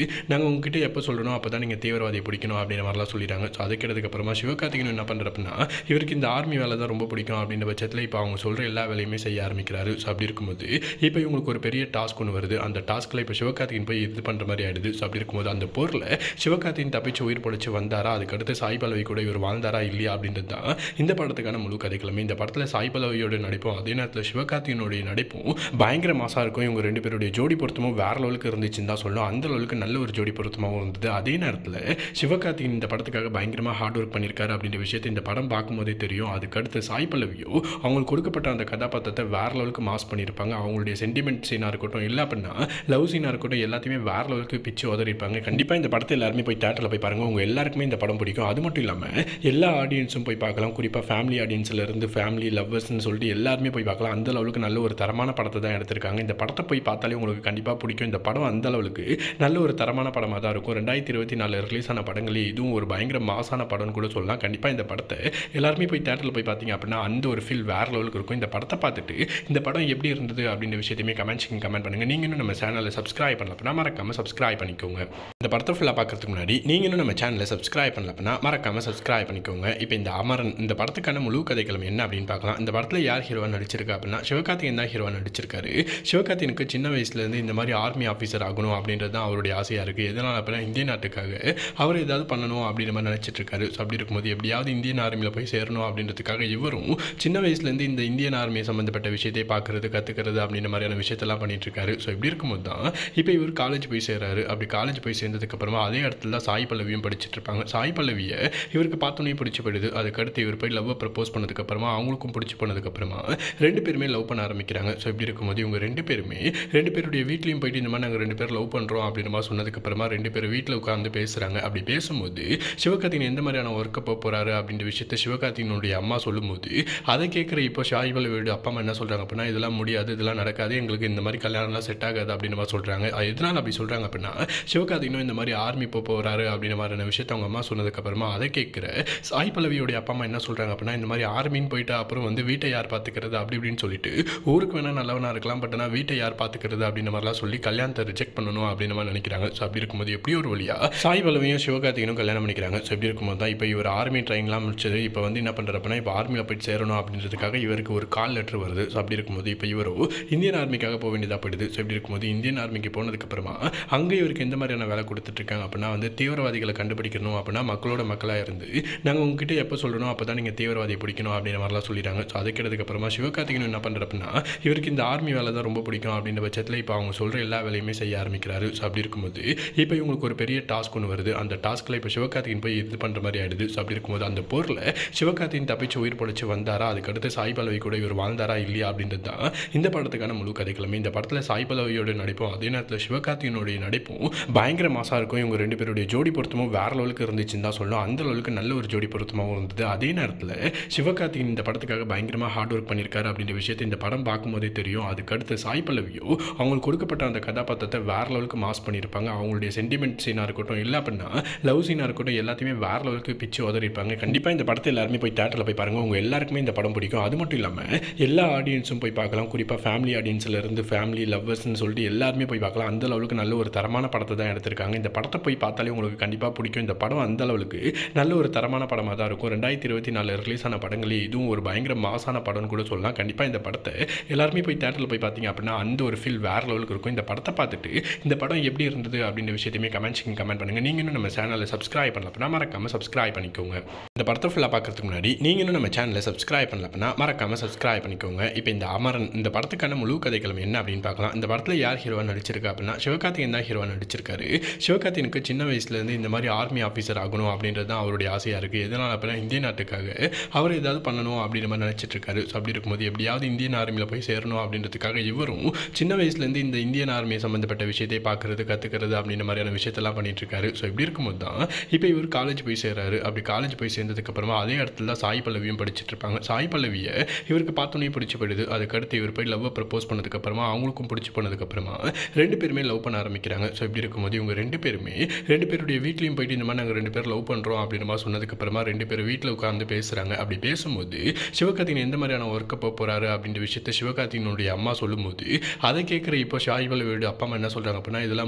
நாங்கள் உங்ககிட்ட எப்போ சொல்லணும் அப்போ தான் நீங்கள் தீவிரவாதியை பிடிக்கணும் அப்படின்ற மாதிரிலாம் சொல்லிடுறாங்க ஸோ அது கேட்டதுக்கப்புறமா சிவகார்த்திகேயன் என்ன பண்ணுறப்பன்னா இவருக்கு இந்த ஆர்மி வேலை தான் ரொம்ப பிடிக்கும் அப்படின்ற பட்சத்தில் இப்போ அவங்க சொல்கிற எல்லா வேலையுமே செய்ய ஆரம்பிக்கிறாரு ஸோ அப்படி இருக்கும்போது இப்போ இவங்களுக்கு ஒரு பெரிய டாஸ்க் ஒன்று வருது அந்த டாஸ்க்கில் இப்போ சிவகார்த்திகேயன் போய் இது பண்ணுற மாதிரி ஆயிடுது ஸோ அப்படி இருக்கும்போது அந்த போரில் சிவகார்த்திகேயன் தப்பிச்சு உயிர் பொழைச்சு வந்தாரா அதுக்கடுத்து சாய் பல்லவி கூட இவர் வாழ்ந்தாரா இல்லையா அப்படின்றது தான் இந்த படத்துக்கான முழு கதைக்கிழமை இந்த படத்தில் சாய் பல்லவியோட நடிப்பும் அதே நேரத்தில் சிவகார்த்திகனுடைய நடிப்பும் பயங்கர மாசாக இருக்கும் இவங்க ரெண்டு பேருடைய ஜோடி பொருத்தமும் வேற லெவலுக்கு இருந்துச்சுன்னு தான் சொல்லணும் அந்த லெவலுக்கு நல்ல ஒரு ஜோடி பொருத்தமாகவும் இருந்தது அதே நேரத்தில் சிவகார்த்திகேயன் இந்த படத்துக்காக பயங்கரமாக ஹார்ட் ஒர்க் பண்ணியிருக்காரு அப்படின்ற விஷயத்தை இந்த படம் பார்க்கும்போதே தெரியும் அதுக்கடுத்து சாய் பல்லவியோ அவங்களுக்கு கொடுக்கப்பட்ட அந்த கதாபாத்திரத்தை வேற லெவலுக்கு மாஸ் பண்ணியிருப்பாங்க அவங்களுடைய சென்டிமெண்ட் சீனாக இருக்கட்டும் இல்லை அப்படின்னா லவ் சீனாக இருக்கட்டும் எல்லாத்தையுமே வேற லெவலுக்கு பிச்சு உதறிப்பாங்க கண்டிப்பாக இந்த படத்தை எல்லாருமே போய் தேட்டரில் போய் பாருங்கள் உங்கள் எல்லாருக்குமே இந்த படம் பிடிக்கும் அது மட்டும் இல்லாமல் எல்லா ஆடியன்ஸும் போய் பார்க்கலாம் குறிப்பாக ஃபேமிலி ஆடியன்ஸில் இருந்து ஃபேமிலி லவ்வர்ஸ்னு சொல்லிட்டு எல்லாருமே போய் பார்க்கலாம் அந்த லெவலுக்கு நல்ல ஒரு தரமான படத்தை தான் எடுத்திருக்காங்க இந்த படத்தை போய் பார்த்தாலே உங்களுக்கு கண்டிப்பாக பிடிக்கும் இந்த படம் அந்த அளவுக்கு நல்ல ஒரு தரமான படமாக தான் இருக்கும் ரெண்டாயிரத்தி இருபத்தி நாலு ரிலீஸ் ஆன படங்களே இதுவும் ஒரு பயங்கர மாசான படம்னு கூட சொல்லலாம் கண்டிப்பாக இந்த படத்தை எல்லாருமே போய் தேட்டரில் போய் பார்த்தீங்க அப்படின்னா அந்த ஒரு ஃபீல் வேற லெவலுக்கு இருக்கும் இந்த படத்தை பார்த்துட்டு இந்த படம் எப்படி இருந்தது அப்படின்ற விஷயத்தையுமே கமெண்ட்ஸ் கமெண்ட் பண்ணுங்கள் நீங்கள் இன்னும் நம்ம சேனலை சப்ஸ்கிரைப் பண்ணல அப்படின்னா மறக்காமல் சப்ஸ்கிரைப் பண்ணிக்கோங்க இந்த படத்தை ஃபுல்லாக பார்க்கறதுக்கு முன்னாடி நீங்கள் இன்னும் நம்ம சேனலை சப்ஸ்கிரைப் பண்ணல அப்படின்னா மறக்காமல் சப்ஸ்கிரைப் பண்ணிக்கோங்க இப்போ இந்த அமரன் இந்த படத்துக்கான முழு கதைக்களம் என்ன அப்படின்னு பார்க்கலாம் இந்த படத்தில் யார் ஹீரோவாக நடிச்சிருக்கா அப்படின்னா சிவகார்த்திகேயன் தான் ஹீரோவாக நடிச்சிருக்காரு சிவகார்த்திகனுக்கு சின்ன வயசுலேருந்து இந்த மாதிரி ஆர்மி ஆஃபீஸர் ஆகணும் அப்படின்றது தான் அவருடைய ஆசையாக இருக்குது எதனால் அப்படின்னா இந்திய நாட்டுக்காக அவர் ஏதாவது பண்ணணும் அப்படின்ற மாதிரி நினச்சிட்டு இருக்காரு ஸோ அப்படி இருக்கும்போது எப்படியாவது இந்தியன் ஆர்மியில் போய் சேரணும் அப்படின்றதுக்காக இவரும் சின்ன வயசுலேருந்து இந்த இந்தியன் ஆர்மி சம்மந்தப்பட்ட விஷயத்தை பார்க்குறது கற்றுக்கிறது அப்படின்ற மாதிரியான விஷயத்தெல்லாம் பண்ணிட்டு இருக்காரு ஸோ இப்படி இருக்கும்போது தான் இப்போ இவர் காலேஜ் போய் சேர்றாரு அப்படி காலேஜ் போய் சேர்ந்ததுக்கப்புறமா அதே இடத்துல தான் சாய் பல்லவியும் படிச்சுட்டு இருப்பாங்க சாய் பல்லவியை இவருக்கு பார்த்தோன்னே பிடிச்சி போயிடுது அதுக்கடுத்து இவர் போய் லவ்வை ப்ரப்போஸ் பண்ணதுக்கப்புறமா அவங்களுக்கும் பிடிச்சி போனதுக்கப்புறமா ரெண்டு பேருமே லவ் பண்ண ஆரம்பிக்கிறாங்க ஸோ இப்படி இருக்கும்போது இவங்க ரெண்டு பேருமே ரெண்டு பேருடைய வீட்லேயும் போயிட்டு இந்த மாதிரி நாங்கள் ரெண்டு பேர் லவ் பண்ணுறோம் அப்படின்ற மாதிரி சொன்னதுக்கப்புறமா ரெண்டு பேரும் வீட்டில் உட்காந்து பேசுகிறாங்க அப்படி பேசும்போது சிவகார்த்திகேயன் எந்த மாதிரியான ஒர்க்கை போக போகிறாரு அப்படின்ற விஷயத்த சிவகார்த்திகனுடைய அம்மா சொல்லும்போது அதை கேட்குற இப்போ ஷாய் பல்லவியோட அப்பா அம்மா என்ன சொல்கிறாங்க அப்படின்னா இதெல்லாம் முடியாது இதெல்லாம் நடக்காது எங்களுக்கு இந்த மாதிரி கல்யாணம்லாம் செட் ஆகாது அப்படின்ற மாதிரி சொல்கிறாங்க அது எதனால் அப்படி சொல்கிறாங்க அப்படின்னா சிவகார்த்திகனும் இந்த மாதிரி ஆர்மி போக போகிறாரு அப்படின்ற மாதிரியான விஷயத்த அவங்க அம்மா சொன்னதுக்கப்புறமா அதை கேட்குற சாய் பல்லவியோடைய அப்பா அம்மா என்ன சொல்கிறாங்க அப்படின்னா இந்த மாதிரி ஆர்மின்னு போயிட்டு அப்புறம் வந்து வீட்டை யார் பார்த்துக்கிறது அப்படி இப்படின்னு சொல்லிட்டு ஊருக்கு வேணால் நல்லவனாக இருக்கலாம் பட் ஆனால் வீட்டை யார் பார்த்துக்கிறது அப்படின்ற மாதிரிலாம் சொல்லி கல்யாணத்தை ரிஜெக்ட் பண்ணணும் அப்படின்னு மாதிரி நினைக்கிறாங்க ஸோ அப்படி இருக்கும்போது எப்படி ஒரு வழியாக சாய் பல்லவியும் சிவகார்த்திகனும் கல்யாணம் பண்ணிக்கிறாங்க ஸோ இப்படி இருக்கும்போது தான் இப்போ இவர் ஆர்மி ட்ரைனிங்லாம் முடிச்சது இப்போ வந்து என்ன பண்ணுறப்பனா இப்போ ஆர்மியில் போயிட்டு சேரணும் அப்படின்றதுக்காக இவருக்கு ஒரு கால் லெட்டர் வருது ஸோ அப்படி இருக்கும்போது இப்போ இவரோ இந்தியன் ஆர்மிக்காக போக வேண்டியதாக போயிடுது ஸோ இப்படி இருக்கும்போது இந்தியன் ஆர்மிக்கு போனதுக்கப்புறமா அங்கே இவருக்கு எந்த மாதிரியான வேலை கொடுத்துட்ருக்காங்க அப்படின்னா வந்து தீவிரவாதிகளை கண்டுபிடிக்கணும் அப்படின்னா மக்களோட மக்களாக இருந்து நாங்கள் உங்ககிட்ட எப்போ சொல்லணும் அப்போ தான் நீங்கள் தீவிரவாதியை பிடிக்கணும் அப்படின்ற மாதிரிலாம் சொல்லிடுறாங்க ஸோ அது கேட்டதுக்கப்புறமா சிவகார்த்திகேயன் என்ன பண்ணுறப்பன்னா இவருக்கு இந்த ஆர்மி வேலை தான் ரொம்ப பிடிக்கும் அப்படின்ற பட்சத்தில் இப்போ அவங்க சொல்கிற எல்லா வேலையுமே செய்ய ஆரம்பிக்கிறாரு ஸோ அப்படி இருக்கும்போது இப்போ இவங்களுக்கு ஒரு பெரிய டாஸ்க் ஒன்று வருது அந்த டாஸ்க்கில் இப்போ சிவகார்த்திகேயன் போய் இது பண்ணுற மாதிரி ஆயிடுது ஸோ அப்படி இருக்கும்போது அந்த போரில் சிவகார்த்திகேயன் தப்பிச்சு உயிர் பொழைச்சு வந்தாரா அதுக்கடுத்து சாய் பல்லவி கூட இவர் வாழ்ந்தாரா இல்லையா அப்படின்றது தான் இந்த படத்துக்கான முழு கதைக்கிழமை இந்த படத்தில் சாய் பல்லவியோட நடிப்பும் அதே நேரத்தில் சிவகார்த்திகனுடைய நடிப்பும் பயங்கர மாசாக இருக்கும் இவங்க ரெண்டு பேருடைய ஜோடி பொருத்தமும் வேற லெவலுக்கு இருந்துச்சுன்னு தான் சொல்லணும் அந்த லெவலுக்கு நல்ல ஒரு ஜோடி பொருத்தமாகவும் இருந்தது அதே நேரத்தில் சிவகார்த்திகேயன் இந்த படத்துக்காக பயங்கரமாக ஹார்ட் ஒர்க் பண்ணியிருக்காரு அப்படின்ற விஷயத்தை இந்த படம் பார்க்கும்போதே தெரியும் அதுக்கடுத்து சாய் பல்லவியோ அவங்களுக்கு கொடுக்கப்பட்ட அந்த கதாபாத்திரத்தை வேற லெவலுக்கு மாஸ் பண்ணியிருப்பாங்க அவங்களுடைய சென்டிமெண்ட் சீனாக இருக்கட்டும் இல்லை அப்படின்னா லவ் சீனாக இருக்கட்டும் எல்லாத்தையுமே வேற லெவலுக்கு பிச்சு உதறிப்பாங்க கண்டிப்பாக இந்த படத்தை எல்லாருமே போய் தேட்டரில் போய் பாருங்கள் உங்கள் எல்லாருக்குமே இந்த படம் பிடிக்கும் அது மட்டும் இல்லாமல் எல்லா ஆடியன்ஸும் போய் பார்க்கலாம் குறிப்பாக ஃபேமிலி ஆடியன்ஸில் இருந்து ஃபேமிலி லவ்வர்ஸ்னு சொல்லிட்டு எல்லாருமே போய் பார்க்கலாம் அந்த லெவலுக்கு நல்ல ஒரு தரமான படத்தை தான் எடுத்திருக்காங்க இந்த படத்தை போய் பார்த்தாலே உங்களுக்கு கண்டிப்பாக பிடிக்கும் இந்த படம் அந்த அளவுக்கு நல்ல ஒரு தரமான படமாக தான் இருக்கும் ரெண்டாயிரத்தி இருபத்தி நாலு ரிலீஸ் ஆன படங்களே இதுவும் ஒரு பயங்கர மாசான படம்னு கூட சொல்லலாம் கண்டிப்பாக இந்த படத்தை எல்லாருமே போய் தேட்டரில் போய் பார்த்தீங்க அப்படின்னா அந்த ஒரு ஃபீல் வேற லெவலுக்கு இருக்கும் இந்த படத்தை பார்த்துட்டு இந்த படம் எப்படி இருந்தது அப்படின்ற விஷயத்தையுமே கமெண்ட்ஸ் கமெண்ட் பண்ணுங்கள் நீங்கள் இன்னும் நம்ம சேனலை சப்ஸ்கிரைப் பண்ணல அப்படின்னா மறக்காமல் சப்ஸ்கிரைப் பண்ணிக்கோங்க இந்த படத்தை ஃபுல்லாக பார்க்கறதுக்கு முன்னாடி நீங்கள் இன்னும் நம்ம சேனலை சப்ஸ்கிரைப் பண்ணல அப்படின்னா மறக்காமல் சப்ஸ்கிரைப் பண்ணிக்கோங்க இப்போ இந்த அமரன் இந்த படத்துக்கான முழு கதைக்களம் என்ன அப்படின்னு பார்க்கலாம் இந்த படத்தில் யார் ஹீரோவாக நடிச்சிருக்கா அப்படின்னா சிவகார்த்திகேயன் தான் ஹீரோவாக நடிச்சிருக்காரு சிவகார்த்திகனுக்கு சின்ன வயசுலேருந்து இந்த மாதிரி ஆர்மி ஆஃபீஸர் ஆகணும் அப்படின்றது தான் அவருடைய ஆசையாக இருக்குது எதனால் அப்படின்னா இந்திய நாட்டுக்காக அவர் ஏதாவது பண்ணணும் அப்படின்ற மாதிரி நினச்சிட்டு இருக்காரு ஸோ அப்படி இருக்கும்போது எப்படியாவது இந்தியன் ஆர்மியில் போய் சேரணும் அப்படின்றதுக்காக இவரும் சின்ன வயசுலேருந்து இந்த இந்தியன் ஆர்மி சம்மந்தப்பட்ட விஷயத்தை பார்க்குறது கற்றுக்கிறது அப்படின்ற மாதிரியான விஷயத்தெல்லாம் பண்ணிட்டு இருக்காரு ஸோ இப்படி இருக்கும்போது தான் இப்போ இவர் காலேஜ் போய் சேர்றாரு அப்படி காலேஜ் போய் சேர்ந்ததுக்கப்புறமா அதே இடத்துல தான் சாய் பல்லவியும் படிச்சுட்டு இருப்பாங்க சாய் பல்லவியை இவருக்கு பார்த்தோன்னே பிடிச்சி போயிடுது அதுக்கடுத்து இவர் போய் லவ்வை ப்ரப்போஸ் பண்ணதுக்கப்புறமா அவங்களுக்கும் பிடிச்சி போனதுக்கப்புறமா ரெண்டு பேருமே லவ் பண்ண ஆரம்பிக்கிறாங்க ஸோ இப்படி இருக்கும்போது இவங்க ரெண்டு பேருமே ரெண்டு பேருடைய வீட்லேயும் போயிட்டு இந்த மாதிரி நாங்கள் ரெண்டு பேர் லவ் பண்ணுறோம் அப்படின்ற மாதிரி சொன்னதுக்கப்புறமா ரெண்டு பேரும் வீட்டில் உட்காந்து பேசுகிறாங்க அப்படி பேசும்போது சிவகார்த்திகேயன் எந்த மாதிரியான ஒர்க்கை போக போகிறாரு அப்படின்ற விஷயத்த சிவகார்த்திகனுடைய அம்மா சொல்லும்போது அதை கேட்குற இப்போ ஷாய் பல்லவியோட அப்பா அம்மா என்ன சொல்கிறாங்க அப்படின்னா இதெல்லாம் முடியாது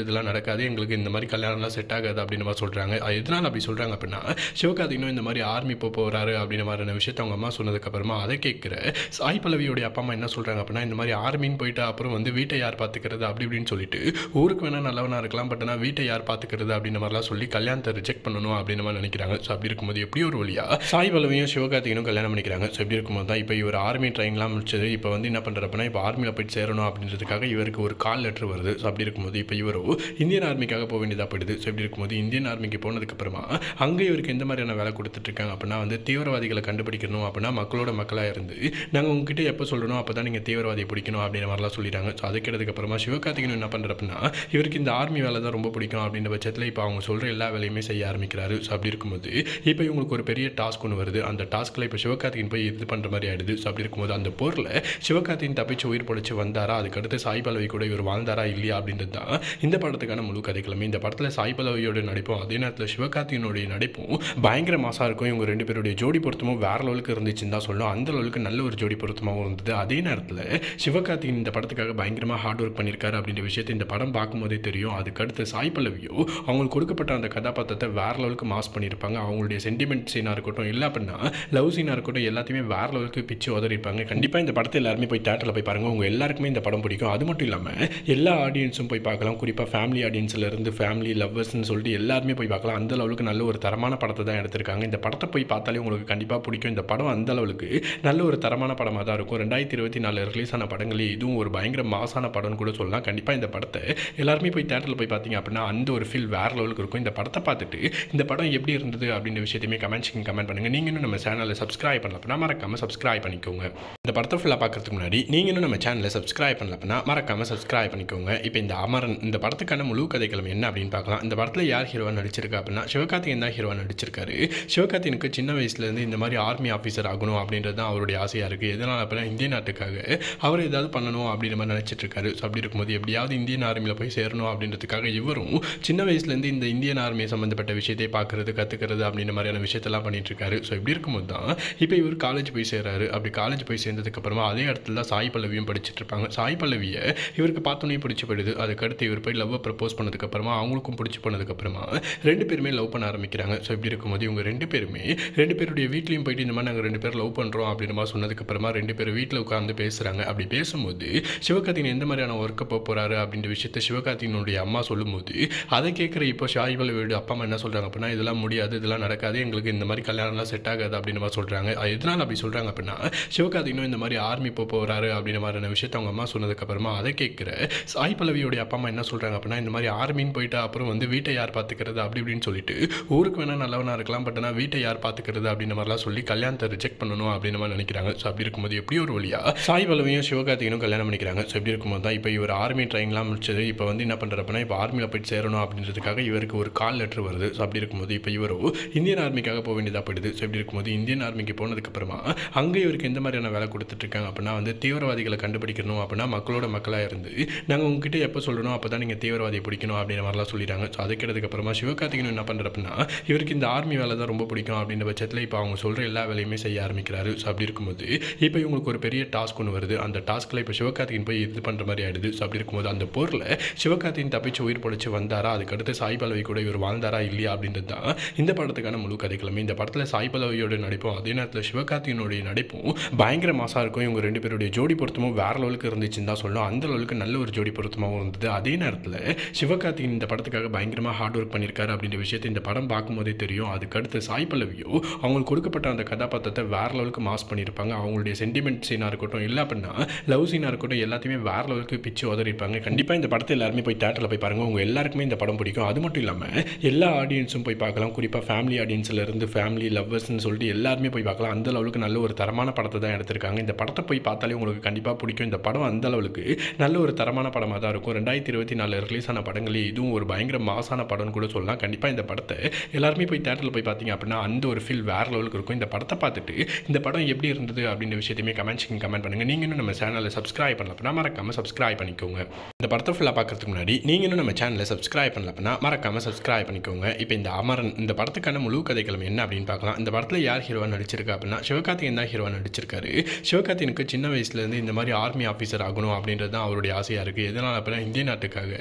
இதெல்லாம் நடக்காது எங்களுக்கு இந்த மாதிரி கல்யாணம்லாம் செட் ஆகாது அப்படின்னு மாதிரி சொல்கிறாங்க அது எதனால் அப்படி சொல்கிறாங்க அப்படின்னா சிவகார்த்திகனும் இந்த மாதிரி ஆர்மி போக போகிறாரு அப்படின்ற மாதிரியான விஷயத்த அவங்க அம்மா சொன்னதுக்கப்புறமா அதை கேட்குற சாய் பல்லவியோடைய அப்பா அம்மா என்ன சொல்கிறாங்க அப்படின்னா இந்த மாதிரி ஆர்மின்னு போயிட்டு அப்புறம் வந்து வீட்டை யார் பார்த்துக்கிறது அப்படி இப்படின்னு சொல்லிட்டு ஊருக்கு வேணால் நல்லவனாக இருக்கலாம் பட் ஆனால் வீட்டை யார் பார்த்துக்கிறது அப்படின்ற மாதிரிலாம் சொல்லி கல்யாணத்தை ரிஜெக்ட் பண்ணணும் அப்படின்னு மாதிரி நினைக்கிறாங்க ஸோ அப்படி இருக்கும்போது எப்படி ஒரு வழியா சாய் பல்லவியும் சிவகார்த்திகனும் கல்யாணம் பண்ணிக்கிறாங்க ஸோ இப்படி இருக்கும்போது தான் இப்போ இவர் ஆர்மி ட்ரைன்லாம் முடிச்சது இப்போ வந்து என்ன பண்ணுறப்பனா இப்போ ஆர்மியில் போயிட்டு சேரணும் அப்படின்றதுக்காக இவருக்கு ஒரு கால் லெட்டர் வருது ஸோ அப்படி இருக்கும்போது இப்போ இவரோ இந்தியன் ஆர்மிக்காக போக வேண்டியதாக போயிடுது ஸோ இப்படி இருக்கும்போது இந்தியன் ஆர்மிக்கு போனதுக்கப்புறமா அங்கே இவருக்கு எந்த மாதிரியான வேலை கொடுத்துட்ருக்காங்க அப்படின்னா வந்து தீவிரவாதிகளை கண்டுபிடிக்கணும் அப்படின்னா மக்களோட மக்களாக இருந்து நாங்கள் உங்ககிட்ட எப்போ சொல்லணும் அப்போ தான் நீங்கள் தீவிரவாதியை பிடிக்கணும் அப்படின்ற மாதிரிலாம் சொல்லிடுறாங்க ஸோ அது கேட்டதுக்கப்புறமா சிவகார்த்திகன் என்ன பண்ணுறப்பனா இவருக்கு இந்த ஆர்மி வேலை தான் ரொம்ப பிடிக்கும் அப்படின்ற பட்சத்தில் இப்போ அவங்க சொல்கிற எல்லா வேலையுமே செய்ய ஆரம்பிக்கிறாரு ஸோ அப்படி இருக்கும்போது இப்போ இவங்களுக்கு ஒரு பெரிய டாஸ்க் ஒன்று வருது அந்த டாஸ்க்கில் இப்போ சிவகார்த்திகன் போய் இது பண்ணுற மாதிரி ஆயிடுது ஸோ அப்படி இருக்கும்போது அந்த போரில் சிவகார்த்திகன் தப்பிச்சு உயிர் பொழைச்சு வந்தாரா அதுக்கடுத்து சாய் பல்லவி கூட இவர் வாழ்ந்தாரா இல்லையா அப்படின்றது தான் இந்த படத்துக்கான முழு கதைக்கிழமை இந்த படத்தில் சாய் பல்லவியோட நடிப்பும் அதே நேரத்தில் சிவகார்த்திகனுடைய நடிப்பும் பயங்கர மாசாக இருக்கும் இவங்க ரெண்டு பேருடைய ஜோடி பொருத்தமும் வேற லெவலுக்கு இருந்துச்சுன்னு தான் சொல்லணும் அந்த லெவலுக்கு நல்ல ஒரு ஜோடி பொருத்தமாகவும் இருந்தது அதே நேரத்தில் சிவகார்த்திகன் இந்த படத்துக்காக பயங்கரமாக ஹார்ட் ஒர்க் பண்ணியிருக்காரு அப்படின்ற விஷயத்தை இந்த படம் பார்க்கும்போதே தெரியும் அதுக்கடுத்து சாய் பல்லவியோ அவங்களுக்கு கொடுக்கப்பட்ட அந்த கதாபாத்திரத்தை வேற லெவலுக்கு மாஸ் பண்ணியிருப்பாங்க அவங்களுடைய சென்டிமெண்ட் சீனாக இருக்கட்டும் இல்லை அப்படின்னா லவ் சீனாக இருக்கட்டும் எல்லாத்தையுமே வேற லெவலுக்கு பிச்சு உதறிப்பாங்க கண்டிப்பாக இந்த படத்தை எல்லாருமே போய் தேட்டரில் போய் பாருங்கள் உங்கள் எல்லாருக்குமே இந்த படம் பிடிக்கும் அது மட்டும் இல்லாமல் எல்லா ஆடியன்ஸும் போய் பார்க்கலாம் குறிப்பாக ஃபேமிலி ஆடியன்ஸில் இருந்து ஃபேமிலி லவ்வர்ஸ்னு சொல்லிட்டு எல்லாருமே போய் பார்க்கலாம் அந்த லெவலுக்கு நல்ல ஒரு தரமான படத்தை தான் எடுத்திருக்காங்க இந்த படத்தை போய் பார்த்தாலே உங்களுக்கு கண்டிப்பாக பிடிக்கும் இந்த படம் அந்த அளவுக்கு நல்ல ஒரு தரமான படமாக தான் இருக்கும் ரெண்டாயிரத்தி இருபத்தி நாலு ரிலீஸ் ஆன படங்களே இதுவும் ஒரு பயங்கர மாசான படம்னு கூட சொல்லலாம் கண்டிப்பாக இந்த படத்தை எல்லாருமே போய் தேட்டரில் போய் பார்த்தீங்க அப்படின்னா அந்த ஒரு ஃபீல் வேற லெவலுக்கு இருக்கும் இந்த படத்தை பார்த்துட்டு இந்த படம் எப்படி இருந்தது அப்படின்ற விஷயத்தையுமே கமெண்ட்ஸ் கமெண்ட் பண்ணுங்கள் நீங்கள் இன்னும் நம்ம சேனலை சப்ஸ்கிரைப் பண்ணல அப்படின்னா மறக்காமல் சப்ஸ்கிரைப் பண்ணிக்கோங்க இந்த படத்தை ஃபுல்லாக பார்க்கறதுக்கு முன்னாடி நீங்கள் இன்னும் நம்ம சேனலை சப்ஸ்கிரைப் பண்ணல அப்படின்னா மறக்காமல் சப்ஸ்கிரைப் பண்ணிக்கோங்க இப்போ இந்த அமரன் இந்த படத்துக்கான முழு கதைக்களம் என்ன அப்படின்னு பார்க்கலாம் இந்த படத்தில் யார் ஹீரோவாக நடிச்சிருக்கா அப்படின்னா சிவகார்த்திகேயன் தான் ஹீரோவாக நடிச்சிருக்காரு சிவகார்த்திகனுக்கு சின்ன வயசுலேருந்து இந்த மாதிரி ஆர்மி ஆஃபீஸர் ஆகணும் அப்படின்றது தான் அவருடைய ஆசையாக இருக்குது எதனால் அப்படின்னா இந்திய நாட்டுக்காக அவர் ஏதாவது பண்ணணும் அப்படின்ற மாதிரி நினச்சிட்டு இருக்காரு ஸோ அப்படி இருக்கும்போது எப்படியாவது இந்தியன் ஆர்மியில் போய் சேரணும் அப்படின்றதுக்காக இவரும் சின்ன வயசுலேருந்து இந்த இந்தியன் ஆர்மி சம்மந்தப்பட்ட விஷயத்தை பார்க்குறது கற்றுக்கிறது அப்படின்ற மாதிரியான விஷயத்தெல்லாம் பண்ணிட்டு இருக்காரு ஸோ இப்படி இருக்கும்போது தான் இப்போ இவர் காலேஜ் போய் சேர்றாரு அப்படி காலேஜ் போய் சேர்ந்ததுக்கப்புறமா அதே இடத்துல தான் சாய் பல்லவியும் படிச்சுட்டு இருப்பாங்க சாய் பல்லவியை இவருக்கு பார்த்தோன்னே பிடிச்சி போயிடுது அதுக்கடுத்து இவர் போய் லவ்வை ப்ரப்போஸ் பண்ணதுக்கப்புறமா அவங்களுக்கும் பிடிச்சி போனதுக்கப்புறமா ரெண்டு பேருமே லவ் பண்ண ஆரம்பிக்கிறாங்க ஸோ இப்படி இருக்கும்போது இவங்க ரெண்டு பேருமே ரெண்டு பேருடைய வீட்லேயும் போயிட்டு இந்த மாதிரி நாங்கள் ரெண்டு பேர் லவ் பண்ணுறோம் அப்படின்ற மாதிரி சொன்னதுக்கப்புறமா ரெண்டு பேரும் வீட்டில் உட்காந்து பேசுகிறாங்க அப்படி பேசும்போது சிவகார்த்திகன் எந்த மாதிரியான ஒர்க்கை போக போகிறாரு அப்படின்ற விஷயத்த சிவகார்த்திகனுடைய அம்மா சொல்லும்போது அதை கேட்குற இப்போ ஷாய் பல்லவியோட அப்பா அம்மா என்ன சொல்கிறாங்க அப்படின்னா இதெல்லாம் முடியாது இதெல்லாம் நடக்காது எங்களுக்கு இந்த மாதிரி கல்யாணம்லாம் செட் ஆகாது அப்படின்ற மாதிரி சொல்கிறாங்க அது எதனால் அப்படி சொல்கிறாங்க அப்படின்னா சிவகார்த்திகனும் இந்த மாதிரி ஆர்மி போக போகிறாரு அப்படின்ற மாதிரியான விஷயத்த அவங்க அம்மா சொன்னதுக்கப்புறமா அதை கேட்குற சாய் பல்லவியோடைய அப்பா அம்மா என்ன சொல்கிறாங்க அப்படின்னா இந்த மாதிரி ஆர்மின்னு போயிட்டு அப்புறம் வந்து வீட்டை யார் பார்த்துக்கிறது அப்படி இப்படின்னு சொல்லிட்டு ஊருக்கு வேணால் நல்லவனாக இருக்கலாம் பட் ஆனால் வீட்டை யார் பார்த்துக்கிறது அப்படின்ற மாதிரிலாம் சொல்லி கல்யாணத்தை ரிஜெக்ட் பண்ணணும் அப்படின்ற மாதிரி நினைக்கிறாங்க ஸோ அப்படி இருக்கும்போது எப்படி ஒரு வழியா சாய் பல்லவியும் சிவகார்த்திகனும் கல்யாணம் பண்ணிக்கிறாங்க ஸோ இப்படி இருக்கும்போது தான் இப்போ இவர் ஆர்மி ட்ரைன்லாம் முடிச்சது இப்போ வந்து என்ன பண்ணுறப்பனா இப்போ ஆர்மியில் போயிட்டு சேரணும் அப்படின்றதுக்காக இவருக்கு ஒரு கால் லெட்டர் வருது ஸோ அப்படி இருக்கும்போது இப்போ இவரோ இந்தியன் ஆர்மிக்காக போக வேண்டியதாக போயிடுது ஸோ இப்படி இருக்கும்போது இந்தியன் ஆர்மிக்கு போனதுக்கப்புறமா அங்கே இவருக்கு எந்த மாதிரியான வேலை கொடுத்துட்ருக்காங்க அப்படின்னா வந்து தீவிரவாதிகளை கண்டுபிடிக்கணும் அப்படின்னா மக்களோட மக்களாக இருந்து நாங்கள் உங்ககிட்ட எப்போ சொல்லணும் அப்போ தான் நீங்கள் தீவிரவாதியை பிடிக்கணும் அப்படின்ற மாதிரிலாம் சொல்லிடுறாங்க ஸோ அது கேட்டதுக்கப்புறமா சிவகார்த்திகன் என்ன பண்ணுறப்பனா இவருக்கு இந்த ஆர்மி வேலை தான் ரொம்ப பிடிக்கும் அப்படின்ற பட்சத்தில் இப்போ அவங்க சொல்கிற எல்லா வேலையுமே செய்ய ஆரம்பிக்கிறாரு ஸோ அப்படி இருக்கும்போது இப்போ இவங்களுக்கு ஒரு பெரிய டாஸ்க் ஒன்று வருது அந்த டாஸ்க்கில் இப்போ சிவகார்த்திகன் போய் இது பண்ணுற மாதிரி ஆயிடுது ஸோ அப்படி இருக்கும்போது அந்த போரில் சிவகார்த்திகன் தப்பிச்சு உயிர் பொழைச்சு வந்தாரா அதுக்கடுத்து சாய் பல்லவி கூட இவர் வாழ்ந்தாரா இல்லையா அப்படின்றது தான் இந்த படத்துக்கான முழு கதைக்கிழமை இந்த படத்தில் சாய் பல்லவியோட நடிப்பும் அதே நேரத்தில் சிவகார்த்திகனுடைய நடிப்பும் பயங்கர மாசாக இருக்கும் இவங்க ரெண்டு பேருடைய ஜோடி பொருத்தமும் வேற லெவலுக்கு இருந்துச்சுன்னு தான் சொல்லணும் அந்த லெவலுக்கு நல்ல ஒரு ஜோடி பொருத்தமாகவும் இருந்தது அதே நேரத்தில் சிவகார்த்திகன் இந்த படத்துக்காக பயங்கரமாக ஹார்ட் ஒர்க் பண்ணியிருக்காரு அப்படின்ற விஷயத்தை இந்த படம் பார்க்கும்போதே தெரியும் அதுக்கடுத்து சாய் பல்லவியோ அவங்களுக்கு கொடுக்கப்பட்ட அந்த கதாபாத்திரத்தை வேற லெவலுக்கு மாஸ் பண்ணியிருப்பாங்க அவங்களுடைய சென்டிமெண்ட் சீனாக இருக்கட்டும் இல்லை அப்படின்னா லவ் சீனாக இருக்கட்டும் எல்லாத்தையுமே வேற லெவலுக்கு பிச்சு உதறிப்பாங்க கண்டிப்பாக இந்த படத்தை எல்லாருமே போய் தேட்டரில் போய் பாருங்கள் உங்கள் எல்லாருக்குமே இந்த படம் பிடிக்கும் அது மட்டும் இல்லாமல் எல்லா ஆடியன்ஸும் போய் பார்க்கலாம் குறிப்பாக ஃபேமிலி ஆடியன்ஸில் இருந்து ஃபேமிலி லவ்வர்ஸ்னு சொல்லிட்டு எல்லாருமே போய் பார்க்கலாம் அந்த லெவலுக்கு நல்ல ஒரு தரமான படத்தை தான் எடுத்திருக்காங்க இந்த படத்தை போய் பார்த்தாலே உங்களுக்கு கண்டிப்பாக பிடிக்கும் இந்த படம் அந்த அளவுக்கு நல்ல ஒரு தரமான படமாக தான் இருக்கும் ரெண்டாயிரத்தி இருபத்தி நாலு ரிலீஸ் ஆன படங்களே இதுவும் ஒரு பயங்கர மாசான படம்னு கூட சொல்லலாம் கண்டிப்பாக இந்த படத்தை எல்லாருமே போய் தேட்டரில் போய் பார்த்தீங்க அப்படின்னா அந்த ஒரு ஃபீல் வேற லெவலுக்கு இருக்கும் இந்த படத்தை பார்த்துட்டு இந்த படம் எப்படி இருந்தது அப்படின்ற விஷயத்தையுமே கமெண்ட்ஸ் கமெண்ட் பண்ணுங்கள் நீங்கள் இன்னும் நம்ம சேனலை சப்ஸ்கிரைப் பண்ணல அப்படின்னா மறக்காமல் சப்ஸ்கிரைப் பண்ணிக்கோங்க இந்த படத்தை ஃபுல்லாக பார்க்கறதுக்கு முன்னாடி நீங்கள் இன்னும் நம்ம சேனலை சப்ஸ்கிரைப் பண்ணல அப்படின்னா மறக்காமல் சப்ஸ்கிரைப் பண்ணிக்கோங்க இப்போ இந்த அமரன் இந்த படத்துக்கான முழு கதைக்களம் என்ன அப்படின்னு பார்க்கலாம் இந்த படத்தில் யார் ஹீரோவாக நடிச்சிருக்கா அப்படின்னா சிவகார்த்திகேயன் தான் ஹீரோவாக நடிச்சிருக்காரு சிவகார்த்திகனுக்கு சின்ன வயசுலேருந்து இந்த மாதிரி ஆர்மி ஆஃபீஸர் ஆகணும் அப்படின்றது தான் அவருடைய ஆசையாக இருக்குது எதனால் அப்படின்னா இந்திய நாட்டுக்காக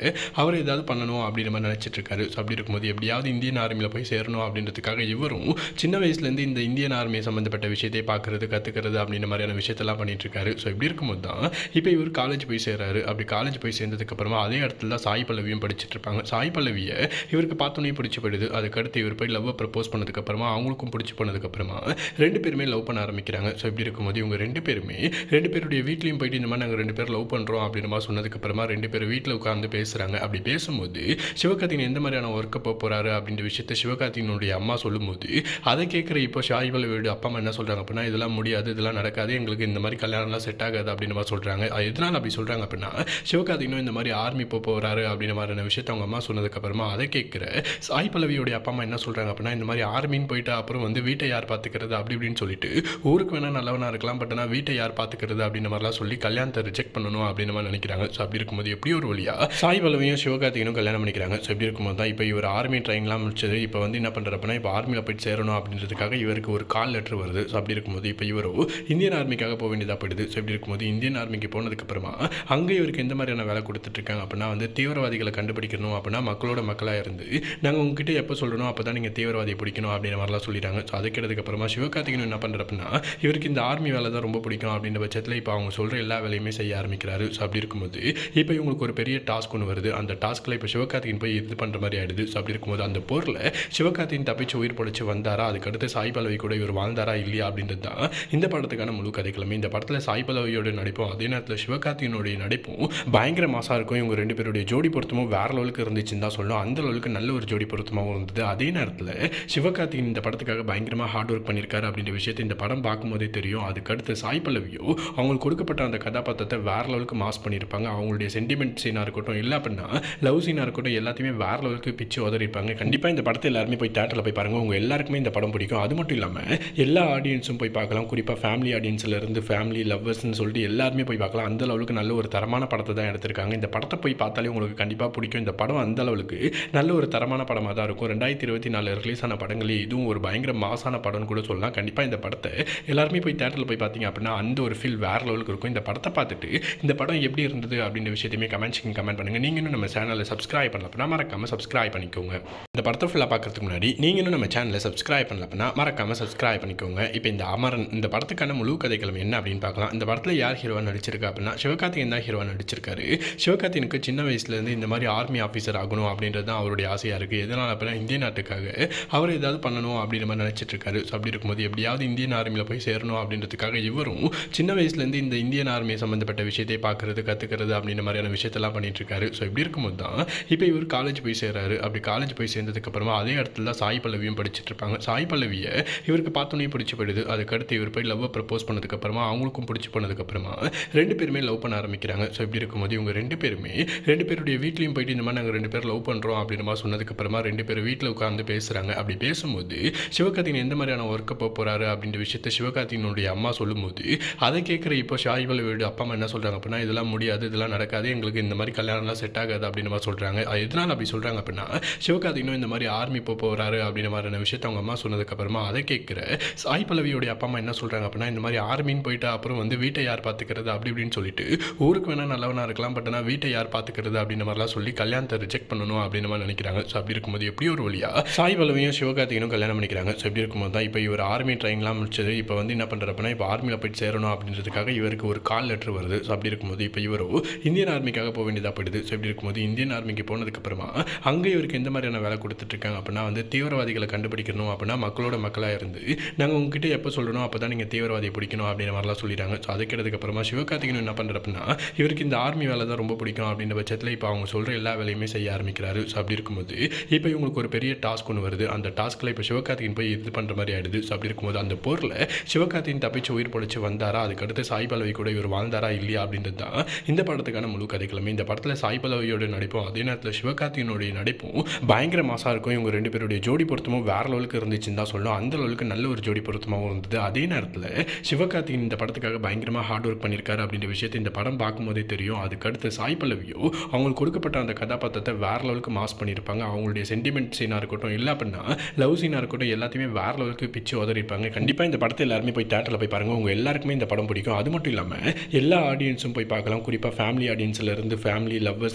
அவர் ஏதாவது பண்ணணும் அப்படின்ற மாதிரி நினச்சிட்டு இருக்காரு ஸோ அப்படி இருக்கும்போது எப்படியாவது இந்தியன் ஆர்மியில் போய் சேரணும் அப்படின்றதுக்காக இவரும் சின்ன வயசுலேருந்து இந்த இந்தியன் ஆர்மி சம்மந்தப்பட்ட விஷயத்தை பார்க்குறது கற்றுக்கிறது அப்படின்ற மாதிரியான விஷயத்தெல்லாம் பண்ணிட்டு இருக்காரு ஸோ இப்படி இருக்கும்போது தான் இப்போ இவர் காலேஜ் போய் சேர்றாரு அப்படி காலேஜ் போய் சேர்ந்ததுக்கப்புறமா அதே இடத்துல தான் சாய் பல்லவியும் படிச்சுட்டு இருப்பாங்க சாய் பல்லவியை இவருக்கு பார்த்தோன்னே பிடிச்சி போயிடுது அதுக்கடுத்து இவர் போய் லவ்வை ப்ரப்போஸ் பண்ணதுக்கப்புறமா அவங்களுக்கும் பிடிச்சி போனதுக்கப்புறமா ரெண்டு பேருமே லவ் பண்ண ஆரம்பிக்கிறாங்க ஸோ இப்படி இருக்கும்போது இவங்க ரெண்டு பேருமே ரெண்டு பேருடைய வீட்லேயும் போயிட்டு இந்த மாதிரி நாங்கள் ரெண்டு பேர் லவ் பண்ணுறோம் அப்படின்ற மாதிரி சொன்னதுக்கப்புறமா ரெண்டு பேரும் வீட்டில் உட்காந்து பேசுகிறாங்க அப்படி பேசும்போது சிவகார்த்திகன் எந்த மாதிரியான ஒர்க்கை போக போகிறாரு அப்படின்ற விஷயத்த சிவகார்த்திகனுடைய அம்மா சொல்லும்போது அதை கேட்குற இப்போ ஷாய் பல்லவியோட அப்பா அம்மா என்ன சொல்கிறாங்க அப்படின்னா இதெல்லாம் முடியாது இதெல்லாம் நடக்காது எங்களுக்கு இந்த மாதிரி கல்யாணம்லாம் செட் ஆகாது அப்படின்ற மாதிரி சொல்கிறாங்க அது எதனால் அப்படி சொல்கிறாங்க அப்படின்னா சிவகார்த்திகனும் இந்த மாதிரி ஆர்மி போக போகிறாரு அப்படின்ற மாதிரியான விஷயத்த அவங்க அம்மா சொன்னதுக்கப்புறமா அதை கேட்குற சாய் பல்லவியோடைய அப்பா அம்மா என்ன சொல்கிறாங்க அப்படின்னா இந்த மாதிரி ஆர்மின்னு போயிட்டு அப்புறம் வந்து வீட்டை யார் பார்த்துக்கிறது அப்படி இப்படின்னு சொல்லிட்டு ஊருக்கு வேணால் நல்லவனாக இருக்கலாம் பட் ஆனால் வீட்டை யார் பார்த்துக்கிறது அப்படின்ற மாதிரிலாம் சொல்லி கல்யாணத்தை ரிஜெக்ட் பண்ணணும் அப்படின்ற மாதிரி நினைக்கிறாங்க ஸோ அப்படி இருக்கும்போது எப்படி ஒரு வழியா சாய் பல்லவியும் சிவகார்த்திகனும் கல்யாணம் பண்ணிக்கிறாங்க ஸோ இப்படி இருக்கும்போது தான் இப்போ இவர் ஆர்மி ட்ரைனிங்லாம் முடிச்சது இப்போ வந்து என்ன பண்ணுறப்பனா இப்போ ஆர்மியில் போயிட்டு சேரணும் அப்படின்றதுக்காக இவருக்கு ஒரு கால் லெட்டர் வருது ஸோ அப்படி இருக்கும்போது இப்போ இவரோ இந்தியன் ஆர்மிக்காக போக வேண்டியதாக போயிடுது ஸோ இப்படி இருக்கும்போது இந்தியன் ஆர்மிக்கு போனதுக்கப்புறமா அங்கே இவருக்கு எந்த மாதிரியான வேலை கொடுத்துட்ருக்காங்க அப்படின்னா வந்து தீவிரவாதிகளை கண்டுபிடிக்கணும் அப்படின்னா மக்களோட மக்களாக இருந்து நாங்கள் உங்ககிட்ட எப்போ சொல்லணும் அப்போ தான் நீங்கள் தீவிரவாதியை பிடிக்கணும் அப்படின்ற மாதிரிலாம் சொல்லிட்டாங்க ஸோ அது கேட்டதுக்கப்புறமா சிவகார்த்திகன் என்ன பண்ணுறப்பன்னா இவருக்கு இந்த ஆர்மி வேலை தான் ரொம்ப பிடிக்கும் அப்படின்ற பட்சத்தில் இப்போ அவங்க சொல்கிற எல்லா வேலையுமே செய்ய ஆரம்பிக்கிறாரு ஸோ அப்படி இருக்கும்போது இப்போ இவங்களுக்கு ஒரு பெரிய டாஸ்க் ஒன்று வருது அந்த டாஸ்க்கில் இப்போ சிவகார்த்திகன் போய் இது பண்ணுற மாதிரி ஆயிடுது ஸோ அப்படி இருக்கும்போது அந்த போரில் சிவகார்த்திகன் தப்பிச்சு உயிர் பொழைச்சு வந்தாரா அதுக்கடுத்து சாய் பல்லவி கூட இவர் வாழ்ந்தாரா இல்லையா அப்படின்றது தான் இந்த படத்துக்கான முழு கதைக்கிழமை இந்த படத்தில் சாய் பல்லவியோட நடிப்பும் அதே நேரத்தில் சிவகார்த்திகனுடைய நடிப்பும் பயங்கர மாசாக இருக்கும் இவங்க ரெண்டு பேருடைய ஜோடி பொருத்தமும் வேற லெவலுக்கு இருந்துச்சுன்னு தான் சொல்லணும் அந்த லெவலுக்கு நல்ல ஒரு ஜோடி பொருத்தமாகவும் இருந்தது அதே நேரத்தில் சிவகார்த்திகன் இந்த படத்துக்காக பயங்கரமாக ஹார்ட் ஒர்க் பண்ணியிருக்காரு அப்படின்ற விஷயத்தை இந்த படம் பார்க்கும்போதே தெரியும் அதுக்கடுத்து சாய் பல்லவியோ அவங்களுக்கு கொடுக்கப்பட்ட அந்த கதாபாத்திரத்தை வேற லெவலுக்கு மாஸ் பண்ணியிருப்பாங்க அவங்களுடைய சென்டிமெண்ட் சீனாக இருக்கட்டும் இல்லை அப்படின்னா லவ் சீனாக இருக்கட்டும் எல்லாத்தையுமே வேற லெவலுக்கு பிச்சு உதறிப்பாங்க கண்டிப்பாக இந்த படத்தை எல்லாருமே போய் தேட்டரில் போய் பாருங்கள் உங்கள் எல்லாருக்குமே இந்த படம் பிடிக்கும் அது மட்டும் இல்லாமல் எல்லா ஆடியன்ஸும் போய் பார்க்கலாம் குறிப்பாக ஃபேமிலி ஆடியன்ஸில் இருந்து ஃபேமிலி லவ்வர்ஸ்னு சொல்லிட்டு எல்லாருமே போய் பார்க்கலாம் அந்த லெவலுக்கு நல்ல ஒரு தரமான படத்தை தான் எடுத்திருக்காங்க இந்த படத்தை போய் பார்த்தாலே உங்களுக்கு கண்டிப்பாக பிடிக்கும் இந்த படம் அந்த அளவுக்கு நல்ல ஒரு தரமான படமாக தான் இருக்கும் ரெண்டாயிரத்தி இருபத்தி நாலு ரிலீஸ் ஆன படங்களே இதுவும் ஒரு பயங்கர மாசான படம்னு கூட சொல்லலாம் கண்டிப்பாக இந்த படத்தை எல்லாருமே போய் தேட்டரில் போய் பார்த்தீங்க அப்படின்னா அந்த ஒரு ஃபீல் வேற லெவலுக்கு இருக்கும் இந்த படத்தை பார்த்துட்டு இந்த படம் எப்படி இருந்தது அப்படின்ற விஷயத்தையுமே கமெண்ட் செக்ஷன் கமெண்ட் பண்ணுங்கள் நீங்கள் இன்னும் நம்ம சேனலை சப்ஸ்கிரைப் பண்ணல அப்படின்னா மறக்காமல் சப்ஸ்கிரைப் பண்ணிக்கோங்க இந்த படத்தை ஃபுல்லாக பார்க்கறதுக்கு முன்னாடி நீங்கள் இன்னும் நம்ம சேனலை சப்ஸ்கிரைப் பண்ணல அப்படின்னா மறக்காமல் சப்ஸ்கிரைப் பண்ணிக்கோங்க இப்போ இந்த அமரன் இந்த படத்துக்கான முழு கதைக்கிழமை என்ன அப்படின்னு பார்க்கலாம் இந்த படத்தில் யார் ஹீரோவாக நடிச்சிருக்கா அப்படின்னா சிவகார்த்திகேயன் தான் ஹீரோவாக நடிச்சிருக்காரு சிவகார்த்திகனுக்கு சின்ன வயசுலேருந்து இந்த மாதிரி ஆர்மி ஆஃபீஸர் ஆகணும் அப்படின்றது தான் அவருடைய ஆசையாக இருக்குது எதனால் அப்படின்னா இந்திய நாட்டுக்காக அவர் ஏதாவது பண்ணணும் அப்படின்ற மாதிரி நினச்சிட்டு இருக்காரு ஸோ அப்படி இருக்கும்போது எப்படியாவது இந்தியன் ஆர்மியில் போய் சேரணும் அப்படின்றதுக்காக இவரும் சின்ன வயசுலேருந்து இந்த இந்தியன் ஆர்மி சம்மந்தப்பட்ட விஷயத்தை பார்க்குறது கற்றுக்கிறது அப்படின்ற மாதிரியான விஷயத்தெல்லாம் பண்ணிட்டு இருக்காரு ஸோ இப்படி இருக்கும்போது தான் இப்போ இவர் காலேஜ் போய் சேர்றாரு அப்படி காலேஜ் போய் சேர்ந்ததுக்கப்புறமா அதே இடத்துல தான் சாய் பல்லவியும் படிச்சுட்டு இருப்பாங்க சாய் பல்லவியை இவருக்கு பார்த்தோன்னே பிடிச்சி போயிடுது அதுக்கடுத்து இவர் போய் லவ்வை ப்ரப்போஸ் பண்ணதுக்கப்புறமா அவங்களுக்கும் பிடிச்சி போனதுக்கப்புறமா ரெண்டு பேருமே லவ் பண்ண ஆரம்பிக்கிறாங்க ஸோ இப்படி இருக்கும்போது இவங்க ரெண்டு பேருமே ரெண்டு பேருடைய வீட்லேயும் போயிட்டு இந்த மாதிரி நாங்கள் ரெண்டு பேர் லவ் பண்ணுறோம் அப்படின்ற மாதிரி சொன்னதுக்கப்புறமா ரெண்டு பேரும் வீட்டில் உட்காந்து பேசுகிறாங்க அப்படி பேசும்போது சிவகார்த்திகன் எந்த மாதிரியான ஒர்க்கை போக போகிறாரு அப்படின்ற விஷயத்த சிவகார்த்திகனுடைய அம்மா சொல்லும்போது அதை கேட்குற இப்போ ஷாய் பல்லவியோட அப்பா அம்மா என்ன சொல்கிறாங்க அப்படின்னா இதெல்லாம் முடியாது இதெல்லாம் நடக்காது எங்களுக்கு இந்த மாதிரி கல்யாணம்லாம் செட் ஆகாது அப்படின்ற மாதிரி சொல்கிறாங்க அது எதனால் அப்படி சொல்கிறாங்க அப்படின்னா சிவகார்த்திகனும் இந்த மாதிரி ஆர்மி போக போகிறாரு அப்படின்ற மாதிரியான விஷயத்த அவங்க அம்மா சொன்னதுக்கப்புறமா அதை கேட்குற சாய் பல்லவியோடைய அப்பா அம்மா என்ன சொல்கிறாங்க அப்படின்னா இந்த மாதிரி ஆர்மின்னு போயிட்டு அப்புறம் வந்து வீட்டை யார் பார்த்துக்கிறது அப்படி இப்படின்னு சொல்லிட்டு ஊருக்கு வேணால் நல்லவனாக இருக்கலாம் பட் ஆனால் வீட்டை யார் பார்த்துக்கிறது அப்படின்ற மாதிரிலாம் சொல்லி கல்யாணத்தை ரிஜெக்ட் பண்ணணும் அப்படின்ற மாதிரி நினைக்கிறாங்க ஸோ அப்படி இருக்கும்போது எப்படி ஒரு வழியா சாய் பல்லவியும் சிவகார்த்திகனும் கல்யாணம் பண்ணிக்கிறாங்க ஸோ இப்படி இருக்கும்போது தான் இப்போ இவர் ஆர்மி ட்ரைனிங்லாம் முடிச்சது இப்போ வந்து என்ன பண்ணுறப்பனா இப்போ ஆர்மியில் போயிட்டு சேரணும் அப்படின்றதுக்காக இவருக்கு ஒரு கால் லெட்டர் வருது ஸோ அப்படி இருக்கும்போது இப்போ இவரோ இந்தியன் ஆர்மிக்காக போக வேண்டியதாக போயிடுது ஸோ இப்படி இருக்கும்போது இந்தியன் ஆர்மிக்கு போனதுக்கப்புறமா அங்கே இவருக்கு எந்த மாதிரியான வேலை கொடுத்துட்ருக்காங்க அப்படின்னா வந்து தீவிரவாதிகளை கண்டுபிடிக்கணும் அப்படின்னா மக்களோட மக்களாக இருந்து நாங்கள் உங்ககிட்ட எப்போ சொல்லணும் அப்போ தான் நீங்கள் தீவிரவாதியை பிடிக்கணும் அப்படின்ற மாதிரிலாம் சொல்லிட்டாங்க ஸோ அது கேட்டதுக்கப்புறமா சிவகார்த்திகன் என்ன பண்ணுறப்பனா இவருக்கு இந்த ஆர்மி வேலை தான் ரொம்ப பிடிக்கும் அப்படின்ற பட்சத்தில் இப்போ அவங்க சொல்கிற எல்லா வேலையுமே செய்ய ஆரம்பிக்கிறாரு ஸோ அப்படி இருக்கும்போது இப்போ இவங்களுக்கு ஒரு பெரிய டாஸ்க் ஒன்று வருது அந்த டாஸ்க்கில் இப்போ சிவகார்த்திகன் போய் இது பண்ணுற மாதிரி ஆயிடுது ஸோ அப்படி இருக்கும்போது அந்த போரில் சிவகார்த்திகன் தப்பிச்சு உயிர் பொழைச்சு வந்தாரா அதுக்கடுத்து சாய் பல்லவி கூட இவர் வாழ்ந்தாரா இல்லையா அப்படின்றது தான் இந்த படத்துக்கான முழு கதைக்கிழமை இந்த படத்தில் சாய் பல்லவியோட நடிப்பும் அதே நேரத்தில் சிவகார்த்திகனுடைய நடிப்பும் பயங்கர மாசாக இருக்கும் இவங்க ரெண்டு பேருடைய ஜோடி பொருத்தமும் வேற லெவலுக்கு இருந்துச்சுன்னு தான் சொல்லணும் அந்த லெவலுக்கு நல்ல ஒரு ஜோடி பொருத்தமாகவும் இருந்தது அதே நேரத்தில் சிவகார்த்திகன் இந்த படத்துக்காக பயங்கரமாக ஹார்ட் ஒர்க் பண்ணியிருக்காரு அப்படின்ற விஷயத்தை இந்த படம் பார்க்கும்போதே தெரியும் அதுக்கடுத்து சாய் பல்லவியோ அவங்களுக்கு கொடுக்கப்பட்ட அந்த கதாபாத்திரத்தை வேற லெவலுக்கு மாஸ் பண்ணியிருப்பாங்க அவங்களுடைய சென்டிமெண்ட் சீனாக இருக்கட்டும் இல்லை அப்படின்னா லவ் சீனாக இருக்கட்டும் எல்லாத்தையுமே வேற லெவலுக்கு பிச்சு உதறிப்பாங்க கண்டிப்பாக இந்த படத்தை எல்லாருமே போய் தேட்டரில் போய் பாருங்கள் உங்கள் எல்லாருக்குமே இந்த படம் பிடிக்கும் அது மட்டும் இல்லாமல் எல்லா ஆடியன்ஸும் போய் பார்க்கலாம் குறிப்பாக ஃபேமிலி ஆடியன்ஸில் இருந்து ஃபேமிலி லவ்வர்ஸ்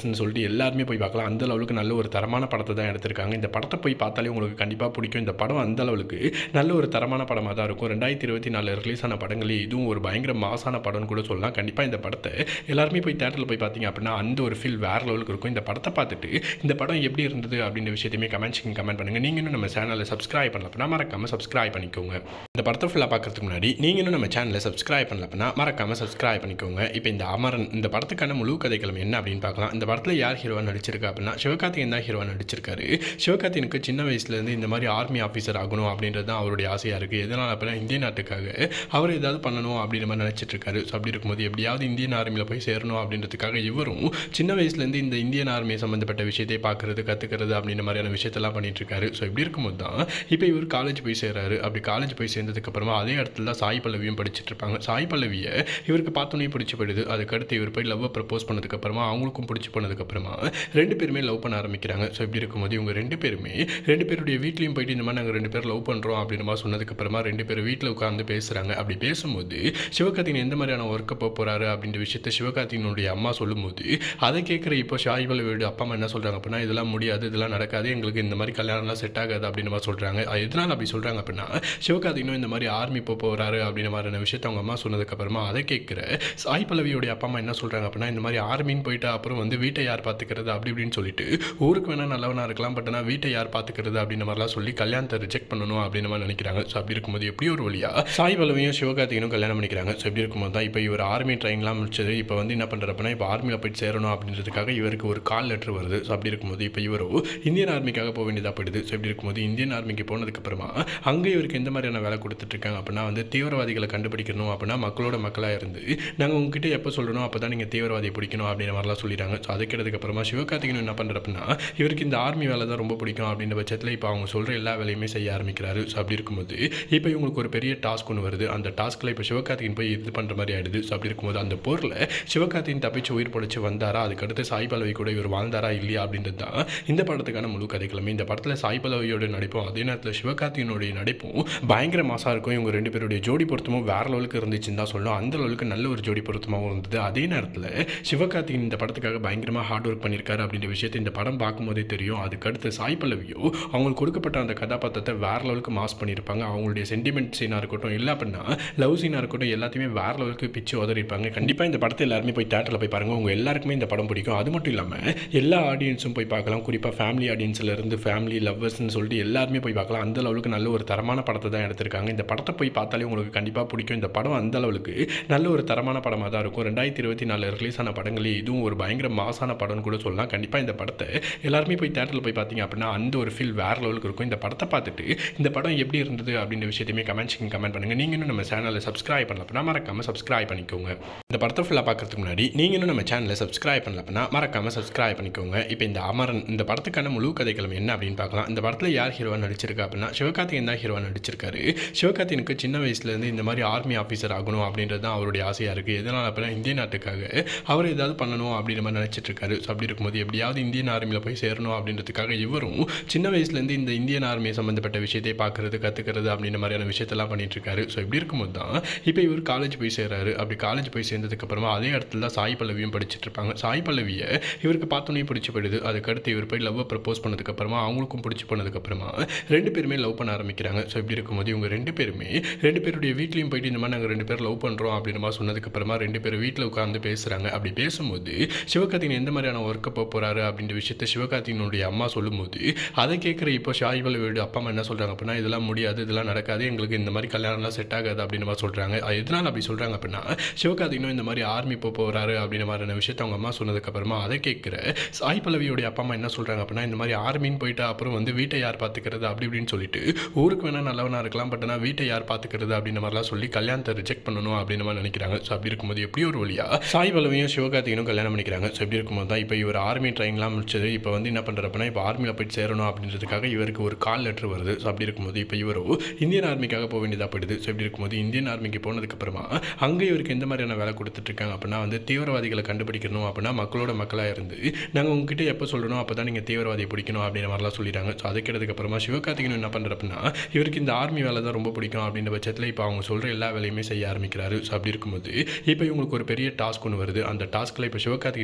லவ்வர்ஸ்னு சொல்லிட்டு எல்லாருமே போய் பார்க்கலாம் அந்த லெவலுக்கு நல்ல ஒரு தரமான படத்தை தான் எடுத்திருக்காங்க இந்த படத்தை போய் பார்த்தாலே உங்களுக்கு கண்டிப்பாக பிடிக்கும் இந்த படம் அந்த அளவுக்கு நல்ல ஒரு தரமான படமாக தான் இருக்கும் ரெண்டாயிரத்தி இருபத்தி நாலு ரிலீஸ் ஆன படங்களே இதுவும் ஒரு பயங்கர மாசான படம்னு கூட சொல்லலாம் கண்டிப்பாக இந்த படத்தை எல்லாருமே போய் தேட்டரில் போய் பார்த்தீங்க அப்படின்னா அந்த ஒரு ஃபீல் வேறு லெவலுக்கு இருக்கும் இந்த படத்தை பார்த்துட்டு இந்த படம் எப்படி இருந்தது அப்படின்ற விஷயத்தையுமே கமெண்ட்ஸிங் கமெண்ட் பண்ணுங்கள் நீங்கள் இன்னும் நம்ம சேனலை சப்ஸ்கிரைப் பண்ணல அப்படின்னா மறக்காமல் சப்ஸ்கிரைப் பண்ணிக்கோங்க இந்த படத்தை ஃபுல்லாக பார்க்கறதுக்கு முன்னாடி நீங்கள் இன்னும் நம்ம சேனலை சப்ஸ்கிரைப் பண்ணல அப்படின்னா மறக்காமல் சப்ஸ்கிரைப் பண்ணிக்கோங்க இப்போ இந்த அமரன் இந்த படத்துக்கான முழு கதைக்களம் என்ன அப்படின்னு பார்க்கலாம் இந்த படத்தில் யார் ஹீரோவாக நடிச்சிருக்கா அப்படின்னா சிவகார்த்திகேயன் தான் ஹீரோவாக நடிச்சிருக்காரு சிவகார்த்திகனுக்கு சின்ன வயசுலேருந்து இந்த மாதிரி ஆர்மி ஆஃபீஸர் ஆகணும் அப்படின்றது தான் அவருடைய ஆசையாக இருக்குது எதனால் அப்படின்னா இந்திய நாட்டுக்காக அவர் ஏதாவது பண்ணணும் அப்படின்ற மாதிரி நினச்சிட்டு இருக்காரு ஸோ அப்படி இருக்கும்போது எப்படியாவது இந்தியன் ஆர்மியில் போய் சேரணும் அப்படின்றதுக்காக இவரும் சின்ன வயசுலேருந்து இந்த இந்தியன் ஆர்மி சம்மந்தப்பட்ட விஷயத்தை பார்க்குறது கற்றுக்கிறது அப்படின்ற மாதிரியான விஷயத்தெல்லாம் பண்ணிட்டு இருக்காரு ஸோ இப்படி இருக்கும்போது தான் இப்போ இவர் காலேஜ் போய் சேர்றாரு அப்படி காலேஜ் போய் சேர்ந்ததுக்கப்புறமா அதே இடத்துல தான் சாய் பல்லவியும் படிச்சுட்டு இருப்பாங்க சாய் பல்லவியை இவருக்கு பார்த்தோன்னே பிடிச்சி போயிடுது அதுக்கடுத்து இவர் போய் லவ்வை ப்ரப்போஸ் பண்ணதுக்கப்புறமா அவங்களுக்கும் பிடிச்சி போனதுக்கப்புறமா ரெண்டு பேருமே லவ் பண்ண ஆரம்பிக்கிறாங்க ஸோ இப்படி இருக்கும்போது இவங்க ரெண்டு பேருமே ரெண்டு பேருடைய வீட்லேயும் போயிட்டு இந்த மாதிரி நாங்கள் ரெண்டு பேர் லவ் பண்ணுறோம் அப்படின்ற மாதிரி சொன்னதுக்கப்புறமா ரெண்டு பேரும் வீட்டில் உட்காந்து பேசுகிறாங்க அப்படி பேசும்போது சிவகார்த்திகன் எந்த மாதிரியான ஒர்க்கை போக போகிறாரு அப்படின்ற விஷயத்த சிவகார்த்திகனுடைய அம்மா சொல்லும்போது அதை கேட்குற இப்போ ஷாய்பல் வீடு அப்பா அம்மா என்ன சொல்கிறாங்க அப்படின்னா இதெல்லாம் முடியாது இதெல்லாம் நடக்காது எங்களுக்கு இந்த மாதிரி கல்யாணம்லாம் செட் ஆகாது அப்படின்ற மாதிரி சொல்கிறாங்க அது எதனால் அப்படி சொல்கிறாங்க அப்படின்னா சிவகார்த்திகனும் இந்த மாதிரி ஆர்மி போக போகிறாரு அப்படின்ற மாதிரியான விஷயத்த அவங்க அம்மா சொன்னதுக்கப்புறமா அதை கேட்குற சாய் பல்லவியோடைய அப்பா அம்மா என்ன சொல்கிறாங்க அப்படின்னா இந்த மாதிரி ஆர்மின்னு போயிட்டு அப்புறம் வந்து வீட்டை யார் பார்த்துக்கிறது அப்படி இப்படின்னு சொல்லிட்டு ஊருக்கு வேணால் நல்லவனாக இருக்கலாம் பட் ஆனால் வீட்டை யார் பார்த்துக்கிறது அப்படின்ற மாதிரிலாம் சொல்லி கல்யாணத்தை ரிஜெக்ட் பண்ணணும் அப்படின்னு மாதிரி நினைக்கிறாங்க ஸோ அப்படி இருக்கும்போது எப்படி ஒரு வழியா சாய் பல்லவியும் சிவகார்த்திகனும் கல்யாணம் பண்ணிக்கிறாங்க ஸோ இப்படி இருக்கும்போது தான் இப்போ இவர் ஆர்மி ட்ரைனிங்லாம் முடிச்சது இப்போ வந்து என்ன பண்ணுறப்பனா இப்போ ஆர்மியில் போயிட்டு சேரணும் அப்படின்றதுக்காக இவருக்கு ஒரு கால் லெட்டர் வருது ஸோ அப்படி இருக்கும்போது இப்போ இவரோ இந்தியன் ஆர்மிக்காக போக வேண்டியதாக போயிடுது ஸோ இப்படி இருக்கும்போது இந்தியன் ஆர்மிக்கு போனதுக்கப்புறமா அங்கே இவருக்கு எந்த மாதிரியான வேலை கொடுத்துட்ருக்காங்க அப்படின்னா வந்து தீவிரவாதிகளை கண்டுபிடிக்கணும் அப்படின்னா மக்களோட மக்களாக இருந்து நாங்கள் உங்ககிட்ட எப்போ சொல்லணும் அப்போ தான் நீங்கள் தீவிரவாதியை பிடிக்கணும் அப்படின்ற மாதிரிலாம் சொல்லிடுறாங்க ஸோ அது கேட்டதுக்கப்புறமா சிவகார்த்திகன் என்ன பண்ணுறப்பன்னா இவருக்கு இந்த ஆர்மி வேலை தான் ரொம்ப பிடிக்கும் அப்படின்ற பட்சத்தில் இப்போ அவங்க சொல்கிற எல்லா வேலையுமே செய்ய ஆரம்பிக்கிறாரு ஸோ அப்படி இருக்கும்போது இப்போ இவங்களுக்கு ஒரு பெரிய டாஸ்க் ஒன்று வருது அந்த டாஸ்க்கில் இப்போ சிவகார்த்திகன் போய் இது பண்ணுற மாதிரி ஆயிடுது ஸோ அப்படி இருக்கும்போது அந்த போரில் சிவகார்த்திகன் தப்பிச்சு உயிர் பொழைச்சு வந்தாரா அதுக்கடுத்து சாய் பல்லவி கூட இவர் வாழ்ந்தாரா இல்லையா அப்படின்றது தான் இந்த படத்துக்கான முழு கதைக்கிழமை இந்த படத்தில் சாய் பல்லவியோட நடிப்பும் அதே நேரத்தில் சிவகார்த்திகனுடைய நடிப்பும் பயங்கர மாசாக இருக்கும் இவங்க ரெண்டு பேருடைய ஜோடி பொருத்தமும் வேற லெவலுக்கு இருந்துச்சுன்னு தான் சொல்லணும் அந்த லெவலுக்கு நல்ல ஒரு ஜோடி பொருத்தமாகவும் இருந்தது அதே நேரத்தில் சிவகார்த்திகன் இந்த படத்துக்காக பயங்கரமாக ஹார்ட் ஒர்க் பண்ணியிருக்காரு அப்படின்ற விஷயத்தை இந்த படம் பார்க்கும்போதே தெரியும் அதுக்கடுத்து சாய் பல்லவியோ அவங்களுக்கு கொடுக்கப்பட்ட அந்த கதாபாத்திரத்தை வேற லெவலுக்கு மாஸ் பண்ணியிருப்பாங்க அவங்களுடைய சென்டிமெண்ட் சீனாக இருக்கட்டும் இல்லை அப்படின்னா லவ் சீனாக இருக்கட்டும் எல்லாத்தையுமே வேற லெவலுக்கு பிச்சு உதறிப்பாங்க கண்டிப்பாக இந்த படத்தை எல்லாருமே போய் தேட்டரில் போய் பாருங்கள் உங்கள் எல்லாருக்குமே இந்த படம் பிடிக்கும் அது மட்டும் இல்லாமல் எல்லா ஆடியன்ஸும் போய் பார்க்கலாம் குறிப்பாக ஃபேமிலி ஆடியன்ஸில் இருந்து ஃபேமிலி லவ்வர்ஸ்னு சொல்லிட்டு எல்லாருமே போய் பார்க்கலாம் அந்த லெவலுக்கு நல்ல ஒரு தரமான படத்தை தான் எடுத்திருக்காங்க இந்த படத்தை போய் பார்த்தாலே உங்களுக்கு கண்டிப்பாக பிடிக்கும் இந்த படம் அந்த அளவுக்கு நல்ல ஒரு தரமான படமாக தான் இருக்கும் ரெண்டாயிரத்தி இருபத்தி நாலு ரிலீஸ் ஆன படங்களே இதுவும் ஒரு பயங்கர மாசான படம்னு கூட சொல்லலாம் கண்டிப்பாக இந்த படத்தை எல்லாருமே போய் தேட்டரில் போய் பார்த்தீங்க அப்படின்னா அந்த ஒரு ஃபீல் வேற லெவலுக்கு இருக்கும் இந்த படத்தை பார்த்துட்டு இந்த படம் எப்படி இருந்தது அப்படின்ற விஷயத்தையுமே கமெண்ட்ஸிங் கமெண்ட் பண்ணுங்கள் நீங்கள் இன்னும் நம்ம சேனலை சப்ஸ்கிரைப் பண்ணல அப்படின்னா மறக்காமல் சப்ஸ்கிரைப் பண்ணிக்கோங்க இந்த படத்தை ஃபுல்லாக பார்க்கறதுக்கு முன்னாடி நீங்கள் இன்னும் நம்ம சேனலை சப்ஸ்கிரைப் பண்ணல அப்படின்னா மறக்காமல் சப்ஸ்கிரைப் பண்ணிக்கோங்க இப்போ இந்த அமரன் இந்த படத்துக்கான முழு கதைக்களம் என்ன அப்படின்னு பார்க்கலாம் இந்த படத்தில் யார் ஹீரோவாக நடிச்சிருக்கா அப்படின்னா சிவகார்த்திகேயன் தான் ஹீரோவாக நடிச்சிருக்காரு சிவகார்த்திகனுக்கு சின்ன வயசுலேருந்து இந்த மாதிரி ஆர்மி ஆஃபீஸர் ஆகணும் அப்படின்றது தான் அவருடைய ஆசையாக இருக்குது எதனால் அப்படின்னா இந்திய நாட்டுக்காக அவர் ஏதாவது பண்ணணும் அப்படின்ற மாதிரி நினச்சிட்டு இருக்காரு ஸோ அப்படி இருக்கும்போது எப்படியாவது இந்தியன் ஆர்மியில் போய் சேரணும் அப்படின்றதுக்காக இவரும் சின்ன வயசுலேருந்து இந்த இந்தியன் ஆர்மி சம்மந்தப்பட்ட விஷயத்தை பார்க்குறது கற்றுக்கிறது அப்படின்ற மாதிரியான விஷயத்தெல்லாம் பண்ணிட்டு இருக்காரு ஸோ இப்படி இருக்கும்போது தான் இப்போ இவர் காலேஜ் போய் சேர்றாரு அப்படி காலேஜ் போய் சேர்ந்ததுக்கப்புறமா அதே இடத்துல தான் சாய் பல்லவியும் படிச்சுட்டு இருப்பாங்க சாய் பல்லவியை இவருக்கு பார்த்தோன்னே பிடிச்சி போயிடுது அதுக்கடுத்து இவர் போய் லவ்வை ப்ரப்போஸ் பண்ணதுக்கப்புறமா அவங்களுக்கும் பிடிச்சி போனதுக்கப்புறமா ரெண்டு பேருமே லவ் பண்ண ஆரம்பிக்கிறாங்க ஸோ இப்படி இருக்கும்போது இவங்க ரெண்டு பேருமே ரெண்டு பேருடைய வீட்லேயும் போயிட்டு இந்த மாதிரி நாங்கள் ரெண்டு பேர் லவ் பண்ணுறோம் அப்படின்ற மாதிரி சொன்னதுக்கப்புறமா ரெண்டு பேரும் வீட்டில் உட்காந்து பேசுகிறாங்க அப்படி பேசும்போது சிவகார்த்திகன் எந்த மாதிரியான ஒர்க்கை போக போகிறாரு அப்படின்ற விஷயத்த சிவகார்த்திகனுடைய அம்மா சொல்லும்போது அதை கேட்குற இப்போ ஷாய்பல் வீடு அப்பா அம்மா என்ன சொல்கிறாங்க அப்படின்னா இதெல்லாம் முடியாது இதெல்லாம் நடக்காது எங்களுக்கு இந்த மாதிரி கல்யாணம்லாம் செட் ஆகாது அப்படின்ற மாதிரி சொல்கிறாங்க அது எதனால் அப்படி சொல்கிறாங்க அப்படின்னா சிவகார்த்திகனும் இந்த மாதிரி ஆர்மி போக போகிறாரு அப்படின்ற மாதிரியான விஷயத்த அவங்க அம்மா சொன்னதுக்கப்புறமா அதை கேட்குற சாய் பல்லவியோடைய அப்பா அம்மா என்ன சொல்கிறாங்க அப்படின்னா இந்த மாதிரி ஆர்மின்னு போயிட்டு அப்புறம் வந்து வீட்டை யார் பார்த்துக்கிறது அப்படி இப்படின்னு சொல்லிட்டு ஊருக்கு வேணால் நல்லவனாக இருக்கலாம் பட் ஆனால் வீட்டை யார் பார்த்துக்கிறது அப்படின்ற மாதிரிலாம் சொல்லி கல்யாணத்தை ரிஜெக்ட் பண்ணணும் அப்படின்ற மாதிரி நினைக்கிறாங்க ஸோ அப்படி இருக்கும்போது எப்படி ஒரு வழியா சாய் பல்லவியும் சிவகார்த்திகனும் கல்யாணம் பண்ணிக்கிறாங்க ஸோ இப்படி இருக்கும்போது தான் இப்போ இவர் ஆர்மி ட்ரைனிங்லாம் முடிச்சது இப்போ வந்து என்ன பண்ணுறப்பனா இப்போ ஆர்மியில் போயிட்டு சேரணும் அப்படின்றதுக்காக இவருக்கு ஒரு கால் லெட்டர் வருது ஸோ அப்படி இருக்கும்போது இப்போ இவரோ இந்தியன் ஆர்மிக்காக போக வேண்டியதாக போயிடுது ஸோ இப்படி இருக்கும்போது இந்தியன் ஆர்மிக்கு போனதுக்கப்புறமா அங்கே இவருக்கு எந்த மாதிரியான வேலை கொடுத்துட்ருக்காங்க அப்படின்னா வந்து தீவிரவாதிகளை கண்டுபிடிக்கணும் அப்படின்னா மக்களோட மக்களாக இருந்து நாங்கள் உங்ககிட்ட எப்போ சொல்லணும் அப்போ தான் நீங்கள் தீவிரவாதியை பிடிக்கணும் அப்படின்ற மாதிரிலாம் சொல்லிடுறாங்க ஸோ அது கேட்டதுக்கப்புறமா சிவகார்த்திகன் என்ன பண்ணுறப்பனா இவருக்கு இந்த ஆர்மி வேலை தான் ரொம்ப பிடிக்கும் அப்படின்ற பட்சத்தில் இப்போ அவங்க சொல்கிற எல்லா வேலையுமே செய்ய ஆரம்பிக்கிறாரு ஸோ அப்படி இருக்கும்போது இப்போ இவங்களுக்கு ஒரு பெரிய டாஸ்க் ஒன்று வருது அந்த டாஸ்க்கில் இப்போ சிவகார்த்திகன் போய் இது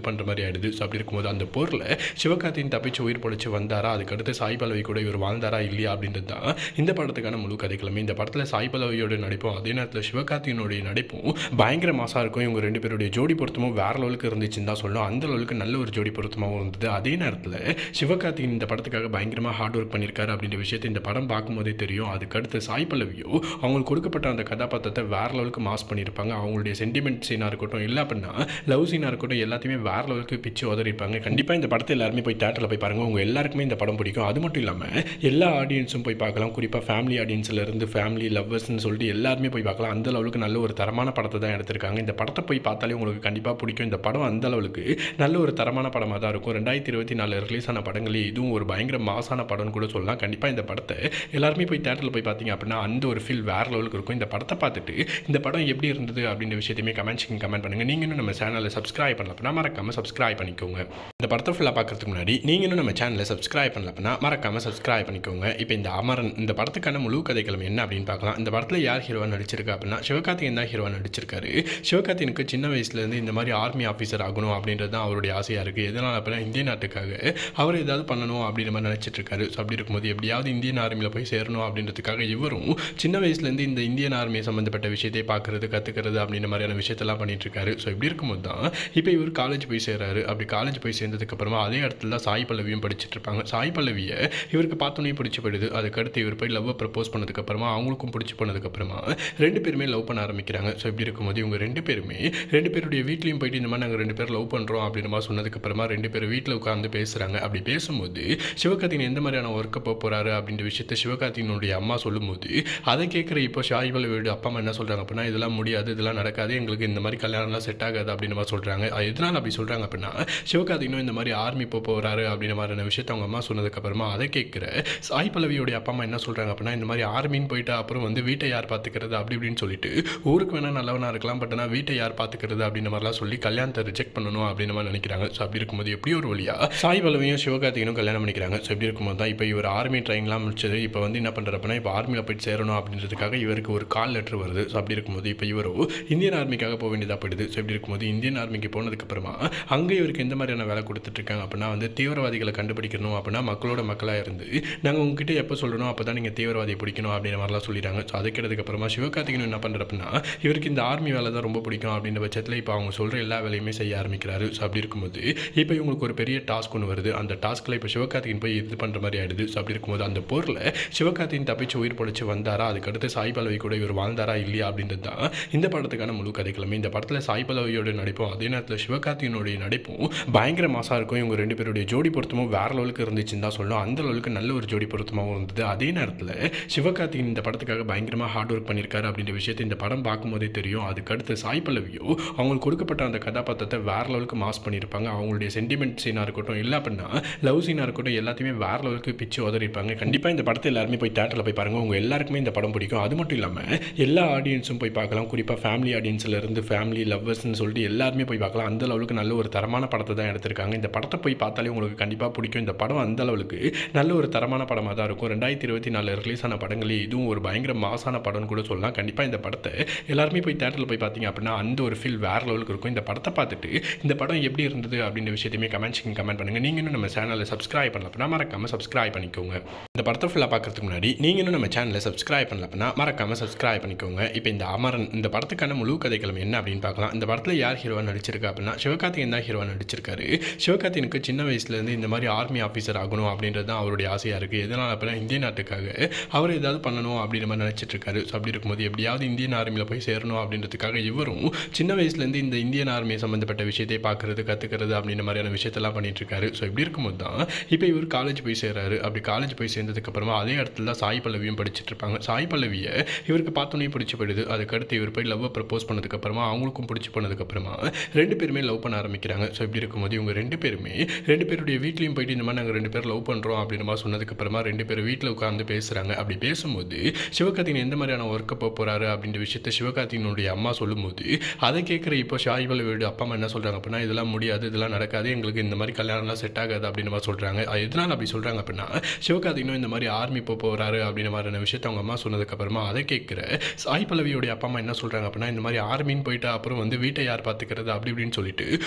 பண்ணுற மாதிரி ஆயிடுது ஸோ அப்படி இருக்கும்போது அந்த போரில் சிவகார்த்தியின் தப்பிச்சு உயிர் பொழைச்சு வந்தாரா அதுக்கடுத்து சாய் பல்லவி கூட இவர் வாழ்ந்தாரா இல்லையா அப்படின்றது தான் இந்த படத்துக்கான முழு கதைக்கிழமை இந்த படத்தில் சாய் பல்லவியோட நடிப்பும் அதே நேரத்தில் சிவகார்த்தியினுடைய நடிப்பும் பயங்கர மாசாக இருக்கும் இவங்க ரெண்டு பேருடைய ஜோடி பொருத்தமும் வேற லெவலுக்கு இருந்துச்சுன்னு தான் சொல்லணும் அந்த லெவலுக்கு நல்ல ஒரு ஜோடி பொருத்தமாகவும் இருந்தது அதே நேரத்தில் சிவகார்த்தியின் இந்த படத்துக்காக பயங்கரமாக ஹார்ட் ஒர்க் பண்ணியிருக்காரு அப்படின்ற விஷயத்தை இந்த படம் பார்க்கும்போதே தெரியும் அதுக்கடுத்து சாய் பல்லவியோ அவங்களுக்கு கொடுக்கப்பட்ட அந்த கதாபாத்திரத்தை வேற லெவலுக்கு மாஸ் பண்ணியிருப்பாங்க அவங்களுடைய சென்டிமெண்ட் சீனாக இருக்கட்டும் இல்லை அப்படின்னா லவ் சீனாக இருக்கட்டும் எல்லாத்தையுமே வேற லெவலுக்கு பிச்சு உதறிப்பாங்க கண்டிப்பாக இந்த படத்தை எல்லாருமே போய் தேட்டரில் போய் பாருங்கள் உங்கள் எல்லாருக்குமே இந்த படம் பிடிக்கும் அது மட்டும் இல்லாமல் எல்லா ஆடியன்ஸும் போய் பார்க்கலாம் குறிப்பாக ஃபேமிலி ஆடியன்ஸில் இருந்து ஃபேமிலி லவ்வர்ஸ்னு சொல்லிட்டு எல்லாருமே போய் பார்க்கலாம் அந்த லெவலுக்கு நல்ல ஒரு தரமான படத்தை தான் எடுத்திருக்காங்க இந்த படத்தை போய் பார்த்தாலே உங்களுக்கு கண்டிப்பாக பிடிக்கும் இந்த படம் அந்த அளவுக்கு நல்ல ஒரு தரமான படமாக தான் இருக்கும் ரெண்டாயிரத்தி இருபத்தி நாலு ரிலீஸ் ஆன படங்களே இதுவும் ஒரு பயங்கர மாசான படம்னு கூட சொல்லலாம் கண்டிப்பாக இந்த படத்தை எல்லாருமே போய் தேட்டரில் போய் பார்த்தீங்க அப்படின்னா அந்த ஒரு ஃபீல் வேறு லெவலுக்கு இருக்கும் இந்த படத்தை பார்த்துட்டு இந்த படம் எப்படி இருந்தது அப்படின்ற விஷயத்தையுமே கமெண்ட்ஸிங் கமெண்ட் பண்ணுங்கள் நீங்கள் இன்னும் நம்ம சேனலை சப்ஸ்கிரைப் பண்ணல அப்படின்னா மறக்காமல் சப்ஸ்கிரைப் பண்ணிக்கோங்க இந்த படத்தை ஃபுல்லாக பார்க்கறதுக்கு முன்னாடி நீங்கள் இன்னும் நம்ம சேனலை சப்ஸ்கிரைப் பண்ணல அப்படின்னா மறக்காமல் சப்ஸ்கிரைப் பண்ணிக்கோங்க இப்போ இந்த அமரன் இந்த படத்துக்கான முழு கதைக்களம் என்ன அப்படின்னு பார்க்கலாம் இந்த படத்தில் யார் ஹீரோவாக நடிச்சிருக்கா அப்படின்னா சிவகார்த்திகேயன் தான் ஹீரோவாக நடிச்சிருக்காரு சிவகார்த்திகனுக்கு சின்ன வயசுலேருந்து இந்த மாதிரி ஆர்மி ஆஃபீஸர் ஆகணும் அப்படின்றது தான் அவருடைய ஆசையாக இருக்குது எதனால் அப்படின்னா இந்திய நாட்டுக்காக அவர் ஏதாவது பண்ணணும் அப்படின்ற மாதிரி நினச்சிட்டு இருக்காரு ஸோ அப்படி இருக்கும்போது எப்படியாவது இந்தியன் ஆர்மியில் போய் சேரணும் அப்படின்றதுக்காக இவரும் சின்ன வயசுலேருந்து இந்த இந்தியன் ஆர்மி சம்மந்தப்பட்ட விஷயத்தை பார்க்குறது கற்றுக்கிறது அப்படின்ற மாதிரியான விஷயத்தெல்லாம் பண்ணிட்டு இருக்காரு ஸோ இப்படி இருக்கும்போது தான் இப்போ இவர் காலேஜ் போய் சேர்றாரு அப்படி காலேஜ் போய் சேர்ந்ததுக்கப்புறமா அதே இடத்துல தான் சாய் பல்லவியும் படிச்சுட்டு இருப்பாங்க சாய் பல்லவியை இவருக்கு பார்த்தோன்னே பிடிச்சி போயிடுது அதுக்கடுத்து இவர் போய் லவ்வை ப்ரப்போஸ் பண்ணதுக்கப்புறமா அவங்களுக்கும் பிடிச்சி போனதுக்கப்புறமா ரெண்டு பேருமே லவ் பண்ண ஆரம்பிக்கிறாங்க ஸோ இப்படி இருக்கும்போது இவங்க ரெண்டு பேருமே ரெண்டு பேருடைய வீட்லேயும் போயிட்டு இந்த மாதிரி நாங்கள் ரெண்டு பேர் லவ் பண்ணுறோம் அப்படின்ற மாதிரி சொன்னதுக்கப்புறமா ரெண்டு பேரும் வீட்டில் உட்காந்து பேசுகிறாங்க அப்படி பேசும்போது சிவகார்த்திகன் எந்த மாதிரியான ஒர்க்கை போக போகிறாரு அப்படின்ற விஷயத்த சிவகார்த்திகனுடைய அம்மா சொல்லும்போது அதை கேட்குற இப்போ ஷாய் பல்லவியோட அப்பா அம்மா என்ன சொல்கிறாங்க அப்படின்னா இதெல்லாம் முடியாது இதெல்லாம் நடக்காது எங்களுக்கு இந்த மாதிரி கல்யாணம்லாம் செட் ஆகாது அப்படின்ற மாதிரி சொல்கிறாங்க அது எதனால் அப்படி சொல்கிறாங்க அப்படின்னா சிவகார்த்திகனும் இந்த மாதிரி ஆர்மி போக போகிறாரு அப்படின்ற மாதிரியான விஷயத்த அவங்க அம்மா சொன்னதுக்கப்புறமா அதை கேட்குற சாய் பல்லவியோடைய அப்பா அம்மா என்ன சொல்கிறாங்க அப்படின்னா இந்த மாதிரி ஆர்மின்னு போயிட்டு அப்புறம் வந்து வீட்டை யார் பார்த்துக்கிறது அப்படி இப்படின்னு சொல்லிட்டு ஊருக்கு வேணால் நல்லவனாக இருக்கலாம் பட் ஆனால் வீட்டை யார் பார்த்துக்கிறது அப்படின்ற மாதிரிலாம் சொல்லி கல்யாணத்தை ரிஜெக்ட் பண்ணணும் அப்படின்ற மாதிரி நினைக்கிறாங்க ஸோ அப்படி இருக்கும்போது எப்படி ஒரு வழியா சாய் பல்லவியும் சிவகார்த்திகனும் கல்யாணம் பண்ணிக்கிறாங்க ஸோ இப்படி இருக்கும்போது தான் இப்போ இவர் ஆர்மி ட்ரைனிங்லாம் முடிச்சது இப்போ வந்து என்ன பண்ணுறாரு அப்படின்னா இப்போ ஆர்மியில் போயிட்டு சேரணும் அப்படின்றதுக்காக இவருக்கு ஒரு கால் லெட்டர் வருது ஸோ அப்படி இருக்கும்போது இப்போ இவரோ இந்தியன் ஆர்மிக்காக போக வேண்டியதாக போயிடுது ஸோ இப்படி இருக்கும்போது இந்தியன் ஆர்மிக்கு போனதுக்கப்புறமா அங்கே இவருக்கு எந்த மாதிரியான வேலை கொடுத்துட்ருக்காங்க அப்படின்னா வந்து தீவிரவாதிகளை கண்டுபிடிக்கணும் அப்படின்னா மக்களோட மக்களாக இருந்து நாங்கள் உங்ககிட்ட எப்போ சொல்லணும் அப்போ தான் நீங்கள் தீவிரவாதியை பிடிக்கணும் அப்படின்ற மாதிரிலாம் சொல்லிடுறாங்க ஸோ அது அப்புறமா சிவகார்த்திகன் என்ன பண்ணுற அப்படின்னா இவருக்கு இந்த ஆர்மி வேலை தான் ரொம்ப பிடிக்கும் அப்படின்ற பட்சத்தில் இப்போ அவங்க சொல்கிற எல்லா வேலையுமே செய்ய ஆரம்பிக்கிறாரு ஸோ அப்படி இருக்கும்போது இப்போ இவங்களுக்கு ஒரு பெரிய டாஸ்க் ஒன்று வருது அந்த டாஸ்க்கில் இப்போ சிவகார்த்திகன் போய் இது பண்ணுற மாதிரி ஆயிடுது ஸோ அப்படி இருக்கும்போது அந்த போரில் சிவகார்த்திகன் தப்பிச்சு உயிர் பொழைச்சு வந்தாரா அதுக்கடுத்து சாய் பல்லவி கூட இவர் வாழ்ந்தாரா இல்லையா அப்படின்றது தான் இந்த படத்துக்கான முழு கதைக்கிழமை இந்த படத்தில் சாய் பல்லவியோட நடிப்பும் அதே நேரத்தில் சிவகார்த்திகனுடைய நடிப்பும் பயங்கர மாசாக இருக்கும் இவங்க ரெண்டு பேருடைய ஜோடி பொருத்தமும் வேற லெவலுக்கு இருந்துச்சுன்னு தான் சொல்லணும் அந்த லெவலுக்கு நல்ல ஒரு ஜோடி பொருத்தமாகவும் இருந்தது அதே நேரத்தில் சிவகார்த்திகன் இந்த படத்துக்காக பயங்கரமாக ஹார்ட் ஒர்க் பண்ணியிருக்காரு அப்படின்ற விஷயத்தை இந்த படம் பார்க்கும்போதே தெரியும் அதுக்கடுத்து சாய் பல்லவியோ அவங்களுக்கு கொடுக்கப்பட்ட அந்த கதாபாத்திரத்தை வேற லெவலுக்கு மாஸ் பண்ணியிருப்பாங்க அவங்களுடைய சென்டிமெண்ட் சீனாக இருக்கட்டும் இல்லை அப்படின்னா லவ் சீனாக இருக்கட்டும் எல்லாத்தையுமே வேற லெவலுக்கு பிச்சு உதறிப்பாங்க கண்டிப்பாக இந்த படத்தை எல்லாருமே போய் தேட்டரில் போய் பாருங்கள் உங்கள் எல்லாருக்குமே இந்த படம் பிடிக்கும் அது மட்டும் இல்லாமல் எல்லா ஆடியன்ஸும் போய் பார்க்கலாம் குறிப்பாக ஃபேமிலி ஆடியன்ஸில் இருந்து ஃபேமிலி லவ்வர்ஸ்னு சொல்லிட்டு எல்லாருமே போய் பார்க்கலாம் அந்த லெவலுக்கு நல்ல ஒரு தரமான படத்தை தான் எடுத்திருக்காங்க இந்த படத்தை போய் பார்த்தாலே உங்களுக்கு கண்டிப்பாக பிடிக்கும் இந்த படம் அந்த அளவுக்கு நல்ல ஒரு தரமான படமாக தான் இருக்கும் ரெண்டாயிரத்தி இருபத்தி நாலு ரிலீஸ் ஆன படங்களே இதுவும் ஒரு பயங்கர மாசான படம்னு கூட சொல்லலாம் கண்டிப்பாக இந்த படத்தை எல்லாருமே போய் தேட்டரில் போய் பார்த்தீங்க அப்படின்னா அந்த ஒரு ஃபீல் வேற லெவலுக்கு இருக்கும் இந்த படத்தை பார்த்துட்டு இந்த படம் எப்படி இருந்தது அப்படின்ற விஷயத்தையுமே கமெண்ட்ஸிங் கமெண்ட் பண்ணுங்கள் நீங்கள் இன்னும் நம்ம சேனலை சப்ஸ்கிரைப் பண்ணல அப்படின்னா மறக்காமல் சப்ஸ்கிரைப் பண்ணிக்கோங்க இந்த படத்தை ஃபுல்லாக பார்க்கறதுக்கு முன்னாடி நீங்கள் இன்னும் நம்ம சேனலை சப்ஸ்கிரைப் பண்ணல அப்படின்னா மறக்காமல் சப்ஸ்கிரைப் பண்ணிக்கோங்க இப்போ இந்த அமரன் இந்த படத்துக்கான முழு கதைக்களம் என்ன அப்படின்னு பார்க்கலாம் இந்த படத்தில் யார் ஹீரோவாக நடிச்சிருக்கா அப்படின்னா சிவகார்த்திகேயன் தான் ஹீரோவாக நடிச்சிருக்காரு சிவகார்த்திகனுக்கு சின்ன வயசுலேருந்து இந்த மாதிரி ஆர்மி ஆஃபீஸர் ஆகணும் அப்படின்றது தான் அவருடைய ஆசையாக இருக்குது எதனால் அப்படின்னா இந்திய நாட்டுக்காக அவர் ஏதாவது பண்ணணும் அப்படின்ற மாதிரி நினச்சிட்டு இருக்காரு ஸோ அப்படி இருக்கும்போது எப்படியாவது இந்தியன் ஆர்மியில் போய் சேரணும் அப்படின்றதுக்காக இவரும் சின்ன வயசுலேருந்து இந்த இந்தியன் ஆர்மி சம்மந்தப்பட்ட விஷயத்தை பார்க்குறது கற்றுக்கிறது அப்படின்ற மாதிரியான விஷயத்தெல்லாம் பண்ணிட்டு இருக்காரு ஸோ இப்படி இருக்கும்போது தான் இப்போ இவர் காலேஜ் போய் சேர்றாரு அப்படி காலேஜ் போய் சேர்ந்ததுக்கப்புறமா அதே இடத்துல தான் சாய் பல்லவியும் படிச்சுட்டு இருப்பாங்க சாய் பல்லவியை இவருக்கு பார்த்தோன்னே பிடிச்சி போயிடுது அதுக்கடுத்து இவர் போய் லவ்வை ப்ரப்போஸ் பண்ணதுக்கப்புறமா அவங்களுக்கும் பிடிச்சி போனதுக்கப்புறமா ரெண்டு பேருமே லவ் பண்ண ஆரம்பிக்கிறாங்க ஸோ இப்படி இருக்கும்போது இவங்க ரெண்டு பேருமே ரெண்டு பேருடைய வீட்லேயும் போயிட்டு இந்த மாதிரி நாங்கள் ரெண்டு பேர் லவ் பண்ணுறோம் அப்படின்ற மாதிரி சொன்னதுக்கப்புறமா ரெண்டு பேரும் வீட்டில் உட்காந்து பேசுகிறாங்க அப்படி பேசும்போது சிவகார்த்திகன் எந்த மாதிரியான ஒர்க்கை போக போகிறாரு அப்படின்ற விஷயத்த சிவகார்த்திகனுடைய அம்மா சொல்லும்போது அதை கேட்குற இப்போ ஷாய் பல்லவியோட அப்பா அம்மா என்ன சொல்கிறாங்க அப்படின்னா இதெல்லாம் முடியாது இதெல்லாம் நடக்காது எங்களுக்கு இந்த மாதிரி கல்யாணம்லாம் செட் ஆகாது அப்படின்ற மாதிரி சொல்கிறாங்க அது எதனால் அப்படி சொல்கிறாங்க அப்படின்னா சிவகார்த்திகனும் இந்த மாதிரி ஆர்மி போக போகிறாரு அப்படின்ற மாதிரியான விஷயத்த அவங்க அம்மா சொன்னதுக்கப்புறமா அதை கேட்குற சாய் பல்லவியோடைய அப்பா அம்மா என்ன சொல்கிறாங்க அப்படின்னா இந்த மாதிரி ஆர்மின்னு போயிட்டு அப்புறம் வந்து வீட்டை யார் பார்த்துக்கிறது அப்படி இப்படின்னு சொல்லிட்டு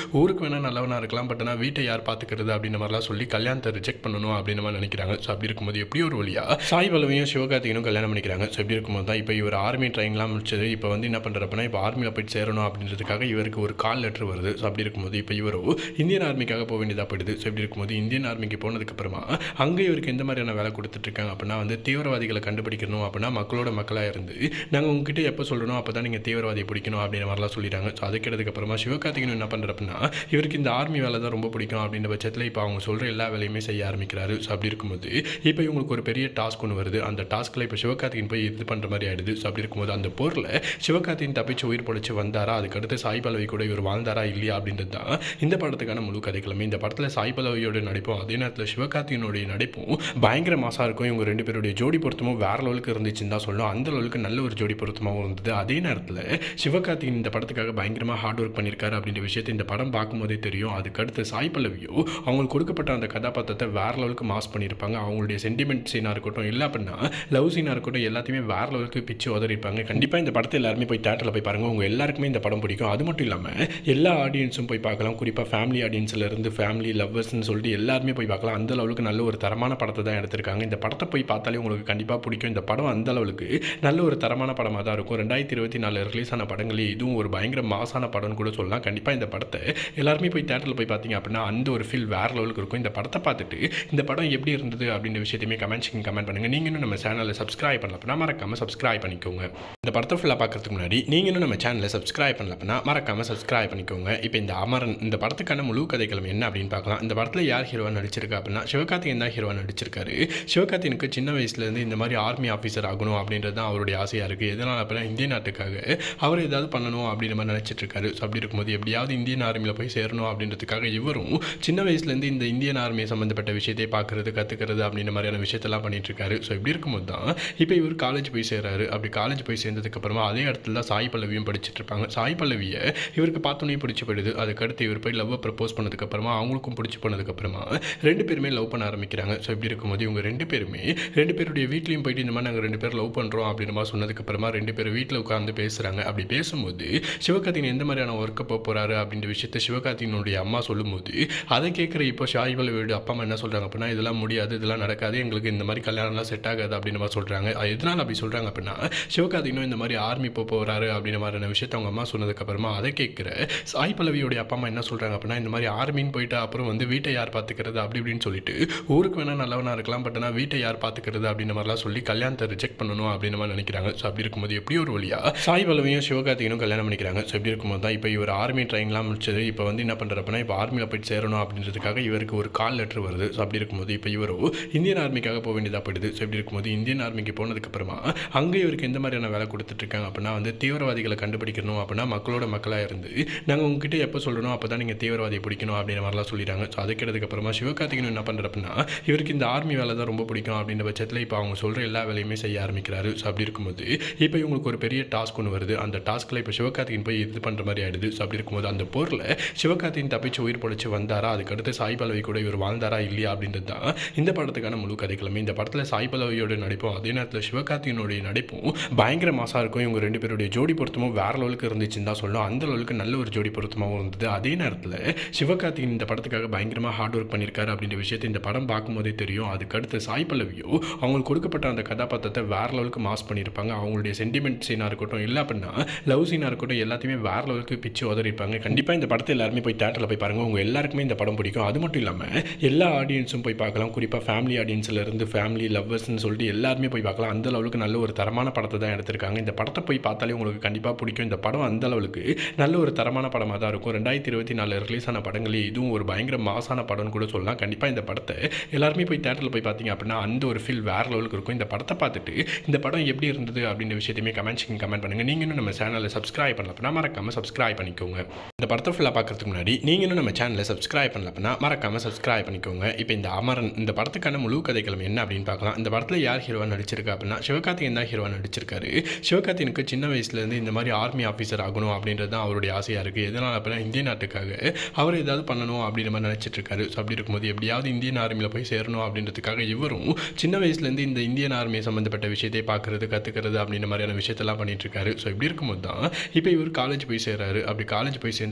ஊருக்கு வேணால் நல்லவனாக இருக்கலாம் பட் ஆனால் வீட்டை யார் பார்த்துக்கிறது அப்படின்ற மாதிரிலாம் சொல்லி கல்யாணத்தை ரிஜெக்ட் பண்ணணும் அப்படின்னு மாதிரி நினைக்கிறாங்க ஸோ அப்படி இருக்கும்போது எப்படி ஒரு வழியா சாய் பல்லவியும் சிவகார்த்திகனும் கல்யாணம் பண்ணிக்கிறாங்க ஸோ இப்படி இருக்கும்போது தான் இப்போ இவர் ஆர்மி ட்ரைனிங்லாம் முடிச்சது இப்போ வந்து என்ன பண்ணுறப்பனா இப்போ ஆர்மியில் போயிட்டு சேரணும் அப்படின்றதுக்காக இவருக்கு ஒரு கால் லெட்டர் வருது ஸோ அப்படி இருக்கும்போது இப்போ இவரோ இந்தியன் ஆர்மிக்காக போக வேண்டியதாக போயிடுது ஸோ இப்படி இருக்கும்போது இந்தியன் ஆர்மிக்கு போனதுக்கப்புறமா அங்கே இவருக்கு எந்த மாதிரியான வேலை கொடுத்துட்ருக்காங்க அப்படின்னா வந்து தீவிரவாதிகளை கண்டுபிடிக்கணும் அப்படின்னா மக்களோட மக்களாக இருந்து நாங்கள் உங்ககிட்ட எப்போ சொல்லணும் அப்போ தான் நீங்கள் தீவிரவாதியை பிடிக்கணும் அப்படின்ற மாதிரிலாம் சொல்லிடுறாங்க ஸோ அதுக்கு அப்புறமா சிவகார்த்திகன் என்ன பண்ணுறப்பனா இவருக்கு இந்த ஆர்மி வேலை தான் ரொம்ப பிடிக்கும் அப்படின்ற பட்சத்தில் இப்போ அவங்க சொல்கிற எல்லா வேலையுமே செய்ய ஆரம்பிக்கிறாரு ஸோ அப்படி இருக்கும்போது இப்போ இவங்களுக்கு ஒரு பெரிய டாஸ்க் ஒன்று வருது அந்த டாஸ்க்கில் இப்போ சிவகார்த்திகன் போய் இது பண்ணுற மாதிரி ஆயிடுது ஸோ அப்படி இருக்கும்போது அந்த போரில் சிவகார்த்திகன் தப்பிச்சு உயிர் பொழைச்சு வந்தாரா அதுக்கடுத்து சாய் பல்லவி கூட இவர் வாழ்ந்தாரா இல்லையா அப்படின்றது தான் இந்த படத்துக்கான முழு கதைக்கிழமை இந்த படத்தில் சாய் பல்லவியோட நடிப்பும் அதே நேரத்தில் சிவகார்த்திகனுடைய நடிப்பும் பயங்கர மாசாக இருக்கும் இவங்க ரெண்டு பேருடைய ஜோடி பொருத்தமும் வேற லெவலுக்கு இருந்துச்சுன்னு தான் சொல்லணும் அந்த லெவலுக்கு நல்ல ஒரு ஜோடி பொருத்தமாகவும் இருந்தது அதே நேரத்தில் சிவகார்த்திகன் இந்த படத்துக்காக பயங்கரமாக ஹார்ட் ஒர்க் பண்ணியிருக்காரு அப்படின்ற விஷயத்தை இந்த படம் பார்க்கும்போதே தெரியும் அதுக்கடுத்து சாய் பல்லவியோ அவங்களுக்கு கொடுக்கப்பட்ட அந்த கதாபாத்திரத்தை வேற லெவலுக்கு மாஸ் பண்ணியிருப்பாங்க அவங்களுடைய சென்டிமெண்ட் சீனாக இருக்கட்டும் இல்லை அப்படின்னா லவ் சீனாக இருக்கட்டும் எல்லாத்தையுமே வேற லெவலுக்கு பிச்சு உதறிப்பாங்க கண்டிப்பாக இந்த படத்தை எல்லாருமே போய் தேட்டரில் போய் பாருங்கள் உங்கள் எல்லாருக்குமே இந்த படம் பிடிக்கும் அது மட்டும் இல்லாமல் எல்லா ஆடியன்ஸும் போய் பார்க்கலாம் குறிப்பாக ஃபேமிலி ஆடியன்ஸில் இருந்து ஃபேமிலி லவ்வர்ஸ்னு சொல்லிட்டு எல்லாருமே போய் பார்க்கலாம் அந்த அளவுக்கு நல்ல ஒரு தரமான படத்தை தான் எடுத்திருக்காங்க இந்த படத்தை போய் பார்த்தாலே உங்களுக்கு கண்டிப்பாக பிடிக்கும் இந்த படம் அந்த அளவுக்கு நல்ல ஒரு தரமான படமாக தான் இருக்கும் ரெண்டாயிரத்தி இருபத்தி நாலு ரிலீஸ் ஆன படங்களே இதுவும் ஒரு பயங்கர மாசான படம்னு கூட சொல்லலாம் கண்டிப்பாக இந்த படத்தை எல்லாருமே போய் தேட்டரில் போய் பார்த்தீங்க அப்படின்னா அந்த ஒரு ஃபீல் வேற லெவலுக்கு இருக்கும் இந்த படத்தை பார்த்துட்டு இந்த படம் எப்படி இருந்தது அப்படின்ற விஷயத்தையுமே கமெண்ட் செக்ஷன் கமெண்ட் பண்ணுங்கள் நீங்கள் இன்னும் நம்ம சேனலை சப்ஸ்கிரைப் பண்ணல அப்படின்னா மறக்காமல் சப்ஸ்கிரைப் பண்ணிக்கோங்க இந்த படத்தை ஃபுல்லாக பார்க்கறதுக்கு முன்னாடி நீங்கள் இன்னும் நம்ம சேனலை சப்ஸ்கிரைப் பண்ணல அப்படின்னா மறக்காமல் சப்ஸ்கிரைப் பண்ணிக்கோங்க இப்போ இந்த அமரன் இந்த படத்துக்கான முழு கதைக்களம் என்ன அப்படின்னு பார்க்கலாம் இந்த படத்தில் யார் ஹீரோவாக நடிச்சிருக்கா அப்படின்னா சிவகார்த்திகேயன் தான் ஹீரோவாக நடிச்சிருக்காரு சிவகார்த்திகனுக்கு சின்ன வயசுலேருந்து இந்த மாதிரி ஆர்மி ஆஃபீஸர் ஆகணும் அப்படின்றது தான் அவருடைய ஆசையாக இருக்குது எதனால் அப்படின்னா இந்திய நாட்டுக்காக அவர் ஏதாவது பண்ணணும் அப்படின்ற மாதிரி நினச்சிட்டு இருக்காரு ஸோ அப்படி இருக்கும்போது எப்படியாவது இந்தியன் ஆர்மியில் போய் சேரணும் அப்படின்றதுக்காக இவரும் சின்ன வயசுலேருந்து இந்த இந்தியன் ஆர்மி சம்மந்தப்பட்ட விஷயத்தை பார்க்குறது கற்றுக்கிறது அப்படின்ற மாதிரியான விஷயத்தெல்லாம் பண்ணிட்டு இருக்காரு ஸோ இப்படி இருக்கும்போது தான் இப்போ இவர் காலேஜ் போய் சேராரு அப்படி காலேஜ் போய் சேர்ந்ததுக்கப்புறமா அதே இடத்துல தான் சாய் பல்லவியும் படிச்சுட்டு இருப்பாங்க சாய் பல்லவியை இவருக்கு பார்த்தோன்னே பிடிச்சி போயிடுது அதுக்கடுத்து இவர் போய் லவ்வை ப்ரப்போஸ் பண்ணதுக்கப்புறமா அவங்களுக்கும் பிடிச்சி போனதுக்கப்புறமா ரெண்டு பேருமே லவ் பண்ண ஆரம்பிக்கிறாங்க ஸோ இப்படி இருக்கும்போது இவங்க ரெண்டு பேருமே ரெண்டு பேருடைய வீட்லேயும் போயிட்டு இந்த மாதிரி நாங்கள் ரெண்டு பேரும் லவ் பண்ணுறோம் அப்படின்ற மாதிரி சொன்னதுக்கப்புறமா ரெண்டு பேரும் வீட்டில் உட்காந்து பேசுகிறாங்க அப்படி பேசும்போது சிவகார்த்திகன் எந்த மாதிரியான ஒர்க்கை போக போகிறாரு அப்படின்ற விஷயத்த சிவகார்த்திகனுடைய அம்மா சொல்லும்போது அதை கேட்குற இப்போ ஷாய் பல்லவியோட அப்பா அம்மா என்ன சொல்கிறாங்க அப்படின்னா இதெல்லாம் முடியாது இதெல்லாம் நடக்காது எங்களுக்கு இந்த மாதிரி கல்யாணம்லாம் செட் ஆகாது அப்படின்ற மாதிரி சொல்கிறாங்க அது எதனால் அப்படி சொல்கிறாங்க அப்படின்னா சிவகார்த்திகனும் இந்த மாதிரி ஆர்மி போக போகிறாரு அப்படின்ற மாதிரியான விஷயத்த அவங்க அம்மா சொன்னதுக்கப்புறமா அதை கேட்குற சாய் பல்லவியோடைய அப்பா அம்மா என்ன சொல்கிறாங்க அப்படின்னா இந்த மாதிரி ஆர்மின்னு போயிட்டு அப்புறம் வந்து வீட்டை யார் பார்த்துக்கிறது அப்படி இப்படின்னு சொல்லிட்டு ஊருக்கு வேணால் நல்லவனாக இருக்கலாம் பட் ஆனால் வீட்டை யார் பார்த்துக்கிறது அப்படின்ற மாதிரிலாம் சொல்லி கல்யாணத்தை ரிஜெக்ட் பண்ணணும் அப்படின்ற மாதிரி நினைக்கிறாங்க ஸோ அப்படி இருக்கும்போது எப்படி ஒரு வழியா சாய் பல்லவியும் சிவகார்த்திகனும் கல்யாணம் பண்ணிக்கிறாங்க ஸோ இப்படி இருக்கும்போது தான் இப்போ இவர் ஆர்மி ட்ரைனிங்லாம் முடிச்சது இப்போ வந்து என்ன பண்ணுறப்பனா இப்போ ஆர்மியில் போயிட்டு சேரணும் அப்படின்றதுக்காக இவருக்கு ஒரு கால் லெட்டர் வருது ஸோ அப்படி இருக்கும்போது இப்போ இவரோ இந்தியன் ஆர்மிக்காக போக வேண்டியதாக போயிடுது ஸோ இப்படி இருக்கும்போது இந்தியன் ஆர்மிக்கு போனதுக்கப்புறமா அங்கே இவருக்கு எந்த மாதிரியான வேலை கொடுத்துட்ருக்காங்க அப்படின்னா வந்து தீவிரவாதிகளை கண்டுபிடிக்கணும் அப்படின்னா மக்களோட மக்களாக இருந்து நாங்கள் உங்ககிட்ட எப்போ சொல்லணும் அப்போ தான் நீங்கள் தீவிரவாதியை பிடிக்கணும் அப்படின்ற மாதிரிலாம் சொல்லிடுறாங்க ஸோ அதுக்கப்புறமா சிவகார்த்திகன் என்ன பண்ணுறப்பனா இவருக்கு இந்த ஆர்மி வேலை தான் ரொம்ப பிடிக்கும் அப்படின்ற பட்சத்தில் இப்போ அவங்க சொல்கிற எல்லா வேலையுமே செய்ய ஆரம்பிக்கிறாரு ஸோ அப்படி இருக்கும்போது இப்போ இவங்களுக்கு ஒரு பெரிய டாஸ்க் ஒன்று வருது அந்த டாஸ்க்கில் இப்போ சிவகார்த்திகன் போய் இது பண்ணுற மாதிரி ஆயிடுது ஸோ அப்படி இருக்கும்போது அந்த போரில் சிவகார்த்திகன் தப்பிச்சு உயிர் பொழைச்சு வந்தாரா அதுக்கடுத்து சாய் பல்லவி கூட இவர் வாழ்ந்தாரா இல்லையா அப்படின்றது தான் இந்த படத்துக்கான முழு கதைக்கிழமை இந்த படத்தில் சாய் பல்லவியோட நடிப்பும் அதே நேரத்தில் சிவகார்த்திகனுடைய நடிப்பும் பயங்கர மாசாக இருக்கும் இவங்க ரெண்டு பேருடைய ஜோடி பொருத்தமும் வேற லெவலுக்கு இருந்துச்சுன்னு தான் சொல்லணும் அந்த அளவுக்கு நல்ல ஒரு ஜோடி பொருத்தமாகவும் இருந்தது அதே நேரத்தில் சிவகார்த்திகன் இந்த படத்துக்காக பயங்கரமாக ஹார்ட் ஒர்க் பண்ணியிருக்காரு அப்படின்ற விஷயத்தை இந்த படம் பார்க்கும்போதே தெரியும் அதுக்கடுத்து சாய் பல்லவியோ அவங்களுக்கு கொடுக்கப்பட்ட அந்த கதாபாத்திரத்தை வேற லெவலுக்கு மாஸ் பண்ணியிருப்பாங்க அவங்களுடைய சென்டிமெண்ட் சீனாக இருக்கட்டும் இல்லை அப்படின்னா லவ் சீனாக இருக்கட்டும் எல்லாத்தையுமே வேற லெவலுக்கு பிச்சு உதறிப்பாங்க கண்டிப்பாக இந்த படத்தை எல்லாருமே போய் தேட்டரில் போய் பாருங்கள் உங்கள் எல்லாருக்குமே இந்த படம் பிடிக்கும் அது மட்டும் இல்லாமல் எல்லா ஆடியன்ஸும் போய் பார்க்கலாம் குறிப்பாக ஃபேமிலி ஆடியன்ஸில் இருந்து ஃபேமிலி லவ்வர்ஸ்னு சொல்லிட்டு எல்லாருமே போய் பார்க்கலாம் அந்த லெவலுக்கு நல்ல ஒரு தரமான படத்தை தான் எடுத்திருக்காங்க இந்த படத்தை போய் பார்த்தாலே உங்களுக்கு கண்டிப்பாக பிடிக்கும் இந்த படம் அந்த அளவுக்கு நல்ல ஒரு தரமான படமாக தான் இருக்கும் ரெண்டாயிரத்தி இருபத்தி நாலு ரிலீஸ் ஆன படங்களே இதுவும் ஒரு பயங்கர மாசான படம்னு கூட சொல்லலாம் கண்டிப்பாக இந்த படத்தை எல்லாருமே போய் தேட்டரில் போய் பார்த்தீங்க அப்படின்னா அந்த ஒரு ஃபீல் வேற லெவலுக்கு இருக்கும் இந்த படத்தை பார்த்துட்டு இந்த படம் எப்படி இருந்தது அப்படின்ற விஷயத்தையுமே கமெண்ட் செக்ஷன் கமெண்ட் பண்ணுங்கள் நீங்கள் இன்னும் நம்ம சேனலை சப்ஸ்கிரைப் பண்ணல அப்படின்னா மறக்காமல் சப்ஸ்கிரைப் பண்ணிக்கோங்க இந்த படத்தை ஃபுல்லாக பார்க்கறதுக்கு முன்னாடி நீங்கள் இன்னும் நம்ம சேனலை சப்ஸ்கிரைப் பண்ணல அப்படின்னா மறக்காமல் சப்ஸ்கிரைப் பண்ணிக்கோங்க இப்போ இந்த அமரன் இந்த படத்துக்கான முழு கதைக்களம் என்ன அப்படின்னு பார்க்கலாம் இந்த படத்தில் யார் ஹீரோவாக நடிச்சிருக்கா அப்படின்னா சிவகார்த்திகேயன் தான் ஹீரோவாக நடிச்சிருக்காரு சிவகார்த்திகனுக்கு சின்ன வயசுலேருந்து இந்த மாதிரி ஆர்மி ஆஃபீஸர் ஆகணும் அப்படின்றது தான் அவருடைய ஆசையாக இருக்குது எதனால் அப்படின்னா இந்திய நாட்டுக்காக அவர் ஏதாவது பண்ணணும் அப்படின்ற மாதிரி நினச்சிட்டு இருக்காரு ஸோ அப்படி இருக்கும்போது எப்படியாவது இந்தியன் ஆர்மியில் போய் சேரணும் அப்படின்றதுக்காக இவரும் சின்ன வயசுலேருந்து இந்த இந்தியன் ஆர்மி சம்மந்தப்பட்ட விஷயத்தை பார்க்குறது கற்றுக்கிறது அப்படின்ற மாதிரியான விஷயத்தெல்லாம் பண்ணிட்டு இருக்காரு ஸோ இப்படி இருக்கும்போது தான் இப்போ இவர் காலேஜ் போய் சேராரு அப்படி காலேஜ் போய் சேர்ந்ததுக்கப்புறமா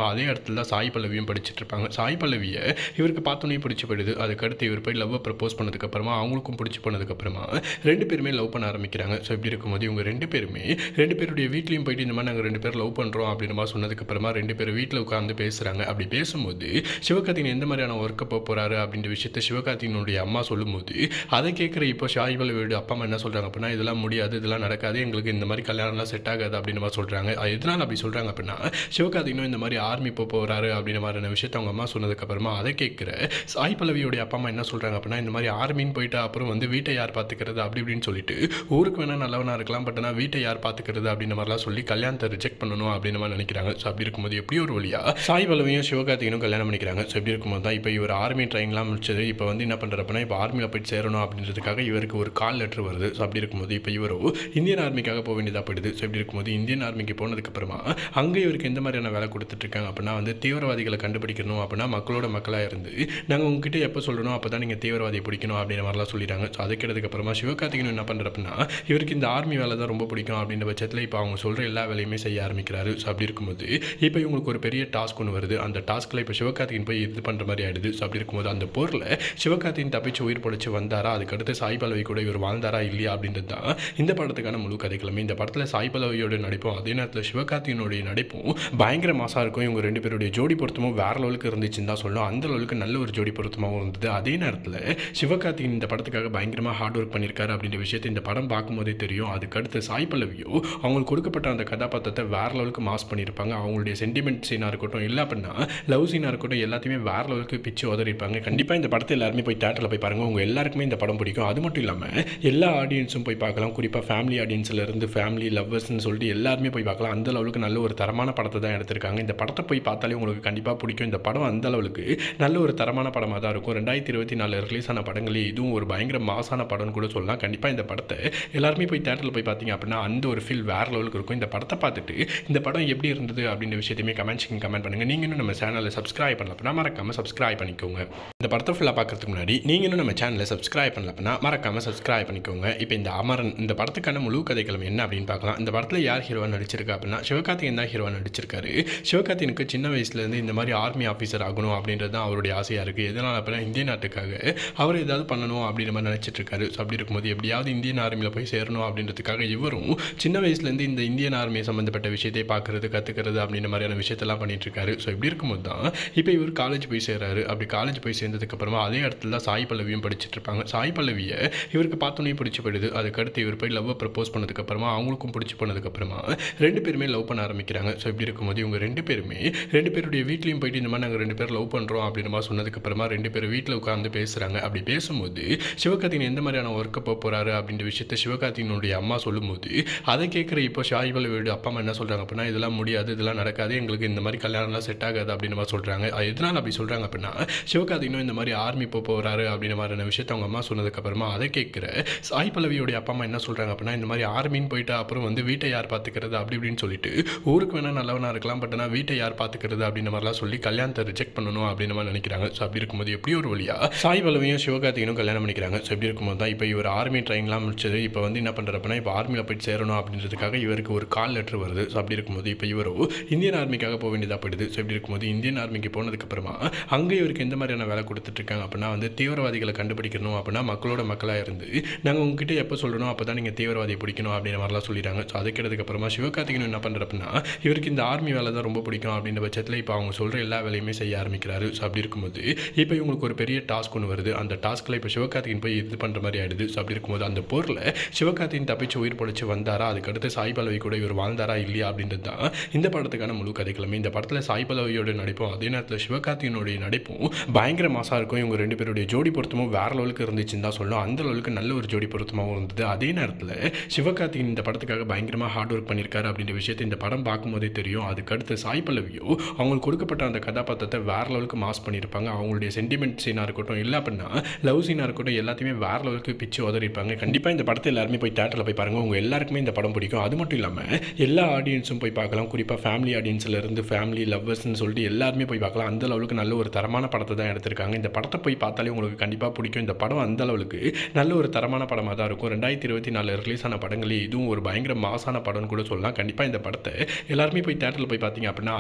அதே இடத்துல தான் சாய் பல்லவியும் படிச்சுட்டு இருப்பாங்க சாய் பல்லவியை இவருக்கு பார்த்தோன்னே பிடிச்சி போயிடுது அதுக்கடுத்து இவர் போய் லவ்வை ப்ரப்போஸ் பண்ணதுக்கப்புறமா அவங்களுக்கும் பிடிச்சி போனதுக்கப்புறமா ரெண்டு பேருமே லவ் பண்ண ஆரம்பிக்கிறாங்க ஸோ இப்படி இருக்கும்போது இவங்க ரெண்டு பேருமே ரெண்டு பேருடைய வீட்லேயும் போயிட்டு இந்த மாதிரி நாங்கள் ரெண்டு பேர் லவ் பண்ணுறோம் அப்படின்ற மாதிரி சொன்னதுக்கப்புறமா ரெண்டு பேரும் வீட்டில் உட்காந்து பேசுகிறாங்க அப்படி பேசும்போது சிவகார்த்திகன் எந்த மாதிரியான ஒர்க்கை போக போகிறாரு அப்படின்ற விஷயத்த சிவகார்த்திகனுடைய அம்மா சொல்லும்போது அதை கேட்குற இப்போ ஷாய் பல்லவியோட அப்பா அம்மா என்ன சொல்கிறாங்க அப்படின்னா இதெல்லாம் முடியாது இதெல்லாம் நடக்காது எங்களுக்கு இந்த மாதிரி கல்யாணம்லாம் செட் ஆகாது அப்படின்ற மாதிரி சொல்கிறாங்க அது எதனால் அப்படி சொல்கிறாங்க அப்படின்னா சிவகார்த்திகனும் இந்த மாதிரி ஆர்மி போக போகிறாரு அப்படின்ற மாதிரியான விஷயத்த அவங்க அம்மா சொன்னதுக்கப்புறமா அதை கேட்குற சாய் பல்லவியோடைய அப்பா அம்மா என்ன சொல்கிறாங்க அப்படின்னா இந்த மாதிரி ஆர்மின்னு போயிட்டு அப்புறம் வந்து வீட்டை யார் பார்த்துக்கிறது அப்படி இப்படின்னு சொல்லிட்டு ஊருக்கு வேணால் நல்லவனாக இருக்கலாம் பட் ஆனால் வீட்டை யார் பார்த்துக்கிறது அப்படின்ற மாதிரிலாம் சொல்லி கல்யாணத்தை ரிஜெக்ட் பண்ணணும் அப்படின்ற மாதிரி நினைக்கிறாங்க ஸோ அப்படி இருக்கும்போது எப்படி ஒரு வழியா சாய் பல்லவியும் சிவகார்த்திகனும் கல்யாணம் பண்ணிக்கிறாங்க ஸோ இப்படி இருக்கும்போது தான் இப்போ இவர் ஆர்மி ட்ரைன்லாம் முடிச்சது இப்போ வந்து என்ன பண்ணுறாரு அப்படின்னா இப்போ ஆர்மியில் போயிட்டு சேரணும் அப்படின்றதுக்காக இவருக்கு ஒரு கால் லெட்டர் வருது ஸோ அப்படி இருக்கும்போது இப்போ இவரோ இந்தியன் ஆர்மிக்காக போக வேண்டியதாக போயிடுது ஸோ இப்படி இருக்கும்போது இந்தியன் ஆர்மிக்கு போனதுக்கப்புறமா அங்கே இவருக்கு எந்த மாதிரியான வேலை கொடுத்துட்ருக்காங்க அப்படின்னா வந்து தீவிரவாதிகளை கண்டுபிடிக்கணும் அப்படின்னா மக்களோட மக்களாக இருந்து நாங்கள் உங்ககிட்ட எப்போ சொல்லணும் அப்போ தான் நீங்கள் தீவிரவாதியை பிடிக்கணும் அப்படின்ற மாதிரிலாம் சொல்லிடுறாங்க ஸோ அதுக்கு அப்புறமா சிவகார்த்திகன் என்ன பண்ணுற அப்படின்னா இவருக்கு இந்த ஆர்மி வேலை தான் ரொம்ப பிடிக்கும் அப்படின்ற பட்சத்தில் இப்போ அவங்க சொல்கிற எல்லா வேலையுமே செய்ய ஆரம்பிக்கிறாரு ஸோ அப்படி இருக்கும்போது இப்போ இவங்களுக்கு ஒரு பெரிய டாஸ்க் ஒன்று வருது அந்த டாஸ்க்கில் இப்போ சிவகார்த்திகன் போய் இது பண்ணுற மாதிரி ஆயிடுது ஸோ அப்படி இருக்கும்போது அந்த போரில் சிவகார்த்திகன் தப்பிச்சு உயிர் பொழைச்சு வந்தாரா அதுக்கடுத்து சாய் பல்லவி கூட இவர் வாழ்ந்தாரா இல்லையா அப்படின்றது தான் இந்த படத்துக்கான முழு கதைக்கிழமை இந்த படத்தில் சாய் பல்லவியோட நடிப்பும் அதே நேரத்தில் சிவகார்த்திகனுடைய நடிப்பும் பயங்கர மாசாக இருக்கும் இவங்க ரெண்டு பேருடைய ஜோடி பொருத்தமும் வேற லெவலுக்கு இருந்துச்சுன்னு தான் சொல்லணும் அந்த லெவலுக்கு நல்ல ஒரு ஜோடி பொருத்தமாகவும் இருந்தது அதே நேரத்தில் சிவகார்த்திகன் இந்த படத்துக்காக பயங்கரமாக ஹார்ட் ஒர்க் பண்ணியிருக்காரு அப்படின்ற விஷயத்தை இந்த படம் பார்க்கும்போதே தெரியும் அதுக்கடுத்து சாய் பல்லவியோ அவங்களுக்கு கொடுக்கப்பட்ட அந்த கதாபாத்திரத்தை வேற லெவலுக்கு மாஸ் பண்ணியிருப்பாங்க அவங்களுடைய சென்டிமெண்ட் சீனாக இருக்கட்டும் இல்லை அப்படின்னா லவ் சீனாக இருக்கட்டும் எல்லாத்தையுமே வேற லெவலுக்கு பிச்சு உதறிப்பாங்க கண்டிப்பாக இந்த படத்தை எல்லாருமே போய் தேட்டரில் போய் பாருங்கள் உங்கள் எல்லாருக்குமே இந்த படம் பிடிக்கும் அது மட்டும் இல்லாமல் எல்லா ஆடியன்ஸும் போய் பார்க்கலாம் குறிப்பாக ஃபேமிலி ஆடியன்ஸில் இருந்து ஃபேமிலி லவ்வர்ஸ்னு சொல்லிட்டு எல்லாருமே போய் பார்க்கலாம் அந்த லெவலுக்கு நல்ல ஒரு தரமான படத்தை தான் எடுத்திருக்காங்க இந்த படத்தை போய் பார்த்தாலே உங்களுக்கு கண்டிப்பாக பிடிக்கும் இந்த படம் அந்த அளவுக்கு நல்ல ஒரு தரமான படமாக தான் இருக்கும் ரெண்டாயிரத்தி இருபத்தி நாலு ரிலீஸ் ஆன படங்களே இதுவும் ஒரு பயங்கர மாசான படம்னு கூட சொல்லலாம் கண்டிப்பாக இந்த படத்தை எல்லாருமே போய் தேட்டரில் போய் பார்த்தீங்க அப்படின்னா அந்த ஒரு ஃபீல் வேறு லெவலுக்கு இருக்கும் இந்த படத்தை பார்த்துட்டு இந்த படம் எப்படி இருந்தது அப்படின்ற விஷயத்தையுமே கமெண்ட்ஸிங் கமெண்ட் பண்ணுங்கள் நீங்கள் இன்னும் நம்ம சேனலை சப்ஸ்கிரைப் பண்ணல அப்படின்னா மறக்காமல் சப்ஸ்கிரைப் பண்ணிக்கோங்க இந்த படத்தை ஃபுல்லாக பார்க்கறதுக்கு முன்னாடி நீங்கள் இன்னும் நம்ம சேனலை சப்ஸ்கிரைப் பண்ணல அப்படின்னா மறக்காமல் சப்ஸ்கிரைப் பண்ணிக்கோங்க இப்போ இந்த அமரன் இந்த படத்துக்கான முழு கதைக்களம் என்ன அப்படின்னு பார்க்கலாம் இந்த படத்தில் யார் ஹீரோவாக நடிச்சிருக்கா அப்படின்னா சிவகார்த்திகேயன் தான் ஹீரோவாக நடிச்சிருக்காரு சிவகார்த்திகனுக்கு சின்ன வயசுலேருந்து இந்த மாதிரி ஆர்மி ஆஃபீஸர் ஆகணும் அப்படின்றது தான் அவருடைய ஆசையாக இருக்குது எதனால் அப்படின்னா இந்திய நாட்டுக்காக அவர் ஏதாவது பண்ணணும் அப்படின்ற மாதிரி நினச்சிட்டு இருக்காரு ஸோ அப்படி இருக்கும்போது எப்படியாவது இந்தியன் ஆர்மியில் போய் சேரணும் அப்படின்றதுக்காக இவரும் சின்ன வயசுலேருந்து இந்த இந்தியன் ஆர்மி சம்மந்தப்பட்ட விஷயத்தை பார்க்குறது கற்றுக்கிறது அப்படின்ற மாதிரியான விஷயத்தெல்லாம் பண்ணிட்டு இருக்காரு ஸோ இப்படி இருக்கும்போது தான் இப்போ இவர் காலேஜ் போய் சேர்றாரு அப்படி காலேஜ் போய் சேர்ந்ததுக்கப்புறமா அதே இடத்துல தான் சாய் பல்லவியும் படிச்சுட்டு இருப்பாங்க சாய் பல்லவியை இவருக்கு பார்த்தோன்னே பிடிச்சி போயிடுது அதுக்கடுத்து இவர் போய் லவ்வை ப்ரப்போஸ் பண்ணதுக்கப்புறமா அவங்களுக்கும் பிடிச்சி போனதுக்கப்புறமா ரெண்டு பேருமே லவ் பண்ண ஆரம்பிக்கிறாங்க ஸோ இப்படி இருக்கும்போது இவங்க ரெண்டு பேருமே ரெண்டு பேருடைய வீட்லேயும் போயிட்டு இந்த மாதிரி நாங்கள் ரெண்டு பேர் லவ் பண்ணுறோம் அப்படின்ற மாதிரி சொன்னதுக்கப்புறமா ரெண்டு பேரும் வீட்டில் உட்காந்து பேசுகிறாங்க அப்படி பேசும்போது சிவகார்த்திகன் எந்த மாதிரியான ஒர்க்கை போக போகிறாரு அப்படின்ற விஷயத்த சிவகார்த்திகனுடைய அம்மா சொல்லும்போது அதை கேட்குற இப்போ ஷாய் பல்லவியோட அப்பா அம்மா என்ன சொல்கிறாங்க அப்படின்னா இதெல்லாம் முடியாது இதெல்லாம் நடக்காது எங்களுக்கு இந்த மாதிரி கல்யாணம்லாம் செட் ஆகாது அப்படின்ற மாதிரி சொல்கிறாங்க அது எதனால் அப்படி சொல்கிறாங்க அப்படின்னா சிவகார்த்திகனும் இந்த மாதிரி ஆர்மி போக போகிறாரு அப்படின்ற மாதிரியான விஷயத்த அவங்க அம்மா சொன்னதுக்கப்புறமா அதை கேட்குற சாய் பல்லவியோடைய அப்பா அம்மா என்ன சொல்கிறாங்க அப்படின்னா இந்த மாதிரி ஆர்மின்னு போயிட்டு அப்புறம் வந்து வீட்டை யார் பார்த்துக்கிறது அப்படி இப்படின்னு சொல்லிட்டு ஊருக்கு வேணால் நல்லவனாக இருக்கலாம் பட் ஆனால் வீட்டை யார் பார்த்துக்கிறது அப்படின்ற மாதிரிலாம் சொல்லி கல்யாணத்தை ரிஜெக்ட் பண்ணணும் அப்படின்ற மாதிரி நினைக்கிறாங்க ஸோ அப்படி இருக்கும்போது எப்படி ஒரு வழியா சாய் பல்லவியும் சிவகார்த்திகனும் கல்யாணம் பண்ணிக்கிறாங்க ஸோ இப்படி இருக்கும்போது தான் இப்போ இவர் ஆர்மி ட்ரைன்லாம் முடிச்சது இப்போ வந்து என்ன பண்ணுறாரு அப்படின்னா இப்போ ஆர்மியில் போயிட்டு சேரணும் அப்படின்றதுக்காக இவருக்கு ஒரு கால் லெட்டர் வருது ஸோ அப்படி இருக்கும்போது இப்போ இவரோ இந்தியன் ஆர்மிக்காக போக வேண்டியதாக போயிடுது ஸோ இப்படி இருக்கும்போது இந்தியன் ஆர்மிக்கு போனதுக்கப்புறமா அங்கே இவருக்கு எந்த மாதிரியான வேலை கொடுத்துட்ருக்காங்க அப்படின்னா வந்து தீவிரவாதிகளை கண்டுபிடிக்கணும் அப்படின்னா மக்களோட மக்களாக இருந்து நாங்கள் உங்ககிட்ட எப்போ சொல்லணும் அப்போ தான் நீங்கள் தீவிரவாதியை பிடிக்கணும் அப்படின்ற மாதிரிலாம் சொல்லிடுறாங்க ஸோ அதுக்கு அப்புறமா சிவகார்த்திகன் என்ன பண்ணுற அப்படின்னா இவருக்கு இந்த ஆர்மி வேலை தான் ரொம்ப பிடிக்கும் அப்படின்ற பட்சத்தில் இப்போ அவங்க சொல்கிற எல்லா வேலையுமே செய்ய ஆரம்பிக்கிறாரு ஸோ அப்படி இருக்கும்போது இப்போ இவங்களுக்கு ஒரு பெரிய டாஸ்க் ஒன்று வருது அந்த டாஸ்க்கில் இப்போ சிவகார்த்திகன் போய் இது பண்ணுற மாதிரி ஆயிடுது ஸோ அப்படி இருக்கும்போது அந்த போரில் சிவகார்த்திகன் தப்பிச்சு உயிர் பொழைச்சு வந்தாரா அதுக்கடுத்து சாய் பல்லவி கூட இவர் வாழ்ந்தாரா இல்லையா அப்படின்றது தான் இந்த படத்துக்கான முழு கதைக்கிழமை இந்த படத்தில் சாய் பல்லவியோட நடிப்பும் அதே நேரத்தில் சிவகார்த்திகனுடைய நடிப்பும் பயங்கர மாசாக இருக்கும் இவங்க ரெண்டு பேருடைய ஜோடி பொருத்தமும் வேற லெவலுக்கு இருந்துச்சுன்னு தான் சொல்லணும் அந்த லெவலுக்கு நல்ல ஒரு ஜோடி பொருத்தமாகவும் இருந்தது அதே நேரத்தில் சிவகார்த்திகன் இந்த படத்துக்காக பயங்கரமாக ஹார்ட் ஒர்க் பண்ணியிருக்காரு அப்படின்ற விஷயத்தை இந்த படம் பார்க்கும்போதே தெரியும் அதுக்கடுத்து சாய் பல்லவியோ அவங்களுக்கு கொடுக்கப்பட்ட அந்த கதாபாத்திரத்தை வேற லெவலுக்கு மாஸ் பண்ணியிருப்பாங்க அவங்களுடைய சென்டிமெண்ட் சீனாக இருக்கட்டும் இல்லை அப்படின்னா லவ் சீனாக இருக்கட்டும் எல்லாத்தையுமே வேற லெவலுக்கு பிச்சு உதறிப்பாங்க கண்டிப்பாக இந்த படத்தை எல்லாருமே போய் தேட்டரில் போய் பாருங்கள் உங்கள் எல்லாருக்குமே இந்த படம் பிடிக்கும் அது மட்டும் இல்லாமல் எல்லா ஆடியன்ஸும் போய் பார்க்கலாம் குறிப்பாக ஃபேமிலி ஆடியன்ஸில் இருந்து ஃபேமிலி லவ்வர்ஸ்னு சொல்லிட்டு எல்லாருமே போய் பார்க்கலாம் அந்த லெவலுக்கு நல்ல ஒரு தரமான படத்தை தான் எடுத்திருக்காங்க இந்த படத்தை போய் பார்த்தாலே உங்களுக்கு கண்டிப்பாக பிடிக்கும் இந்த படம் அந்த அளவுக்கு நல்ல ஒரு தரமான படமாக தான் இருக்கும் ரெண்டாயிரத்தி இருபத்தி நாலு ரிலீஸ் ஆன படங்களே இதுவும் ஒரு பயங்கர மாசான படம்னு கூட சொல்லலாம் கண்டிப்பாக இந்த படத்தை எல்லாருமே போய் தேட்டரில் போய் பார்த்தீங்க அப்படின்னா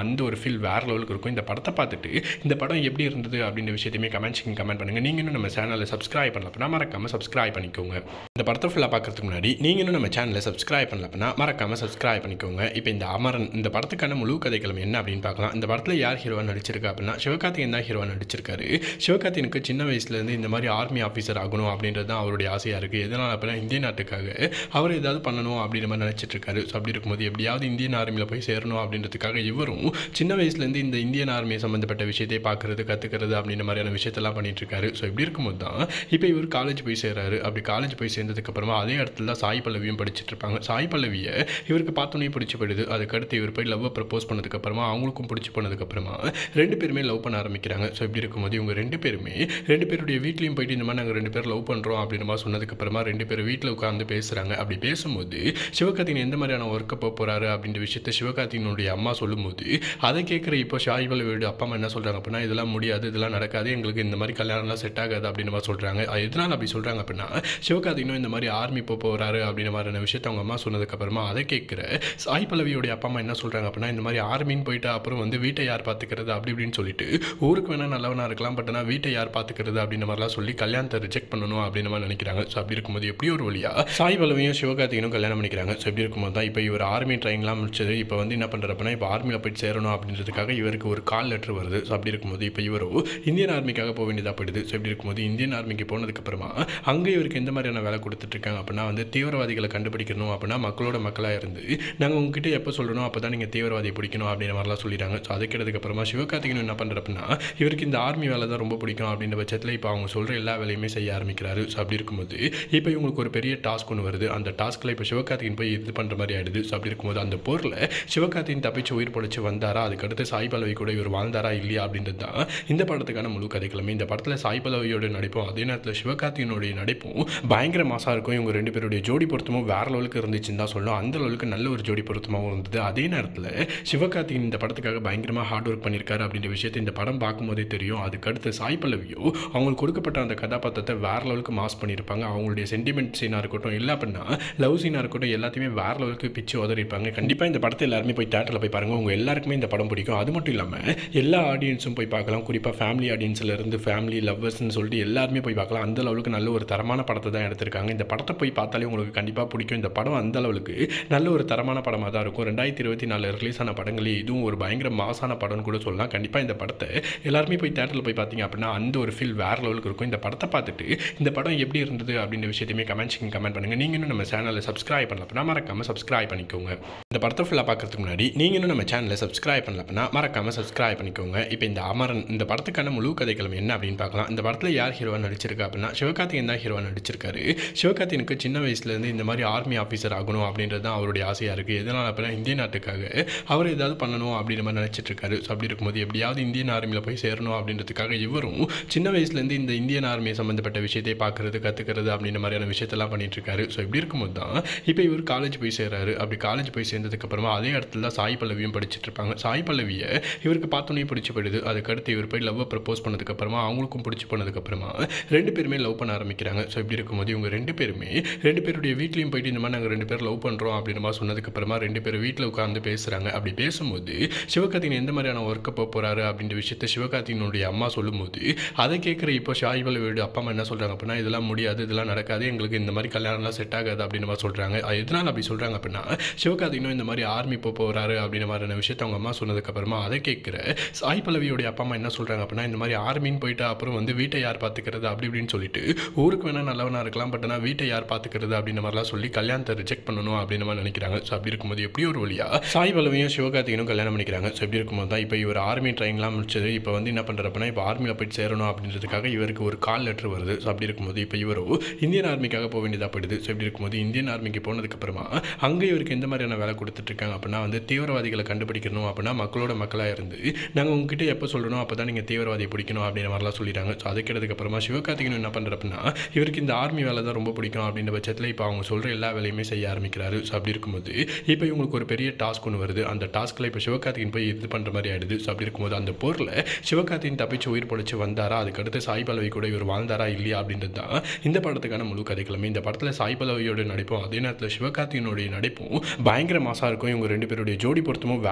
அந்த ஒரு ஃபீல் வேறு லெவலுக்கு இருக்கும் இந்த படத்தை பார்த்துட்டு இந்த படம் எப்படி இருந்தது அப்படின்ற விஷயத்தையுமே கமெண்ட்ஸிங் கமெண்ட் பண்ணுங்கள் நீங்கள் இன்னும் நம்ம சேனலை சப்ஸ்கிரைப் பண்ணல அப்படின்னா மறக்காமல் சப்ஸ்கிரைப் பண்ணிக்கோங்க இந்த படத்தை ஃபுல்லாக பார்க்கறதுக்கு முன்னாடி நீங்கள் இன்னும் நம்ம சேனலை சப்ஸ்கிரைப் பண்ணல அப்படின்னா மறக்காமல் சப்ஸ்கிரைப் பண்ணிக்கோங்க இப்போ இந்த அமரன் இந்த படத்துக்கான முழு கதைக்களம் என்ன அப்படின்னு பார்க்கலாம் இந்த படத்தில் யார் ஹீரோவா நடிச்சிருக்கா அப்படின்னா சிவகார்த்திகேயன் தான் ஹீரோவா நடிச்சிருக்காரு சிவகார்த்திகனுக்கு சின்ன வயசுலேருந்து இந்த மாதிரி ஆர்மி ஆஃபீஸர் ஆகணும் அப்படின்றது தான் அவருடைய ஆசையாக இருக்குது எதனால் அப்படின்னா இந்திய நாட்டுக்காக அவர் ஏதாவது பண்ணணும் அப்படின்ற மாதிரி நினச்சிட்டு இருக்காரு ஸோ அப்படி இருக்கும்போது எப்படியாவது இந்தியன் ஆர்மியில் போய் சேரணும் அப்படின்றதுக்காக இவரும் சின்ன வயசுலேருந்து இந்த இந்தியன் ஆர்மி சம்மந்தப்பட்ட விஷயத்தை பார்க்குறது கற்றுக்கிறது அப்படின்ற மாதிரியான விஷயத்தெல்லாம் பண்ணிட்டு இருக்காரு ஸோ இப்படி இருக்கும்போது தான் இப்போ இவர் காலேஜ் போய் சேர்றாரு அப்படி காலேஜ் போய் சேர்ந்ததுக்கப்புறமா அதே இடத்துல தான் சாய் பல்லவியும் படிச்சுட்டு இருப்பாங்க சாய் பல்லவியை இவருக்கு பார்த்தோன்னே பிடிச்சி போயிடுது அதுக்கடுத்து இவர் போய் லவ்வை ப்ரப்போஸ் பண்ணதுக்கப்புறமா அவங்களுக்கும் பிடிச்சி போனதுக்கப்புறமா ரெண்டு பேருமே லவ் பண்ண ஆரம்பிக்கிறாங்க ஸோ இப்படி இருக்கும்போது இவங்க ரெண்டு பேருமே ரெண்டு பேருடைய வீட்லேயும் போயிட்டு இந்த மாதிரி நாங்கள் ரெண்டு பேரும் லவ் பண்ணுறோம் அப்படின்ற மாதிரி சொன்னதுக்கப்புறமா ரெண்டு பேரும் வீட்டில் உட்காந்து பேசுகிறாங்க அப்படி பேசும்போது சிவகார்த்திகன் எந்த மாதிரியான ஒர்க்கை போக போகிறாரு அப்படின்ற விஷயத்த சிவகார்த்திகனுடைய அம்மா சொல்லும்போது அதை கேட்குற இப்போ ஷாய் பல்லவியோட அப்பா அம்மா என்ன சொல்கிறாங்க அப்படின்னா இதெல்லாம் முடியாது இதெல்லாம் நடக்காது எங்களுக்கு இந்த மாதிரி கல்யாணம்லாம் செட் ஆகாது அப்படின்ற மாதிரி சொல்கிறாங்க அது எதனால் அப்படி சொல்கிறாங்க அப்படின்னா சிவகார்த்திகனும் இந்த மாதிரி ஆர்மி போக போகிறாரு அப்படின்ற மாதிரியான விஷயத்த அவங்க அம்மா சொன்னதுக்கப்புறமா அதை கேட்குற சாய் பல்லவியோடைய அப்பா அம்மா என்ன சொல்கிறாங்க அப்படின்னா இந்த மாதிரி ஆர்மின்னு போயிட்டு அப்புறம் வந்து வீட்டை யார் பார்த்துக்கிறது அப்படி இப்படின்னு சொல்லிட்டு ஊருக்கு வேணால் நல்லவனாக இருக்கலாம் பட் ஆனால் வீட்டை யார் பார்த்துக்கிறது அப்படின்ற மாதிரிலாம் சொல்லி கல்யாணத்தை ரிஜெக்ட் பண்ணணும் அப்படின்ற மாதிரி நினைக்கிறாங்க ஸோ அப்படி இருக்கும்போது எப்படி ஒரு வழியா சாய் பல்லவியும் சிவகார்த்திகனும் கல்யாணம் பண்ணிக்கிறாங்க ஸோ இப்படி இருக்கும்போது தான் இப்போ இவர் ஆர்மி ட்ரைனிங்லாம் முடிச்சது இப்போ வந்து என்ன பண்ணுறாரு அப்படின்னா இப்போ ஆர்மியில் போயிட்டு சேரணும் அப்படின்றதுக்காக இவருக்கு ஒரு கால் லெட்டர் வருது ஸோ அப்படி இருக்கும்போது இப்போ இவரோ இந்தியன் ஆர்மிக்காக போக வேண்டியதாக போயிடுது ஸோ இப்படி இருக்கும்போது இந்தியன் ஆர்மிக்கு போனதுக்கப்புறமா அங்கே இவருக்கு எந்த மாதிரியான வேலை கொடுத்துட்ருக்காங்க அப்படின்னா வந்து தீவிரவாதிகளை கண்டுபிடிக்கணும் அப்படின்னா மக்களோட மக்களாக இருந்து நாங்கள் உங்ககிட்ட எப்போ சொல்லணும் அப்போ தான் நீங்கள் தீவிரவாதியை பிடிக்கணும் அப்படின்ற மாதிரிலாம் சொல்லிடுறாங்க ஸோ அது கேட்டதுக்கப்புறமா சிவகார்த்திகன் என்ன பண்ணுற அப்படின்னா இவருக்கு இந்த ஆர்மி வேலை தான் ரொம்ப பிடிக்கும் அப்படின்ற பட்சத்தில் இப்போ அவங்க சொல்கிற எல்லா வேலையுமே செய்ய ஆரம்பிக்கிறாரு ஸோ அப்படி இருக்கும்போது இப்போ இவங்களுக்கு ஒரு பெரிய டாஸ்க் ஒன்று வருது அந்த டாஸ்க்கில் இப்போ சிவகார்த்திகன் போய் இது பண்ணுற மாதிரி ஆயிடுது ஸோ அப்படி இருக்கும்போது அந்த போரில் சிவகார்த்திகன் தப்பிச்சு உயிர் பொழைச்சு வந்தாரா அதுக்கடுத்து சாய் பல்லவி கூட இவர் வாழ்ந்தாரா இல்லையா அப்படின்றது தான் இந்த படத்துக்கான முழு கதைக்கிழமை இந்த படத்தில் சாய் பல்லவியோட நடிப்பும் அதே நேரத்தில் சிவகார்த்திகனுடைய நடிப்பும் பயங்கர மாசாக இருக்கும் இவங்க ரெண்டு பேருடைய ஜோடி பொருத்தமும் வேற லெவலுக்கு இருந்துச்சுன்னு தான் சொல்லணும் அந்த லெவலுக்கு நல்ல ஒரு ஜோடி பொருத்தமாகவும் இருந்தது அதே நேரத்தில் சிவகார்த்திகன் இந்த படத்துக்காக பயங்கரமாக ஹார்ட் ஒர்க் பண்ணியிருக்காரு அப்படின்ற விஷயத்தை இந்த படம் பார்க்கும்போதே தெரியும் அதுக்கடுத்து சாய் பல்லவியோ அவங்களுக்கு கொடுக்கப்பட்ட அந்த கதாபாத்திரத்தை வேற லெவலுக்கு மாஸ் பண்ணியிருப்பாங்க அவங்களுடைய சென்டிமெண்ட் சீனாக இருக்கட்டும் இல்லை அப்படின்னா லவ் சீனாக இருக்கட்டும் எல்லாத்தையுமே வேற லெவலுக்கு பிச்சு உதறிப்பாங்க கண்டிப்பாக இந்த படத்தை எல்லாருமே போய் தேட்டரில் போய் பாருங்கள் உங்கள் எல்லாருக்குமே இந்த படம் பிடிக்கும் அது மட்டும் இல்லாமல் எல்லா ஆடியன்ஸும் போய் பார்க்கலாம் குறிப்பாக ஃபேமிலி ஆடியன்ஸில் இருந்து ஃபேமிலி லவ்வர்ஸ்னு சொல்லிட்டு எல்லாருமே போய் பார்க்கலாம் அந்த லெவலுக்கு நல்ல ஒரு தரமான படத்தை தான் எடுத்திருக்காங்க இந்த படத்தை போய் பார்த்தாலே உங்களுக்கு கண்டிப்பாக பிடிக்கும் இந்த படம் அந்த அளவுக்கு நல்ல ஒரு தரமான படமாக தான் இருக்கும் ரெண்டாயிரத்தி இருபத்தி நாலு ரிலீஸ் ஆன படங்களே இதுவும் ஒரு பயங்கர மாசான படம்னு கூட சொல்லலாம் கண்டிப்பாக இந்த படத்தை எல்லாருமே போய் தேட்டரில் போய் பார்த்தீங்க அப்படின்னா அந்த ஒரு ஃபீல் வேறு லெவலுக்கு இருக்கும் இந்த படத்தை பார்த்துட்டு இந்த படம் எப்படி இருந்தது அப்படின்ற விஷயத்தையுமே கமெண்ட்ஸிங் கமெண்ட் பண்ணுங்கள் நீங்கள் இன்னும் நம்ம சேனலை சப்ஸ்கிரைப் பண்ணல அப்படின்னா மறக்காமல் சப்ஸ்கிரைப் பண்ணிக்கோங்க இந்த படத்தை ஃபுல்லாக பார்க்கறதுக்கு முன்னாடி நீங்கள் இன்னும் நம்ம சேனலை சப்ஸ்கிரைப் பண்ணல அப்படின்னா மறக்காமல் சப்ஸ்கிரைப் பண்ணிக்கோங்க இப்போ இந்த அமரன் இந்த படத்துக்கான முழு கதைக்களம் என்ன அப்படின்னு பார்க்கலாம் இந்த படத்தில் யார் ஹீரோவா நடிச்சிருக்கா அப்படின்னா சிவகார்த்திகேயன் தான் ஹீரோவா நடிச்சிருக்காரு சிவகார்த்திகனுக்கு சின்ன வயசுலேருந்து இந்த மாதிரி ஆர்மி ஆஃபீஸர் ஆகணும் அப்படின்றது தான் அவருடைய ஆசையாக இருக்குது எதனால் அப்படின்னா இந்திய நாட்டுக்காக அவர் ஏதாவது பண்ணணும் அப்படின்ற மாதிரி நினச்சிட்டு இருக்காரு ஸோ அப்படி இருக்கும்போது எப்படியாவது இந்தியன் ஆர்மியில் போய் சேரணும் அப்படின்றதுக்காக இவரும் சின்ன வயசுலேருந்து இந்த இந்தியன் ஆர்மி சம்மந்தப்பட்ட விஷயத்தை பார்க்குறது கற்றுக்கிறது அப்படின்ற மாதிரியான விஷயத்தெல்லாம் பண்ணிட்டு இருக்காரு ஸோ இப்படி இருக்கும்போது தான் இப்போ இவர் காலேஜ் போய் சேர்றாரு அப்படி காலேஜ் போய் சேர்ந்ததுக்கப்புறமா அதே இடத்துல தான் சாய் பல்லவியும் படிச்சுட்டு இருப்பாங்க சாய் பல்லவியை இவருக்கு பார்த்தோன்னே பிடிச்சி போயிடுது அதுக்கடுத்து இவர் போய் லவ்வை ப்ரப்போஸ் பண்ணதுக்கப்புறமா அவங்களுக்கும் பிடிச்சி போனதுக்கப்புறமா ரெண்டு பேருமே லவ் பண்ண ஆரம்பிக்கிறாங்க ஸோ இப்படி இருக்கும்போது இவங்க ரெண்டு பேருமே ரெண்டு பேருடைய வீட்லேயும் போயிட்டு இந்த மாதிரி நாங்கள் ரெண்டு பேர் லவ் பண்ணுறோம் அப்படின்ற மாதிரி சொன்னதுக்கப்புறமா ரெண்டு பேரும் வீட்டில் உட்காந்து பேசுகிறாங்க அப்படி பேசும்போது சிவகார்த்திகன் எந்த மாதிரியான ஒர்க்கை போக போகிறாரு அப்படின்ற விஷயத்த சிவகார்த்திகனுடைய அம்மா சொல்லும்போது அதை கேட்குற இப்போ ஷாய் பல்லவியோட அப்பா அம்மா என்ன சொல்கிறாங்க அப்படின்னா இதெல்லாம் முடியாது இதெல்லாம் நடக்காது எங்களுக்கு இந்த மாதிரி கல்யாணம்லாம் செட் ஆகாது அப்படின்ற மாதிரி சொல்கிறாங்க அது எதனால் அப்படி சொல்கிறாங்க அப்படின்னா சிவகார்த்திகனும் இந்த மாதிரி ஆர்மி போக போகிறாரு அப்படின்ற மாதிரியான விஷயத்த அவங்க அம்மா சொன்னதுக்கப்புறமா அதை கேட்குற சாய் பல்லவியோடைய அப்பா அம்மா என்ன சொல்கிறாங்க அப்படின்னா இந்த மாதிரி ஆர்மின்னு போயிட்டு அப்புறம் வந்து வீட்டை யார் பார்த்துக்கிறது அப்படி இப்படின்னு சொல்லிட்டு ஊருக்கு வேணால் நல்லவனாக இருக்கலாம் பட் ஆனால் வீட்டை யார் பார்த்துக்கிறது அப்படின்ற மாதிரிலாம் சொல்லி கல்யாணத்தை ரிஜெக்ட் பண்ணணும் அப்படின்னு மாதிரி நினைக்கிறாங்க ஸோ அப்படி இருக்கும்போது எப்படி ஒரு வழியா சாய் பல்லவியும் சிவகார்த்திகனும் கல்யாணம் பண்ணிக்கிறாங்க ஸோ இப்படி இருக்கும்போது தான் இப்போ இவர் ஆர்மி ட்ரைனிங்லாம் முடிச்சது இப்போ வந்து என்ன பண்ணுறப்பனா இப்போ ஆர்மியில் போயிட்டு சேரணும் அப்படின்றதுக்காக இவருக்கு ஒரு கால் லெட்டர் வருது ஸோ அப்படி இருக்கும்போது இப்போ இவரோ இந்தியன் ஆர்மிக்காக போக வேண்டியதாக போயிடுது ஸோ இப்படி இருக்கும்போது இந்தியன் ஆர்மிக்கு போனதுக்கப்புறமா அங்கே இவருக்கு எந்த மாதிரியான வேலை கொடுத்துட்ருக்காங்க அப்படின்னா வந்து தீவிரவாதிகளை கண்டுபிடிக்கணும் அப்படின்னா மக்களோட மக்களாக இருந்து நாங்கள் உங்ககிட்ட எப்போ சொல்லணும் அப்போ தான் நீங்கள் தீவிரவாதியை பிடிக்கணும் அப்படின்ற மாதிரிலாம் சொல்லிட்டாங்க ஸோ அது கேட்டதுக்கப்புறமா சிவகார்த்திகன் என்ன பண்ணுற அப்படின்னா இவருக்கு இந்த ஆர்மி வேலை தான் ரொம்ப பிடிக்கும் அப்படின்ற பட்சத்தில் இப்போ அவங்க சொல்கிற எல்லா வேலையுமே செய்ய ஆரம்பிக்கிறாரு ஸோ அப்படி இருக்கும்போது இப்போ இவங்களுக்கு ஒரு பெரிய டாஸ்க் ஒன்று வருது அந்த டாஸ்க்கில் இப்போ சிவகார்த்திகன் போய் இது பண்ணுற மாதிரி ஆயிடுது ஸோ அப்படி இருக்கும்போது அந்த போரில் சிவகார்த்திகன் தப்பிச்சு உயிர் பொழைச்சு வந்தாரா அதுக்கடுத்து சாய் பல்லவி கூட இவர் வாழ்ந்தாரா இல்லையா அப்படின்றது தான் இந்த படத்துக்கான முழு கதைக்கிழமை இந்த படத்தில் சாய் பல்லவியோட நடிப்பும் அதே நேரத்தில் சிவகார்த்திகனுடைய நடிப்பும் பயங்கர மாசாக இருக்கும் இவங்க ரெண்டு பேருடைய ஜோடி பொருத்தமும் வேற லெவலுக்கு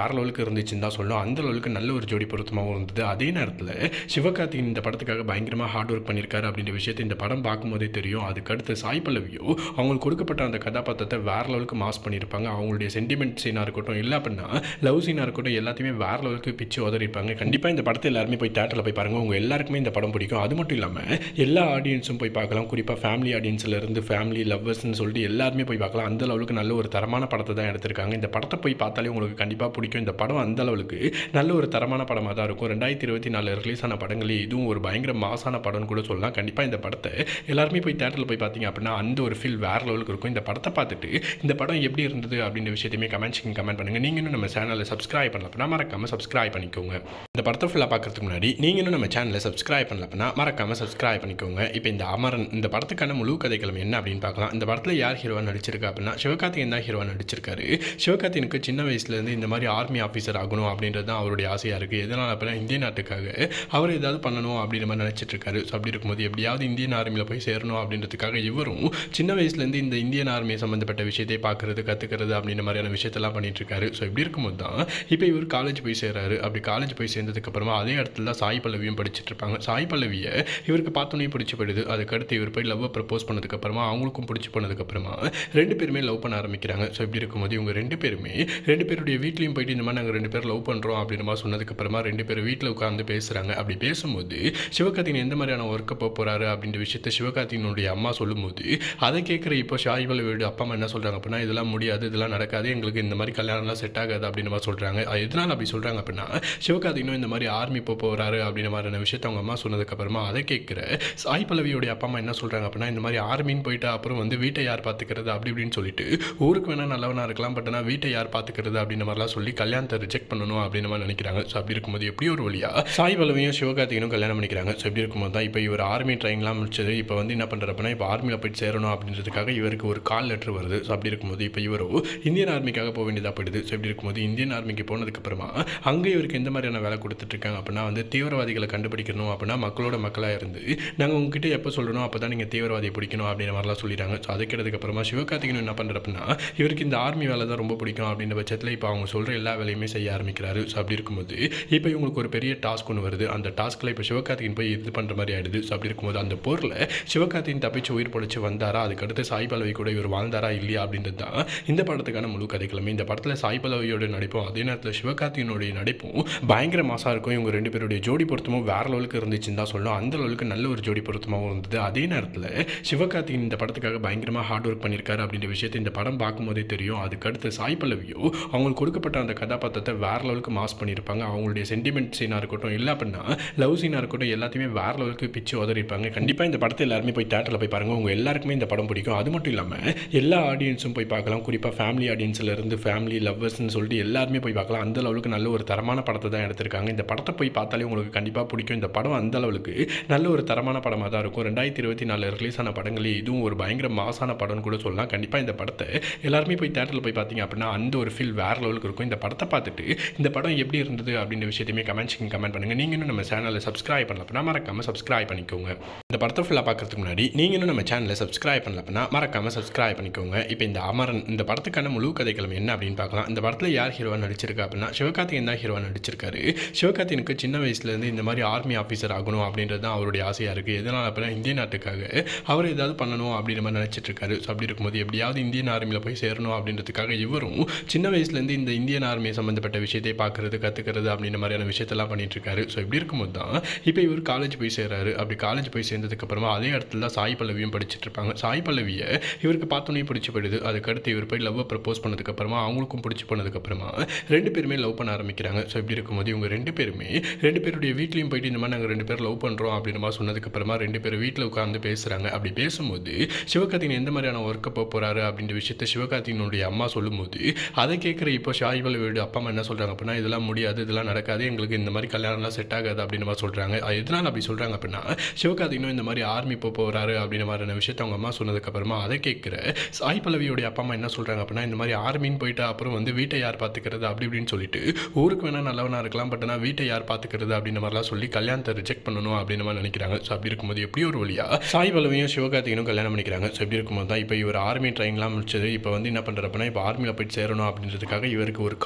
இருந்துச்சுன்னு தான் சொல்லணும் அந்த அளவுக்கு நல்ல ஒரு ஜோடி பொருத்தமாகவும் இருந்தது அதே நேரத்தில் சிவகார்த்திகேயன் இந்த படத்துக்காக பயங்கரமாக ஹார்ட் ஒர்க் பண்ணியிருக்காரு அப்படின்ற விஷயத்தை இந்த படம் பார்க்கும்போதே தெரியும் அதுக்கடுத்து சாய் பல்லவியோ அவங்களுக்கு கொடுக்கப்பட்ட அந்த கதாபாத்திரத்தை வேற லெவலுக்கு மாஸ் பண்ணியிருப்பாங்க அவங்களுடைய சென்டிமெண்ட் சீனாக இருக்கட்டும் இல்லை அப்படின்னா லவ் சீனாக இருக்கட்டும் எல்லாத்தையுமே வேற லெவலுக்கு பிச்சு உதறிப்பாங்க கண்டிப்பாக இந்த படத்தை எல்லாருமே போய் தேட்டரில் போய் பாருங்கள் உங்கள் எல்லாருக்குமே இந்த படம் பிடிக்கும் அது மட்டும் இல்லாமல் எல்லா ஆடியன்ஸும் போய் பார்க்கலாம் குறிப்பாக ஃபேமிலி ஆடியன்ஸில் இருந்து ஃபேமிலி லவ்வர்ஸ்னு சொல்லிட்டு எல்லாருமே போய் பார்க்கலாம் அந்த லெவலுக்கு நல்ல ஒரு தரமான படத்தை தான் எடுத்திருக்காங்க இந்த படத்தை போய் பார்த்தாலே உங்களுக்கு கண்டிப்பாக பிடிக்கும் இந்த படம் அந்த அளவுக்கு நல்ல ஒரு தரமான படமாக தான் இருக்கும் ரெண்டாயிரத்தி இருபத்தி நாலு ரிலீஸ் ஆன படங்களே இதுவும் ஒரு பயங்கர மாசான படம்னு கூட சொல்லலாம் கண்டிப்பாக இந்த படத்தை எல்லாருமே போய் தேட்டரில் போய் பார்த்தீங்க அப்படின்னா அந்த ஒரு ஃபீல் வேற லெவலுக்கு இருக்கும் இந்த படத்தை பார்த்துட்டு இந்த படம் எப்படி இருந்தது அப்படின்ற விஷயத்தையுமே கமெண்ட்ஸிங் கமெண்ட் பண்ணுங்கள் நீங்கள் இன்னும் நம்ம சேனலை சப்ஸ்கிரைப் பண்ணல அப்படின்னா மறக்காமல் சப்ஸ்கிரைப் பண்ணிக்கோங்க இந்த படத்தை ஃபுல்லாக பார்க்கறதுக்கு முன்னாடி நீங்கள் இன்னும் நம்ம சேனலை சப்ஸ்கிரைப் பண்ணல அப்படின்னா மறக்காமல் சப்ஸ்கிரைப் பண்ணிக்கோங்க இப்போ இந்த அமரன் இந்த படத்துக்கான முழு கதைக்களம் என்ன அப்படின்னு பார்க்கலாம் இந்த படத்தில் யார் ஹீரோவாக நடிச்சிருக்கா அப்படின்னா சிவகார்த்திகேயன் தான் ஹீரோவாக நடிச்சிருக்காரு சிவகார்த்திகனுக்கு சின்ன வயசுலேருந்து இந்த மாதிரி ஆர்மி ஆஃபீஸர் ஆகணும் அப்படின்றது தான் அவருடைய ஆசையாக இருக்குது எதனால் அப்படின்னா இந்திய நாட்டுக்காக அவர் ஏதாவது பண்ணணும் அப்படின்ற மாதிரி நினச்சிட்டு இருக்காரு ஸோ அப்படி இருக்கும்போது எப்படியாவது இந்தியன் ஆர்மியில் போய் சேரணும் அப்படின்றதுக்காக இவரும் சின்ன வயசுலேருந்து இந்த இந்தியன் ஆர்மி சம்மந்தப்பட்ட விஷயத்தை பார்க்குறது கற்றுக்கிறது அப்படின்ற மாதிரியான விஷயத்தெல்லாம் பண்ணிட்டு இருக்காரு ஸோ இப்படி இருக்கும்போது தான் இப்போ இவர் காலேஜ் போய் சேர்றாரு அப்படி காலேஜ் போய் சேர்ந்ததுக்கப்புறமா அதே இடத்துல தான் சாய் பல்லவியும் படிச்சுட்டு இருப்பாங்க சாய் பல்லவியை இவருக்கு பார்த்தோன்னே பிடிச்சி போயிடுது அதுக்கடுத்து இவர் போய் லவ்வை ப்ரப்போஸ் பண்ணதுக்கப்புறமா அவங்களுக்கும் பிடிச்சி போனதுக்கப்புறமா ரெண்டு பேருமே லவ் பண்ண ஆரம்பிக்கிறாங்க ஸோ இப்படி இருக்கும்போது இவங்க ரெண்டு பேருமே ரெண்டு பேருடைய வீட்லேயும் போயிட்டு இந்த மாதிரி நாங்கள் ரெண்டு பேர் லவ் பண்ணுறோம் அப்படின்ற மாதிரி சொன்னதுக்கப்புறமா ரெண்டு பேரும் வீட்டில் உட்காந்து பேசுகிறாங்க அப்படி பேசும்போது சிவகார்த்திகேயன் எந்த மாதிரியான ஒர்க்கை போக போகிறாரு அப்படின்ற விஷயத்த சிவகார்த்திகனுடைய அம்மா சொல்லும்போது அதை கேட்குற இப்போ ஷாயிபல் வீடு அப்பா அம்மா என்ன சொல்கிறாங்க அப்படின்னா இதெல்லாம் முடியாது இதெல்லாம் நடக்காது எங்களுக்கு இந்த மாதிரி கல்யாணம்லாம் செட் ஆகாது அப்படின்ற மாதிரி சொல்கிறாங்க எதனால் அப்படி சொல்கிறாங்க அப்படின்னா சிவகார்த்திகனும் இந்த மாதிரி ஆர்மி போக போகிறாரு அப்படின்ற மாதிரியான விஷயத்த அவங்க அம்மா சொன்னதுக்கப்புறமா அதை கேட்குற சாய் பல்லவியோடைய அப்பா அம்மா என்ன சொல்கிறாங்க அப்படின்னா இந்த மாதிரி ஆர்மின்னு போயிட்டு அப்புறம் வந்து வீட்டை யார் பார்த்துக்கிறது அப்படி இப்படின்னு சொல்லிட்டு ஊருக்கு வேணால் நல்லவனாக இருக்கலாம் பட் ஆனால் வீட்டை யார் பார்த்துக்கிறது அப்படின்ற மாதிரிலாம் சொல்லி கல்யாணத்தை ரிஜெக்ட் பண்ணணும் அப்படின்ற மாதிரி நினைக்கிறாங்க ஸோ அப்படி இருக்கும்போது எப்படி ஒரு வழியா சாய் பல்லவியும் சிவகார்த்திகனும் கல்யாணம் பண்ணிக்கிறாங்க ஸோ இப்படி இருக்கும்போது தான் இப்போ இவர் ஆர்மி ட்ரைனிங்லாம் முடிச்சது இப்போ வந்து என்ன பண்ணுறாரு அப்படின்னா இப்போ ஆர்மியில் போயிட்டு சேரணும் அப்படின்றதுக்காக இவருக்கு ஒரு கால் லெட்டர் வருது ஸோ அப்படி இருக்கும்போது இப்போ இவரோ இந்தியன் ஆர்மிக்காக போக வேண்டியதாக போயிடுது ஸோ இப்படி இருக்கும்போது இந்தியன் ஆர்மிக்கு போனதுக்கப்புறமா அங்கே இவருக்கு எந்த மாதிரியான வேலை கொடுத்துட்ருக்காங்க அப்படின்னா வந்து தீவிரவாதிகளை கண்டுபிடிக்கணும் அப்படின்னா மக்களோட மக்களாக இருந்து நாங்கள் உங்ககிட்ட எப்போ சொல்லணும் அப்போ தான் நீங்கள் தீவிரவாதியை பிடிக்கணும் அப்படின்ற மாதிரிலாம் சொல்லிடுறாங்க ஸோ அது கேட்டதுக்கப்புறமா சிவகார்த்திகன் என்ன பண்ணுற அப்படின்னா இவருக்கு இந்த ஆர்மி வேலை தான் ரொம்ப பிடிக்கும் அப்படின்ற பட்சத்தில் இப்போ அவங்க சொல்கிற எல்லா வேலையுமே செய்ய ஆரம்பிக்கிறாரு ஸோ அப்படி இருக்கும்போது இப்போ இவங்களுக்கு ஒரு பெரிய டாஸ்க் ஒன்று வருது அந்த டாஸ்க்கில் இப்போ சிவகார்த்திகன் போய் இது பண்ணுற மாதிரி ஆயிடுது ஸோ அப்படி இருக்கும்போது அந்த போரில் சிவகார்த்திகன் தப்பிச்சு உயிர் பொழைச்சு வந்தாரா அதுக்கடுத்து சாய் பல்லவி கூட இவர் வாழ்ந்தாரா இல்லையா அப்படின்றது தான் இந்த படத்துக்கான முழு கதைக்கிழமை இந்த படத்தில் சாய் பல்லவியோட நடிப்பும் அதே நேரத்தில் சிவகார்த்திகனுடைய நடிப்பும் பயங்கர மாசாக இருக்கும் இவங்க ரெண்டு பேருடைய ஜோடி பொருத்தமும் வேற லெவலுக்கு இருந்துச்சுன்னு தான் சொல்லணும் அந்த லெவலுக்கு நல்ல ஒரு ஜோடி பொருத்தமாகவும் இருந்தது அதே நேரத்தில் சிவகார்த்திகன் இந்த படத்துக்காக பயங்கரமாக ஹார்ட் ஒர்க் பண்ணியிருக்காரு அப்படின்ற விஷயத்தை இந்த படம் பார்க்கும்போதே தெரியும் அதுக்கடுத்து சாய் பல்லவியோ அவங்களுக்கு கொடுக்கப்பட்ட அந்த கதாபாத்திரத்தை வேற லெவலுக்கு மாஸ் பண்ணியிருப்பாங்க அவங்களுடைய சென்டிமெண்ட் சீனாக இருக்கட்டும் இல்லை அப்படின்னா லவ் சீனாக இருக்கட்டும் எல்லாத்தையுமே வேற லெவலுக்கு பிச்சு உதறிப்பாங்க கண்டிப்பாக இந்த படத்தை எல்லாருமே போய் தேட்டரில் போய் பாருங்கள் உங்கள் எல்லாருக்குமே இந்த படம் பிடிக்கும் அது மட்டும் இல்லாமல் எல்லா ஆடியன்ஸும் போய் பார்க்கலாம் குறிப்பாக ஃபேமிலி ஆடியன்ஸில் இருந்து ஃபேமிலி லவ்வர்ஸ்னு சொல்லிட்டு எல்லாருமே போய் பார்க்கலாம் அந்த லெவலுக்கு நல்ல ஒரு தரமான படத்தை தான் எடுத்திருக்காங்க இந்த படத்தை போய் பார்த்தாலே உங்களுக்கு கண்டிப்பாக பிடிக்கும் இந்த படம் அந்த அளவுக்கு நல்ல ஒரு தரமான படமாக தான் இருக்கும் ரெண்டாயிரத்தி இருபத்தி நாலு ரிலீஸ் ஆன படங்களே இதுவும் ஒரு பயங்கர மாசான படம்னு கூட சொல்லலாம் கண்டிப்பாக இந்த படத்தை எல்லாருமே போய் தேட்டரில் போய் பார்த்தீங்க அப்படின்னா அந்த ஒரு ஃபீல் வேற லெவலுக்கு இருக்கும் இந்த படத்தை பார்த்துட்டு இந்த படம் எப்படி இருந்தது அப்படின்ற விஷயத்தையுமே கமெண்ட்ஸிங் கமெண்ட் பண்ணுங்கள் நீங்கள் இன்னும் நம்ம சேனலை சப்ஸ்கிரைப் பண்ணல அப்படின்னா மறக்காமல் சப்ஸ்கிரைப் பண்ணிக்கோங்க இந்த படத்தை ஃபுல்லாக பார்க்கறதுக்கு முன்னாடி நீங்கள் இன்னும் நம்ம சேனலை சப்ஸ்கிரைப் பண்ணல அப்படின்னா மறக்காமல் சப்ஸ்கிரைப் பண்ணிக்கோங்க இப்போ இந்த அமரன் இந்த படத்துக்கான முழு கதைக்களம் என்ன அப்படின்னு பார்க்கலாம் இந்த படத்தில் யார் ஹீரோவாக நடிச்சிருக்கா அப்படின்னா சிவகார்த்திகேயன் தான் ஹீரோவாக நடிச்சிருக்காரு சிவகார்த்திகனுக்கு சின்ன வயசுலேருந்து இந்த மாதிரி ஆர்மி ஆஃபீஸர் ஆகணும் அப்படின்றது தான் அவருடைய ஆசையாக இருக்குது எதனால் அப்படின்னா இந்திய நாட்டுக்காக அவர் ஏதாவது பண்ணணும் அப்படின்ற மாதிரி நினச்சிட்டு இருக்காரு ஸோ அப்படி இருக்கும்போது எப்படியாவது இந்தியன் ஆர்மியில் போய் சேரணும் அப்படின்றதுக்காக இவரும் சின்ன வயசுலேருந்து இந்த இந்தியன் ஆர்மி சம்மந்தப்பட்ட விஷயத்தை பார்க்குறது கற்றுக்கிறது அப்படின்ற மாதிரியான விஷயத்தெல்லாம் பண்ணிட்டு இருக்காரு ஸோ இப்படி இருக்கும்போது தான் இப்போ இவர் காலேஜ் போய் சேர்றாரு அப்படி காலேஜ் போய் சேர்ந்ததுக்கப்புறமா அதே இடத்துல தான் சாய் பல்லவியும் படிச்சுட்டு இருப்பாங்க சாய் பல்லவியை இவருக்கு பார்த்தோன்னே பிடிச்சி போயிடுது அதுக்கடுத்து இவர் போய் லவ்வை ப்ரப்போஸ் பண்ணதுக்கப்புறமா அவங்களுக்கும் பிடிச்சி போனதுக்கப்புறமா ரெண்டு பேருமே லவ் பண்ண ஆரம்பிக்கிறாங்க ஸோ இப்படி இருக்கும்போது இவங்க ரெண்டு பேருமே ரெண்டு பேருடைய வீட்லேயும் போயிட்டு இந்த மாதிரி நாங்கள் ரெண்டு பேர் லவ் பண்ணுறோம் அப்படின்ற மாதிரி சொன்னதுக்கப்புறமா ரெண்டு பேரும் வீட்டில் உட்காந்து பேசுகிறாங்க அப்படி பேசும்போது சிவகார்த்திகன் எந்த மாதிரியான ஒர்க்கை போக போகிறாரு அப்படின்ற விஷயத்த சிவகார்த்திகனுடைய அம்மா சொல்லும்போது அதை கேட்குற இப்போ ஷாயிபல் வீடு அப்பா அம்மா என்ன சொல்கிறாங்க அப்படின்னா இதெல்லாம் முடியாது இதெல்லாம் நடக்காது எங்களுக்கு இந்த மாதிரி கல்யாணம்லாம் செட் ஆகாது அப்படின்ற மாதிரி சொல்கிறாங்க அது எதனால் அப்படி சொல்கிறாங்க அப்படின்னா சிவகார்த்திகனும் இந்த மாதிரி ஆர்மி போக போகிறாரு அப்படின்ற மாதிரியான விஷயத்த அவங்க அம்மா சொன்னதுக்கப்புறமா அதை கேட்குற சாய் பல்லவியோடைய அப்பா அம்மா என்ன சொல்கிறாங்க அப்படின்னா இந்த மாதிரி ஆர்மின்னு போயிட்டு அப்புறம் வந்து வீட்டை யார் பார்த்துக்கிறது அப்படி இப்படின்னு சொல்லிட்டு ஊருக்கு வேணால் நல்லவனாக இருக்கலாம் பட் ஆனால் வீட்டை யார் பார்த்துக்கிறது அப்படின்ற மாதிரிலாம் சொல்லி கல்யாணத்தை ரிஜெக்ட் பண்ணணும் அப்படின்ற மாதிரி நினைக்கிறாங்க ஸோ அப்படி இருக்கும்போது எப்படி ஒரு வழியா சாய் பல்லவியும் சிவகார்த்திகனும் கல்யாணம் பண்ணிக்கிறாங்க ஸோ இப்படி இருக்கும்போது தான் இப்போ இவர் ஆர்மி ட்ரைனிங்லாம் முடிச்சது இப்போ வந்து என்ன பண்ணுறப்பனா இப்போ ஆர்மியில் போயிட்டு சேரணும் அப்படின்றதுக்காக இவருக்கு ஒரு கால் லெட்டர்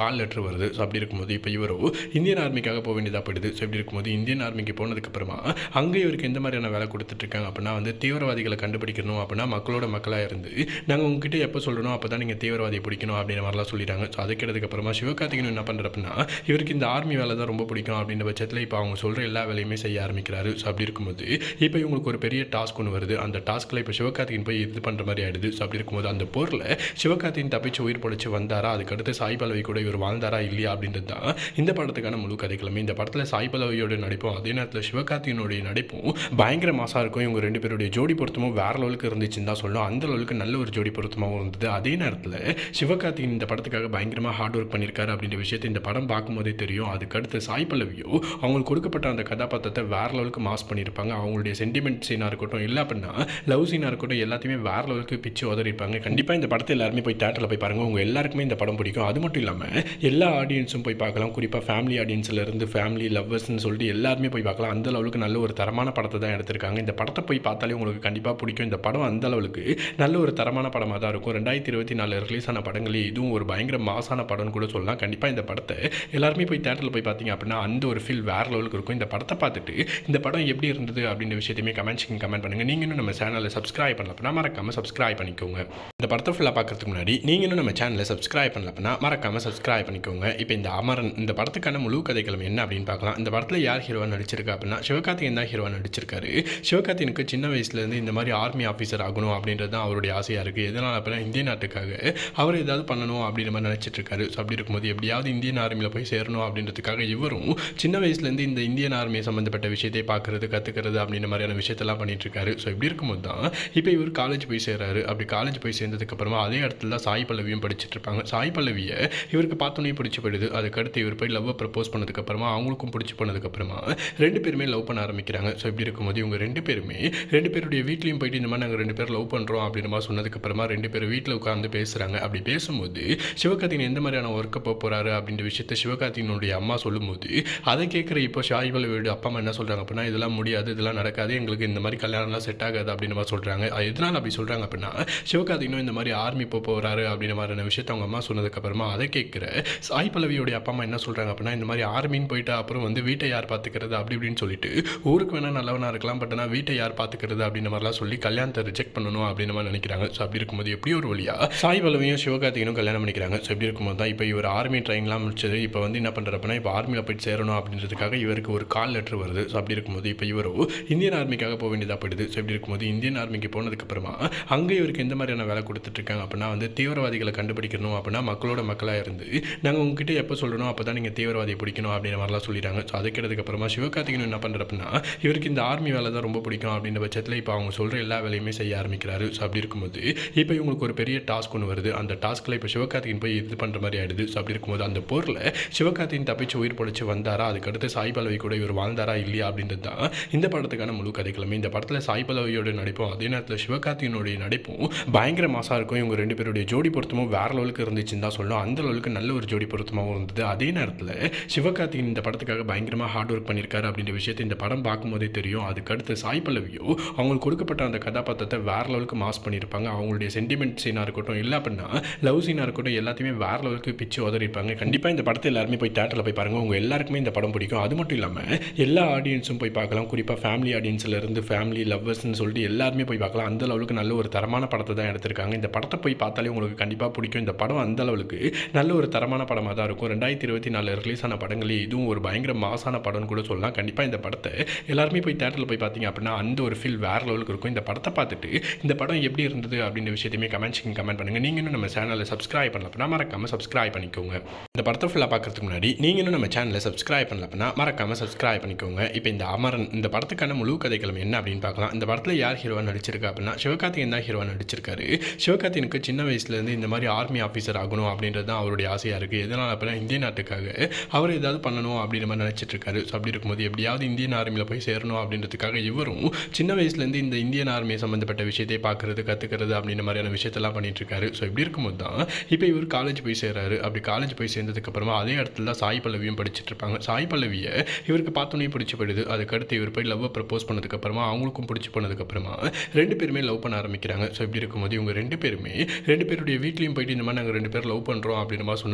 வருது ஸோ அப்படி இருக்கும்போது இப்போ இவரோ இந்தியன் ஆர்மிக்காக போக வேண்டியதாக போயிடுது ஸோ இப்படி இருக்கும்போது இந்தியன் ஆர்மிக்கு போனதுக்கப்புறமா அங்கே இவருக்கு எந்த மாதிரியான வேலை கொடுத்துட்ருக்காங்க அப்படின்னா வந்து தீவிரவாதிகளை கண்டுபிடிக்கணும் அப்படின்னா மக்களோட மக்களாக இருந்து நாங்கள் உங்ககிட்ட எப்போ சொல்லணும் அப்போ தான் நீங்கள் தீவிரவாதியை பிடிக்கணும் அப்படின்ற மாதிரிலாம் சொல்லிட்டாங்க ஸோ அதுக்கப்புறமா சிவகார்த்திகேயன் என்ன பண்ணுற அப்படின்னா இவருக்கு இந்த ஆர்மி வேலை தான் ரொம்ப பிடிக்கும் அப்படின்ற பட்சத்தில் இப்போ அவங்க சொல்கிற எல்லா வேலையுமே செய்ய ஆரம்பிக்கிறாரு ஸோ அப்படி இருக்கும்போது இப்போ இவங்களுக்கு ஒரு பெரிய டாஸ்க் ஒன்று வருது அந்த டாஸ்க்கில் இப்போ சிவகார்த்திகேயன் போய் இது பண்ணுற மாதிரி ஆயிடுது ஸோ அப்படி இருக்கும்போது அந்த போரில் சிவகார்த்திகேயன் தப்பிச்சு உயிர் பொழைச்சு வந்தாரா அதுக்கடுத்து சாய் பல்லவி கூட இவர் வாழ்ந்தாரா இல்லையா அப்படின்றது தான் இந்த படத்துக்கான முழு கதைக்கிழமை இந்த படத்தில் சாய் பல்லவியோட நடிப்பும் அதே நேரத்தில் சிவகார்த்திகேயனுடைய நடிப்பும் பயங்கர மாசாக இருக்கும் இவங்க ரெண்டு பேருடைய ஜோடி பொருத்தமும் வேற லெவலுக்கு இருந்துச்சுன்னு தான் சொல்லணும் அந்த லெவலுக்கு நல்ல ஒரு ஜோடி பொருத்தமாகவும் இருந்தது அதே நேரத்தில் சிவகார்த்திகேயன் இந்த படத்துக்காக பயங்கரமாக ஹார்ட் ஒர்க் பண்ணியிருக்காரு அப்படின்ற விஷயத்தை இந்த படம் பார்க்கும்போதே தெரியும் அதுக்கடுத்து சாய் பல்லவியோ அவங்களுக்கு கொடுக்கப்பட்ட அந்த கதாபாத்திரத்தை வேற லெவலுக்கு மாஸ் பண்ணியிருப்பாங்க அவங்களுடைய சென்டிமெண்ட் சீனாக இருக்கட்டும் இல்லை அப்படின்னா லவ் சீனாக இருக்கட்டும் எல்லாத்தையுமே வேற லெவலுக்கு பிச்சு உதறிப்பாங்க கண்டிப்பாக இந்த படத்தை எல்லாருமே போய் தேட்டரில் போய் பாருங்கள் உங்கள் எல்லாருக்குமே இந்த படம் பிடிக்கும் அது மட்டும் இல்லாமல் எல்லா ஆடியன்ஸும் போய் பார்க்கலாம் குறிப்பாக ஃபேமிலி ஆடியன்ஸில் இருந்து ஃபேமிலி லவ்வர்ஸ்னு சொல்லிட்டு எல்லாருமே போய் பார்க்கலாம் அந்த லெவலுக்கு நல்ல ஒரு தரமான படத்தை தான் எடுத்திருக்காங்க இந்த படத்தை போய் பார்த்தாலே உங்களுக்கு கண்டிப்பாக பிடிக்கும் இந்த படம் அந்த அளவுக்கு நல்ல ஒரு தரமான படமாக தான் இருக்கும் ரெண்டாயிரத்தி இருபத்தி நாலு ரிலீஸ் ஆன படங்களே இதுவும் ஒரு பயங்கர மாசான படம்னு கூட சொல்லலாம் கண்டிப்பாக இந்த படத்தை எல்லாருமே போய் தேட்டரில் போய் பார்த்தீங்க அப்படின்னா அந்த ஒரு ஃபீல் வேறு லெவலுக்கு இருக்கும் இந்த படத்தை பார்த்துட்டு இந்த படம் எப்படி இருந்தது அப்படின்ற விஷயத்தையுமே கமெண்ட்ஸிங் கமெண்ட் பண்ணுங்கள் நீங்கள் இன்னும் நம்ம சேனலை சப்ஸ்கிரைப் பண்ணல அப்படின்னா மறக்காமல் சப்ஸ்கிரைப் பண்ணிக்கோங்க இந்த படத்தை ஃபுல்லாக பார்க்கறதுக்கு முன்னாடி நீங்கள் இன்னும் நம்ம சேனலை சப்ஸ்கிரைப் பண்ணல அப்படின்னா மறக்காமல் சப்ஸ்கிரைப் பண்ணிக்கோங்க இப்போ இந்த அமரன் இந்த படத்துக்கான முழு கதைக்களம் என்ன அப்படின்னு பார்க்கலாம் இந்த படத்தில் யார் ஹீரோவாக நடிச்சிருக்கா அப்படின்னா சிவகார்த்திகேயன் தான் ஹீரோவாக நடிச்சிருக்காரு சிவகார்த்திகனுக்கு சின்ன வயசுலேருந்து இந்த மாதிரி ஆர்மி ஆஃபீஸர் ஆகணும் அப்படின்றது தான் அவருடைய ஆசையாக இருக்குது எதனால் அப்படின்னா இந்திய நாட்டுக்காக அவர் ஏதாவது பண்ணணும் அப்படின்ற மாதிரி நினச்சிட்டு இருக்காரு ஸோ அப்படி இருக்கும்போது எப்படியாவது இந்தியன் ஆர்மியில் போய் சேரணும் அப்படின்றதுக்காக இவரும் சின்ன வயசுலேருந்து இந்த இந்தியன் ஆர்மி சம்மந்தப்பட்ட விஷயத்தை பார்க்குறது கற்றுக்கிறது அப்படின்ற மாதிரியான விஷயத்தெல்லாம் பண்ணிட்டு இருக்காரு ஸோ இப்படி இருக்கும்போது தான் இப்போ இவர் காலேஜ் போய் சேர்றாரு அப்படி காலேஜ் போய் சேர்ந்ததுக்கப்புறமா அதே இடத்துல தான் சாய் பல்லவியும் படிச்சுட்டு இருப்பாங்க சாய் பல்லவியை இவருக்கு பார்த்தோன்னே பிடிச்சி போயிடுது அதுக்கடுத்து இவர் போய் லவ்வை ப்ரப்போஸ் பண்ணதுக்கப்புறமா அவங்களுக்கும் பிடிச்சி போனதுக்கப்புறமா ரெண்டு பேருமே லவ் பண்ண ஆரம்பிக்கிறாங்க ஸோ இப்படி இருக்கும்போது இவங்க ரெண்டு பேருமே ரெண்டு பேருடைய வீட்லேயும் போயிட்டு இந்த மாதிரி நாங்கள் ரெண்டு பேர் லவ் பண்ணுறோம் அப்படின்ற மாதிரி சொன்னதுக்கப்புறமா ரெண்டு பேரும் வீட்டில் உட்காந்து பேசுகிறாங்க அப்படி பேசும்போது சிவகார்த்திகேயன் எந்த மாதிரியான ஒர்க்கை போக போகிறாரு அப்படின்ற விஷயத்த சிவகார்த்திகனுடைய அம்மா சொல்லும்போது அதை கேட்குற இப்போ ஷாய் பல்லவியோட அப்பா அம்மா என்ன சொல்கிறாங்க அப்படின்னா இதெல்லாம் முடியாது இதெல்லாம் நடக்காது எங்களுக்கு இந்த மாதிரி கல்யாணம்லாம் செட் ஆகாது அப்படின்ற மாதிரி சொல்கிறாங்க எதனால் அப்படி சொல்கிறாங்க அப்படின்னா சிவகார்த்திகனும் இந்த மாதிரி ஆர்மி போக போகிறாரு அப்படின்ற மாதிரியான விஷயத்த அவங்க அம்மா சொன்னதுக்கப்புறமா அதை கேட்குற சாய் பல்லவியோடைய அப்பா அம்மா என்ன சொல்கிறாங்க அப்படின்னா இந்த மாதிரி ஆர்மின்னு போயிட்டு அப்புறம் வந்து வீட்டை யார் பார்த்துக்கிறது அப்படி இப்படின்னு சொல்லிட்டு ஊருக்கு வேணால் நல்லவனாக இருக்கலாம் பட் ஆனால் வீட்டை யார் பார்த்துக்கிறது அப்படின்ற மாதிரிலாம் சொல்லி கல்யாணத்தை ரிஜெக்ட் பண்ணணும் அப்படின்ற மாதிரி நினைக்கிறாங்க ஸோ அப்படி இருக்கும்போது எப்படி ஒரு வழியா சாய் பல்லவியும் சிவகார்த்திகனும் கல்யாணம் பண்ணிக்கிறாங்க ஸோ இப்படி இருக்கும்போது தான் இப்போ இவர் ஆர்மி ட்ரைனிங்லாம் முடிச்சது இப்போ வந்து என்ன பண்ணுற அப்படின்னா இப்போ ஆர்மியில் போயிட்டு சேரணும் அப்படின்றதுக்காக இவருக்கு ஒரு கால் லெட்டர் வருது ஸோ அப்படி இருக்கும்போது இப்போ இவரோ இந்தியன் ஆர்மிக்காக போக வேண்டியதாக போயிடுது ஸோ இப்படி இருக்கும்போது இந்தியன் ஆர்மிக்கு போனதுக்கப்புறமா அங்கே இவருக்கு எந்த மாதிரியான வேலை கொடுத்துட்ருக்காங்க அப்படின்னா வந்து தீவிரவாதிகளை கண்டுபிடிக்கணும் அப்படின்னா மக்களோட மக்களாக இருந்து நாங்கள் உங்ககிட்ட எப்போ சொல்லணும் அப்போ தான் நீங்கள் தீவிரவாதியை பிடிக்கணும் அப்படின்ற மாதிரிலாம் சொல்லிட்டாங்க ஸோ அதுக்கப்புறமா சிவகார்த்திகேயன் என்ன பண்ணுற அப்படின்னா இவருக்கு இந்த ஆர்மி வேலை தான் ரொம்ப பிடிக்கும் அப்படின்ற பட்சத்தில் இப்போ அவங்க சொல்கிற எல்லா வேலையுமே செய்ய ஆரம்பிக்கிறாரு ஸோ அப்படி இருக்கும்போது இப்போ இவங்களுக்கு ஒரு பெரிய டாஸ்க் ஒன்று வருது அந்த டாஸ்க்கில் இப்போ சிவகார்த்திகேயன் போய் இது பண்ணுற மாதிரி ஆயிடுது ஸோ அப்படி இருக்கும்போது அந்த போரில் சிவகார்த்திகேயன் தப்பிச்சு உயிர் பொழைச்சு வந்தாரா அதுக்கடுத்து சாய் பல்லவி கூட இவர் வாழ்ந்தாரா இல்லையா அப்படின்றது தான் இந்த படத்துக்கான முழு கதைக்கிழமை இந்த படத்தில் சாய் பல்லவியோட நடிப்பும் அதே நேரத்தில் சிவகார்த்திகனுடைய நடிப்பும் பயங்கர மாசாக இருக்கும் இவங்க ரெண்டு பேருடைய ஜோடி பொருத்தமும் வேற லெவலுக்கு இருந்துச்சுன்னு தான் சொல்லணும் அந்த லெவலுக்கு நல்ல ஒரு ஜோடி பொருத்தமாகவும் இருந்தது அதே நேரத்தில் சிவகார்த்திகேயன் இந்த படத்துக்காக பயங்கரமாக ஹார்ட் ஒர்க் பண்ணியிருக்காரு அப்படின்ற விஷயத்தை இந்த படம் பார்க்கும்போதே தெரியும் அதுக்கடுத்து சாய் பல்லவியோ அவங்களுக்கு கொடுக்கப்பட்ட அந்த கதாபாத்திரத்தை வேற லெவலுக்கு மாஸ் பண்ணியிருப்பாங்க அவங்களுடைய சென்டிமெண்ட் சீனாக இருக்கட்டும் இல்லை அப்படின்னா லவ் சீனாக இருக்கட்டும் எல்லாத்தையுமே வேற லெவலுக்கு பிச்சு உதறிப்பாங்க கண்டிப்பாக இந்த படத்தை எல்லாருமே போய் தேட்டரில் போய் பாருங்கள் உங்கள் எல்லாருக்குமே இந்த படம் பிடிக்கும் அது மட்டும் இல்லாமல் எல்லா ஆடியன்ஸும் போய் பார்க்கலாம் குறிப்பாக ஃபேமிலி ஆடியன்ஸில் இருந்து ஃபேமிலி லவ்வர்ஸ்னு சொல்லிட்டு எல்லாருமே போய் பார்க்கலாம் அந்த லெவலுக்கு நல்ல ஒரு தரமான படத்தை தான் எடுத்திருக்காங்க இந்த படத்தை போய் பார்த்தாலே உங்களுக்கு கண்டிப்பாக பிடிக்கும் இந்த படம் அந்த அளவுக்கு நல்ல ஒரு தரமான படமாக தான் இருக்கும் ரெண்டாயிரத்தி இருபத்தி நாலு ரிலீஸ் ஆன படங்களே இதுவும் ஒரு பயங்கர மாசான படம்னு கூட சொல்லலாம் கண்டிப்பாக இந்த படத்தை எல்லாருமே போய் தேட்டரில் போய் பார்த்தீங்க அப்படின்னா அந்த ஒரு ஃபீல் வேற லெவலுக்கு இருக்கும் இந்த படத்தை பார்த்துட்டு இந்த படம் எப்படி இருந்தது அப்படின்ற விஷயத்தையுமே கமெண்ட்ஸிங் கமெண்ட் பண்ணுங்கள் நீங்கள் இன்னும் நம்ம சேனலை சப்ஸ்கிரைப் பண்ணல அப்படின்னா மறக்காமல் சப்ஸ்கிரைப் பண்ணிக்கோங்க இந்த படத்தை ஃபுல்லாக பார்க்கறதுக்கு முன்னாடி நீங்கள் இன்னும் நம்ம சேனலை சப்ஸ்கிரைப் பண்ணல அப்படின்னா மறக்காமல் சப்ஸ்கிரைப் பண்ணிக்கோங்க இப்போ இந்த அமரன் இந்த படத்துக்கான முழு கதைக்களம் என்ன அப்படின்னு பார்க்கலாம் இந்த படத்தில் யார் ஹீரோவாக நடிச்சிருக்கா அப்படின்னா சிவகார்த்திகேயன் தான் ஹீரோவாக நடிச்சிருக்காரு சிவகார்த்திகனுக்கு சின்ன வயசுலேருந்து இந்த மாதிரி ஆர்மி ஆஃபீஸர் ஆகணும் அப்படின்றது தான் அவருடைய ஆசையாக இருக்குது எதனால் அப்படின்னா இந்திய நாட்டுக்காக அவர் ஏதாவது பண்ணணும் அப்படின்ற மாதிரி நினச்சிட்டு இருக்காரு ஸோ அப்படி இருக்கும்போது எப்படியாவது இந்தியன் ஆர்மியில் போய் சேரணும் அப்படின்றதுக்காக இவரும் சின்ன வயசுலேருந்து இந்த இந்தியன் ஆர்மி சம்மந்தப்பட்ட விஷயத்தை பார்க்குறது கற்றுக்கிறது அப்படின்ற மாதிரியான விஷயத்தெல்லாம் பண்ணிட்டு இருக்காரு ஸோ இப்படி இருக்கும்போது தான் இப்போ இவர் காலேஜ் போய் சேர்றாரு அப்படி காலேஜ் போய் சேர்ந்ததுக்கப்புறமா அதே இடத்துல தான் சாய் பல்லவியும் படிச்சுட்டு இருப்பாங்க சாய் பல்லவியை இவருக்கு பார்த்தோன்னே பிடிச்சி போயிடுது அதுக்கடுத்து இவர் போய் லவ்வை ப்ரப்போஸ் பண்ணதுக்கப்புறமா அவங்களுக்கும் பிடிச்சி போனதுக்கப்புறமா ரெண்டு பேருமே லவ் பண்ண ஆரம்பிக்கிறாங்க ஸோ இப்படி இருக்கும்போது இவங்க ரெண்டு பேருமே ரெண்டு பேருடைய வீட்லேயும் போயிட்டு இந்த மாதிரி நாங்கள் ரெண்டு பேர் லவ் பண்ணுறோம் அப்படின்ற மாதிரி சொன்னதுக்கப்புறமா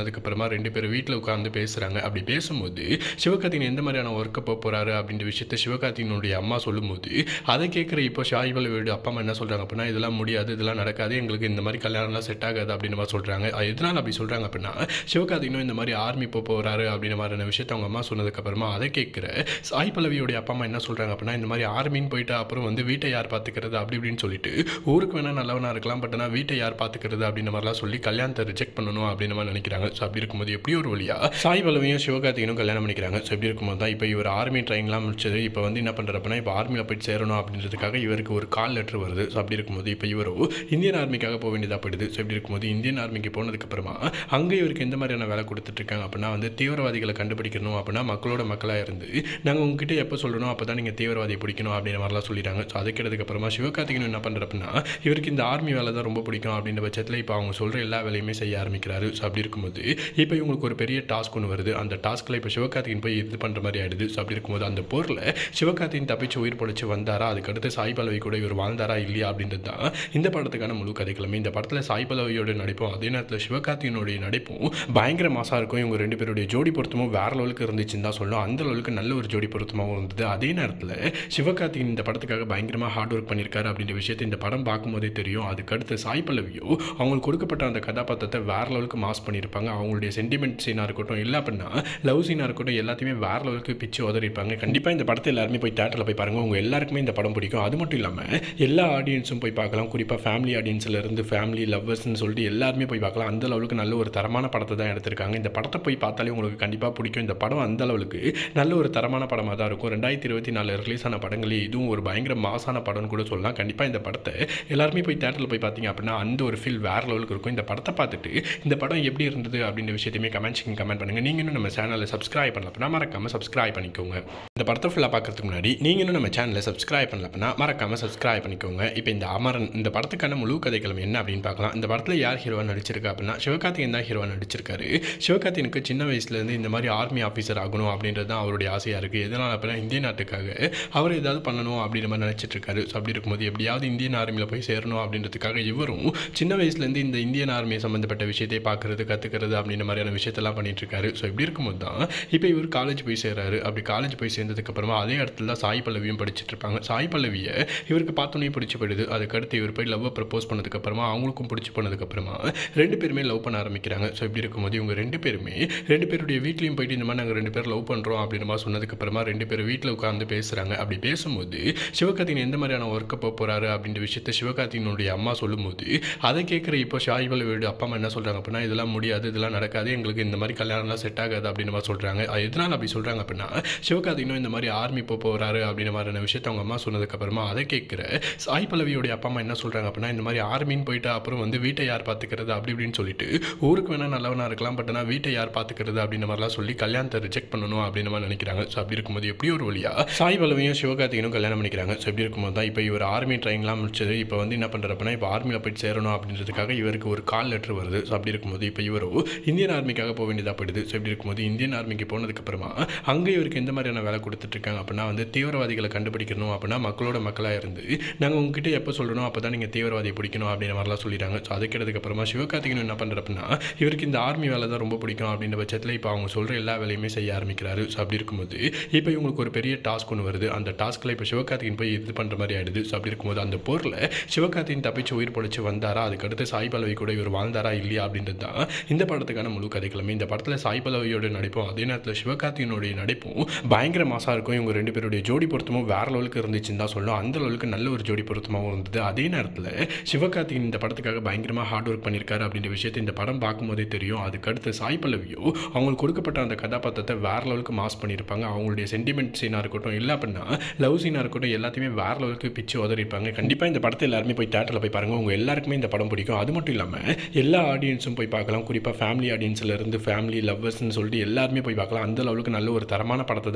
வந்ததுக்கப்புறமா ரெண்டு பேரும் வீட்டில் உட்காந்து பேசுகிறாங்க அப்படி பேசும்போது சிவகார்த்திகேயன் எந்த மாதிரியான ஒர்க்கை போக போகிறாரு அப்படின்ற விஷயத்த சிவகார்த்திகனுடைய அம்மா சொல்லும்போது அதை கேட்குற இப்போ ஷாய் பல்லவியோட அப்பா அம்மா என்ன சொல்கிறாங்க அப்படின்னா இதெல்லாம் முடியாது இதெல்லாம் நடக்காது எங்களுக்கு இந்த மாதிரி கல்யாணம்லாம் செட் ஆகாது அப்படின்ற மாதிரி சொல்கிறாங்க அது எதனால் அப்படி சொல்கிறாங்க அப்படின்னா சிவகார்த்திகனும் இந்த மாதிரி ஆர்மி போக போகிறாரு அப்படின்ற மாதிரியான விஷயத்த அவங்க அம்மா சொன்னதுக்கப்புறமா அதை கேட்குற சாய் பல்லவியோடைய அப்பா அம்மா என்ன சொல்கிறாங்க அப்படின்னா இந்த மாதிரி ஆர்மின்னு போயிட்டு அப்புறம் வந்து வீட்டை யார் பார்த்துக்கிறது அப்படி இப்படின்னு சொல்லிட்டு ஊருக்கு வேணால் நல்லவனாக இருக்கலாம் பட் ஆனால் வீட்டை யார் பார்த்துக்கிறது அப்படின்ற மாதிரிலாம் சொல்லி கல்யாணத்தை ரிஜெக்ட் பண்ணணும் அப்படின்ற மாதிரி நினைக்கிறாங்க ஸோ அப்படி இருக்கும்போது எப்படி ஒரு வழியா சாய் பல்லவியும் சிவகார்த்திகனும் கல்யாணம் பண்ணிக்கிறாங்க ஸோ இப்படி இருக்கும்போது தான் இப்போ இவர் ஆர்மி ட்ரைனிங்லாம் முடிச்சது இப்போ வந்து என்ன பண்ணுறப்பனா இப்போ ஆர்மியில் போயிட்டு சேரணும் அப்படின்றதுக்காக இவருக்கு ஒரு கால் லெட்டர் வருது ஸோ அப்படி இருக்கும்போது இப்போ இவரோ இந்தியன் ஆர்மிக்காக போக வேண்டியதாக போயிடுது ஸோ இப்படி இருக்கும்போது இந்தியன் ஆர்மிக்கு போனதுக்கப்புறமா அங்கே இவருக்கு எந்த மாதிரியான வேலை கொடுத்துட்ருக்காங்க அப்படின்னா வந்து தீவிரவாதிகளை கண்டுபிடிக்கணும் அப்படின்னா மக்களோட மக்களாக இருந்து நாங்கள் உங்ககிட்ட எப்போ சொல்லணும் அப்போ தான் நீங்கள் தீவிரவாதியை பிடிக்கணும் அப்படின்ற மாதிரிலாம் சொல்லிட்டாங்க ஸோ அது கேட்டதுக்கப்புறமா சிவகார்த்திகேயன் என்ன பண்ணுறப்பனா இவருக்கு இந்த ஆர்மி வேலை தான் ரொம்ப பிடிக்கும் அப்படின்ற பட்சத்தில் இப்போ அவங்க சொல்கிற எல்லா வேலையுமே செய்ய ஆரம்பிக்கிறாரு ஸோ அப்படி இருக்கும்போது இப்போ இவங்களுக்கு ஒரு பெரிய டாஸ்க் ஒன்று வருது அந்த டாஸ்க்கில் இப்போ சிவகார்த்திகேயன் போய் இது பண்ணுற மாதிரி ஆயிடுது ஸோ அப்படி இருக்கும்போது அந்த போரில் சிவகார்த்திகேயன் தப்பிச்சு உயிர் பொழைச்சு வந்தாரா அதுக்கடுத்து சாய் பல்லவி கூட இவர் வாழ்ந்தாரா இல்லையா அப்படின்றது தான் இந்த படத்துக்கான முழு கதைக்கிழமை இந்த படத்தில் சாய் பல்லவியோட நடிப்பும் அதே நேரத்தில் சிவகார்த்திகனுடைய நடிப்பும் பயங்கர மாசாக இருக்கும் இவங்க ரெண்டு பேருடைய ஜோடி பொருத்தமும் வேற லெவலுக்கு இருந்துச்சுன்னு தான் சொல்லணும் அந்த லெவலுக்கு நல்ல ஒரு ஜோடி பொருத்தமாகவும் இருந்தது அதே நேரத்தில் சிவகார்த்திகன் இந்த படத்துக்காக பயங்கரமாக ஹார்ட் ஒர்க் பண்ணியிருக்காரு அப்படின்ற விஷயத்தை இந்த படம் பார்க்கும்போதே தெரியும் அதுக்கடுத்து சாய் பல்லவியோ அவங்களுக்கு கொடுக்கப்பட்ட அந்த கதாபாத்திரத்தை வேற லெவலுக்கு மாஸ் பண்ணியிருப்பாங்க அவங்களுடைய சென்டிமெண்ட் சீனாக இருக்கட்டும் இல்லை அப்படின்னா லவ் சீனாக இருக்கட்டும் எல்லாத்தையுமே வேற லெவலுக்கு பிச்சு உதறிப்பாங்க கண்டிப்பாக இந்த படத்தை எல்லாருமே போய் தேட்டரில் போய் பாருங்கள் உங்கள் எல்லாருக்குமே இந்த படம் பிடிக்கும் அது மட்டும் இல்லாமல் எல்லா ஆடியன்ஸும் போய் பார்க்கலாம் குறிப்பாக ஃபேமிலி ஆடியன்ஸில் இருந்து ஃபேமிலி லவ்வர்ஸ்னு சொல்லிட்டு எல்லாருமே போய் பார்க்கலாம் அந்த லெவலுக்கு நல்ல ஒரு தரமான படத்தை தான் எடுத்திருக்காங்க இந்த படத்தை போய் பார்த்தாலே உங்களுக்கு கண்டிப்பாக பிடிக்கும் இந்த படம் அந்த அளவுக்கு நல்ல ஒரு தரமான படமாக தான் இருக்கும் ரெண்டாயிரத்தி இருபத்தி நாலு ரிலீஸ் ஆன படங்களே இதுவும் ஒரு பயங்கர மாசான படம்னு கூட சொல்லலாம் கண்டிப்பாக இந்த படத்தை எல்லாருமே போய் தேட்டரில் போய் பார்த்தீங்க அப்படின்னா அந்த ஒரு ஃபீல் வேறு லெவலுக்கு இருக்கும் இந்த படத்தை பார்த்துட்டு இந்த படம் எப்படி இருந்தது அப்படின்ற விஷயத்தையுமே கமெண்ட் செக்ஷன் கமெண்ட் பண்ணுங்கள் நீங்கள் இன்னும் நம்ம சேனலை சப்ஸ்கிரைப் பண்ணல அப்படின்னா மறக்காமல் சப்ஸ்கிரைப் பண்ணிக்கோங்க இந்த படத்தை ஃபுல்லாக பார்க்கறதுக்கு முன்னாடி நீங்கள் இன்னும் நம்ம சேனலை சப்ஸ்கிரைப் பண்ணல அப்படின்னா மறக்காமல் சப்ஸ்கிரைப் பண்ணிக்கோங்க இப்போ இந்த அமரன் இந்த படத்துக்கான முழு கதைக்களம் என்ன அப்படின்னு பார்க்கலாம் இந்த படத்தில் யார் ஹீரோவாக நடிச்சிருக்கா அப்படின்னா சிவகார்த்திகேயன் தான் ஹீரோவாக நடிச்சிருக்காரு சிவகார்த்திகனுக்கு சின்ன வயசுலேருந்து இந்த மாதிரி ஆர்மி ஆஃபீஸர் ஆகணும் அப்படின்றது தான் அவருடைய ஆசையாக இருக்குது எதனால் அப்படின்னா இந்திய நாட்டுக்காக அவர் ஏதாவது பண்ணணும் அப்படின்ற மாதிரி நினச்சிட்டு இருக்காரு ஸோ அப்படி இருக்கும்போது எப்படியாவது இந்தியன் ஆர்மியில் போய் சேரணும் அப்படின்றதுக்காக இவரும் சின்ன வயசுலேருந்து இந்த இந்தியன் ஆர்மி சம்மந்தப்பட்ட விஷயத்தை பார்க்குறது கற்றுக்கிறது அப்படின்ற மாதிரியான விஷயத்தெல்லாம் பண்ணிட்டு இருக்காரு ஸோ இப்படி இருக்கும்போது தான் இப்போ இவர் காலேஜ் போய் சேர்றாரு அப்படி காலேஜ் போய் சேர்ந்ததுக்கப்புறமா அதே இடத்துல தான் சாய் பல்லவியும் படிச்சுட்டு இருப்பாங்க சாய் பல்லவியை இவருக்கு பார்த்தோன்னே பிடிச்சி போயிடுது அதுக்கடுத்து இவர் போய் லவ்வை ப்ரப்போஸ் பண்ணதுக்கப்புறமா அவங்களுக்கும் பிடிச்சி போனதுக்கப்புறமா ரெண்டு பேருமே லவ் பண்ண ஆரம்பிக்கிறாங்க ஸோ இப்படி இருக்கும்போது இவங்க ரெண்டு பேருமே ரெண்டு பேருடைய வீட்லேயும் போயிட்டு இந்த மாதிரி நாங்கள் ரெண்டு பேரும் லவ் பண்ணுறோம் அப்படின்ற மாதிரி சொன்னதுக்கப்புறமா ரெண்டு பேரும் வீட்டில் உட்காந்து பேசுகிறாங்க அப்படி பேசும்போது சிவகார்த்திகேயன் எந்த மாதிரியான ஒர்க்கை போக போகிறாரு அப்படின்ற விஷயத்த சிவகார்த்திகனுடைய அம்மா சொல்லும்போது அதை கேட்குற இப்போ ஷாய் பல்லவியோட அப்பா அம்மா என்ன சொல்கிறாங்க அப்படின்னா இதெல்லாம் முடியாது இதெல்லாம் நடக்காது எங்களுக்கு இந்த மாதிரி கல்யாணம்லாம் செட் ஆகாது அப்படின்ற மாதிரி சொல்கிறாங்க அது எதனால் அப்படி சொல்கிறாங்க அப்படின்னா சிவகார்த்திகனும் இந்த மாதிரி ஆர்மி போக போகிறாரு அப்படின்ற மாதிரியான விஷயத்த அவங்க அம்மா சொன்னதுக்கப்புறமா அதை கேட்குற சாய் பல்லவியோடைய அப்பா அம்மா என்ன சொல்கிறாங்க அப்படின்னா இந்த மாதிரி ஆர்மின்னு போயிட்டு அப்புறம் வந்து வீட்டை யார் பார்த்துக்கிறது அப்படி இப்படின்னு சொல்லிட்டு ஊருக்கு வேணால் நல்லவனாக இருக்கலாம் பட் ஆனால் வீட்டை யார் பார்த்துக்கிறது அப்படின்ற மாதிரிலாம் சொல்லி கல்யாணத்தை ரிஜெக்ட் பண்ணணும் அப்படின்ற மாதிரி நினைக்கிறாங்க ஸோ அப்படி இருக்கும்போது எப்படி ஒரு வழியா சாய் பல்லவியும் சிவகார்த்திகனும் கல்யாணம் பண்ணிக்கிறாங்க ஸோ இப்படி இருக்கும்போது தான் இப்போ இவர் ஆர்மி ட்ரைனிங்லாம் முடிச்சது இப்போ வந்து என்ன பண்ணுறப்பனா இப்போ ஆர்மியில் போயிட்டு சேரணும் அப்படின்றதுக்காக இவருக்கு ஒரு கால் லெட்டர் வருது ஸோ அப்படி இருக்கும்போது இப்போ இவரோ இந்தியன் ஆர்மிக்காக போக வேண்டியதாக போயிடுது ஸோ இப்படி இருக்கும்போது இந்தியன் ஆர்மிக்கு போனதுக்கப்புறமா அங்கே இவருக்கு எந்த மாதிரியான வேலை கொடுத்துட்ருக்காங்க அப்படின்னா வந்து தீவிரவாதிகளை கண்டுபிடிக்கணும் அப்படின்னா மக்களோட மக்களாக இருந்து நாங்கள் உங்ககிட்ட எப்போ சொல்லணும் அப்போ தான் நீங்கள் தீவிரவாதியை பிடிக்கணும் அப்படின்ற மாதிரிலாம் சொல்லிட்டாங்க ஸோ அது கேட்டதுக்கப்புறமா சிவகார்த்திகேயன் என்ன பண்ணுறப்பனா இவருக்கு இந்த ஆர்மி வேலை தான் ரொம்ப பிடிக்கும் அப்படின்ற பட்சத்தில் இப்போ அவங்க சொல்கிற எல்லா வேலையுமே செய்ய ஆரம்பிக்கிறாரு ஸோ அப்படி இருக்கும்போது இப்போ இவங்களுக்கு ஒரு பெரிய டாஸ்க் ஒன்று வருது அந்த டாஸ்க்கில் இப்போ சிவகார்த்திகேயன் போய் இது பண்ணுற மாதிரி ஆயிடுது ஸோ அப்படி இருக்கும்போது அந்த போரில் சிவகார்த்திகேயன் தப்பிச்சு உயிர் பொழைச்சு வந்தாரா அதுக்கடுத்து சாய் பல்லவி கூட இவர் வாழ்ந்தாரா இல்லையா அப்படின்றது தான் இந்த படத்துக்கான முழு கதைக்கிழமை இந்த படத்தில் சாய் பல்லவியோட நடிப்பும் அதே நேரத்தில் சிவகார்த்திகனுடைய நடிப்பும் பயங்கர மாசாக இருக்கும் இவங்க ரெண்டு பேருடைய ஜோடி பொருத்தமும் வேற லெவலுக்கு இருந்துச்சுன்னு தான் சொல்லணும் அந்த லெவலுக்கு நல்ல ஒரு ஜோடி பொருத்தமாகவும் இருந்தது அதே நேரத்தில் சிவகார்த்திகேயன் இந்த படத்துக்காக பயங்கரமாக ஹார்ட் ஒர்க் பண்ணியிருக்காரு அப்படின்ற விஷயத்தை இந்த படம் பார்க்கும்போதே தெரியும் அதுக்கடுத்து சாய் பல்லவியோ அவங்களுக்கு கொடுக்கப்பட்ட அந்த கதாபாத்திரத்தை வேற லெவலுக்கு மாஸ் பண்ணியிருப்பாங்க அவங்களுடைய சென்டிமெண்ட் சீனாக இருக்கட்டும் இல்லை அப்படின்னா லவ் சீனாக இருக்கட்டும் எல்லாத்தையுமே வேற லெவலுக்கு பிச்சு உதறிப்பாங்க கண்டிப்பாக இந்த படத்தை எல்லாருமே போய் தேட்டரில் போய் பாருங்கள் உங்கள் எல்லாருக்குமே இந்த படம் பிடிக்கும் அது மட்டும் இல்லாமல் எல்லா ஆடியன்ஸும் போய் பார்க்கலாம் குறிப்பாக ஃபேமிலி ஆடியன்ஸில் இருந்து ஃபேமிலி லவ்வர்ஸ்னு சொல்லிட்டு எல்லாருமே போய் பார்க்கலாம் அந்த லெவலுக்கு நல்ல ஒரு தரமான படத்தை தான் எடுத்திருக்காங்க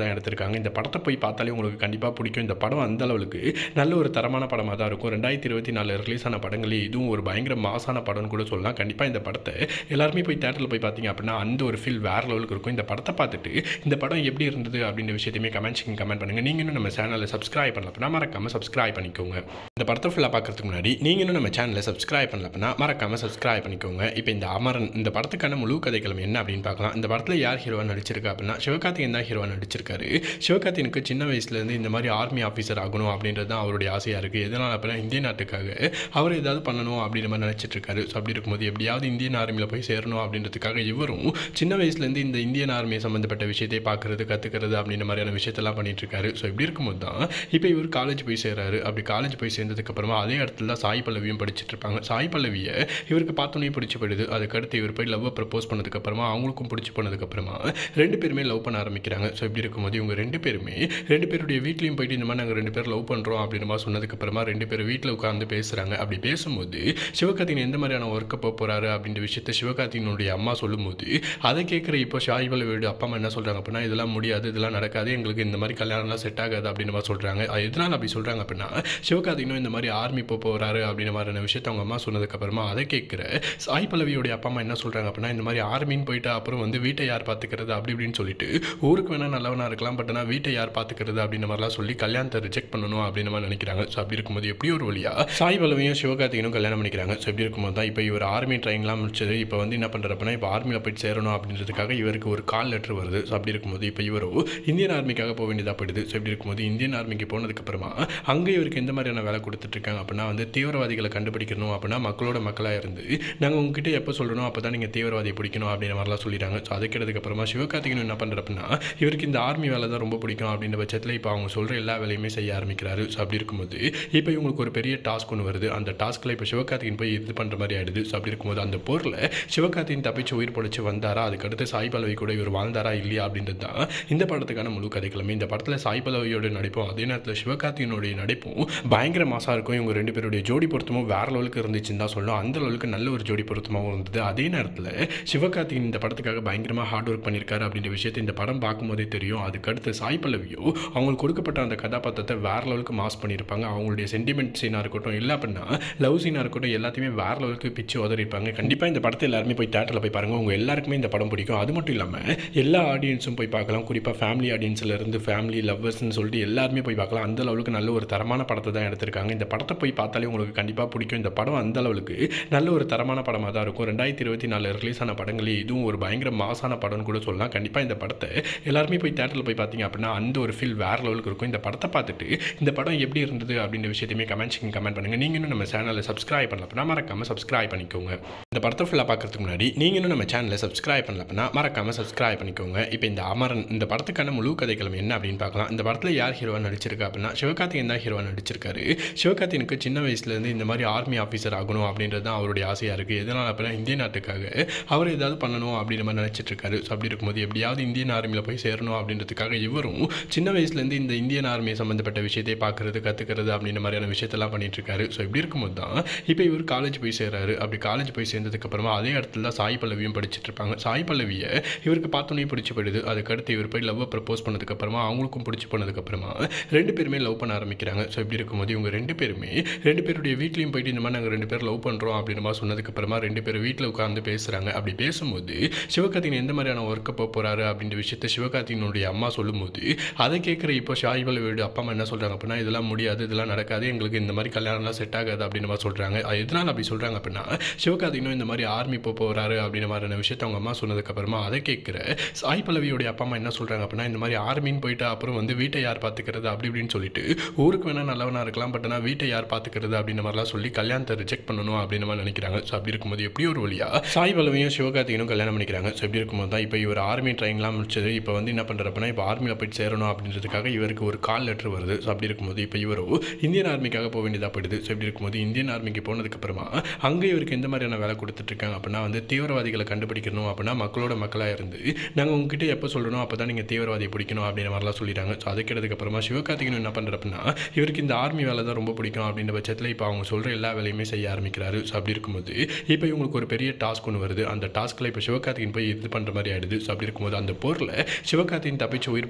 நடிச்சிருக்காங்க இந்த படத்தை போய் பார்த்தாலே உங்களுக்கு கண்டிப்பாக பிடிக்கும் இந்த படம் அந்த அளவுக்கு நல்ல ஒரு தரமான படமாக தான் இருக்கும் ரெண்டாயிரத்தி இருபத்தி நாலு ரிலீஸ் ஆன படங்களே இதுவும் ஒரு பயங்கர மாசான படம்னு கூட சொல்லலாம் கண்டிப்பாக இந்த படத்தை எல்லாருமே போய் தேட்டரில் போய் பார்த்தீங்க அப்படின்னா அந்த ஒரு ஃபீல் வேற லெவலுக்கு இருக்கும் இந்த படத்தை பார்த்துட்டு இந்த படம் எப்படி இருந்தது அப்படின்ற விஷயத்தையுமே கமெண்ட் செக்ஷன் கமெண்ட் பண்ணுங்கள் நீங்கள் இன்னும் நம்ம சேனலை சப்ஸ்கிரைப் பண்ணல அப்படின்னா மறக்காமல் சப்ஸ்கிரைப் பண்ணிக்கோங்க இந்த படத்தை ஃபுல்லாக பார்க்கறதுக்கு முன்னாடி நீங்கள் இன்னும் நம்ம சேனலை சப்ஸ்கிரைப் பண்ணல அப்படின்னா மறக்காமல் சப்ஸ்கிரைப் பண்ணிக்கோங்க இப்போ இந்த அமரன் இந்த படத்துக்கான முழு கதைக்களம் என்ன அப்படின்னு பார்க்கலாம் இந்த படத்தில் யார் ஹீரோவா நடிச்சிருக்கா அப்படின்னா சிவகார்த்திகேயன் தான் ஹீரோவா நடிச்சிருக்காரு சிவகார்த்திகனுக்கு சின்ன வயசுலேருந்து இந்த மாதிரி ஆர்மி ஆஃபீஸர் ஆகணும் அப்படின்றது தான் அவருடைய ஆசையாக இருக்குது எதனால் அப்படின்னா இந்திய நாட்டுக்காக அவர் ஏதாவது பண்ணணும் அப்படின்ற மாதிரி நினச்சிட்டு இருக்காரு ஸோ அப்படி இருக்கும்போது எப்படியாவது இந்தியன் ஆர்மியில் போய் சேரணும் அப்படின்றதுக்காக இவரும் சின்ன வயசுலேருந்து இந்த இந்தியன் ஆர்மி சம்மந்தப்பட்ட விஷயத்தை பார்க்குறது கற்றுக்கிறது அப்படின்ற மாதிரியான விஷயத்தெல்லாம் பண்ணிட்டு இருக்காரு ஸோ இப்படி இருக்கும்போது தான் இப்போ இவர் காலேஜ் போய் சேராரு அப்படி காலேஜ் போய் சேர்ந்ததுக்கப்புறமா அதே இடத்துல தான் சாய் பல்லவியும் படிச்சுட்டு இருப்பாங்க சாய் பல்லவியை இவருக்கு பார்த்தோன்னே பிடிச்சி போயிடுது அதுக்கடுத்து இவர் போய் லவ்வை ப்ரப்போஸ் பண்ணதுக்கப்புறமா அவங்களுக்கும் பிடிச்சி போனதுக்கப்புறமா ரெண்டு பேருமே லவ் பண்ண ஆரம்பிக்கிறாங்க ஸோ இப்படி இருக்கும்போது இவங்க ரெண்டு பேருமே ரெண்டு பேருடைய வீட்லேயும் போயிட்டு இந்த மாதிரி நாங்கள் ரெண்டு பேர் லவ் பண்ணுறோம் அப்படின்ற மாதிரி சொன்னதுக்கப்புறமா ரெண்டு பேரும் வீட்டில் உட்காந்து பேசுகிறாங்க அப்படி பேசும்போது சிவகார்த்திகன் எந்த மாதிரியான ஒர்க்கை போக போகிறாரு அப்படின்ற விஷயத்த சிவகார்த்திகனுடைய அம்மா சொல்லும்போது அதை கேட்குற இப்போ ஷாய் பல்லவியோட அப்பா அம்மா என்ன சொல்கிறாங்க அப்படின்னா இதெல்லாம் முடியாது இதெல்லாம் நடக்காது எங்களுக்கு இந்த மாதிரி கல்யாணம்லாம் செட் ஆகாது அப்படின்ற மாதிரி சொல்கிறாங்க அது எதனால் அப்படி சொல்கிறாங்க அப்படின்னா சிவகார்த்திகனும் இந்த மாதிரி ஆர்மி போக போகிறாரு அப்படின்ற மாதிரியான விஷயத்த அவங்க அம்மா சொன்னதுக்கப்புறமா அதை கேட்குற சாய் பல்லவியோடைய அப்பா அம்மா என்ன சொல்கிறாங்க அப்படின்னா இந்த மாதிரி ஆர்மின்னு போயிட்டு அப்புறம் வந்து வீட்டை யார் பார்த்துக்கிறது அப்படி இப்படின்னு சொல்லிட்டு ஊருக்கு வேணால் நல்லவனாக இருக்கலாம் பட் ஆனால் வீட்டை யார் பார்த்துக்கிறது அப்படின்ற மாதிரிலாம் சொல்லி கல்யாணத்தை ரிஜெக்ட் பண்ணணும் அப்படின்ற மாதிரி நினைக்கிறாங்க ஸோ அப்படி இருக்கும்போது எப்படி ஒரு வழியா சாய் பல்லவியும் சிவகார்த்திகனும் கல்யாணம் பண்ணிக்கிறாங்க ஸோ இப்படி இருக்கும்போது தான் இப்போ இவர் ஆர்மி ட்ரைனிங்லாம் முடிச்சது இப்போ வந்து என்ன பண்ணுறாரு அப்படின்னா இப்போ ஆர்மியில் போயிட்டு சேரணும் அப்படின்றதுக்காக இவருக்கு ஒரு கால் லெட்டர் வருது ஸோ அப்படி இருக்கும்போது இப்போ இவரோ இந்தியன் ஆர்மிக்காக போக வேண்டியதாக போயிடுது ஸோ இப்படி இருக்கும்போது இந்தியன் ஆர்மிக்கு போனதுக்கப்புறமா அங்கே இவருக்கு எந்த மாதிரியான வேலை கொடுத்துட்ருக்காங்க அப்படின்னா வந்து தீவிரவாதிகளை கண்டுபிடிக்கணும் அப்படின்னா மக்களோட மக்களாக இருந்து நாங்கள் உங்ககிட்ட எப்போ சொல்லணும் அப்போ தான் நீங்கள் தீவிரவாதியை பிடிக்கணும் அப்படின்ற மாதிரிலாம் சொல்லிடுறாங்க ஸோ அதுக்கு அப்புறமா சிவகார்த்திகன் என்ன பண்ணுற அப்படின்னா இவருக்கு இந்த ஆர்மி வேலை தான் ரொம்ப பிடிக்கும் அப்படின்ற பட்சத்தில் இப்போ அவங்க சொல்கிற எல்லா வேலையுமே செய்ய ஆரம்பிக்கிறாரு ஸோ அப்படி இருக்கும்போது இப்போ இவங்களுக்கு ஒரு பெரிய டாஸ்க் ஒன்று வருது அந்த டாஸ்க்கில் இப்போ சிவகார்த்திகன் போய் இது பண்ணுற மாதிரி ஆயிடுது ஸோ அப்படி இருக்கும்போது அந்த போரில் சிவகார்த்திகன் தப்பிச்சு உயிர் பொழைச்சு வந்தாரா அதுக்கடுத்து சாய் பல்லவி கூட இவர் வாழ்ந்தாரா இல்லையா அப்படின்றது தான் இந்த படத்துக்கான முழு கதைக்கிழமை இந்த படத்தில் சாய் பல்லவியோட நடிப்பும் அதே நேரத்தில் சிவகார்த்திகனுடைய நடிப்பும் பயங்கர மாசாக இருக்கும் இவங்க ரெண்டு பேருடைய ஜோடி பொருத்தமும் வேற லெவலுக்கு இருந்துச்சுன்னு தான் சொல்லணும் அந்த லெவலுக்கு நல்ல ஒரு ஜோடி பொருத்தமாகவும் இருந்தது அதே நேரத்தில் சிவகார்த்திகன் இந்த படத்துக்காக பயங்கரமாக ஹார்ட் ஒர்க் பண்ணியிருக்காரு அப்படின்ற விஷயத்தை இந்த படம் பார்க்கும்போதே தெரியும் அதுக்கடுத்து சாய் பல்லவியோ அவங்களுக்கு கொடுக்கப்பட்ட அந்த கதாபாத்திரத்தை வேற லெவலுக்கு மாஸ் பண்ணியிருப்பாங்க அவங்களுடைய சென்டிமெண்ட் சீனாக இருக்கட்டும் இல்லை அப்படின்னா லவ் சீனாக இருக்கட்டும் எல்லாத்தையுமே வேற லெவலுக்கு பிச்சு உதறிப்பாங்க கண்டிப்பாக இந்த படத்தை எல்லாருமே போய் தேட்டரில் போய் பாருங்கள் உங்கள் எல்லாருக்குமே இந்த படம் பிடிக்கும் அது மட்டும் இல்லாமல் எல்லா ஆடியன்ஸும் போய் பார்க்கலாம் குறிப்பாக ஃபேமிலி ஆடியன்ஸில் இருந்து ஃபேமிலி லவ்வர்ஸ்னு சொல்லிட்டு எல்லாருமே போய் பார்க்கலாம் அந்த அளவுக்கு நல்ல ஒரு தரமான படத்தை தான் எடுத்திருக்காங்க இந்த படத்தை போய் பார்த்தாலே உங்களுக்கு கண்டிப்பாக பிடிக்கும் இந்த படம் அந்த அளவுக்கு நல்ல ஒரு தரமான படமாக தான் இருக்கும் ரெண்டாயிரத்தி இருபத்தி நாலு ரிலீஸ் ஆன படங்களே இதுவும் ஒரு பயங்கர மாசான படம்னு கூட சொல்லலாம் கண்டிப்பாக இந்த படத்தை எல்லாருமே போய் தேட்டரில் போய் பார்த்தீங்க அப்படின்னா அந்த ஒரு ஃபீல் வேற லெவலுக்கு இருக்கும் இந்த படத்தை பார்த்துட்டு இந்த படம் எப்படி இருந்தது அப்படின்ற விஷயத்தையுமே கமெண்ட் செக்ஷன் கமெண்ட் பண்ணுங்கள் நீங்கள் இன்னும் நம்ம சேனலை சப்ஸ்கிரைப் பண்ணல அப்படின்னா மறக்காமல் சப்ஸ்கிரைப் பண்ணிக்கோங்க இந்த படத்தை ஃபுல்லாக பார்க்கறதுக்கு முன்னாடி நீங்கள் இன்னும் நம்ம சேனலை சப்ஸ்கிரைப் பண்ணல அப்படின்னா மறக்காமல் சப்ஸ்கிரைப் பண்ணிக்கோங்க இப்போ இந்த அமரன் இந்த படத்துக்கான முழு கதைக்களம் என்ன அப்படின்னு பார்க்கலாம் இந்த படத்தில் யார் ஹீரோவா நடிச்சிருக்கா அப்படின்னா சிவகார்த்திகேயன் தான் ஹீரோவா நடிச்சிருக்காரு சிவகார்த்திகனுக்கு சின்ன வயசுலேருந்து இந்த மாதிரி ஆர்மி ஆஃபீஸர் ஆகணும் அப்படின்றது தான் அவருடைய ஆசையாக இருக்குது எதனால் அப்படின்னா இந்திய நாட்டுக்காக அவர் ஏதாவது பண்ணணும் அப்படின்ற மாதிரி நினச்சிட்டு இருக்காரு ஸோ அப்படி இருக்கும்போது எப்படியாவது இந்தியன் ஆர்மியில் போய் சேரணும் அப்படின்றதுக்காக இவரும் சின்ன வயசுலேருந்து இந்த இந்தியன் ஆர்மி சம்மந்தப்பட்ட விஷயத்தை பார்க்குறது கற்றுக்கிறது அப்படின்ற மாதிரியான விஷயத்தெல்லாம் பண்ணிட்டு இருக்காரு ஸோ இப்படி இருக்கும்போது தான் இப்போ இவர் காலேஜ் போய் சேராரு அப்படி காலேஜ் போய் சேர்ந்ததுக்கப்புறமா அதே இடத்துல தான் சாய் பல்லவியும் படிச்சுட்டு இருப்பாங்க சாய் பல்லவியை இவருக்கு பார்த்தோன்னே பிடிச்சி போயிடுது அதுக்கடுத்து இவர் போய் லவ்வை ப்ரப்போஸ் பண்ணதுக்கப்புறமா அவங்களுக்கும் பிடிச்சி போனதுக்கப்புறமா ரெண்டு பேருமே லவ் பண்ண ஆரம்பிக்கிறாங்க ஸோ இப்படி இருக்கும்போது இவங்க ரெண்டு பேருமே ரெண்டு பேருடைய வீட்லேயும் போயிட்டு இந்த மாதிரி நாங்கள் ரெண்டு பேர் லவ் பண்ணுறோம் அப்படின்ற மாதிரி சொன்னதுக்கப்புறமா ரெண்டு பேரும் வீட்டில் உட்காந்து பேசுகிறாங்க அப்படி பேசும்போது சிவகார்த்திகன் எந்த மாதிரியான ஒர்க்கை போக போகிறாரு அப்படின்ற விஷயத்த சிவகார்த்திகனுடைய அம்மா சொல்லும்போது அதை கேட்குற இப்போ ஷாய் பல்லவியோட அப்பா அம்மா என்ன சொல்கிறாங்க அப்படின்னா இதெல்லாம் முடியாது இதெல்லாம் நடக்காது எங்களுக்கு இந்த மாதிரி கல்யாணம்லாம் செட் ஆகாது அப்படின்ற மாதிரி சொல்கிறாங்க அது எதனால் அப்படி சொல்கிறாங்க அப்படின்னா சிவகார்த்திகனும் இந்த மாதிரி ஆர்மி போக போகிறாரு அப்படின்ற மாதிரியான விஷயத்த அவங்க அம்மா சொன்னதுக்கப்புறமா அதை கேட்குற சாய் பல்லவியோடைய அப்பா அம்மா என்ன சொல்கிறாங்க அப்படின்னா இந்த மாதிரி ஆர்மின்னு போயிட்டு அப்புறம் வந்து வீட்டை யார் பார்த்துக்கிறது அப்படி இப்படின்னு சொல்லிட்டு ஊருக்கு வேணால் நல்லவனாக இருக்கலாம் பட் ஆனால் வீட்டை யார் பார்த்துக்கிறது அப்படின்ற மாதிரிலாம் சொல்லி கல்யாணத்தை ரிஜெக்ட் பண்ணணும் அப்படின்ற மாதிரி நினைக்கிறாங்க ஸோ அப்படி இருக்கும்போது எப்படி ஒரு வழியா சாய் பல்லவியும் சிவகார்த்திகனும் கல்யாணம் பண்ணிக்கிறாங்க ஸோ இப்படி இருக்கும்போது தான் இப்போ இவர் ஆர்மி ட்ரைனிங்லாம் முடிச்சது இப்போ வந்து என்ன பண்ணுற அப்படின்னா இப்போ ஆர்மியில் போயிட்டு சேரணும் அப்படின்றதுக்காக இவருக்கு ஒரு கால் லெட்டர் வருது ஸோ அப்படி இருக்கும்போது இப்போ இவரோ இந்தியன் ஆர்மிக்காக போக வேண்டியதாக போயிடுது ஸோ இப்படி இருக்கும்போது இந்தியன் ஆர்மிக்கு போனதுக்கப்புறமா அங்கே இவருக்கு எந்த மாதிரியான வேலை கொடுத்துட்ருக்காங்க அப்படின்னா வந்து தீவிரவாதிகளை கண்டுபிடிக்கணும் அப்படின்னா மக்களோட மக்களாக இருந்து நாங்கள் உங்ககிட்ட எப்போ சொல்லணும் அப்போ தான் நீங்கள் தீவிரவாதியை பிடிக்கணும் அப்படின்ற மாதிரிலாம் சொல்லிட்டாங்க ஸோ அதுக்கு அப்புறமா சிவகார்த்திகன் என்ன பண்ணுற அப்படின்னா இவருக்கு இந்த ஆர்மி வேலை தான் ரொம்ப பிடிக்கும் அப்படின்ற பட்சத்தில் இப்போ அவங்க சொல்கிற எல்லா வேலையுமே செய்ய ஆரம்பிக்கிறாரு ஸோ அப்படி இருக்கும்போது இப்போ இவங்களுக்கு ஒரு பெரிய டாஸ்க் ஒன்று வருது அந்த டாஸ்க்கில் இப்போ சிவகார்த்திகன் போய் இது பண்ணுற மாதிரி ஆயிடுது ஸோ அப்படி இருக்கும்போது அந்த போரில் சிவகார்த்திகன் தப்பிச்சு உயிர்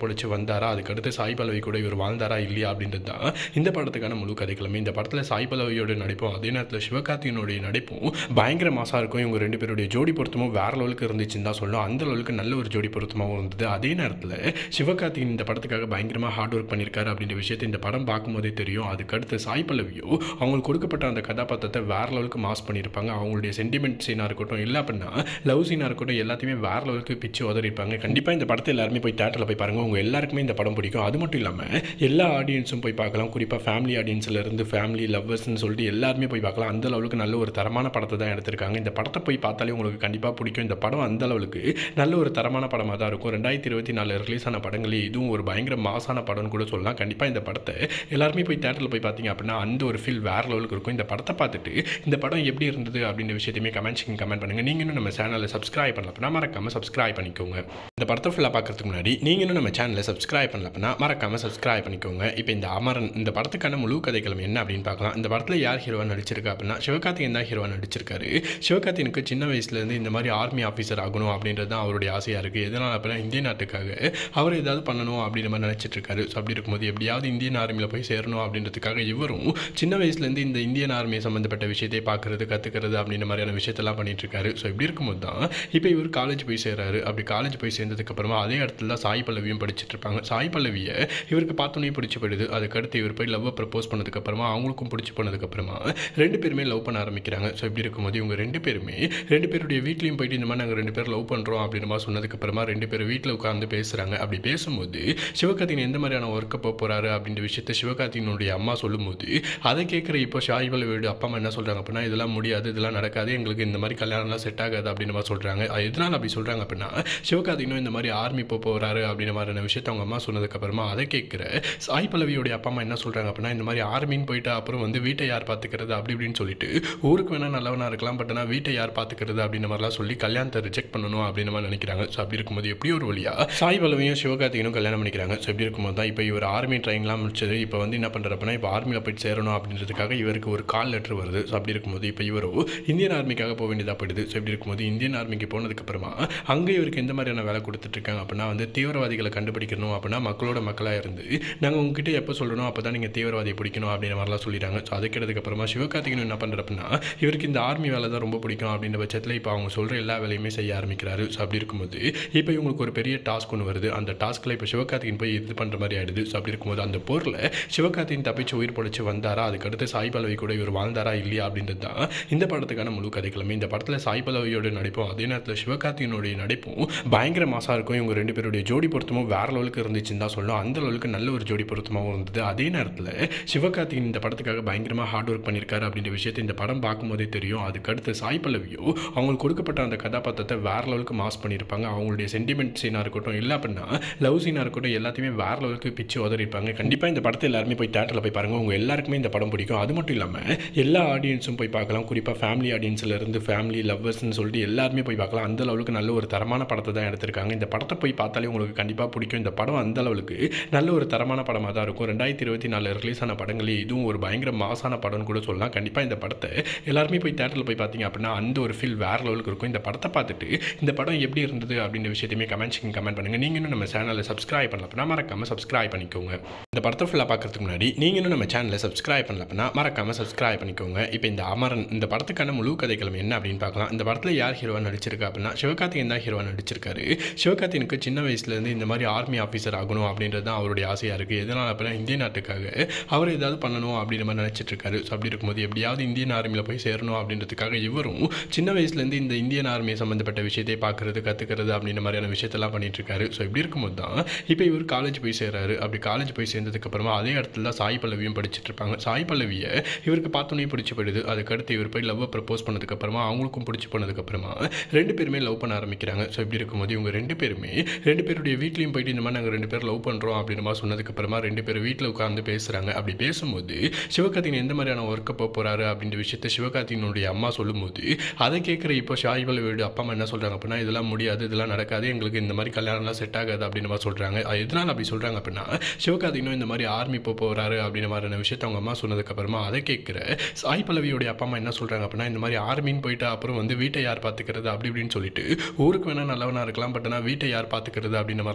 பொழைச்சு வந்தாரா அதுக்கடுத்து சாய் பல்லவி கூட இவர் வாழ்ந்தாரா இல்லையா அப்படின்றது தான் இந்த படத்துக்கான முழு கதைக்கிழமை இந்த படத்தில் சாய் பல்லவியோட நடிப்பும் அதே நேரத்தில் சிவகார்த்தியனுடைய நடிப்பும் பயங்கர மாசாக இருக்கும் இவங்க ரெண்டு பேருடைய ஜோடி பொருத்தமும் வேற லெவலுக்கு இருந்துச்சுன்னு தான் சொல்லணும் அந்த லெவலுக்கு நல்ல ஒரு ஜோடி பொருத்தமாகவும் இருந்தது அதே நேரத்தில் சிவகார்த்திகேயன் இந்த படத்துக்காக பயங்கரமாக ஹார்ட் ஒர்க் பண்ணியிருக்காரு அப்படின்ற விஷயத்தை இந்த படம் பார்க்கும்போதே தெரியும் அதுக்கடுத்து சாய் பல்லவியோ அவங்களுக்கு கொடுக்கப்பட்ட அந்த கதாபாத்திரத்தை வேற லெவலுக்கு மாஸ் பண்ணியிருப்பாங்க அவங்களுடைய சென்டிமெண்ட் சீனாக இருக்கட்டும் இல்லை அப்படின்னா லவ் சீனாக இருக்கட்டும் எல்லாத்தையுமே வேற லெவலுக்கு பிச்சு உதறிப்பாங்க கண்டிப்பாக இந்த படத்தை எல்லாருமே போய் தேட்டரில் போய் பாருங்கள் உங்கள் எல்லாருக்குமே இந்த படம் பிடிக்கும் அது மட்டும் இல்லாமல் எல்லா ஆடியன்ஸும் போய் பார்க்கலாம் குறிப்பாக ஃபேமிலி ஆடியன்ஸ்ல இருந்து ஃபேமிலி லவ்வர்ஸ்னு சொல்லிட்டு எல்லாருமே போய் பார்க்கலாம் அந்த லெவலுக்கு நல்ல ஒரு தரமான படத்தை தான் எடுத்திருக்காங்க இந்த படத்தை போய் பார்த்தாலே உங்களுக்கு கண்டிப்பாக பிடிக்கும் இந்த படம் அந்த அளவுக்கு நல்ல ஒரு தரமான படமாக தான் இருக்கும் ரெண்டாயிரத்தி இருபத்தி நாலு ரிலீஸ் ஆன படங்களே இதுவும் ஒரு பயங்கர மாசான படம்னு கூட சொல்லலாம் கண்டிப்பாக இந்த படத்தை எல்லாருமே போய் தேட்டரில் போய் பார்த்தீங்க அப்படின்னா அந்த ஒரு ஃபீல் வேற லெவலுக்கு இருக்கும் இந்த படத்தை பார்த்துட்டு இந்த படம் எப்படி இருந்தது அப்படின்ற விஷயத்தையுமே கமெண்ட் செக்ஷன் கமெண்ட் பண்ணுங்கள் நீங்கள் இன்னும் நம்ம சேனலை சப்ஸ்கிரைப் பண்ணல அப்படின்னா மறக்காமல் சப்ஸ்கிரைப் பண்ணிக்கோங்க இந்த படத்தை ஃபுல்லாக பார்க்கறதுக்கு முன்னாடி நீங்கள் இன்னும் நம்ம சேனலை சப்ஸ்கிரைப் பண்ணல அப்படின்னா மறக்காமல் சப்ஸ்கிரைப் பண்ணிக்கோங்க இப்போ இந்த அமரன் இந்த படத்துக்கான முழு கதைக்களம் என்ன அப்படின்னு பார்க்கலாம் இந்த படத்தில் யார் ஹீரோவா நடிச்சிருக்கா அப்படின்னா சிவகார்த்திகேயன் தான் ஹீரோவா நடிச்சிருக்காரு சிவகார்த்திகனுக்கு சின்ன வயசுலேருந்து இந்த மாதிரி ஆர்மி ஆஃபீஸர் ஆகணும் அப்படின்றது தான் அவருடைய ஆசையாக இருக்குது எதனால் அப்படின்னா இந்திய நாட்டுக்காக அவர் ஏதாவது பண்ணணும் அப்படின்ற மாதிரி நினச்சிட்டு இருக்காரு ஸோ அப்படி இருக்கும்போது எப்படியாவது இந்தியன் ஆர்மியில் போய் சேரணும் அப்படின்றதுக்காக இவரும் சின்ன வயசுலேருந்து இந்த இந்தியன் ஆர்மி சம்மந்தப்பட்ட விஷயத்தை பார்க்குறது கற்றுக்கிறது அப்படின்ற மாதிரியான விஷயத்தெல்லாம் பண்ணிட்டு இருக்காரு ஸோ இப்படி இருக்கும்போது தான் இப்போ இவர் காலேஜ் போய் சேராரு அப்படி காலேஜ் போய் சேர்ந்ததுக்கு அப்புறமா அதே இடத்துல தான் சாய் பல்லவியும் படிச்சுட்டு இருப்பாங்க சாய் பல்லவியை இவருக்கு பார்த்தோன்னே பிடிச்சி போயிடுது அதுக்கடுத்து இவர் போய் லவ்வை ப்ரப்போஸ் பண்ணதுக்கப்புறமா அவங்களுக்கும் பிடிச்சி போனதுக்கப்புறமா ரெண்டு பேருமே லவ் பண்ண ஆரம்பிக்கிறாங்க ஸோ இப்படி இருக்கும்போது இவங்க ரெண்டு பேருமே ரெண்டு பேருடைய வீட்லேயும் போயிட்டு இந்த மாதிரி நாங்கள் ரெண்டு பேரும் லவ் பண்ணுறோம் அப்படின்ற மாதிரி சொன்னதுக்கப்புறமா ரெண்டு பேரும் வீட்டில் உட்காந்து பேசுகிறாங்க அப்படி பேசும்போது சிவகார்த்திகேயன் எந்த மாதிரியான ஒர்க்கை போக போகிறாரு அப்படின்ற விஷயத்த சிவகார்த்திகனுடைய அம்மா சொல்லும்போது அதை கேட்குற இப்போ ஷாய் பல்லவியோட அப்பா அம்மா என்ன சொல்கிறாங்க அப்படின்னா இதெல்லாம் முடியாது இதெல்லாம் நடக்காது எங்களுக்கு இந்த மாதிரி கல்யாணம்லாம் செட் ஆகாது அப்படின்ற மாதிரி சொல்கிறாங்க எதனால் அப்படி சொல்கிறாங்க அப்படின்னா சிவகார்த்திகனும் இந்த மாதிரி ஆர்மி போக போகிறாரு அப்படின்ற மாதிரியான விஷயத்த அவங்க அம்மா சொன்னதுக்கப்புறமா அதை கேட்குற சாய் பல்லவியோடைய அப்பா அம்மா என்ன சொல்கிறாங்க அப்படின்னா இந்த மாதிரி ஆர்மின்னு போயிட்டு அப்புறம் வந்து வீட்டை யார் பார்த்துக்கிறது அப்படி இப்படின்னு சொல்லிட்டு ஊருக்கு வேணால் நல்லவனாக இருக்கலாம் பட் ஆனால் வீட்டை யார் பார்த்துக்கிறது அப்படின்ற மாதிரிலாம் சொல்லி கல்யாணத்தை ரிஜெக்ட் பண்ணணும் அப்படின்ற மாதிரி நினைக்கிறாங்க ஸோ அப்படி இருக்கும்போது எப்படி ஒரு வழியா சாய் பல்லவியும் சிவகார்த்திகனும் கல்யாணம் பண்ணிக்கிறாங்க ஸோ இப்படி இருக்கும்போது தான் இப்போ இவர் ஆர்மி ட்ரைனிங்லாம் முடிச்சது இப்போ வந்து என்ன பண்ணுறாரு அப்படின்னா இப்போ ஆர்மியில் போயிட்டு சேரணும் அப்படின்றதுக்காக இவருக்கு ஒரு கால் லெட்டர் வருது ஸோ அப்படி இருக்கும்போது இப்போ இவரோ இந்தியன் ஆர்மிக்காக போக வேண்டியதாக போயிடுது ஸோ இப்படி இருக்கும்போது இந்தியன் ஆர்மிக்கு போனதுக்கப்புறமா அங்கே இவருக்கு எந்த மாதிரியான வேலை கொடுத்துட்ருக்காங்க அப்படின்னா வந்து தீவிரவாதிகளை கண்டுபிடிக்கணும் அப்படின்னா மக்களோட மக்களாக இருந்து நாங்கள் உங்ககிட்ட எப்போ சொல்லணும் அப்போ தான் நீங்கள் தீவிரவாதியை பிடிக்கணும் அப்படின்ற மாதிரிலாம் சொல்லிடுறாங்க ஸோ அதுக்கு அப்புறமா சிவகார்த்திகேயன் என்ன பண்ணுற அப்படின்னா இவருக்கு இந்த ஆர்மி வேலை தான் ரொம்ப பிடிக்கும் அப்படின்ற பட்சத்தில் இப்போ அவங்க சொல்கிற எல்லா வேலையுமே செய்ய ஆரம்பிக்கிறாரு ஸோ அப்படி இருக்கும்போது இப்போ இவங்களுக்கு ஒரு பெரிய டாஸ்க் ஒன்று வருது அந்த டாஸ்க்கில் இப்போ சிவகார்த்திகேயன் போய் இது பண்ணுற மாதிரி ஆயிடுது ஸோ அப்படி இருக்கும்போது அந்த போரில் சிவகார்த்திகேயன் தப்பிச்சு உயிர் பொழைச்சு வந்தாரா அதுக்கடுத்து சாய் பல்லவி கூட இவர் வாழ்ந்தாரா இல்லையா அப்படின்றது தான் இந்த படத்துக்கான முழு கதைக்கிழமை இந்த படத்தில் சாய் பல்லவியோட நடிப்பும் அதே நேரத்தில் சிவகார்த்திகனுடைய நடிப்பும் பயங்கர மாசாக இருக்கும் இவங்க ரெண்டு பேருடைய ஜோடி பொருத்தமும் வேற லெவலுக்கு இருந்துச்சுன்னு தான் சொல்லணும் அந்த லெவலுக்கு நல்ல ஒரு ஜோடி பொருத்தமாகவும் இருந்தது அதே நேரத்தில் சிவகார்த்திகேயன் இந்த படத்துக்காக பயங்கரமாக ஹார்ட் ஒர்க் பண்ணியிருக்காரு அப்படின்ற விஷயத்தை இந்த படம் பார்க்கும்போதே தெரியும் அதுக்கடுத்து சாய் பல்லவியோ அவங்களுக்கு கொடுக்கப்பட்ட அந்த கதாபாத்திரத்தை வேற லெவலுக்கு மாஸ் பண்ணியிருப்பாங்க அவங்களுடைய சென்டிமெண்ட் சீனாக இருக்கட்டும் இல்லை அப்படின்னா லவ் சீனாக இருக்கட்டும் எல்லாத்தையுமே வேற லெவலுக்கு பிச்சு உதறிப்பாங்க கண்டிப்பாக இந்த படத்தை எல்லாருமே போய் தேட்டரில் போய் பாருங்கள் உங்கள் எல்லாருக்குமே இந்த படம் பிடிக்கும் அது மட்டும் இல்லாமல் எல்லா ஆடியன்ஸும் போய் பார்க்கலாம் குறிப்பாக ஃபேமிலி ஆடியன்ஸில் இருந்து ஃபேமிலி லவ்வர்ஸ்னு சொல்லிட்டு எல்லாருமே போய் பார்க்கலாம் அந்த லெவலுக்கு நல்ல ஒரு தரமான படத்தை தான் எடுத்திருக்காங்க இந்த படத்தை போய் பார்த்தாலே உங்களுக்கு கண்டிப்பாக பிடிக்கும் இந்த படம் அந்த அளவுக்கு நல்ல ஒரு தரமான படமாக தான் இருக்கும் ரெண்டாயிரத்தி இருபத்தி நாலு ரிலீஸ் ஆன படங்களே இதுவும் ஒரு பயங்கர மாசான படம்னு கூட சொல்லலாம் கண்டிப்பாக இந்த படத்தை எல்லாருமே போய் தேட்டரில் போய் பார்த்தீங்க அப்படின்னா அந்த ஒரு ஃபீல் வேற லெவலுக்கு இருக்கும் இந்த படத்தை பார்த்துட்டு இந்த படம் எப்படி இருந்தது அப்படின்ற விஷயத்தையுமே கமெண்ட் செக்ஷன் கமெண்ட் பண்ணுங்கள் நீங்கள் இன்னும் நம்ம சேனலை சப்ஸ்கிரைப் பண்ணல அப்படின்னா மறக்காமல் சப்ஸ்கிரைப் பண்ணிக்கோங்க இந்த படத்தை ஃபுல்லாக பார்க்கறதுக்கு முன்னாடி நீங்கள் இன்னும் நம்ம சேனலை சப்ஸ்கிரைப் பண்ணல அப்படின்னா மறக்காமல் சப்ஸ்கிரைப் பண்ணிக்கோங்க இப்போ இந்த அமரன் இந்த படத்துக்கான முழு கதைக்களம் என்ன அப்படின்னு பார்க்கலாம் இந்த படத்தில் யார் ஹீரோவா நடிச்சிருக்கா அப்படின்னா சிவகார்த்திகேயன் தான் ஹீரோவா நடிச்சிருக்காரு சிவகார்த்திகனுக்கு சின்ன வயசுலேருந்து இந்த மாதிரி ஆர்மி ஆஃபீஸர் ஆகணும் அப்படின்றது தான் அவருடைய ஆசையாக இருக்குது எதனால் அப்படின்னா இந்திய நாட்டுக்காக அவர் ஏதாவது பண்ணணும் அப்படின்ற மாதிரி நினச்சிட்டு இருக்காரு ஸோ அப்படி இருக்கும்போது எப்படியாவது இந்தியன் ஆர்மியில் போய் சேரணும் அப்படின்றதுக்காக இவரும் சின்ன வயசுலேருந்து இந்த இந்தியன் ஆர்மி சம்மந்தப்பட்ட விஷயத்தை பார்க்குறது கற்றுக்கிறது அப்படின்ற மாதிரியான விஷயத்தெல்லாம் பண்ணிட்டு இருக்காரு ஸோ இப்படி இருக்கும்போது தான் இப்போ இவர் காலேஜ் போய் சேராரு அப்படி காலேஜ் போய் சேர்ந்ததுக்கப்புறமா அதே இடத்துல தான் சாய் பல்லவியும் படிச்சுட்டு இருப்பாங்க சாய் பல்லவியை இவருக்கு பார்த்தோன்னே பிடிச்சி போயிடுது அதுக்கடுத்து இவர் போய் லவ்வை ப்ரப்போஸ் பண்ணதுக்கப்புறமா அவங்களுக்கும் பிடிச்சி போனதுக்கப்புறமா ரெண்டு பேருமே லவ் பண்ண ஆரம்பிக்கிறாங்க ஸோ இப்படி இருக்கும்போது இவங்க ரெண்டு பேருமே ரெண்டு பேருடைய வீட்லேயும் போயிட்டு இந்த மாதிரி நாங்கள் ரெண்டு பேரும் லவ் பண்ணுறோம் அப்படின்ற மாதிரி சொன்னதுக்கப்புறமா ரெண்டு பேரும் வீட்டில் உட்காந்து பேசுகிறாங்க அப்படி பேசும்போது சிவகார்த்திகேயன் எந்த மாதிரியான ஒர்க்கை போக போகிறாரு அப்படின்ற விஷயத்த சிவகார்த்திகனுடைய அம்மா சொல்லும்போது அதை கேட்குற இப்போ ஷாய் பல்லவியோட அப்பா அம்மா என்ன சொல்கிறாங்க அப்படின்னா இதெல்லாம் முடியாது இதெல்லாம் நடக்காது எங்களுக்கு இந்த மாதிரி கல்யாணம்லாம் செட் ஆகாது அப்படின்ற மாதிரி சொல்கிறாங்க அது எதனால் அப்படி சொல்கிறாங்க அப்படின்னா சிவகார்த்திகனும் இந்த மாதிரி ஆர்மி போக போகிறாரு அப்படின்ற மாதிரியான விஷயத்த அவங்க அம்மா சொன்னதுக்கப்புறமா அதை கேட்குற சாய் பல்லவியோடைய அப்பா அம்மா என்ன சொல்கிறாங்க அப்படின்னா இந்த மாதிரி ஆர்மின்னு போயிட்டு அப்புறம் வந்து வீட்டை யார் பார்த்துக்கிறது அப்படி இப்படின்னு சொல்லிட்டு ஊருக்கு வேணால் நல்லவனாக இருக்கலாம் பட் ஆனால் வீட்டை யார் பார்த்துக்கிறது அப்படின்ற மாதிரிலாம் சொல்லி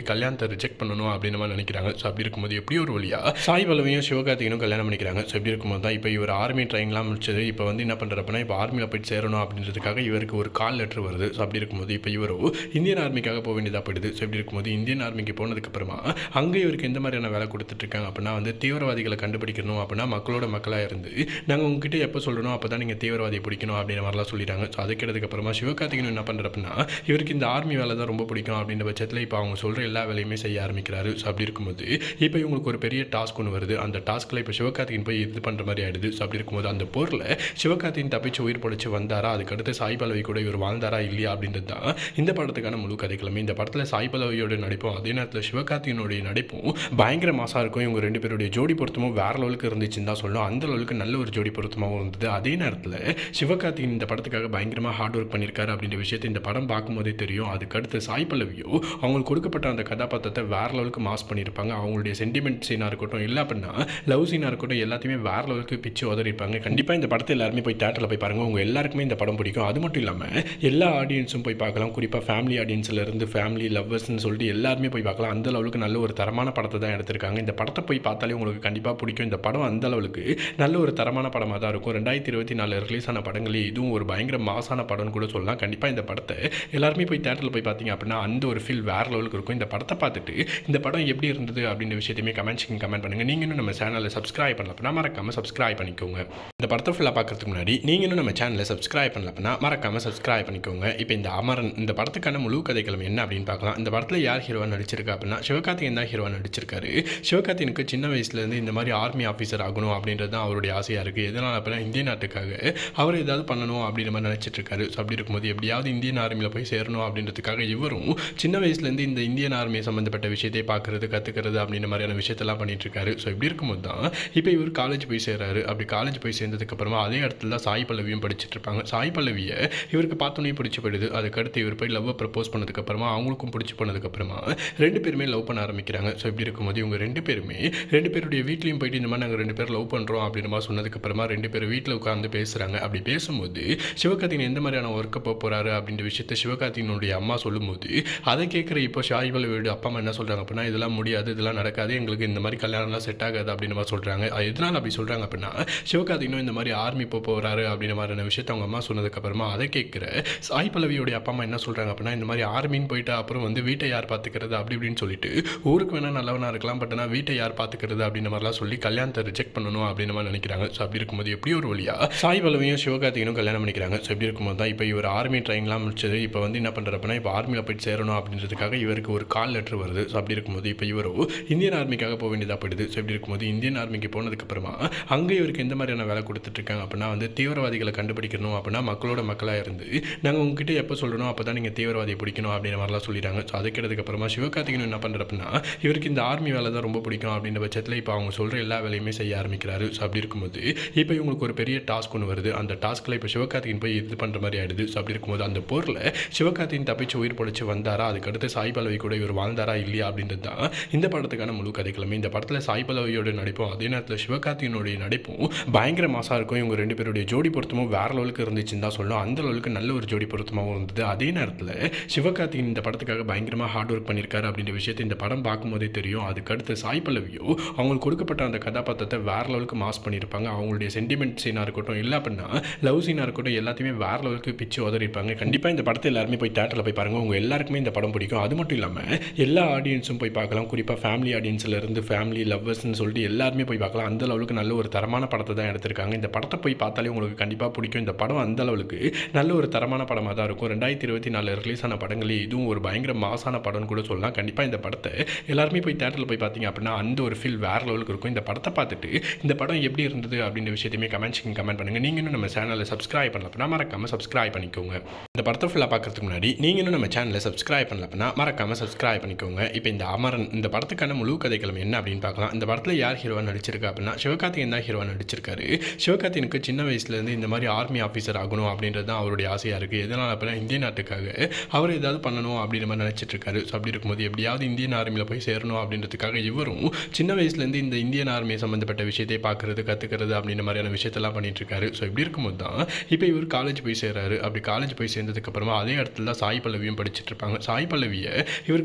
கல்யாணத்தை ரிஜெக்ட் பண்ணணும் அப்படின்னு மாதிரி நினைக்கிறாங்க ஸோ அப்படி இருக்கும்போது எப்படி ஒரு வழியா சாய் பல்லவியும் சிவகார்த்திகனும் கல்யாணம் பண்ணிக்கிறாங்க ஸோ இப்படி இருக்கும்போது தான் இப்போ இவர் ஆர்மி ட்ரைனிங்லாம் முடிச்சது இப்போ வந்து என்ன பண்ணுறப்பனா இப்போ ஆர்மியில் போயிட்டு சேரணும் அப்படின்றதுக்காக இவருக்கு ஒரு கால் லெட்டர் வருது ஸோ அப்படி இருக்கும்போது இப்போ இவரோ இந்தியன் ஆர்மிக்காக போக வேண்டியதாக போயிடுது ஸோ இப்படி இருக்கும்போது இந்தியன் ஆர்மிக்கு போனதுக்கப்புறமா அங்கே இவருக்கு எந்த மாதிரியான வேலை கொடுத்துட்ருக்காங்க அப்படின்னா வந்து தீவிரவாதிகளை கண்டுபிடிக்கணும் அப்படின்னா மக்களோட மக்களாக இருந்து நாங்கள் உங்ககிட்ட எப்போ சொல்லணும் அப்போ தான் நீங்கள் தீவிரவாதியை பிடிக்கணும் அப்படின்ற மாதிரிலாம் சொல்லிட்டாங்க ஸோ அது கேட்டதுக்கப்புறமா சிவகார்த்திகன் என்ன பண்ணுறப்பனா இவருக்கு இந்த ஆர்மி வேலை தான் ரொம்ப பிடிக்கும் அப்படின்ற பட்சத்தில் இப்போ அவங்க சொல்கிற எல்லா வேலையுமே செய்ய ஆரம்பிக்கிறாரு ஸோ அப்படி இருக்கும்போது இப்போ இவங்களுக்கு ஒரு பெரிய டாஸ்க் ஒன்று வருது அந்த டாஸ்க்கில் இப்போ சிவகார்த்திகன் போய் இது பண்ணுற மாதிரி ஆயிடுது ஸோ அப்படி இருக்கும்போது அந்த போரில் சிவகார்த்திகன் தப்பிச்சு உயிர் பிடிச்சி வந்தாரா அதுக்கடுத்து சாய் பல்லவி கூட இவர் வாழ்ந்தாரா இல்லையா அப்படின்றது தான் இந்த படத்துக்கான முழு கதைக்கிழமை இந்த படத்தில் சாய் பல்லவியோட நடிப்பும் அதே நேரத்தில் சிவகார்த்திகனுடைய நடிப்பும் பயங்கர மாசாக இருக்கும் இவங்க ரெண்டு பேருடைய ஜோடி பொருத்தமும் வேற லெவலுக்கு இருந்துச்சுன்னு தான் சொல்லணும் அந்த லெவலுக்கு நல்ல ஒரு ஜோடி பொருத்தமாகவும் இருந்தது அதே நேரத்தில் சிவகார்த்திகன் இந்த படத்துக்காக பயங்கரமாக ஹார்ட் ஒர்க் பண்ணியிருக்காரு அப்படின்ற விஷயத்தை இந்த படம் பார்க்கும்போதே தெரியும் அதுக்கடுத்து சாய் பல்லவியோ அவங்களுக்கு கொடுக்கப்பட்ட அந்த கதாபாத்திரத்தை வேற லெவலுக்கு மாஸ் பண்ணியிருப்பாங்க அவங்களுடைய சென்டிமெண்ட் சீனாக இருக்கட்டும் இல்லை அப்படின்னா லவ் சீனாக இருக்கட்டும் எல்லாத்தையுமே வேற லெவலுக்கு பிச்சு உதறிப்பாங்க கண்டிப்பாக இந்த படத்தை எல்லாருமே போய் தேட்டரில் போய் பாருங்கள் உங்கள் எல்லாருக்குமே இந்த படம் பிடிக்கும் அது மட்டும் இல்லாமல் எல்லா ஆடியன்ஸும் போய் பார்க்கலாம் குறிப்பாக ஃபேமிலி ஆடியன்ஸ்ல இருந்து ஃபேமிலி லவ்வர்ஸ்னு சொல்லிட்டு எல்லாருமே போய் பார்க்கலாம் அந்த லெவலுக்கு நல்ல ஒரு தரமான படத்தை தான் எடுத்திருக்காங்க இந்த படத்தை போய் பார்த்தாலே உங்களுக்கு கண்டிப்பாக பிடிக்கும் இந்த படம் அந்த அளவுக்கு நல்ல ஒரு தரமான படமாக தான் இருக்கும் ரெண்டாயிரத்தி இருபத்தி நாலு ரிலீஸ் ஆன படங்களே இதுவும் ஒரு பயங்கர மாசான படம்னு கூட சொல்லலாம் கண்டிப்பாக இந்த படத்தை எல்லாருமே போய் தேட்டரில் போய் பார்த்தீங்க அப்படின்னா அந்த ஒரு ஃபீல் வேற லெவலுக்கு இருக்கும் இந்த படத்தை பார்த்துட்டு இந்த படம் எப்படி இருந்தது அப்படின்ற விஷயத்தையுமே கமெண்ட்ஸிங் கமெண்ட் பண்ணுங்கள் நீங்கள் இன்னும் நம்ம சேனலை சப்ஸ்கிரைப் பண்ணல அப்படின்னா மறக்காமல் சப்ஸ்கிரைப் பண்ணிக்கோங்க இந்த படத்தை ஃபுல்லாக பார்க்கறதுக்கு முன்னாடி நீங்கள் இன்னும் நம்ம சேனலை சப்ஸ்கிரைப் பண்ணல அப்படின்னா மறக்காமல் சப்ஸ்கிரைப் பண்ணிக்கோங்க இப்போ இந்த அமரன் இந்த படத்துக்கான முழு கதைக்களம் என்ன அப்படின்னு பார்க்கலாம் இந்த படத்தில் யார் ஹீரோவா நடிச்சிருக்கா அப்படின்னா சிவகார்த்திகேயன் தான் ஹீரோவா நடிச்சிருக்காரு சிவகார்த்திகனுக்கு சின்ன வயசுலேருந்து இந்த மாதிரி ஆர்மி ஆஃபீஸர் ஆகணும் அப்படின்றது தான் அவருடைய ஆசையாக இருக்குது எதனால் அப்படின்னா இந்திய நாட்டுக்காக அவர் ஏதாவது பண்ணணும் அப்படின்ற மாதிரி நினச்சிட்டு இருக்காரு ஸோ அப்படி இருக்கும்போது எப்படியாவது இந்தியன் ஆர்மியில் போய் சேரணும் அப்படின்றதுக்காக இவரும் சின்ன வயசுலேருந்து இந்த இந்தியன் ஆர்மி சம்மந்தப்பட்ட விஷயத்தை பார்க்குறது கற்றுக்கிறது அப்படின்ற மாதிரியான விஷயத்தெல்லாம் பண்ணிட்டு இருக்காரு ஸோ இப்படி இருக்கும்போது தான் இப்போ இவர் காலேஜ் போய் சேர்றாரு அப்படி காலேஜ் போய் சேர்ந்ததுக்கப்புறமா அதே இடத்துல தான் சாய் பல்லவியும் படிச்சுட்டு இருப்பாங்க சாய் பல்லவியை இவருக்கு பார்த்தோன்னே பிடிச்சி போயிடுது அதுக்கடுத்து இவர் போய் லவ்வை ப்ரப்போஸ் பண்ணதுக்கப்புறமா அவங்களுக்கும் பிடிச்சி போனதுக்கப்புறமா ரெண்டு பேருமே லவ் பண்ண ஆரம்பிக்கிறாங்க ஸோ இப்படி இருக்கும்போது இவங்க ரெண்டு பேருமே ரெண்டு பேருடைய வீட்லேயும் போயிட்டு இந்த மாதிரி நாங்கள் ரெண்டு பேரும் லவ் பண்ணுறோம் அப்படின்ற மாதிரி சொன்னதுக்கப்புறமா ரெண்டு பேரும் வீட்டில் உட்காந்து பேசுகிறாங்க அப்படி பேசும்போது சிவகார்த்திகன் எந்த மாதிரியான ஒர்க்கை போக போகிறாரு அப்படின்ற விஷயத்த சிவகார்த்திகனுடைய அம்மா சொல்லும்போது அதை கேட்குற இப்போ ஷாய் பல்லவியோட அப்பா அம்மா என்ன சொல்கிறாங்க அப்படின்னா இதெல்லாம் முடியாது இதெல்லாம் நடக்காது எங்களுக்கு இந்த மாதிரி கல்யாணம்லாம் செட் ஆகாது அப்படின்ற மாதிரி சொல்கிறாங்க எதனால் அப்படி சொல்கிறாங்க அப்படின்னா சிவகார்த்திகனும் இந்த மாதிரி ஆர்மி போக போகிறாரு அப்படின்ற மாதிரியான விஷயத்த அவங்க அம்மா சொன்னதுக்கப்புறமா அதை கேட்குற சாய் பல்லவியோடைய அப்பா அம்மா என்ன சொல்கிறாங்க அப்படின்னா இந்த மாதிரி ஆர்மின்னு போயிட்டா அப்புறம் வந்து வீட்டை யார் பார்த்துக்கிறது அப்படி இப்படின்னு சொல்லிட்டு ஊருக்கு வேணால் நல்லவனாக இருக்கலாம் பட் ஆனால் வீட்டை யார் பார்த்துக்கிறது அப்படின்ற மாதிரிலாம் சொல்லி கல்யாணத்தை ரிஜெக்ட் பண்ணணும் அப்படின்ற மாதிரி நினைக்கிறாங்க ஸோ அப்படி இருக்கும்போது எப்படி ஒரு வழியா சாய் பல்லவியும் சிவகார்த்திகனும் கல்யாணம் பண்ணிக்கிறாங்க ஸோ இப்படி இருக்கும்போது தான் இப்போ இவர் ஆர்மி ட்ரைனிங்லாம் முடிச்சது இப்போ வந்து என்ன பண்ணுறப்பனா இப்போ ஆர்மியில் போயிட்டு சேரணும் அப்படின்றதுக்காக இவருக்கு ஒரு கால் லெட்டர் வருது ஸோ அப்படி இருக்கும்போது இப்போ இவரோ இந்தியன் ஆர்மிக்காக போக வேண்டியதாக போயிடுது ஸோ இப்படி இருக்கும்போது இந்தியன் ஆர்மிக்கு போனதுக்கப்புறமா அங்கே இவருக்கு எந்த மாதிரியான வேலை கொடுத்துட்ருக்காங்க அப்படின்னா வந்து தீவிரவாதிகளை கண்டுபிடிக்கணும் அப்படின்னா மக்களோட மக்களாக இருந்து நாங்கள் உங்ககிட்ட எப்போ சொல்லணும் அப்போ தான் நீங்கள் தீவிரவாதியை பிடிக்கணும் அப்படின்ற மாதிரிலாம் சொல்லிட்டாங்க ஸோ அது கேட்டதுக்கப்புறமா சிவகார்த்திகன் என்ன பண்ணுறப்பனா இவருக்கு இந்த ஆர்மி வேலை தான் ரொம்ப பிடிக்கும் அப்படின்ற பட்சத்தில் இப்போ அவங்க சொல்கிற எல்லா வேலையுமே செய்ய ஆரம்பிக்கிறாரு ஸோ அப்படி இருக்கும்போது இப்போ இவங்களுக்கு ஒரு பெரிய டாஸ்க் ஒன்று வருது அந்த டாஸ்க்கில் இப்போ சிவகார்த்திகன் போய் இது பண்ணுற மாதிரி ஆயிடுது ஸோ அப்படி இருக்கும்போது அந்த போரில் சிவகார்த்திகன் தப்பிச்சு உயிர் பிடிச்சி வந்தாரா அதுக்கடுத்து சாய் பல்லவி கூட இவர் வாழ்ந்தாரா இல்லையா அப்படின்றது தான் இந்த படத்துக்கான முழு கதைக்கிழமை இந்த படத்தில் சாய் பல்லவியோட நடிப்பும் அதே நேரத்தில் சிவகார்த்திகனுடைய நடிப்பும் பயங்கர மாசாக இருக்கும் இவங்க ரெண்டு பேருடைய ஜோடி பொருத்தமும் வேற லெவலுக்கு இருந்துச்சுன்னு தான் சொல்லணும் அந்த லெவலுக்கு நல்ல ஒரு ஜோடி பொருத்தமாகவும் இருந்தது அதே நேரத்தில் சிவகார்த்திகன் இந்த படத்துக்காக பயங்கரமாக ஹார்ட் ஒர்க் பண்ணியிருக்காரு அப்படின்ற விஷயத்தை இந்த படம் பார்க்கும்போதே தெரியும் அதுக்கடுத்து சாய் பல்லவியோ அவங்களுக்கு கொடுக்கப்பட்ட அந்த கதாபாத்திரத்தை வேற லெவலுக்கு மாஸ் பண்ணியிருப்பாங்க அவங்களுடைய சென்டிமெண்ட் சீனாக இருக்கட்டும் இல்லை அப்படின்னா லவ் சீனாக இருக்கட்டும் எல்லாத்தையுமே வேற லெவலுக்கு பிச்சு உதறிப்பாங்க கண்டிப்பாக இந்த படத்தை எல்லாருமே போய் தேட்டரில் போய் பாருங்கள் உங்கள் எல்லாருக்குமே இந்த படம் பிடிக்கும் அது மட்டும் இல்லாமல் எல்லா ஆடியன்ஸும் போய் பார்க்கலாம் குறிப்பாக ஃபேமிலி ஆடியன்ஸில் இருந்து ஃபேமிலி லவ்வர்ஸ்னு சொல்லிட்டு எல்லாருமே போய் பார்க்கலாம் அந்த லெவலுக்கு நல்ல ஒரு தரமான படத்தை தான் எடுத்திருக்காங்க இந்த படத்தை போய் பார்த்தாலே உங்களுக்கு கண்டிப்பாக பிடிக்கும் இந்த படம் அந்த அளவுக்கு நல்ல ஒரு தரமான படமாக தான் இருக்கும் ரெண்டாயிரத்தி இருபத்தி நாலு ரிலீஸ் ஆன படங்களே இதுவும் ஒரு பயங்கர மாசான படம்னு கூட சொல்லலாம் கண்டிப்பாக இந்த படத்தை எல்லாருமே போய் தேட்டரில் போய் பார்த்தீங்க அப்படின்னா அந்த ஒரு ஃபீல் வேற லெவலுக்கு இருக்கும் இந்த படத்தை பார்த்துட்டு இந்த படம் எப்படி இருந்தது அப்படின்ற விஷயத்தையுமே கமெண்ட்ஸிங் கமெண்ட் பண்ணுங்கள் நீங்கள் இன்னும் நம்ம சேனலை சப்ஸ்கிரைப் பண்ணல அப்படின்னா மறக்காமல் சப்ஸ்கிரைப் பண்ணிக்கோங்க இந்த படத்தை ஃபுல்லாக பார்க்கறதுக்கு முன்னாடி நீங்கள் இன்னும் நம்ம சேனலை சப்ஸ்கிரைப் பண்ணல அப்படின்னா மறக்காமல் சப்ஸ்கிரைப் பண்ணிக்கோங்க இப்போ இந்த அமரன் இந்த படத்துக்கான முழு கதைக்களம் என்ன அப்படின்னு பார்க்கலாம் இந்த படத்தில் யார் ஹீரோவா நடிச்சிருக்கா அப்படின்னா சிவகார்த்திகேயன் தான் ஹீரோவா நடிச்சிருக்காரு சிவகார்த்திகனுக்கு சின்ன வயசுலேருந்து இந்த மாதிரி ஆர்மி ஆஃபீஸர் ஆகணும் அப்படின்றது தான் அவருடைய ஆசையாக இருக்குது எதனால் அப்படின்னா இந்திய நாட்டுக்காக அவர் ஏதாவது பண்ணணும் அப்படின்ற மாதிரி நினச்சிட்டு இருக்காரு ஸோ அப்படி இருக்கும்போது எப்படியாவது இந்தியன் ஆர்மியில் போய் சேரணும் அப்படின்றதுக்காக இவரும் சின்ன வயசுலேருந்து இந்த இந்தியன் ஆர்மி சம்மந்தப்பட்ட விஷயத்தை பார்க்குறது கற்றுக்கிறது அப்படின்ற மாதிரியான விஷயத்தெல்லாம் பண்ணிட்டு இருக்காரு ஸோ இப்படி இருக்கும்போது தான் இப்போ இவர் காலேஜ் போய் சேர்றாரு அப்படி காலேஜ் போய் சேர்ந்ததுக்கப்புறமா அதே இடத்துல தான் சாய் பல்லவியும் படிச்சுட்டு இருப்பாங்க சாய் பல்லவியை இவருக்கு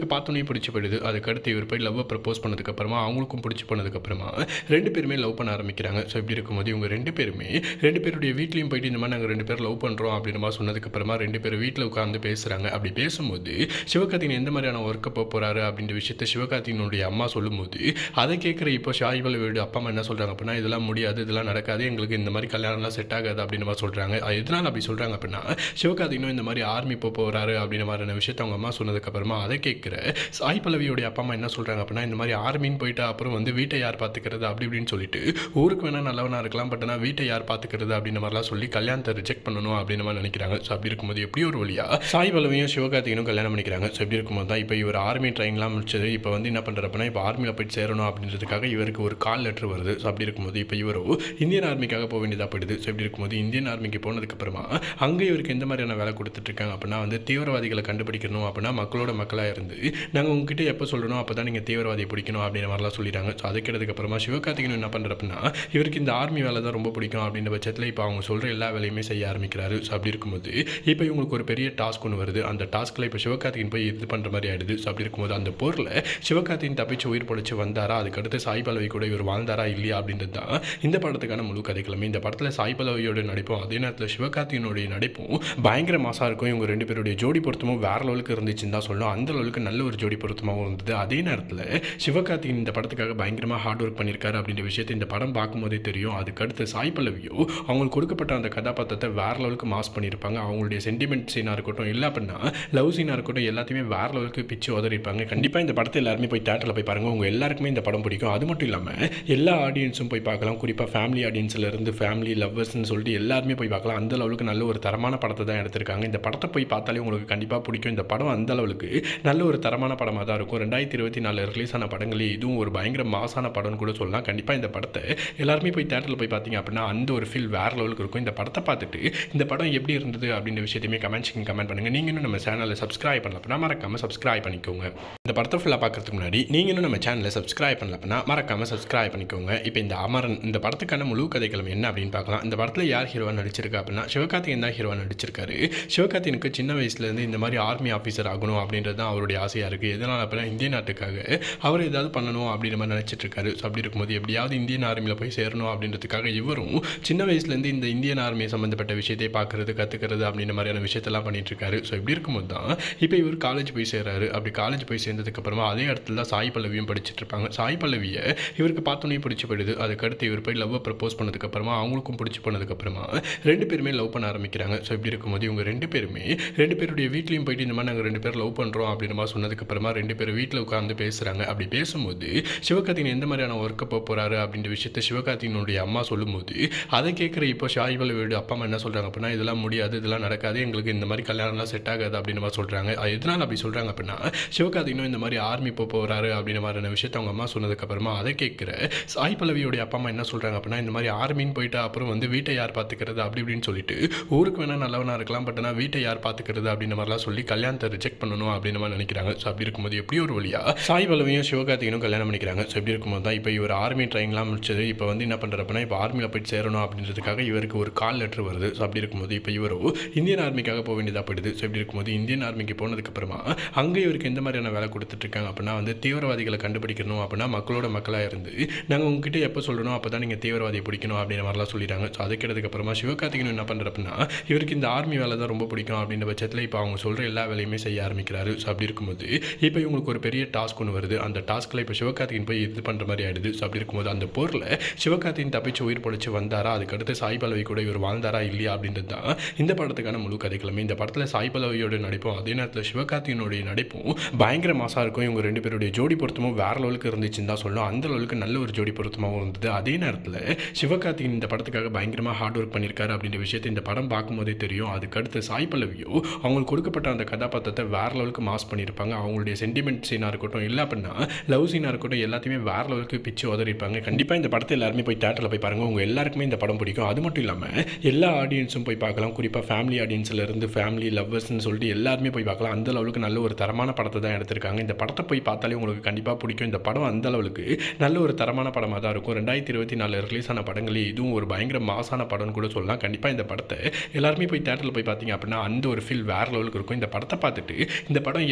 இவருக்கு பார்த்தோன்னே பிடிச்சி போயிடுது அதுக்கடுத்து இவர் போய் லவ்வை ப்ரப்போஸ் பண்ணதுக்கப்புறமா அவங்களுக்கும் பிடிச்சி போனதுக்கப்புறமா ரெண்டு பேருமே லவ் பண்ண ஆரம்பிக்கிறாங்க ஸோ இப்படி இருக்கும்போது இவங்க ரெண்டு பேருமே ரெண்டு பேருடைய வீட்லேயும் போயிட்டு இந்த மாதிரி நாங்கள் ரெண்டு பேர் லவ் பண்ணுறோம் அப்படின்ற மாதிரி சொன்னதுக்கப்புறமா ரெண்டு பேரும் வீட்டில் உட்காந்து பேசுகிறாங்க அப்படி பேசும்போது சிவகார்த்திகன் எந்த மாதிரியான ஒர்க்கை போக போகிறாரு அப்படின்ற விஷயத்த சிவகார்த்திகனுடைய அம்மா சொல்லும்போது அதை கேட்குற இப்போ ஷாயிபல் வீடு அப்பா அம்மா என்ன சொல்கிறாங்க அப்படின்னா இதெல்லாம் முடியாது இதெல்லாம் நடக்காது எங்களுக்கு இந்த மாதிரி கல்யாணம்லாம் செட் ஆகாது அப்படின்ற மாதிரி சொல்கிறாங்க அது எதனால் அப்படி சொல்கிறாங்க அப்படின்னா சிவகார்த்திகனும் இந்த மாதிரி ஆர்மி போக போகிறாரு அப்படின்ற மாதிரியான விஷயத்த அவங்க அம்மா சொன்னதுக்கப்புறமா அதை கேட்குற சாய் பல்லவியோடைய அப்பா அம்மா என்ன சொல்கிறாங்க அப்படின்னா இந்த மாதிரி ஆர்மின்னு போயிட்டு அப்புறம் வந்து வீட்டை யார் பார்த்துக்கிறது அப்படி இப்படின்னு சொல்லிட்டு ஊருக்கு வேணால் நல்லவனாக இருக்கலாம் பட் ஆனால் வீட்டை யார் பார்த்துக்கிறது அப்படின்ற மாதிரிலாம் சொல்லி கல்யாணத்தை ரிஜெக்ட் பண்ணணும் அப்படின்னு மாதிரி நினைக்கிறாங்க ஸோ அப்படி இருக்கும்போது எப்படி ஒரு வழியா சாய் பல்லவியும் சிவகார்த்திகனும் கல்யாணம் பண்ணிக்கிறாங்க ஸோ இப்படி இருக்கும்போது தான் இப்போ இவர் ஆர்மி ட்ரைனிங்லாம் முடிச்சது இப்போ வந்து என்ன பண்ணுறப்பனா இப்போ ஆர்மியில் போயிட்டு சேரணும் அப்படின்றதுக்காக இவருக்கு ஒரு கால் லெட்டர் வருது ஸோ அப்படி இருக்கும்போது இப்போ இவரோ இந்தியன் ஆர்மிக்காக போக வேண்டியதாக போயிடுது ஸோ இப்படி இருக்கும்போது இந்தியன் ஆர்மிக்கு போனதுக்கப்புறமா அங்கே இவருக்கு எந்த மாதிரியான வேலை கொடுத்துட்ருக்காங்க அப்படின்னா வந்து தீவிரவாதிகளை கண்டுபிடிக்கணும் அப்படின்னா மக்களோட மக்களாக இருந்து நாங்கள் உங்ககிட்ட எப்போ சொல்லணும் அப்போ தான் நீங்கள் தீவிரவாதியை பிடிக்கணும் அப்படின்ற மாதிரிலாம் சொல்லிடுறாங்க ஸோ அது கேட்டதுக்கப்புறமா சிவகார்த்திகன் என்ன பண்ணுறப்பனா இவருக்கு இந்த ஆர்மி வேலை தான் ரொம்ப பிடிக்கும் அப்படின்ற பட்சத்தில் இப்போ அவங்க சொல்கிற எல்லா வேலையுமே செய்ய ஆரம்பிக்கிறாரு ஸோ அப்படி இருக்கும்போது இப்போ இவங்களுக்கு ஒரு பெரிய டாஸ்க் ஒன்று வருது அந்த டாஸ்க்கில் இப்போ சிவகார்த்திகன் போய் இது பண்ணுற மாதிரி ஆயிடுது ஸோ அப்படி இருக்கும்போது அந்த போரில் சிவகார்த்திகன் தப்பிச்சு உயிர் பொழைச்சு வந்தாரா அதுக்கடுத்து சாய் பல்லவி கூட இவர் வாழ்ந்தாரா இல்லையா அப்படின்றது தான் இந்த படத்துக்கான முழு கதைக்கிழமை இந்த படத்தில் சாய் பல்லவியோட நடிப்பும் அதே நேரத்தில் சிவகார்த்திகனுடைய நடிப்பும் பயங்கர மாசாக இருக்கும் இவங்க ரெண்டு பேருடைய ஜோடி பொருத்தமும் வேற லெவலுக்கு இருந்துச்சுன்னு தான் சொல்லணும் அந்த லெவலுக்கு நல்ல ஒரு ஜோடி பொருத்தமாகவும் இருந்தது அதே நேரத்தில் சிவகார்த்திகன் இந்த படத்துக்காக பயங்கரமாக ஹார்ட் ஒர்க் பண்ணியிருக்காரு அப்படின்ற விஷயத்தை இந்த படம் பார்க்கும்போதே தெரியும் அதுக்கடுத்து சாய் பல்லவியோ அவங்களுக்கு கொடுக்கப்பட்ட அந்த கதாபாத்திரத்தை வேற லெவலுக்கு மாஸ் பண்ணியிருப்பாங்க அவங்களுடைய சென்டிமெண்ட் சீனாக இருக்கட்டும் இல்லை அப்படின்னா லவ் சீனாக இருக்கட்டும் எல்லாத்தையுமே வேற லெவலுக்கு பிச்சு உதறிப்பாங்க கண்டிப்பாக இந்த படத்தை எல்லாருமே போய் தேட்டரில் போய் பாருங்கள் உங்கள் எல்லாருக்குமே இந்த படம் பிடிக்கும் அது மட்டும் இல்லாமல் எல்லா ஆடியன்ஸும் போய் பார்க்கலாம் குறிப்பாக ஃபேமிலி ஆடியன்ஸில் இருந்து ஃபேமிலி லவ்வர்ஸ்னு சொல்லிட்டு எல்லாருமே போய் பார்க்கலாம் அந்த லெவலுக்கு நல்ல ஒரு தரமான படத்தை தான் எடுத்திருக்காங்க இந்த படத்தை போய் பார்த்தாலே உங்களுக்கு கண்டிப்பாக பிடிக்கும் இந்த படம் அந்த அளவுக்கு நல்ல ஒரு தரமான படமாக தான் இருக்கும் ரெண்டாயிரத்தி இருபத்தி நாலு ரிலீஸ் ஆன படங்களே இதுவும் ஒரு பயங்கர மாசான படம்னு கூட சொல்லலாம் கண்டிப்பாக இந்த படத்தை எல்லாருமே போய் தேட்டரில் போய் பார்த்தீங்க அப்படின்னா அந்த ஒரு ஃபீல் வேற லெவலுக்கு இருக்கும் இந்த படத்தை பார்த்துட்டு இந்த படம் எப்படி இருந்தது அப்படின்ற விஷயத்தையுமே கமெண்ட் செக்ஷன் கமெண்ட் பண்ணுங்கள் நீங்கள் இன்னும் நம்ம சேனலை சப்ஸ்கிரைப் பண்ணல அப்படின்னா மறக்காமல் சப்ஸ்கிரைப் பண்ணிக்கோங்க இந்த படத்தை ஃபுல்லாக பார்க்கறதுக்கு முன்னாடி நீங்கள் இன்னும் நம்ம சேனலை சப்ஸ்கிரைப் பண்ணல அப்படின்னா மறக்காமல் சப்ஸ்கிரைப் பண்ணிக்கோங்க இப்போ இந்த அமரன் இந்த படத்துக்கான முழு கதைக்களம் என்ன அப்படின்னு பார்க்கலாம் இந்த படத்தில் யார் ஹீரோவாக நடிச்சிருக்கா அப்படின்னா சிவகார்த்திகேயன் தான் ஹீரோவாக நடிச்சிருக்காரு சிவகார்த்திகனுக்கு சின்ன வயசுலேருந்து இந்த மாதிரி ஆர்மி ஆஃபீஸர் ஆகணும் அப்படின்றது தான் அவருடைய ஆசையாக இருக்குது எதனால் அப்படின்னா இந்திய நாட்டுக்காக அவர் ஏதாவது பண்ணணும் அப்படின்ற மாதிரி நினச்சிட்டு இருக்காரு ஸோ அப்படி இருக்கும்போது எப்படியாவது இந்தியன் ஆர்மியில் போய் சேரணும் அப்படின்றதுக்காக இவரும் சின்ன வயசுலேருந்து இந்த இந்தியன் ஆர்மி சம்மந்தப்பட்ட விஷயத்தை பார்க்குறது கற்றுக்கிறது அப்படின்ற மாதிரியான விஷயத்தெல்லாம் பண்ணிட்டு இருக்காரு ஸோ இப்படி இருக்கும்போது தான் இப்போ இவர் காலேஜ் போய் சேர்றாரு அப்படி காலேஜ் போய் சேர்ந்ததுக்கப்புறமா அதே இடத்துல தான் சாய் பல்லவியும் படிச்சுட்டு இருப்பாங்க சாய் பல்லவியை இவருக்கு பார்த்தோன்னே பிடிச்சி போயிடுது அதுக்கடுத்து இவர் போய் லவ்வை ப்ரப்போஸ் பண்ணதுக்கப்புறமா அவங்களுக்கும் பிடிச்சி போனதுக்கப்புறமா ரெண்டு பேருமே லவ் பண்ண ஆரம்பிக்கிறாங்க ஸோ இப்படி இருக்கும்போது இவங்க ரெண்டு பேருமே ரெண்டு பேருடைய வீட்லேயும் போயிட்டு இந்த மாதிரி நாங்கள் ரெண்டு பேர் லவ் பண்ணுறோம் அப்படின்ற மாதிரி சொன்னதுக்கப்புறமா ரெண்டு பேரும் வீட்டில் உட்காந்து பேசுகிறாங்க அப்படி பேசும்போது சிவகார்த்திகன் எந்த மாதிரியான ஒர்க்கை போக போகிறாரு அப்படின்ற விஷயத்த சிவகார்த்திகனுடைய அம்மா சொல்லும்போது அதை கேட்குற இப்போ ஷாயிபல் வீடு அப்பா அம்மா என்ன சொல்கிறாங்க அப்படின்னா இதெல்லாம் முடியாது இதெல்லாம் நடக்காது எங்களுக்கு இந்த மாதிரி கல்யாணம்லாம் செட் ஆகாது அப்படின்ற மாதிரி சொல்கிறாங்க அது எதனால் அப்படி சொல்கிறாங்க அப்படின்னா சிவகார்த்திகனும் இந்த மாதிரி ஆர்மி போக போகிறாரு அப்படின்ற மாதிரியான விஷயத்த அவங்க அம்மா சொன்னதுக்கப்புறமா அதை கேட்குற சாய் பல்லவியோடைய அப்பா அம்மா என்ன சொல்கிறாங்க அப்படின்னா இந்த மாதிரி ஆர்மின்னு போயிட்டு அப்புறம் வந்து வீட்டை யார் பார்த்துக்கிறது அப்படி இப்படின்னு சொல்லிட்டு ஊருக்கு வேணால் நல்லவனாக இருக்கலாம் பட் ஆனால் வீட்டை யார் பார்த்துக்கிறது அப்படின்ற மாதிரிலாம் சொல்லி கல்யாணத்தை ரிஜெக்ட் பண்ணணும் அப்படின்ற மாதிரி நினைக்கிறாங்க ஸோ அப்படி இருக்கும்போது எப்படி ஒரு வழியா சாய் பல்லவியும் சிவகார்த்திகனும் கல்யாணம் பண்ணிக்கிறாங்க ஸோ இப்படி இருக்கும்போது தான் இப்போ இவர் ஆர்மி ட்ரைனிங்லாம் முடிச்சது இப்போ வந்து என்ன பண்ணுறப்பனா இப்போ ஆர்மியில் போயிட்டு சேரணும் அப்படின்றதுக்காக இவருக்கு ஒரு கால் லெட்டர் வருது ஸோ அப்படி இருக்கும்போது இப்போ இவரோ இந்தியன் ஆர்மிக்காக போக வேண்டியதாக போயிடுது ஸோ இப்படி இருக்கும்போது இந்தியன் ஆர்மிக்கு போனதுக்கப்புறமா அங்கே இவருக்கு எந்த மாதிரியான வேலை கொடுத்துட்ருக்காங்க அப்படின்னா வந்து தீவிரவாதிகளை கண்டுபிடிக்கணும் அப்படின்னா மக்களோட மக்களாக இருந்து நாங்கள் உங்ககிட்ட எப்போ சொல்லணும் அப்போ தான் நீங்கள் தீவிரவாதியை பிடிக்கணும் அப்படின்ற மாதிரிலாம் சொல்லிடுறாங்க ஸோ அது கேட்டதுக்கப்புறமா சிவகார்த்திகன் என்ன பண்ணுறப்பனா இவருக்கு இந்த ஆர்மி வேலை தான் ரொம்ப பிடிக்கும் அப்படின்ற பட்சத்தில் இப்போ அவங்க சொல்கிற எல்லா வேலையுமே செய்ய ஆரம்பிக்கிறாரு ஸோ அப்படி இருக்கும்போது இப்போ இவங்களுக்கு ஒரு பெரிய டாஸ்க் ஒன்று வருது அந்த டாஸ்க்கில் இப்போ சிவகார்த்திகன் போய் இது பண்ணுற மாதிரி ஆயிடுது ஸோ அப்படி இருக்கும்போது அந்த போரில் சிவகார்த்திகன் தப்பிச்சு உயிர் பொழைச்சு வந்தாரா அதுக்கடுத்து சாய் பல்லவி கூட இவர் வாழ்ந்தாரா இல்லையா அப்படின்றது தான் இந்த படத்துக்கான முழு கதைக்கிழமை இந்த படத்தில் சாய் பல்லவியோட நடிப்பும் அதே நேரத்தில் சிவகார்த்திகனுடைய நடிப்பும் பயங்கர மாசாக இருக்கும் இவங்க ரெண்டு பேருடைய ஜோடி பொருத்தமும் வேற லெவலுக்கு இருந்துச்சுன்னு தான் சொல்லணும் அந்த லெவலுக்கு நல்ல ஒரு ஜோடி பொருத்தமாகவும் இருந்தது அதே நேரத்தில் சிவகார்த்திகன் இந்த படத்துக்காக பயங்கரமாக ஹார்ட் ஒர்க் பண்ணியிருக்காரு அப்படின்ற விஷயத்தை இந்த படம் பார்க்கும்போதே தெரியும் அதுக்கடுத்து சாய் பல்லவியோ அவங்களுக்கு கொடுக்கப்பட்ட அந்த கதாபாத்திரத்தை வேற லெவலுக்கு மாஸ் பண்ணியிருப்பாங்க அவங்களுடைய சென்டிமெண்ட் சீனாக இருக்கட்டும் இல்லை அப்படின்னா லவ் சீனாக இருக்கட்டும் எல்லாத்தையுமே வேற லெவலுக்கு பிச்சு உதறிப்பாங்க கண்டிப்பாக இந்த படத்தை எல்லாருமே போய் தேட்டரில் போய் பாருங்கள் உங்கள் எல்லாருக்குமே இந்த படம் பிடிக்கும் அது மட்டும் இல்லாமல் எல்லா ஆடியன்ஸும் போய் பார்க்கலாம் குறிப்பாக ஃபேமிலி ஆடியன்ஸில் இருந்து ஃபேமிலி லவ்வர்ஸ்னு சொல்லிட்டு எல்லாருமே போய் பார்க்கலாம் அந்த லெவலுக்கு நல்ல ஒரு தரமான படத்தை தான் எடுத்திருக்காங்க இந்த படத்தை போய் பார்த்தாலே உங்களுக்கு கண்டிப்பாக பிடிக்கும் இந்த படம் அந்த அளவுக்கு நல்ல ஒரு தரமான படமாக தான் இருக்கும் ரெண்டாயிரத்தி இருபத்தி நாலு ரிலீஸ் ஆன படங்களே இதுவும் ஒரு பயங்கர மாசான படம்னு கூட சொல்லலாம் கண்டிப்பாக இந்த படத்தை எல்லாருமே போய் தேட்டரில் போய் பார்த்தீங்க அப்படின்னா அந்த ஒரு ஃபீல் வேற லெவலுக்கு இருக்கும் இந்த படத்தை பார்த்துட்டு இந்த படம் எப்படி இருந்தது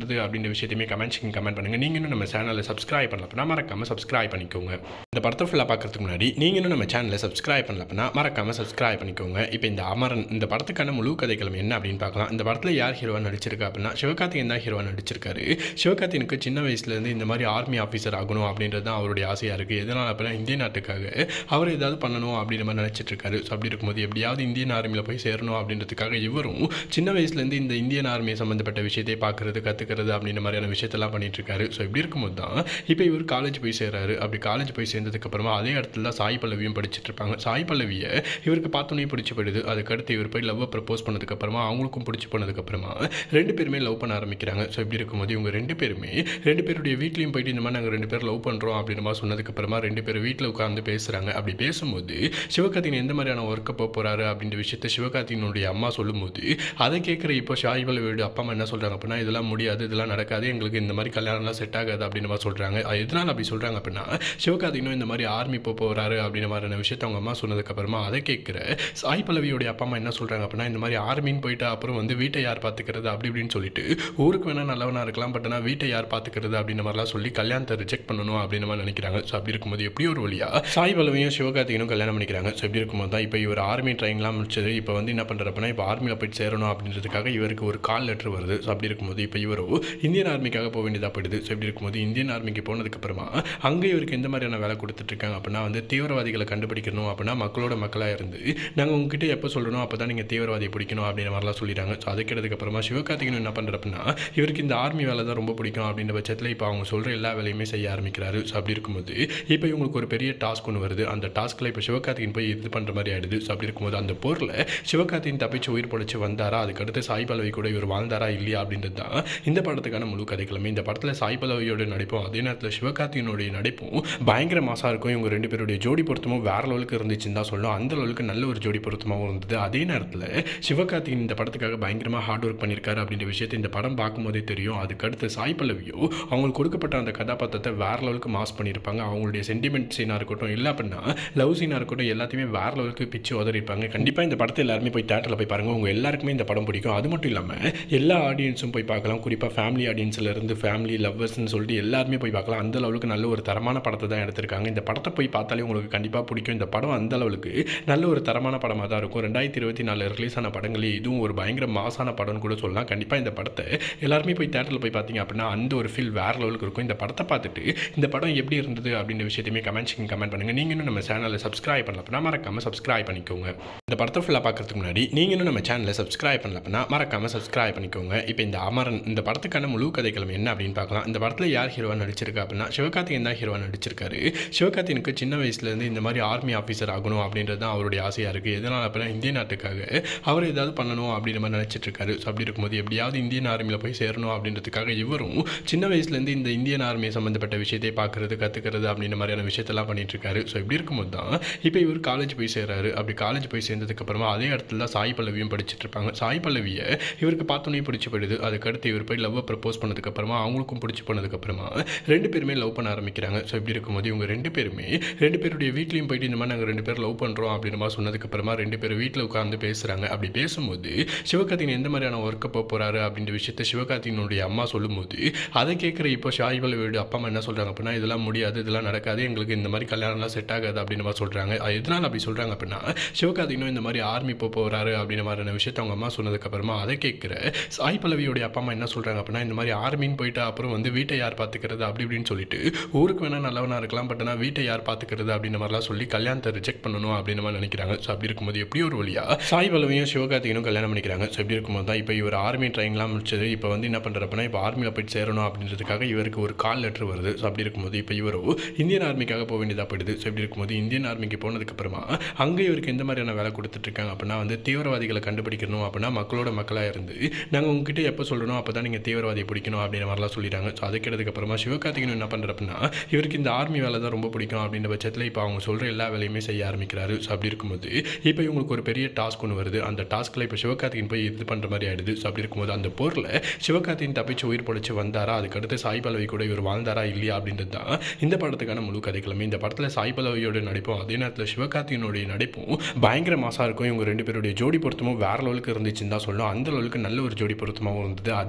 இருந்தது அப்படின்ற விஷயத்தையுமே கமெண்ட்ஸ் கமெண்ட் பண்ணுங்கள் நீங்கள் இன்னும் நம்ம சேனலில் சப்ஸ்கிரைப் பண்ணல அப்படின்னா மறக்காமல் சப்ஸ்கிரைப் பண்ணிக்கோங்க இந்த படத்தை ஃபுல்லாக பார்க்கறதுக்கு முன்னாடி நீங்கள் இன்னும் நம்ம சேனலை சப்ஸ்கிரைப் பண்ணல அப்படின்னா மறக்காமல் சப்ஸ்கிரைப் பண்ணிக்கோங்க இப்போ இந்த அமரன் இந்த படத்துக்கான முழு கதைக்களம் என்ன அப்படின்னு பார்க்கலாம் இந்த படத்தில் யார் ஹீரோவாக நடிச்சிருக்கா அப்படின்னா சிவகார்த்திகேயன் தான் ஹீரோவாக நடிச்சிருக்காரு சிவகார்த்திகனுக்கு சின்ன வயசுலேருந்து இந்த மாதிரி ஆர்மி ஆஃபீஸர் ஆகணும் அப்படின்றது தான் அவருடைய ஆசையாக இருக்குது எதனால் அப்படின்னா இந்திய நாட்டுக்காக அவர் ஏதாவது பண்ணணும் அப்படின்ற மாதிரி நினச்சிட்டு இருக்காரு ஸோ அப்படி இருக்கும்போது எப்படியாவது இந்தியன் ஆர்மியில் போய் சேரணும் அப்படின்றதுக்காக இவரும் சின்ன வயசுலேருந்து இந்த இந்தியன் ஆர்மியை சம்மந்தப்பட்ட விஷயத்தை பார்க்குறது கற்றுக்கிறது அப்படின்ற மாதிரியான விஷயத்தெல்லாம் பண்ணிட்டு இருக்காரு ஸோ இப்படி இருக்கும்போது தான் இப்போ இவர் காலேஜ் போய் சேர்றாரு அப்படி காலேஜ் போய் சேர்ந்ததுக்கப்புறமா அதே இடத்துல தான் சாய் பல்லவியும் படிச்சுட்டு இருப்பாங்க சாய் பல்லவியை இவருக்கு பார்த்தோன்னே பிடிச்சி போயிடுது அதுக்கடுத்து இவர் போய் லவ்வை ப்ரப்போஸ் பண்ணதுக்கப்புறமா அவங்களுக்கும் பிடிச்சி போனதுக்கப்புறமா ரெண்டு பேருமே லவ் பண்ண ஆரம்பிக்கிறாங்க ஸோ இப்படி இருக்கும்போது இவங்க ரெண்டு பேருமே ரெண்டு பேருடைய வீட்லேயும் போயிட்டு இந்த மாதிரி நாங்கள் ரெண்டு பேர் லவ் பண்ணுறோம் அப்படின்ற மாதிரி சொன்னதுக்கப்புறமா ரெண்டு பேரும் வீட்டில் உட்காந்து பேசுகிறாங்க அப்படி பேசும்போது சிவகார்த்திகேயன் எந்த மாதிரியான ஒர்க்கை போக போகிறாரு அப்படின்ற விஷயத்த சிவகார்த்திகனுடைய அம்மா சொல்லும்போது அதை கேட்குற இப்போ ஷாய் பல்லவியோட அப்பா அம்மா என்ன சொல்கிறாங்க அப்படின்னா இதெல்லாம் முடியாது இதெல்லாம் நடக்காது எங்களுக்கு இந்த மாதிரி கல்யாணம்லாம் செட் ஆகாது அப்படின்ற மாதிரி சொல்கிறாங்க அது எதனால் அப்படி சொல்கிறாங்க அப்படின்னா சிவகார்த்திகனும் இந்த மாதிரி ஆர்மி போக போகிறாரு அப்படின்ற மாதிரியான விஷயத்த அவங்க அம்மா சொன்னதுக்கப்புறமா அதை கேட்குற சாய் பல்லவியோடைய அப்பா அம்மா என்ன சொல்கிறாங்க அப்படின்னா இந்த மாதிரி ஆர்மின்னு போயிட்டு அப்புறம் வந்து வீட்டை யார் பார்த்துக்கிறது அப்படி இப்படின்னு சொல்லிட்டு ஊருக்கு வேணால் நல்லவனாக இருக்கலாம் பட் ஆனால் வீட்டை யார் பார்த்துக்கிறது அப்படின்ற மாதிரிலாம் சொல்லி கல்யாணத்தை ரிஜெக்ட் பண்ணணும் அப்படின்னு மாதிரி நினைக்கிறாங்க ஸோ அப்படி இருக்கும்போது எப்படி ஒரு வழியா சாய் பல்லவியும் சிவகார்த்திகனும் கல்யாணம் பண்ணிக்கிறாங்க ஸோ இப்படி இருக்கும்போது தான் இப்போ இவர் ஆர்மி ட்ரைனிங்லாம் முடிச்சது இப்போ வந்து என்ன பண்ணுறப்பனா இப்போ ஆர்மியில் போயிட்டு சேரணும் அப்படின்றதுக்காக இவருக்கு ஒரு கால் லெட்டர் வருது ஸோ அப்படி இருக்கும்போது இப்போ இவரோ இந்தியன் ஆர்மிக்காக போக வேண்டியதாக போயிடுது ஸோ இப்படி இருக்கும்போது இந்தியன் ஆர்மிக்கு போனதுக்கப்புறமா அங்கே இவருக்கு எந்த மாதிரியான வேலை கொடுத்துட்ருக்காங்க அப்படின்னா வந்து தீவிரவாதிகளை கண்டுபிடிக்கணும் அப்படின்னா மக்களோட மக்களாக இருந்து நாங்கள் உங்ககிட்ட எப்போ சொல்லணும் அப்போ தான் நீங்கள் தீவிரவாதியை பிடிக்கணும் அப்படின்ற மாதிரிலாம் சொல்லிடுறாங்க ஸோ அது கேட்டதுக்கப்புறமா சிவகார்த்திகேயன் என்ன பண்ணுறப்பனா இவருக்கு இந்த ஆர்மி வேலை தான் ரொம்ப பிடிக்கும் அப்படின்ற பட்சத்தில் இப்போ அவங்க சொல்கிற எல்லா வேலையுமே செய்ய ஆரம்பிக்கிறாரு ஸோ அப்படி இருக்கும்போது இப்போ இவங்களுக்கு ஒரு பெரிய டாஸ்க் ஒன்று வருது அந்த டாஸ்க்கில் இப்போ சிவகார்த்திகேயன் போய் இது பண்ணுற மாதிரி ஆயிடுது ஸோ அப்படி இருக்கும்போது அந்த போரில் சிவகார்த்திகேயன் தப்பிச்சு உயிர் பொழைச்சு வந்தாரா அதுக்கடுத்து சாய் பல்லவி கூட இவர் வாழ்ந்தாரா இல்லையா அப்படின்றது தான் இந்த படத்துக்கான முழு கதைக்கிழமை இந்த படத்தில் சாய் பல்லவியோட நடிப்பும் அதே நேரத்தில் சிவகார்த்திகனுடைய நடிப்பும் பயங்கர மாசாக இருக்கும் இவங்க ரெண்டு பேருடைய ஜோடி பொருத்தமும் வேற லெவலுக்கு இருந்துச்சுன்னு தான் சொல்லணும் அந்த லெவலுக்கு நல்ல ஒரு ஜோடி பொருத்தமாகவும் இருந்தது அதே நேரத்தில் சிவகார்த்திகேயன் இந்த படத்துக்காக பயங்கரமாக ஹார்ட் ஒர்க் பண்ணியிருக்காரு அப்படின்ற விஷயத்தை இந்த படம் பார்க்கும்போதே தெரியும் அதுக்கடுத்து சாய் பல்லவியோ அவங்களுக்கு கொடுக்கப்பட்ட அந்த கதாபாத்திரத்தை வேற லெவலுக்கு மாஸ் பண்ணியிருப்பாங்க அவங்களுடைய சென்டிமெண்ட் சீனாக இருக்கட்டும் இல்லை அப்படின்னா லவ் சீனாக இருக்கட்டும் எல்லாத்தையுமே வேற லெவலுக்கு பிச்சு உதறிருப்பாங்க கண்டிப்பாக இந்த படத்தை எல்லாருமே போய் தேட்டரில் போய் பாருங்கள் உங்கள் எல்லாருக்குமே இந்த படம் பிடிக்கும் அது மட்டும் இல்லாமல் எல்லா ஆடியன்ஸும் போய் பார்க்கலாம் குறிப்பாக ஃபேமிலி ஆடியன்ஸில் இருந்து ஃபேமிலி லவ்வர்ஸ்னு சொல்லிட்டு எல்லாருமே போய் பார்க்கலாம் அந்த லெவலுக்கு நல்ல ஒரு தரமான படத்தை தான் எடுத்திருக்காங்க இந்த படத்தை போய் பார்த்தாலே உங்களுக்கு கண்டிப்பாக பிடிக்கும் இந்த படம் அந்த அளவுக்கு நல்ல ஒரு தரமான படமாக தான் இருக்கும் ரெண்டாயிரத்தி இருபத்தி நாலு ரிலீஸ் ஆன படங்களே இதுவும் ஒரு பயங்கர மாசான படம்னு கூட சொல்லலாம் கண்டிப்பாக இந்த படத்தை எல்லாருமே போய் தேட்டரில் போய் பார்த்தீங்க அப்படின்னா அந்த ஒரு ஃபீல் வேறு லெவலுக்கு இருக்கும் இந்த படத்தை பார்த்துட்டு இந்த படம் எப்படி இருந்தது அப்படின்ற விஷயத்தையுமே கமெண்ட்ஸ் கமெண்ட் பண்ணுங்கள் நீங்கள் இன்னும் நம்ம சேனலை சப்ஸ்கிரைப் பண்ணல அப்படின்னா மறக்காமல் சப்ஸ்கிரைப் பண்ணிக்கோங்க இந்த படத்தை ஃபுல்லாக பார்க்கறதுக்கு முன்னாடி நீங்கள் இன்னும் நம்ம சேனலை சப்ஸ்கிரைப் பண்ணல அப்படின்னா மறக்காமல் சப்ஸ்கிரைப் பண்ணிக்கோங்க இப்போ இந்த அமரன் இந்த படத்துக்கான முழு கதைக்களம் என்ன அப்படின்னு பார்க்கலாம் இந்த படத்தில் யார் ஹீரோவாக நடிச்சிருக்கா அப்படின்னா சிவகார்த்திகேயன் தான் ஹீரோவாக நடிச்சிருக்காரு சிவகார்த்திகனுக்கு சின்ன வயசுலேருந்து இந்த மாதிரி ஆர்மி ஆஃபீஸர் ஆகணும் அப்படின்றது தான் அவருடைய ஆசையாக இருக்குது எதனால் அப்படின்னா இந்திய நாட்டுக்காக அவர் ஏதாவது பண்ணணும் அப்படின்ற மாதிரி நினச்சிட்டு இருக்காரு ஸோ அப்படி இருக்கும்போது எப்படியாவது இந்தியன் ஆர்மியில் போய் சேரணும் அப்படின்றதுக்காக இவரும் சின்ன வயசுலேருந்து இந்த இந்தியன் ஆர்மியை சம்மந்தப்பட்ட விஷயத்தை பார்க்குறது கற்றுக்கிறது அப்படின்ற மாதிரியான விஷயத்தெல்லாம் பண்ணிட்டு இருக்காரு ஸோ இப்படி இருக்கும்போது தான் இப்போ இவர் காலேஜ் போய் சேர்றாரு அப்படி காலேஜ் போய் சேர்ந்ததுக்கப்புறமா அதே இடத்துல தான் சாய் பல்லவியும் படிச்சுட்டு இருப்பாங்க சாய் பல்லவியை இவருக்கு பார்த்தோன்னே பிடிச்சி போயிடுது அதுக்கடுத்து இவர் போய் லவ்வை ப்ரப்போஸ் பண்ணதுக்கப்புறமா அவங்களுக்கும் பிடிச்சி போனதுக்கப்புறமா ரெண்டு பேருமே லவ் பண்ண ஆரம்பிக்கிறாங்க ஸோ இப்படி இருக்கும்போது இவங்க ரெண்டு பேருமே ரெண்டு பேருடைய வீட்லேயும் போயிட்டு இந்த மாதிரி நாங்கள் ரெண்டு பேர் லவ் பண்ணுறோம் அப்படின்ற மாதிரி சொன்னதுக்கப்புறமா ரெண்டு பேரும் வீட்டில் உட்காந்து பேசுகிறாங்க அப்படி பேசும்போது சிவகார்த்திகேயன் எந்த மாதிரியான ஒர்க்கை போக போகிறாரு அப்படின்ற விஷயத்த சிவகார்த்திகனுடைய அம்மா சொல்லும்போது அதை கேட்குற இப்போ ஷாய் பல்லவியோட அப்பா அம்மா என்ன சொல்கிறாங்க அப்படின்னா இதெல்லாம் முடியாது இதெல்லாம் நடக்காது எங்களுக்கு இந்த மாதிரி கல்யாணம்லாம் செட் ஆகாது அப்படின்ற மாதிரி சொல்கிறாங்க அது எதனால் அப்படி சொல்கிறாங்க அப்படின்னா சிவகார்த்திகனும் இந்த மாதிரி ஆர்மி போக போகிறாரு அப்படின்ற மாதிரியான விஷயத்த அவங்க அம்மா சொன்னதுக்கப்புறமா அதை கேட்குற சாய் பல்லவியோடைய அப்பா அம்மா என்ன சொல்கிறாங்க அப்படின்னா இந்த மாதிரி ஆர்மின்னு போயிட்டு அப்புறம் வந்து வீட்டை யார் பார்த்துக்கிறது அப்படி இப்படின்னு சொல்லிட்டு ஊருக்கு வேணால் நல்லவனாக இருக்கலாம் பட் ஆனால் வீட்டை யார் பார்த்துக்கிறது அப்படின்ற மாதிரிலாம் சொல்லி கல்யாணத்தை ரிஜெக்ட் பண்ணணும் அப்படின்ற மாதிரி நினைக்கிறாங்க ஸோ அப்படி இருக்கும்போது எப்படி ஒரு வழியா சாய் பல்லவியும் சிவகார்த்திகனும் கல்யாணம் பண்ணிக்கிறாங்க ஸோ இப்படி இருக்கும்போது தான் இப்போ இவர் ஆர்மி ட்ரைனிங்லாம் முடிச்சது இப்போ வந்து என்ன பண்ணுறப்பனா இப்போ ஆர்மியில் போயிட்டு சேரணும் அப்படின்றதுக்காக இவருக்கு ஒரு கால் லெட்டர் வருது ஸோ அப்படி இருக்கும்போது இப்போ இவரோ இந்தியன் ஆர்மிக்காக போக வேண்டியதாக போயிடுது ஸோ இப்படி இருக்கும்போது இந்தியன் ஆர்மிக்கு போனதுக்கப்புறமா அங்கே இவருக்கு எந்த மாதிரியான வேலை கொடுத்துட்ருக்காங்க அப்படின்னா வந்து தீவிரவாதிகளை கண்டுபிடிக்கணும் அப்படின்னா மக்களோட மக்களாக இருந்து நாங்கள் உங்ககிட்ட எப்போ சொல்லணும் அப்போ தான் நீங்கள் தீவிரவாதியை பிடிக்கணும் அப்படின்ற மாதிரிலாம் சொல்லிடுறாங்க ஸோ அது கேட்டதுக்கப்புறமா சிவகார்த்திகேயன் என்ன பண்ணுறப்பனா இவருக்கு இந்த ஆர்மி வேலை தான் ரொம்ப பிடிக்கும் அப்படின்ற பட்சத்தில் இப்போ அவங்க சொல்கிற எல்லா வேலையுமே செய்ய ஆரம்பிக்கிறாரு ஸோ அப்படி இருக்கும்போது இப்போ இவங்களுக்கு ஒரு பெரிய டாஸ்க் ஒன்று வருது அந்த டாஸ்க்கில் இப்போ சிவகார்த்திகேயன் போய் இது பண்ணுற மாதிரி ஆயிடுது ஸோ அப்படி இருக்கும்போது அந்த போரில் சிவகார்த்திகேயன் தப்பிச்சு உயிர் பொழைச்சு வந்தாரா அதுக்கடுத்து சாய் பல்லவி கூட இவர் வாழ்ந்தாரா இல்லையா அப்படின்றது தான் இந்த படத்துக்கான முழு கதைக்கிழமை இந்த படத்தில் சாய் பல்லவியோட நடிப்பும் அதே நேரத்தில் சிவகார்த்திகனுடைய நடிப்பும் பயங்கர மாசாக இருக்கும் இவங்க ரெண்டு பேருடைய ஜோடி பொருத்தமும் வேற லெவலுக்கு இருந்துச்சுன்னு தான் சொல்லணும் அந்த லெவலுக்கு நல்ல ஒரு ஜோடி பொருத்தமாகவும் இருந்தது அதே நேரத்தில்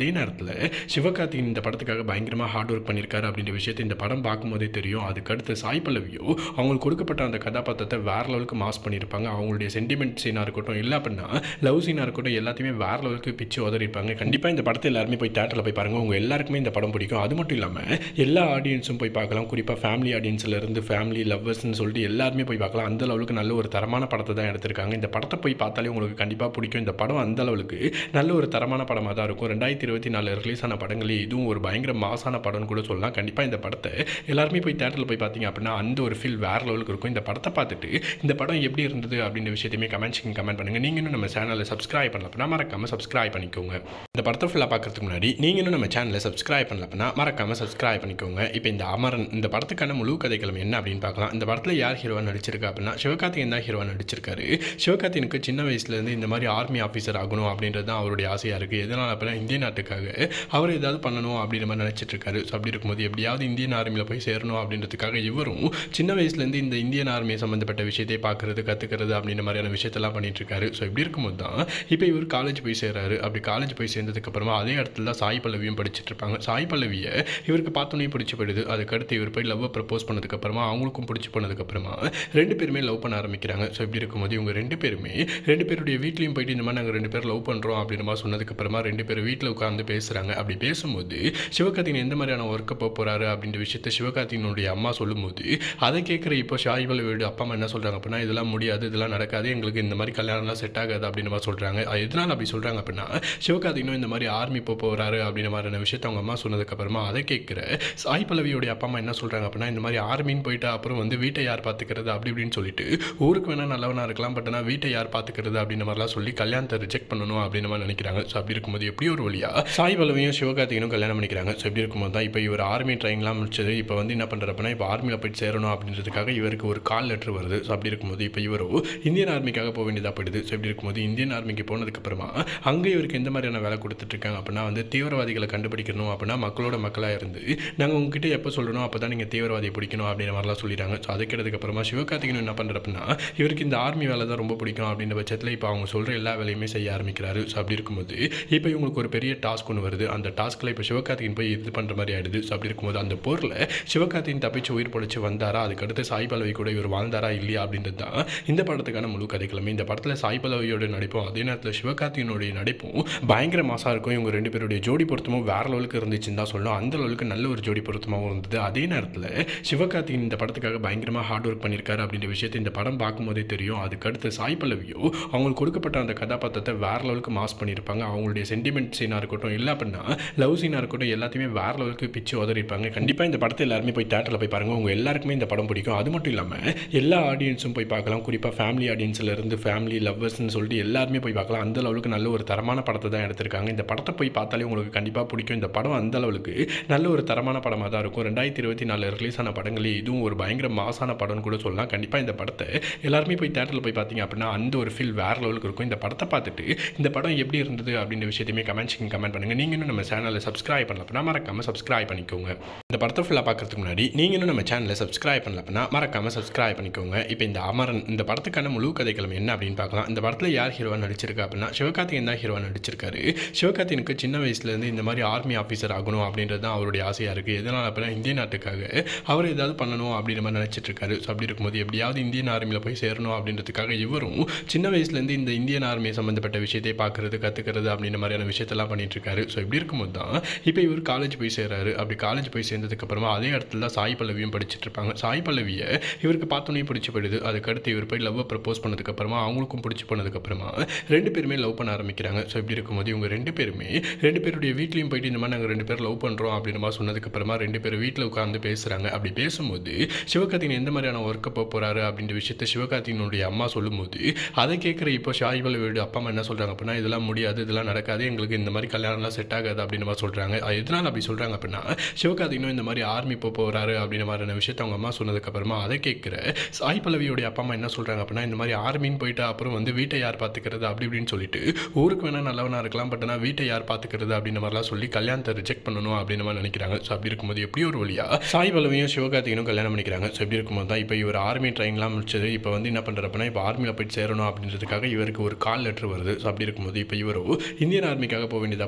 நேரத்தில் சிவகார்த்திகேயன் இந்த படத்துக்காக பயங்கரமாக ஹார்ட் ஒர்க் பண்ணியிருக்காரு அப்படின்ற விஷயத்தை இந்த படம் பார்க்கும்போதே தெரியும் அதுக்கடுத்து சாய் பல்லவியோ அவங்களுக்கு கொடுக்கப்பட்ட அந்த கதாபாத்திரத்தை வேற லெவலுக்கு மாஸ் பண்ணியிருப்பாங்க அவங்களுடைய சென்டிமெண்ட் சீனாக இருக்கட்டும் இல்லை அப்படின்னா லவ் சீனாக இருக்கட்டும் எல்லாத்தையுமே வேற லெவலுக்கு பிச்சு உதறிப்பாங்க கண்டிப்பாக இந்த படத்தை எல்லாருமே போய் தேட்டரில் போய் பாருங்கள் உங்கள் எல்லாருக்குமே இந்த படம் பிடிக்கும் அது மட்டும் இல்லாமல் எல்லா ஆடியன்ஸும் போய் பார்க்கலாம் குறிப்பாக ஃபேமிலி ஆடியன்ஸில் இருந்து ஃபேமிலி லவ்வர்ஸ்னு சொல்லிட்டு எல்லாருமே போய் பார்க்கலாம் அந்த லெவலுக்கு நல்ல ஒரு தரமான படத்தை தான் எடுத்திருக்காங்க இந்த படத்தை போய் பார்த்தாலே உங்களுக்கு கண்டிப்பாக பிடிக்கும் இந்த படம் அந்த அளவுக்கு நல்ல ஒரு தரமான படமாக தான் இருக்கும் ரெண்டாயிரத்தி இருபத்தி நாலு ரிலீஸ் ஆன படங்களே இதுவும் ஒரு பயங்கர மாசான படம்னு கூட சொல்லலாம் கண்டிப்பாக இந்த படத்தை எல்லாருமே போய் தேட்டரில் போய் பார்த்தீங்க அப்படின்னா அந்த ஒரு ஃபீல் வேற லெவலுக்கு இருக்கும் இந்த படத்தை பார்த்துட்டு இந்த படம் எப்படி இருந்தது அப்படின்ற விஷயத்தையுமே கமெண்ட்ஸ் கமெண்ட் பண்ணுங்கள் நீங்கள் இன்னும் நம்ம சேனலை சப்ஸ்கிரைப் பண்ணல அப்படின்னா மறக்காமல் சப்ஸ்கிரைப் பண்ணிக்கோங்க இந்த படத்தை ஃபுல்லாக பார்க்கறதுக்கு முன்னாடி நீங்கள் இன்னும் நம்ம சேனலை சப்ஸ்கிரைப் பண்ணல அப்படின்னா மறக்காமல் சப்ஸ்கிரைப் பண்ணிக்கோங்க இப்போ இந்த அமரன் இந்த படத்துக்கான முழு கதைக்களம் என்ன அப்படின்னு பார்க்கலாம் இந்த படத்தில் யார் ஹீரோவாக நடிச்சிருக்கா அப்படின்னா சிவகார்த்திகேயன் தான் ஹீரோவாக நடிச்சிருக்காரு சிவகார்த்திகனுக்கு சின்ன வயசுலேருந்து இந்த மாதிரி ஆர்மி ஆஃபீஸர் ஆகணும் அப்படின்றது தான் அவருடைய ஆசையாக இருக்குது எதனால் அப்படின்னா இந்திய நாட்டுக்காக அவர் ஏதாவது பண்ணணும் அப்படின்ற மாதிரி நினச்சிட்டு இருக்காரு ஸோ அப்படி இருக்கும்போது எப்படியாவது இந்தியன் ஆர்மியில் போய் சேரணும் அப்படின்றதுக்காக இவரும் சின்ன வயசுலேருந்து இந்த இந்தியன் ஆர்மி சம்மந்தப்பட்ட விஷயத்தை பார்க்குறது கற்றுக்கிறது அப்படின்ற மாதிரியான விஷயத்தெல்லாம் பண்ணிட்டு இருக்காரு ஸோ இப்படி இருக்கும்போது தான் இப்போ இவர் காலேஜ் போய் சேர்றாரு அப்படி காலேஜ் போய் சேர்ந்ததுக்கு அப்புறமா அதே இடத்துல தான் சாய் பல்லவியும் படிச்சுட்டு இருப்பாங்க சாய் பல்லவியை இவருக்கு பார்த்தோன்னே பிடிச்சி போயிடுது அதுக்கடுத்து இவர் போய் லவ்வை ப்ரப்போஸ் பண்ணதுக்கப்புறமா அவங்களுக்கும் பிடிச்சி போனதுக்கப்புறமா ரெண்டு பேருமே லவ் பண்ண ஆரம்பிக்கிறாங்க ஸோ இப்படி இருக்கும்போது இவங்க ரெண்டு பேருமே ரெண்டு பேருடைய வீட்லேயும் போயிட்டு இந்த மாதிரி நாங்கள் ரெண்டு பேர் லவ் பண்ணுறோம் அப்படின்ற மாதிரி சொன்னதுக்கப்புறமா ரெண்டு பேரும் வீட்டில் உட்காந்து பேசுகிறாங்க அப்படி பேசும்போது சிவகார்த்திகேயன் எந்த மாதிரியான ஒர்க்கை போக போகிறாரு அப்படின்ற விஷயத்த சிவகார்த்திகனுடைய அம்மா சொல்லும்போது அதை கேட்குற இப்போ ஷாய் பல்லவியோட அப்பா அம்மா என்ன சொல்கிறாங்க அப்படின்னா இதெல்லாம் முடியாது இதெல்லாம் நடக்காது எங்களுக்கு இந்த மாதிரி கல்யாணம்லாம் செட் ஆகாது அப்படின்ற மாதிரி சொல்கிறாங்க அது எதனால் அப்படி சொல்கிறாங்க அப்படின்னா சிவகார்த்திகனும் இந்த மாதிரி ஆர்மி போக போகிறாரு அப்படின்ற மாதிரியான விஷயத்த அவங்க அம்மா சொன்னதுக்கப்புறமா அதை கேட்குற சாய் பல்லவியோடைய அப்பா அம்மா என்ன சொல்கிறாங்க அப்படின்னா இந்த மாதிரி ஆர்மின்னு போயிட்டு அப்புறம் வந்து வீட்டை யார் பார்த்துக்கிறது அப்படி இப்படின்னு சொல்லிட்டு ஊருக்கு வேணால் நல்லவனாக இருக்கலாம் பட் ஆனால் வீட்டை யார் பார்த்துக்கிறது அப்படின்ற மாதிரிலாம் சொல்லி கல்யாணத்தை ரிஜெக்ட் பண்ணணும் அப்படின்ற மாதிரி நினைக்கிறாங்க ஸோ அப்படி இருக்கும்போது எப்படி ஒரு வழியா சாய் பல்லவியும் சிவகார்த்திகனும் கல்யாணம் பண்ணிக்கிறாங்க ஸோ இப்படி இருக்கும்போது தான் இப்போ இவர் ஆர்மி ட்ரைனிங்லாம் முடிச்சது இப்போ வந்து என்ன பண்ணுறாரு அப்படின்னா இப்போ ஆர்மியில் போயிட்டு சேரணும் அப்படின்றதுக்காக இவருக்கு ஒரு கால் லெட்டர் வருது ஸோ அப்படி இருக்கும்போது இப்போ இவரோ இந்தியன் ஆர்மிக்காக போக வேண்டியதாக போயிடுது ஸோ இப்படி இருக்கும்போது இந்தியன் ஆர்மிக்கு போனதுக்கப்புறமா அங்கே இவருக்கு எந்த மாதிரியான வேலை கொடுத்துட்ருக்காங்க அப்படின்னா வந்து தீவிரவாதிகளை கண்டுபிடிக்கணும் அப்படின்னா மக்களோட மக்களாக இருந்து நாங்கள் உங்ககிட்ட எப்போ சொல்லணும் அப்போ தான் நீங்கள் தீவிரவாதியை பிடிக்கணும் அப்படின்ற மாதிரிலாம் சொல்லிட்டாங்க ஸோ அதுக்கப்புறமா சிவகார்த்திகேயன் என்ன பண்ணுற அப்படின்னா இவருக்கு இந்த ஆர்மி வேலை தான் ரொம்ப பிடிக்கும் அப்படின்ற பட்சத்தில் இப்போ அவங்க சொல்கிற எல்லா வேலையுமே செய்ய ஆரம்பிக்கிறாரு ஸோ அப்படி இருக்கும்போது இப்போ இவங்களுக்கு ஒரு பெரிய டாஸ்க் ஒன்று வருது அந்த டாஸ்க்கில் இப்போ சிவகார்த்திகேயன் போய் இது பண்ணுற மாதிரி ஆயிடுது ஸோ அப்படி இருக்கும்போது அந்த போரில் சிவகார்த்திகேயன் தப்பிச்சு உயிர் பொழைச்சு வந்தாரா அதுக்கடுத்து சாய் பல்லவி கூட இவர் வாழ்ந்தாரா இல்லையா அப்படின்றது தான் இந்த படத்துக்கான முழு கதைக்கிழமை இந்த படத்தில் சாய் பல்லவியோட நடிப்பும் அதே நேரத்தில் சிவகார்த்திகனுடைய நடிப்பும் பயங்கர மாசாக இருக்கும் இவங்க ரெண்டு பேருடைய ஜோடி பொருத்தமும் வேற லெவலுக்கு இருந்துச்சுன்னு தான் சொல்லணும் அந்த லெவலுக்கு நல்ல ஒரு ஜோடி பொருத்தமாகவும் இருந்தது அதே நேரத்தில் சிவகார்த்திகேயன் இந்த படத்துக்காக பயங்கரமாக ஹார்ட் ஒர்க் பண்ணியிருக்காரு அப்படின்ற விஷயத்தை இந்த படம் பார்க்கும்போதே தெரியும் அதுக்கடுத்து சாய் பல்லவியோ அவங்களுக்கு கொடுக்கப்பட்ட அந்த கதாபாத்திரத்தை வேற லெவலுக்கு மாஸ் பண்ணியிருப்பாங்க அவங்களுடைய சென்டிமெண்ட் சீனாக இருக்கட்டும் இல்லை அப்படின்னா லவ் சீனாக இருக்கட்டும் எல்லாத்தையுமே வேற லெவலுக்கு பிச்சு உதறிப்பாங்க கண்டிப்பாக இந்த படத்தை எல்லாருமே போய் தேட்டரில் போய் பாருங்கள் உங்கள் எல்லாருக்குமே இந்த படம் பிடிக்கும் அது மட்டும் இல்லாமல் எல்லா ஆடியன்ஸும் போய் பார்க்கலாம் குறிப்பாக ஃபேமிலி ஆடியன்ஸில் இருந்து ஃபேமிலி லவ்வர்ஸ்னு சொல்லிட்டு எல்லாருமே போய் பார்க்கலாம் அந்த லெவலுக்கு நல்ல ஒரு தரமான படத்தை தான் எடுத்திருக்காங்க இந்த படத்தை போய் பார்த்தாலே உங்களுக்கு கண்டிப்பாக பிடிக்கும் இந்த படம் அந்த அளவுக்கு நல்ல ஒரு தரமான படமாக தான் இருக்கும் ரெண்டாயிரத்தி இருபத்தி நாலு ரிலீஸ் ஆன படங்களே இதுவும் ஒரு பயங்கர மாசான படம்னு கூட சொல்லலாம் கண்டிப்பாக இந்த படத்தை எல்லாருமே போய் தேட்டரில் போய் பார்த்தீங்க அப்படின்னா அந்த ஒரு ஃபீல் வேற லெவலுக்கு இருக்கும் இந்த படத்தை பார்த்துட்டு இந்த படம் எப்படி இருந்தது அப்படின்ற விஷயத்தையுமே கமெண்ட்ஸ் கமெண்ட் பண்ணுங்கள் நீங்கள் இன்னும் நம்ம சேனலை சப்ஸ்கிரைப் பண்ணல அப்படின்னா மறக்காமல் சப்ஸ்கிரைப் பண்ணிக்கோங்க இந்த படத்தை ஃபுல்லாக பார்க்கறதுக்கு முன்னாடி நீங்கள் இன்னும் நம்ம சேனலை சப்ஸ்கிரைப் பண்ணல அப்படின்னா மறக்காமல் சப்ஸ்கிரைப் பண்ணிக்கோங்க இப்போ இந்த அமரன் இந்த படத்துக்கான முழு கதைக்களம் என்ன அப்படின்னு பார்க்கலாம் இந்த படத்தில் யார் ஹீரோவாக நடிச்சிருக்கா அப்படின்னா சிவகார்த்திகேயன் தான் ஹீரோவாக நடிச்சிருக்காரு சிவகார்த்திகனுக்கு சின்ன வயசுலேருந்து இந்த மாதிரி ஆர்மி ஆஃபீஸர் ஆகணும் அப்படின்றது தான் அவருடைய ஆசையாக இருக்குது எதனால் அப்படின்னா இந்திய நாட்டுக்காக அவர் ஏதாவது பண்ணணும் அப்படின்ற மாதிரி நினச்சிட்டு இருக்காரு ஸோ அப்படி இருக்கும்போது எப்படியாவது இந்தியன் ஆர்மியில் போய் சேரணும் அப்படின்றதுக்காக இவரும் சின்ன வயசுலேருந்து இந்த இந்தியன் ஆர்மி சம்மந்தப்பட்ட விஷயத்தை பார்க்குறது கற்றுக்கிறது அப்படின்ற மாதிரியான விஷயத்தெல்லாம் பண்ணிட்டு இருக்காரு ஸோ இப்படி இருக்கும்போது தான் இப்போ இவர் காலேஜ் போய் சேர்றாரு அப்படி காலேஜ் போய் சேர்ந்ததுக்கப்புறமா அதே இடத்துல தான் சாய் பல்லவியும் படிச்சுட்டு இருப்பாங்க சாய் பல்லவியை இவருக்கு பார்த்தோன்னே பிடிச்சி போயிடுது அதுக்கடுத்து இவர் போய் லவ்வை ப்ரப்போஸ் பண்ணதுக்கப்புறமா அவங்களுக்கும் பிடிச்சி போனதுக்கப்புறமா ரெண்டு பேருமே லவ் பண்ண ஆரம்பிக்கிறாங்க ஸோ இப்படி இருக்கும்போது இவங்க ரெண்டு பேருமே ரெண்டு பேருடைய வீட்லேயும் போயிட்டு இந்த மாதிரி நாங்கள் ரெண்டு பேர் லவ் பண்ணுறோம் அப்படின்ற மாதிரி சொன்னதுக்கப்புறமா ரெண்டு பேரும் வீட்டில் உட்காந்து பேசுகிறாங்க அப்படி பேசும்போது சிவகார்த்திகேயன் எந்த மாதிரியான ஒர்க்கை போக போகிறாரு அப்படின்ற விஷயத்த சிவகார்த்திகனுடைய அம்மா சொல்லும்போது அதை கேட்குற இப்போ ஷாய் பல்லவியோட அப்பா அம்மா என்ன சொல்கிறாங்க அப்படின்னா இதெல்லாம் முடியாது இதெல்லாம் நடக்காது எங்களுக்கு இந்த மாதிரி கல்யாணம்லாம் செட் ஆகாது அப்படின்ற மாதிரி சொல்கிறாங்க அது எதனால் அப்படி சொல்கிறாங்க அப்படின்னா சிவகார்த்திகனும் இந்த மாதிரி ஆர்மி போக போகிறாரு அப்படின்ற மாதிரியான விஷயத்த அவங்க அம்மா சொன்னதுக்கப்புறமா அதை கேட்குற சாய் பல்லவியோடைய அப்பா அம்மா என்ன சொல்கிறாங்க அப்படின்னா இந்த மாதிரி ஆர்மின்னு போயிட்டு அப்புறம் வந்து வீட்டை யார் பார்த்துக்கிறது அப்படி இப்படின்னு சொல்லிட்டு ஊருக்கு வேணால் நல்லவனாக இருக்கலாம் பட் ஆனால் வீட்டை யார் பார்த்துக்கிறது அப்படின்ற மாதிரிலாம் சொல்லி கல்யாணத்தை ரிஜெக்ட் பண்ணணும் அப்படின்ற மாதிரி நினைக்கிறாங்க ஸோ அப்படி இருக்கும்போது எப்படி ஒரு வழியா சாய் பல்லவியும் சிவகார்த்திகனும் கல்யாணம் பண்ணிக்கிறாங்க ஸோ இப்படி இருக்கும்போது தான் இப்போ இவர் ஆர்மி ட்ரைனிங்லாம் முடிச்சது இப்போ வந்து என்ன பண்ணுற அப்படின்னா இப்போ ஆர்மியில் போயிட்டு சேரணும் அப்படின்றதுக்காக இவருக்கு ஒரு கால் லெட்டர் வருது ஸோ அப்படி இருக்கும்போது இப்போ இவரோ இந்தியன் ஆர்மிக்காக போக வேண்டியதாக போயிடுது ஸோ இப்படி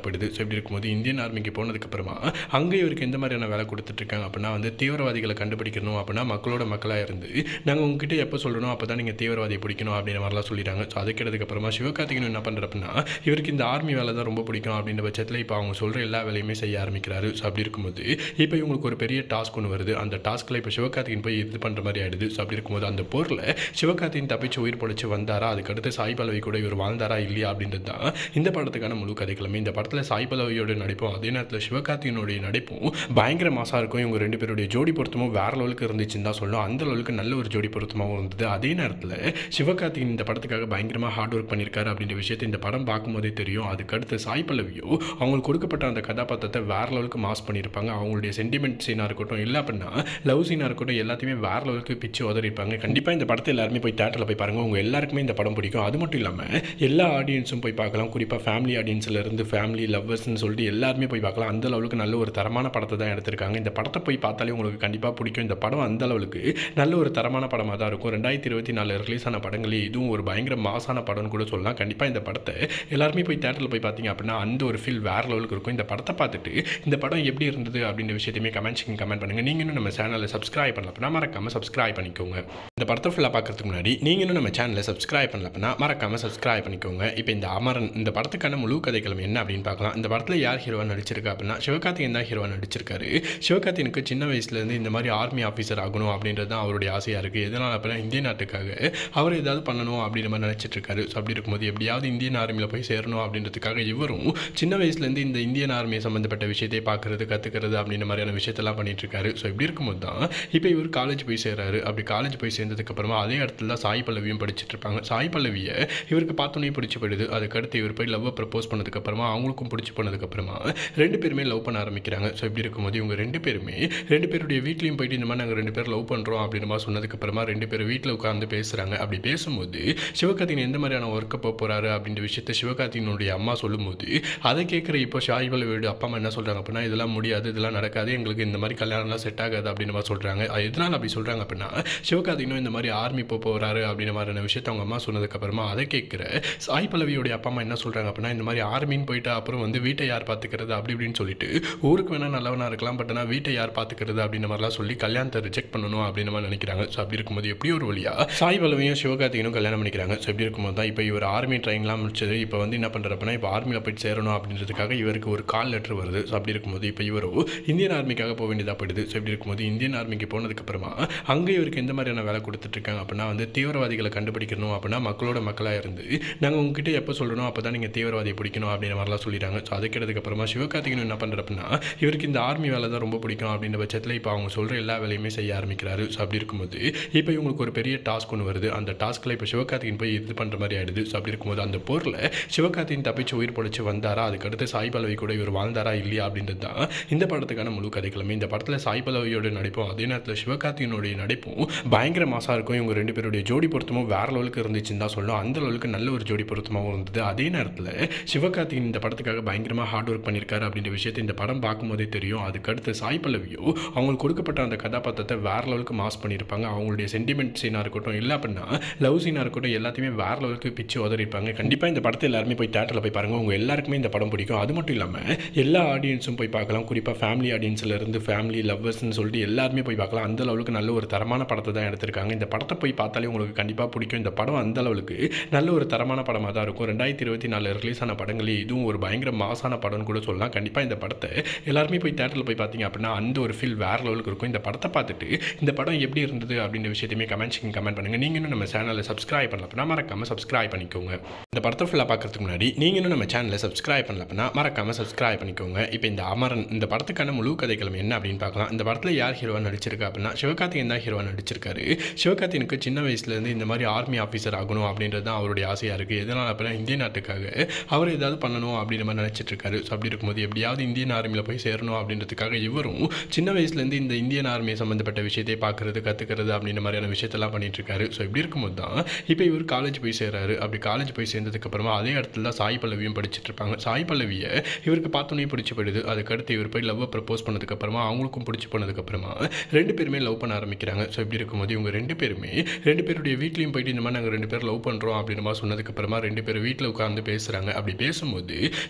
இப்படி இருக்கும்போது இந்தியன் ஆர்மிக்கு போனதுக்கப்புறமா அங்கே இவருக்கு எந்த மாதிரியான வேலை கொடுத்துட்ருக்காங்க அப்படின்னா வந்து தீவிரவாதிகளை கண்டுபிடிக்கணும் அப்படின்னா மக்களோட மக்களாக இருந்து நாங்கள் உங்ககிட்ட எப்போ சொல்லணும் அப்போ தான் நீங்கள் தீவிரவாதியை பிடிக்கணும் அப்படின்ற மாதிரிலாம் சொல்லிட்டாங்க ஸோ அது கேட்டதுக்கப்புறமா சிவகார்த்திகேயன் என்ன பண்ணுற அப்படின்னா இவருக்கு இந்த ஆர்மி வேலை தான் ரொம்ப பிடிக்கும் அப்படின்ற பட்சத்தில் இப்போ அவங்க சொல்கிற எல்லா வேலையுமே செய்ய ஆரம்பிக்கிறாரு ஸோ அப்படி இருக்கும்போது இப்போ இவங்களுக்கு ஒரு பெரிய டாஸ்க் ஒன்று வருது அந்த டாஸ்க்கில் இப்போ சிவகார்த்திகேயன் போய் இது பண்ணுற மாதிரி ஆயிடுது ஸோ அப்படி இருக்கும்போது அந்த போரில் சிவகார்த்திகேயன் தப்பிச்சு உயிர் பொழைச்சு வந்தாரா அதுக்கடுத்து சாய் பல்லவி கூட இவர் வாழ்ந்தாரா இல்லையா அப்படின்றது தான் இந்த படத்துக்கான முழு கதைக்கிழமை இந்த படத்தில் சாய் பல்லவியோட நடிப்பும் அதே நேரத்தில் சிவகார்த்திகனுடைய நடிப்பும் பயங்கர மாசாக இருக்கும் இவங்க ரெண்டு பேருடைய ஜோடி பொருத்தமும் வேற லெவலுக்கு இருந்துச்சுன்னு தான் சொல்லணும் அந்த லெவலுக்கு நல்ல ஒரு ஜோடி பொருத்தமாகவும் இருந்தது அதே நேரத்தில் சிவகார்த்திகன் இந்த படத்துக்காக பயங்கரமாக ஹார்ட் ஒர்க் பண்ணியிருக்காரு அப்படின்ற விஷயத்தை இந்த படம் பார்க்கும்போதே தெரியும் அதுக்கடுத்து சாய் பல்லவியோ அவங்களுக்கு கொடுக்கப்பட்ட அந்த கதாபாத்திரத்தை வேற லெவலுக்கு மாஸ் பண்ணியிருப்பாங்க அவங்களுடைய சென்டிமெண்ட் சீனாக இருக்கட்டும் இல்லை அப்படின்னா லவ் சீனாக இருக்கட்டும் எல்லாத்தையுமே வேற லெவலுக்கு பிச்சு உதறிப்பாங்க கண்டிப்பாக இந்த படத்தை எல்லாருமே போய் தேட்டரில் போய் பாருங்கள் உங்கள் எல்லாருக்குமே இந்த படம் பிடிக்கும் அது மட்டும் இல்லாமல் எல்லா ஆடியன்ஸும் போய் பார்க்கலாம் குறிப்பாக ஃபேமிலி ஆடியன்ஸில் இருந்து ஃபேமிலி லவ்வர்ஸ்னு சொல்லிட்டு எல்லாருமே போய் பார்க்கலாம் அந்த லெவலுக்கு நல்ல ஒரு தரமான படத்தை தான் எடுத்திருக்காங்க இந்த படத்தை போய் பார்த்தாலே உங்களுக்கு கண்டிப்பாக பிடிக்கும் இந்த படம் அந்த அளவுக்கு நல்ல ஒரு தரமான படமாக தான் இருக்கும் ரெண்டாயிரத்தி இருபத்தி நாலு ரிலீஸ் ஆன படங்களே இதுவும் ஒரு பயங்கர மாசான படம்னு கூட சொல்லலாம் கண்டிப்பாக இந்த படத்தை எல்லாருமே போய் தேட்டரில் போய் பார்த்தீங்க அப்படின்னா அந்த ஒரு ஃபீல் வேற லெவலுக்கு இருக்கும் இந்த படத்தை பார்த்துட்டு இந்த படம் எப்படி இருந்தது அப்படின்ற விஷயத்தையுமே கமெண்ட் செக்ஷன் கமெண்ட் பண்ணுங்கள் நீங்கள் இன்னும் நம்ம சேனலை சப்ஸ்கிரைப் பண்ணல அப்படின்னா மறக்காமல் சப்ஸ்கிரைப் பண்ணிக்கோங்க இந்த படத்தை ஃபுல்லாக பார்க்கறதுக்கு முன்னாடி நீங்கள் இன்னும் நம்ம சேனலை சப்ஸ்கிரைப் பண்ணல அப்படின்னா மறக்காமல் சப்ஸ்கிரைப் பண்ணிக்கோங்க இப்போ இந்த அமரன் இந்த படத்துக்கான முழு கதைக்கிழமை என்ன அப்படின்னு பார்க்கலாம் இந்த படத்தில் யார் ஹீரோவா நடிச்சிருக்கா அப்படின்னா சிவகார்த்திகேயன் தான் ஹீரோவா நடிச்சிருக்காரு சிவகார்த்திகனுக்கு சின்ன வயசுலேருந்து இந்த மாதிரி ஆர்மி ஆஃபீஸர் ஆகணும் அப்படின்றது தான் அவருடைய ஆசையாக இருக்குது எதனால் அப்படின்னா இந்திய நாட்டுக்காக அவர் ஏதாவது பண்ணணும் அப்படின்ற மாதிரி நினச்சிட்டு இருக்காரு ஸோ அப்படி இருக்கும்போது எப்படியாவது இந்தியன் ஆர்மியில் போய் சேரணும் அப்படின்றதுக்காக இவரும் சின்ன வயசுலேருந்து இந்த இந்தியன் ஆர்மி சம்மந்தப்பட்ட விஷயத்தை பார்க்குறது கற்றுக்கிறது அப்படின்ற மாதிரியான விஷயத்தெல்லாம் பண்ணிட்டு இருக்காரு ஸோ இப்படி இருக்கும்போது தான் இப்போ இவர் காலேஜ் போய் சேர்றாரு அப்படி காலேஜ் போய் சேர்ந்ததுக்கப்புறமா அதே இடத்துல தான் சாய் பல்லவியும் படிச்சுட்டு இருப்பாங்க சாய் பல்லவியை இவருக்கு பார்த்தோன்னே பிடிச்சி போயிடுது அதுக்கடுத்து இவர் போய் லவ்வை ப்ரப்போஸ் பண்ணதுக்கப்புறமா அவங்களுக்கும் பிடிச்சி போனதுக்கப்புறமா ரெண்டு பேருமே லவ் பண்ண ஆரம்பிக்கிறாங்க ஸோ இப்படி இருக்கும்போது இவங்க ரெண்டு பேருமே ரெண்டு பேருடைய வீட்லேயும் போயிட்டு இந்த மாதிரி நாங்கள் ரெண்டு பேர் லவ் பண்ணுறோம் அப்படின்ற மாதிரி சொன்னதுக்கப்புறமா ரெண்டு பேரும் வீட்டில் உட்காந்து பேசுகிறாங்க அப்படி பேசும்போது சிவகார்த்திகன் எந்த மாதிரியான ஒர்க்கை போக போகிறாரு அப்படின்ற விஷயத்த சிவகார்த்திகனுடைய அம்மா சொல்லும்போது அதை கேட்குற இப்போ ஷாய் பல்லவியோட அப்பா அம்மா என்ன சொல்கிறாங்க அப்படின்னா இதெல்லாம் முடியாது இதெல்லாம் நடக்காது எங்களுக்கு இந்த மாதிரி கல்யாணம்லாம் செட் ஆகாது அப்படின்ற மாதிரி சொல்கிறாங்க அது எதனால் அப்படி சொல்கிறாங்க அப்படின்னா சிவகார்த்திகனும் இந்த மாதிரி ஆர்மி போக போகிறாரு அப்படின்ற மாதிரியான விஷயத்த அவங்க அம்மா சொன்னதுக்கப்புறமா அதை கேட்குற சாய் பல்லவியோடைய அப்பா அம்மா என்ன சொல்கிறாங்க அப்படின்னா இந்த மாதிரி ஆர்மின்னு போயிட்டு அப்புறம் வந்து வீட்டை யார் பார்த்துக்கிறது அப்படி இப்படின்னு சொல்லிட்டு ஊருக்கு வேணால் நல்லவனாக இருக்கலாம் பட் ஆனால் வீட்டை யார் பார்த்துக்கிறது அப்படின்ற மாதிரிலாம் சொல்லி கல்யாணத்தை ரிஜெக்ட் பண்ணணும் அப்படின்ற மாதிரி நினைக்கிறாங்க ஸோ அப்படி இருக்கும்போது எப்படி ஒரு வழியா சாய் பல்லவியும் சிவகார்த்திகனும் கல்யாணம் பண்ணிக்கிறாங்க ஸோ இப்படி இருக்கும்போது தான் இப்போ இவர் ஆர்மி ட்ரைனிங்லாம் முடிச்சது இப்போ வந்து என்ன பண்ணுறாரு அப்படின்னா இப்போ ஆர்மியில் போயிட்டு சேரணும் அப்படின்றதுக்காக இவருக்கு ஒரு கால் லெட்டர் வருது ஸோ அப்படி இருக்கும்போது இப்போ இவரோ இந்தியன் ஆர்மிக்காக போக வேண்டியதாக போயிடுது ஸோ இப்படி இருக்கும்போது இந்தியன் ஆர்மிக்கு போனதுக்கப்புறமா அங்கே இவருக்கு எந்த மாதிரியான வேலை கொடுத்துட்ருக்காங்க அப்படின்னா வந்து தீவிரவாதிகளை கண்டுபிடிக்கணும் அப்படின்னா மக்களோட மக்களாக இருந்து நாங்கள் உங்ககிட்ட எப்போ சொல்லணும் அப்போ தான் நீங்கள் தீவிரவாதியை பிடிக்கணும் அப்படின்ற மாதிரிலாம் சொல்லிட்டாங்க ஸோ அது கேட்டதுக்கப்புறமா சிவகார்த்திகேயன் என்ன பண்ணுற அப்படின்னா இவருக்கு இந்த ஆர்மி வேலை தான் ரொம்ப பிடிக்கும் அப்படின்ற பட்சத்தில் இப்போ அவங்க சொல்கிற எல்லா வேலையுமே செய்ய ஆரம்பிக்கிறாரு ஸோ அப்படி இருக்கும்போது இப்போ இவங்களுக்கு ஒரு பெரிய டாஸ்க் ஒன்று வருது அந்த டாஸ்க்கில் இப்போ சிவகார்த்திகேயன் போய் இது பண்ணுற மாதிரி ஆயிடுது ஸோ அப்படி இருக்கும்போது அந்த போரில் சிவகார்த்திகேயன் தப்பிச்சு உயிர் பொழைச்சு வந்தாரா அதுக்கடுத்து சாய் பல்லவி கூட இவர் வாழ்ந்தாரா இல்லையா அப்படின்றது தான் இந்த படத்துக்கான முழு கதைக்கிழமை இந்த படத்தில் சாய் பல்லவியோட நடிப்பும் அதே நேரத்தில் சிவகார்த்திகனுடைய நடிப்பும் பயங்கர மாசாக இருக்கும் இவங்க ரெண்டு பேருடைய ஜோடி பொருத்தமும் வேற லெவலுக்கு இருந்துச்சுன்னு தான் சொல்லணும் அந்த லெவலுக்கு நல்ல ஒரு ஜோடி பொருத்தமாகவும் இருந்தது அதே நேரத்தில் சிவகார்த்திகன் இந்த படத்துக்காக பயங்கரமாக ஹார்ட் ஒர்க் பண்ணியிருக்காரு அப்படின்ற விஷயத்தை இந்த படம் பார்க்கும்போதே தெரியும் அதுக்கடுத்து சாய் பல்லவியோ அவங்களுக்கு கொடுக்கப்பட்ட அந்த கதாபாத்திரத்தை வேற லெவலுக்கு மாஸ் பண்ணியிருப்பாங்க அவங்களுடைய சென்டிமெண்ட் சீனாக இருக்கட்டும் இல்லை அப்படின்னா லவ் சீனாக இருக்கட்டும் எல்லாத்தையுமே வேற லெவலுக்கு பிச்சு உதறிப்பாங்க கண்டிப்பாக இந்த படத்தை எல்லாருமே போய் தேட்டரில் போய் பாருங்கள் உங்கள் எல்லாருக்குமே இந்த படம் பிடிக்கும் அது மட்டும் இல்லாமல் எல்லா ஆடியன்ஸும் போய் பார்க்கலாம் குறிப்பாக ஃபேமிலி ஆடியன்ஸில் இருந்து ஃபேமிலி லவ்வர்ஸ்னு சொல்லிட்டு எல்லாருமே போய் பார்க்கலாம் அந்த லெவலுக்கு நல்ல ஒரு தரமான படத்தை தான் எடுத்திருக்காங்க இந்த படத்தை போய் பார்த்தாலே உங்களுக்கு கண்டிப்பாக பிடிக்கும் இந்த படம் அந்த அளவுக்கு நல்ல ஒரு தரமான படமாக தான் இருக்கும் ரெண்டாயிரத்தி இருபத்தி நாலு ரிலீஸ் ஆன படங்களே இதுவும் ஒரு பயங்கர மாசான படம்னு கூட சொல்லலாம் கண்டிப்பாக இந்த படத்தை எல்லாருமே போய் தேட்டரில் போய் பார்த்தீங்க அப்படின்னா அந்த ஒரு ஃபீல் வேறு லெவலுக்கு இருக்கும் இந்த படத்தை பார்த்துட்டு இந்த படம் எப்படி இருந்தது அப்படின்ற விஷயத்தையுமே கமெண்ட் செக்ஷன் கமெண்ட் பண்ணுங்கள் நீங்கள் இன்னும் நம்ம சேனலை சப்ஸ்கிரைப் பண்ணல அப்படின்னா மறக்காமல் சப்ஸ்கிரைப் பண்ணிக்கோங்க இந்த படத்தை ஃபுல்லாக பார்க்கறதுக்கு முன்னாடி நீங்கள் இன்னும் நம்ம சேனலை சப்ஸ்கிரைப் பண்ணல அப்படின்னா மறக்காமல் சப்ஸ்கிரைப் பண்ணிக்கோங்க இப்போ இந்த அமரன் இந்த படத்துக்கான முழு கதைக்கிழமை என்ன அப்படின்னு பார்க்கலாம் இந்த படத்தில் யார் ஹீரோவா நடிச்சிருக்கா அப்படின்னா சிவகார்த்திகேயன் தான் ஹீரோவா நடிச்சிருக்காரு சிவகார்த்திகனுக்கு சின்ன வயசுலேருந்து இந்த மாதிரி ஆர்மி ஆஃபீஸர் ஆகணும் அப்படின்றது தான் அவருடைய ஆசையாக இருக்குது எதனால் அப்படின்னா இந்திய நாட்டுக்காக அவர் ஏதாவது பண்ணணும் அப்படின்ற மாதிரி நினச்சிட்டு இருக்காரு ஸோ அப்படி இருக்கும்போது எப்படியாவது இந்தியன் ஆர்மியில் போய் சேரணும் அப்படின்றதுக்காக இவரும் சின்ன வயசுலேருந்து இந்த இந்தியன் ஆர்மி சம்மந்தப்பட்ட விஷயத்தை பார்க்குறது கற்றுக்கிறது அப்படின்ற மாதிரியான விஷயத்தெல்லாம் பண்ணிட்டு இருக்காரு ஸோ இப்படி இருக்கும்போது தான் இப்போ இவர் காலேஜ் போய் சேர்றாரு அப்படி காலேஜ் போய் சேர்ந்ததுக்கப்புறமா அதே இடத்துல தான் சாய் பல்லவியும் படிச்சுட்டு இருப்பாங்க சாய் பல்லவியை இவருக்கு பார்த்தோன்னே பிடிச்சி போயிடுது அதுக்கடுத்து இவர் போய் லவ்வை ப்ரப்போஸ் பண்ணதுக்கப்புறமா அவங்களுக்கும் பிடிச்சி போனதுக்கப்புறமா ரெண்டு பேருமே லவ் பண்ண ஆரம்பிக்கிறாங்க ஸோ இப்படி இருக்கும்போது இவங்க ரெண்டு பேருமே ரெண்டு பேருடைய வீட்லேயும் போயிட்டு இந்த மாதிரி நாங்கள் ரெண்டு பேர் லவ் பண்ணுறோம் அப்படின்ற மாதிரி சொன்னதுக்கப்புறமா ரெண்டு பேரும் வீட்டில் உட்காந்து பேசுகிறாங்க அப்படி பேசும்போது சிவகார்த்திகன்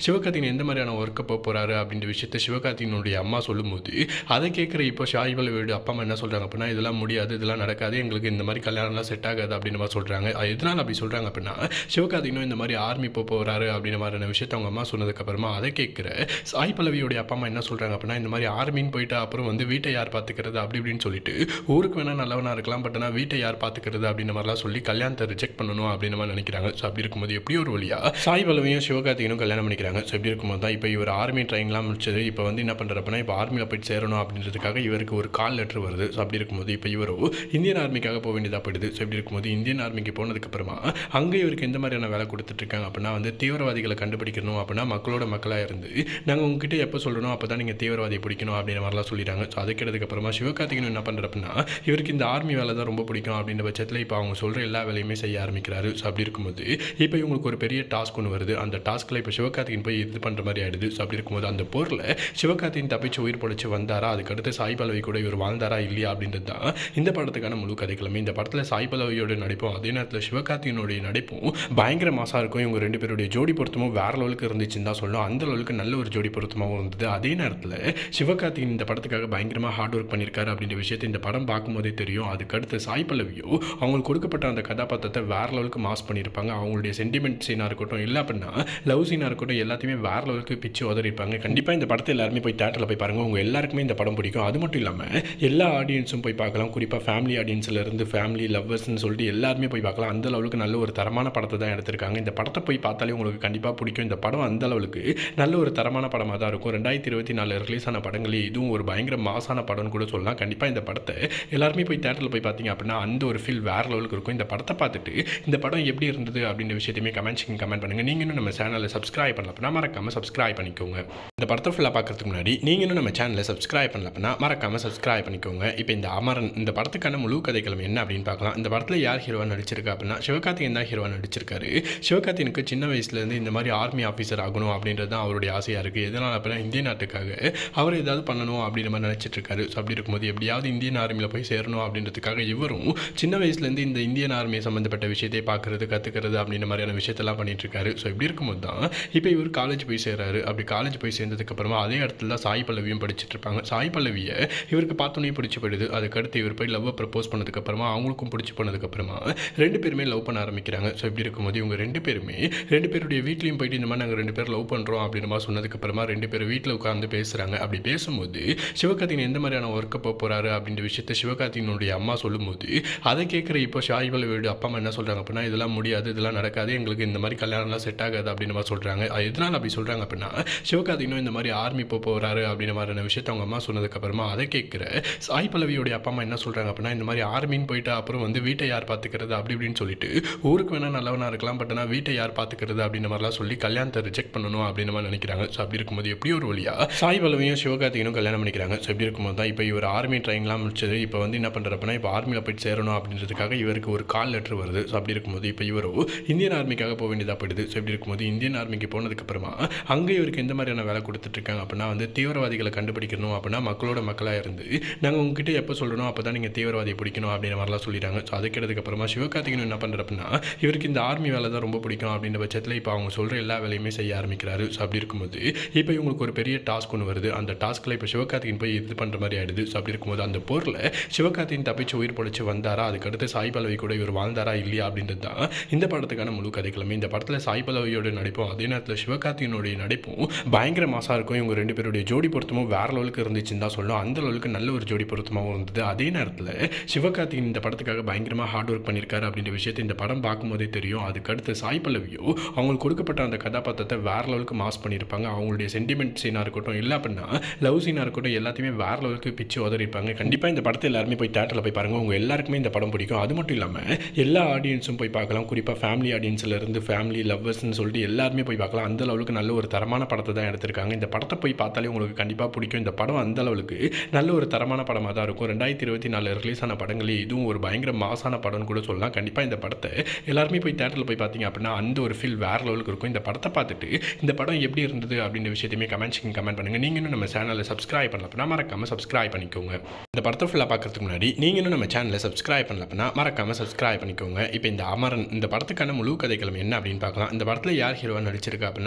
சிவகார்த்திகேயன் எந்த மாதிரியான ஒர்க்கை போக போகிறாரு அப்படின்ற விஷயத்த சிவகார்த்திகனுடைய அம்மா சொல்லும்போது அதை கேட்குற இப்போ ஷாய் பல்லவியோட அப்பா அம்மா என்ன சொல்கிறாங்க அப்படின்னா இதெல்லாம் முடியாது இதெல்லாம் நடக்காது எங்களுக்கு இந்த மாதிரி கல்யாணம்லாம் செட் ஆகாது அப்படின்ற மாதிரி சொல்கிறாங்க அது எதனால் அப்படி சொல்கிறாங்க அப்படின்னா சிவகார்த்திகனும் இந்த மாதிரி ஆர்மி போக போகிறாரு அப்படின்ற மாதிரியான விஷயத்த அவங்க அம்மா சொன்னதுக்கப்புறமா அதை கேட்குற சாய் பல்லவியோடைய அப்பா அம்மா என்ன சொல்கிறாங்க அப்படின்னா இந்த மாதிரி ஆர்மின்னு போயிட்டா அப்புறம் வந்து வீட்டை யார் பார்த்துக்கிறது அப்படி இப்படின்னு சொல்லிட்டு ஊருக்கு வேணால் நல்லவனாக இருக்கலாம் பட் ஆனால் வீட்டை யார் பார்த்துக்கிறது அப்படின்ற மாதிரிலாம் சொல்லி கல்யாணத்தை ரிஜெக்ட் பண்ணணும் அப்படின்னு மாதிரி நினைக்கிறாங்க ஸோ அப்படி இருக்கும்போது எப்படி ஒரு வழியா சாய் பல்லவியும் சிவகார்த்திகனும் கல்யாணம் பண்ணிக்கிறாங்க ஸோ இப்படி இருக்கும்போது தான் இப்போ இவர் ஆர்மி ட்ரைனிங்லாம் முடிச்சது இப்போ வந்து என்ன பண்ணுறப்பனா இப்போ ஆர்மியில் போயிட்டு சேரணும் அப்படின்றதுக்காக இவருக்கு ஒரு கால் லெட்டர் வருது ஸோ அப்படி இருக்கும்போது இப்போ இவரோ இந்தியன் ஆர்மிக்காக போக வேண்டியதாக போயிடுது ஸோ இப்படி இருக்கும்போது இந்தியன் ஆர்மிக்கு போனதுக்கப்புறமா அங்கே இவருக்கு எந்த மாதிரியான வேலை கொடுத்துட்ருக்காங்க அப்படின்னா வந்து தீவிரவாதிகளை கண்டுபிடிக்கணும் அப்படின்னா மக்களோட மக்களாக இருந்து நாங்கள் உங்ககிட்ட எப்போ சொல்லணும் அப்போ தான் நீங்கள் தீவிரவாதியை பிடிக்கணும் அப்படின்ற மாதிரிலாம் சொல்லிட்டாங்க ஸோ அது கேட்டதுக்கப்புறமா சிவகார்த்திகன் என்ன பண்ணுறப்பன்னா இவருக்கு இந்த ஆர்மி வேலை தான் ரொம்ப பிடிக்கும் அப்படின்ற பட்சத்தில் இப்போ அவங்க சொல்கிற எல்லா வேலையுமே செய்ய ஆரம்பிக்கிறாரு ஸோ அப்படி இருக்கும்போது இப்போ இவங்களுக்கு ஒரு பெரிய டாஸ்க் ஒன்று வருது அந்த டாஸ்க்கில் இப்போ சிவகார்த்திகன் போய் இது பண்ணுற மாதிரி ஆயிடுது ஸோ அப்படி இருக்கும்போது அந்த போரில் சிவகார்த்திகன் தப்பிச்சு உயிர் பொழைச்சு வந்தாரா அதுக்கடுத்து சாய் பல்லவி கூட இவர் வாழ்ந்தாரா இல்லையா அப்படின்றது தான் இந்த படத்துக்கான முழு கதைக்கிழமை இந்த படத்தில் சாய் பல்லவியோட நடிப்பும் அதே நேரத்தில் சிவகார்த்திகனுடைய நடிப்பும் பயங்கர மாசாக இருக்கும் இவங்க ரெண்டு பேருடைய ஜோடி பொருத்தமும் வேற லெவலுக்கு இருந்துச்சுன்னு தான் சொல்லணும் அந்த லெவலுக்கு நல்ல ஒரு ஜோடி பொருத்தமாகவும் இருந்தது அதே நேரத்தில் சிவகார்த்திகன் இந்த படத்துக்காக பயங்கரமாக ஹார்ட் ஒர்க் பண்ணியிருக்காரு அப்படின்ற விஷயத்தை இந்த படம் பார்க்கும்போதே தெரியும் அதுக்கடுத்து சாய் பல்லவியோ அவங்களுக்கு கொடுக்கப்பட்ட அந்த கதாபாத்திரத்தை வேற லெவலுக்கு மாஸ் பண்ணியிருப்பாங்க அவங்களுடைய சென்டிமெண்ட் சீனாக இருக்கட்டும் இல்லை அப்படின்னா லவ் சீனாக இருக்கட்டும் எல்லாத்தையுமே வேற லெவலுக்கு பிச்சு உதறிப்பாங்க கண்டிப்பாக இந்த படத்தை எல்லாருமே போய் தேட்டரில் போய் பாருங்கள் உங்கள் எல்லாருக்குமே இந்த படம் பிடிக்கும் அது மட்டும் இல்லாமல் எல்லா ஆடியன்ஸும் போய் பார்க்கலாம் குறிப்பாக ஃபேமிலி ஆடியன்ஸில் இருந்து ஃபேமிலி லவ்வர்ஸ்னு சொல்லிட்டு எல்லாருமே போய் பார்க்கலாம் அந்த லெவலுக்கு நல்ல ஒரு தரமான படத்தை தான் எடுத்திருக்காங்க இந்த படத்தை போய் பார்த்தாலே உங்களுக்கு கண்டிப்பாக பிடிக்கும் இந்த படம் அந்த அளவுக்கு நல்ல ஒரு தரமான படமாக தான் இருக்கும் ரெண்டாயிரத்தி இருபத்தி நாலு ரிலீஸ் ஆன படங்களே இதுவும் ஒரு பயங்கர மாசான படம்னு கூட சொல்லலாம் கண்டிப்பாக இந்த படத்தை எல்லாருமே போய் தேட்டரில் போய் பார்த்தீங்க அப்படின்னா அந்த ஒரு ஃபீல் வேற லெவலுக்கு இருக்கும் இந்த படத்தை பார்த்துட்டு இந்த படம் எப்படி இருந்தது அப்படின்ற விஷயத்தையுமே கமெண்ட்ஸ் கமெண்ட் பண்ணுங்கள் நீங்கள் இன்னும் நம்ம சேனலை சப்ஸ்கிரைப் பண்ணல அப்படின்னா மறக்காமல் சப்ஸ்கிரைப் பண்ணிக்கோங்க இந்த படத்தை ஃபுல்லாக பார்க்கறதுக்கு முன்னாடி நீங்கள் இன்னும் நம்ம சேனலை சப்ஸ்கிரைப் பண்ணல அப்படின்னா மறக்காமல் சப்ஸ்கிரைப் பண்ணிக்கோங்க இப்போ இந்த அமரன் இந்த படத்துக்கான முழு கதைக்கிழமை என்ன அப்படின்னு பார்க்கலாம் இந்த படத்தில் யார் ஹீரோவா நடிச்சிருக்கா அப்படின்னா சிவகார்த்திகேயன் தான் ஹீரோவா நடிச்சிருக்காரு சிவகார்த்திகனுக்கு சின்ன வயசுலேருந்து இந்த மாதிரி ஆர்மி ஆஃபீஸர் ஆகணும் அப்படின்றது தான் அவருடைய ஆசையாக இருக்குது எதனால் அப்படின்னா இந்திய நாட்டுக்காக அவர் ஏதாவது பண்ணணும் அப்படின்ற மாதிரி நினச்சிட்டு இருக்காரு ஸோ அப்படி இருக்கும்போது எப்படியாவது இந்தியன் ஆர்மியில் போய் சேரணும் அப்படின்றதுக்காக இவரும் சின்ன வயசுலேருந்து இந்த இந்தியன் ஆர்மி சம்மந்தப்பட்ட விஷயத்தை பார்க்குறது கற்றுக்கிறது அப்படின்ற மாதிரியான விஷயத்தெல்லாம் பண்ணிட்டு இருக்காரு ஸோ இப்படி இருக்கும்போது தான் இப்போ இவர் காலேஜ் போய் சேர்றாரு அப்படி காலேஜ் போய் சேர்ந்ததுக்கப்புறமா அதே இடத்துல தான் சாய் பல்லவியும் படிச்சுட்டு இருப்பாங்க சாய் பல்லவியை இவருக்கு பார்த்தோன்னே பிடிச்சி போயிடுது அதுக்கடுத்து இவர் போய் லவ்வை ப்ரப்போஸ் பண்ணதுக்கப்புறமா அவங்களுக்கும் பிடிச்சி போனதுக்கப்புறமா ரெண்டு பேருமே லவ் பண்ண ஆரம்பிக்கிறாங்க ஸோ இப்படி இருக்கும்போது இவங்க ரெண்டு பேருமே ரெண்டு பேருடைய வீட்லேயும் போயிட்டு இந்த மாதிரி நாங்கள் ரெண்டு பேர் லவ் பண்ணுறோம் அப்படின்ற மாதிரி சொன்னதுக்கப்புறமா ரெண்டு பேரும் வீட்டில் உட்காந்து பேசுகிறாங்க அப்படி பேசும்போது சிவகார்த்திகன் எந்த மாதிரியான ஒர்க்கை போக போகிறாரு அப்படின்ற விஷயத்த சிவகார்த்திகனுடைய அம்மா சொல்லும்போது அதை கேட்குற இப்போ ஷாய் பல்லவியோட அப்பா அம்மா என்ன சொல்கிறாங்க அப்படின்னா இதெல்லாம் முடியாது இதெல்லாம் நடக்காது எங்களுக்கு இந்த மாதிரி கல்யாணம்லாம் செட் ஆகாது அப்படின்ற மாதிரி சொல்கிறாங்க அது எதனால் அப்படி சொல்கிறாங்க அப்படின்னா சிவகார்த்திகனும் இந்த மாதிரி ஆர்மி போக போகிறாரு அப்படின்ற மாதிரியான விஷயத்த அவங்க அம்மா சொன்னதுக்கப்புறமா அதை கேட்குற சாய் பல்லவியோடைய அப்பா அம்மா என்ன சொல்கிறாங்க அப்படின்னா இந்த மாதிரி ஆர்மின்னு போயிட்டா அப்புறம் வந்து வீட்டை யார் பார்த்துக்கிறது அப்படி இப்படின்னு சொல்லிட்டு ஊருக்கு வேணால் நல்லவனாக இருக்கலாம் பட் ஆனால் வீட்டை யார் பார்த்துக்கிறது அப்படின்ற மாதிரிலாம் சொல்லி கல்யாணத்தை ரிஜெக்ட் பண்ணணும் அப்படின்ற மாதிரி நினைக்கிறாங்க ஸோ அப்படி இருக்கும்போது எப்படி ஒரு வழியா சாய் பல்லவியும் சிவகார்த்திகனும் கல்யாணம் பண்ணிக்கிறாங்க ஸோ இப்படி இருக்கும்போது தான் இப்போ இவர் ஆர்மி ட்ரைனிங்லாம் முடிச்சது இப்போ வந்து என்ன பண்ணுறப்பனா இப்போ ஆர்மியில் போயிட்டு சேரணும் அப்படின்றதுக்காக இவருக்கு ஒரு கால் லெட்டர் வருது ஸோ அப்படி இருக்கும்போது இப்போ இவரோ இந்தியன் ஆர்மிக்காக போக வேண்டியதாக போயிடுது ஸோ இப்படி இருக்கும்போது இந்தியன் ஆர்மிக்கு போனதுக்கப்புறமா அங்கே இவருக்கு எந்த மாதிரியான வேலை கொடுத்துட்ருக்காங்க அப்படின்னா வந்து தீவிரவாதிகளை கண்டுபிடிக்கணும் அப்படின்னா மக்களோட மக்களாக இருந்து நாங்கள் உங்ககிட்ட எப்போ சொல்லணும் அப்போ தான் நீங்கள் தீவிரவாதியை பிடிக்கணும் அப்படின்ற மாதிரிலாம் சொல்லிட்டாங்க ஸோ அது கேட்டதுக்கப்புறமா சிவகார்த்திகன் என்ன பண்ணுறப்பனா இவருக்கு இந்த ஆர்மி வேலை தான் ரொம்ப பிடிக்கும் அப்படின்ற பட்சத்தில் இப்போ அவங்க சொல்கிற எல்லா வேலையுமே செய்ய ஆரம்பிக்கிறாரு ஸோ அப்படி இருக்கும்போது இப்போ இவங்களுக்கு ஒரு பெரிய டாஸ்க் ஒன்று வருது அந்த டாஸ்க்கில் இப்போ சிவகார்த்திகன் போய் இது பண்ணுற மாதிரி ஆயிடுது ஸோ அப்படி இருக்கும்போது அந்த போரில் சிவகார்த்திகன் தப்பிச்சு உயிர் பொழைச்சு வந்தாரா அதுக்கடுத்து சாய் பல்லவி கூட இவர் வாழ்ந்தாரா இல்லையா அப்படின்றது தான் இந்த படத்துக்கான முழு கதைக்கிழமை இந்த படத்தில் சாய் பல்லவியோட நடிப்பும் அதே நேரத்தில் சிவகார்த்திகனுடைய நடிப்பும் பயங்கர மாசாக இருக்கும் இவங்க ரெண்டு பேருடைய ஜோடி பொருத்தமும் வேற லெவலுக்கு இருந்துச்சுன்னு தான் சொல்லணும் அந்த லெவலுக்கு நல்ல ஒரு ஜோடி பொருத்தமாகவும் இருந்தது அதே நேரத்தில் சிவகார்த்திகன் இந்த படத்துக்காக பயங்கரமாக ஹார்ட் ஒர்க் பண்ணியிருக்காரு அப்படின்ற விஷயத்தை இந்த படம் பார்க்கும்போதே தெரியும் அதுக்கடுத்து சாய் பல்லவியோ அவங்களுக்கு கொடுக்கப்பட்ட அந்த கதாபாத்திரத்தை வேற லெவலுக்கு மாஸ் பண்ணியிருப்பாங்க அவங்களுடைய சென்டிமெண்ட் சீனாக இருக்கட்டும் இல்லை அப்படின்னா லவ் சீனாக இருக்கட்டும் எல்லாத்தையுமே வேற லெவலுக்கு பிச்சு உதறிப்பாங்க கண்டிப்பாக இந்த படத்தை எல்லாருமே போய் தேட்டரில் போய் பாருங்கள் உங்கள் எல்லாருக்குமே இந்த படம் பிடிக்கும் அது மட்டும் இல்லாமல் எல்லா ஆடியன்ஸும் போய் பார்க்கலாம் குறிப்பாக ஃபேமிலி ஆடியன்ஸில் இருந்து ஃபேமிலி லவ்வர்ஸ்னு சொல்லிட்டு எல்லாருமே போய் பார்க்கலாம் அந்த லெவலுக்கு நல்ல ஒரு தரமான படத்தை தான் எடுத்திருக்காங்க இந்த படத்தை போய் பார்த்தாலே உங்களுக்கு கண்டிப்பாக பிடிக்கும் இந்த படம் அந்த அளவுக்கு நல்ல ஒரு தரமான படமாக தான் இருக்கும் ரெண்டாயிரத்தி இருபத்தி நாலு ரிலீஸ் ஆன படங்களே இதுவும் ஒரு பயங்கர மாசான படம்னு கூட சொல்லலாம் கண்டிப்பாக இந்த படத்தை எல்லாருமே போய் தேட்டரில் போய் பார்த்தீங்க அப்படின்னா அந்த ஒரு ஃபீல் வேற லெவலுக்கு இருக்கும் இந்த படத்தை பார்த்துட்டு இந்த படம் எப்படி இருந்தது அப்படின்ற விஷயத்தையுமே கமெண்ட்ஸ் கமெண்ட் பண்ணுங்கள் நீங்கள் இன்னும் நம்ம சேனலை சப்ஸ்கிரைப் பண்ணல அப்படின்னா மறக்காமல் சப்ஸ்கிரைப் பண்ணிக்கோங்க இந்த படத்தை ஃபுல்லாக பார்க்கறதுக்கு முன்னாடி நீங்கள் இன்னும் நம்ம சேனலை சப்ஸ்கிரைப் பண்ணல அப்படின்னா மறக்காமல் சப்ஸ்கிரைப் பண்ணிக்கோங்க இப்போ இந்த அமரன் இந்த படத்துக்கான முழு கதைக்கிழமை என்ன அப்படின்னு பார்க்கலாம் இந்த படத்தில் யார் ஹீரோவாக நடிச்சிருக்கா அப்படின்னா சிவகார்த்திகேயன்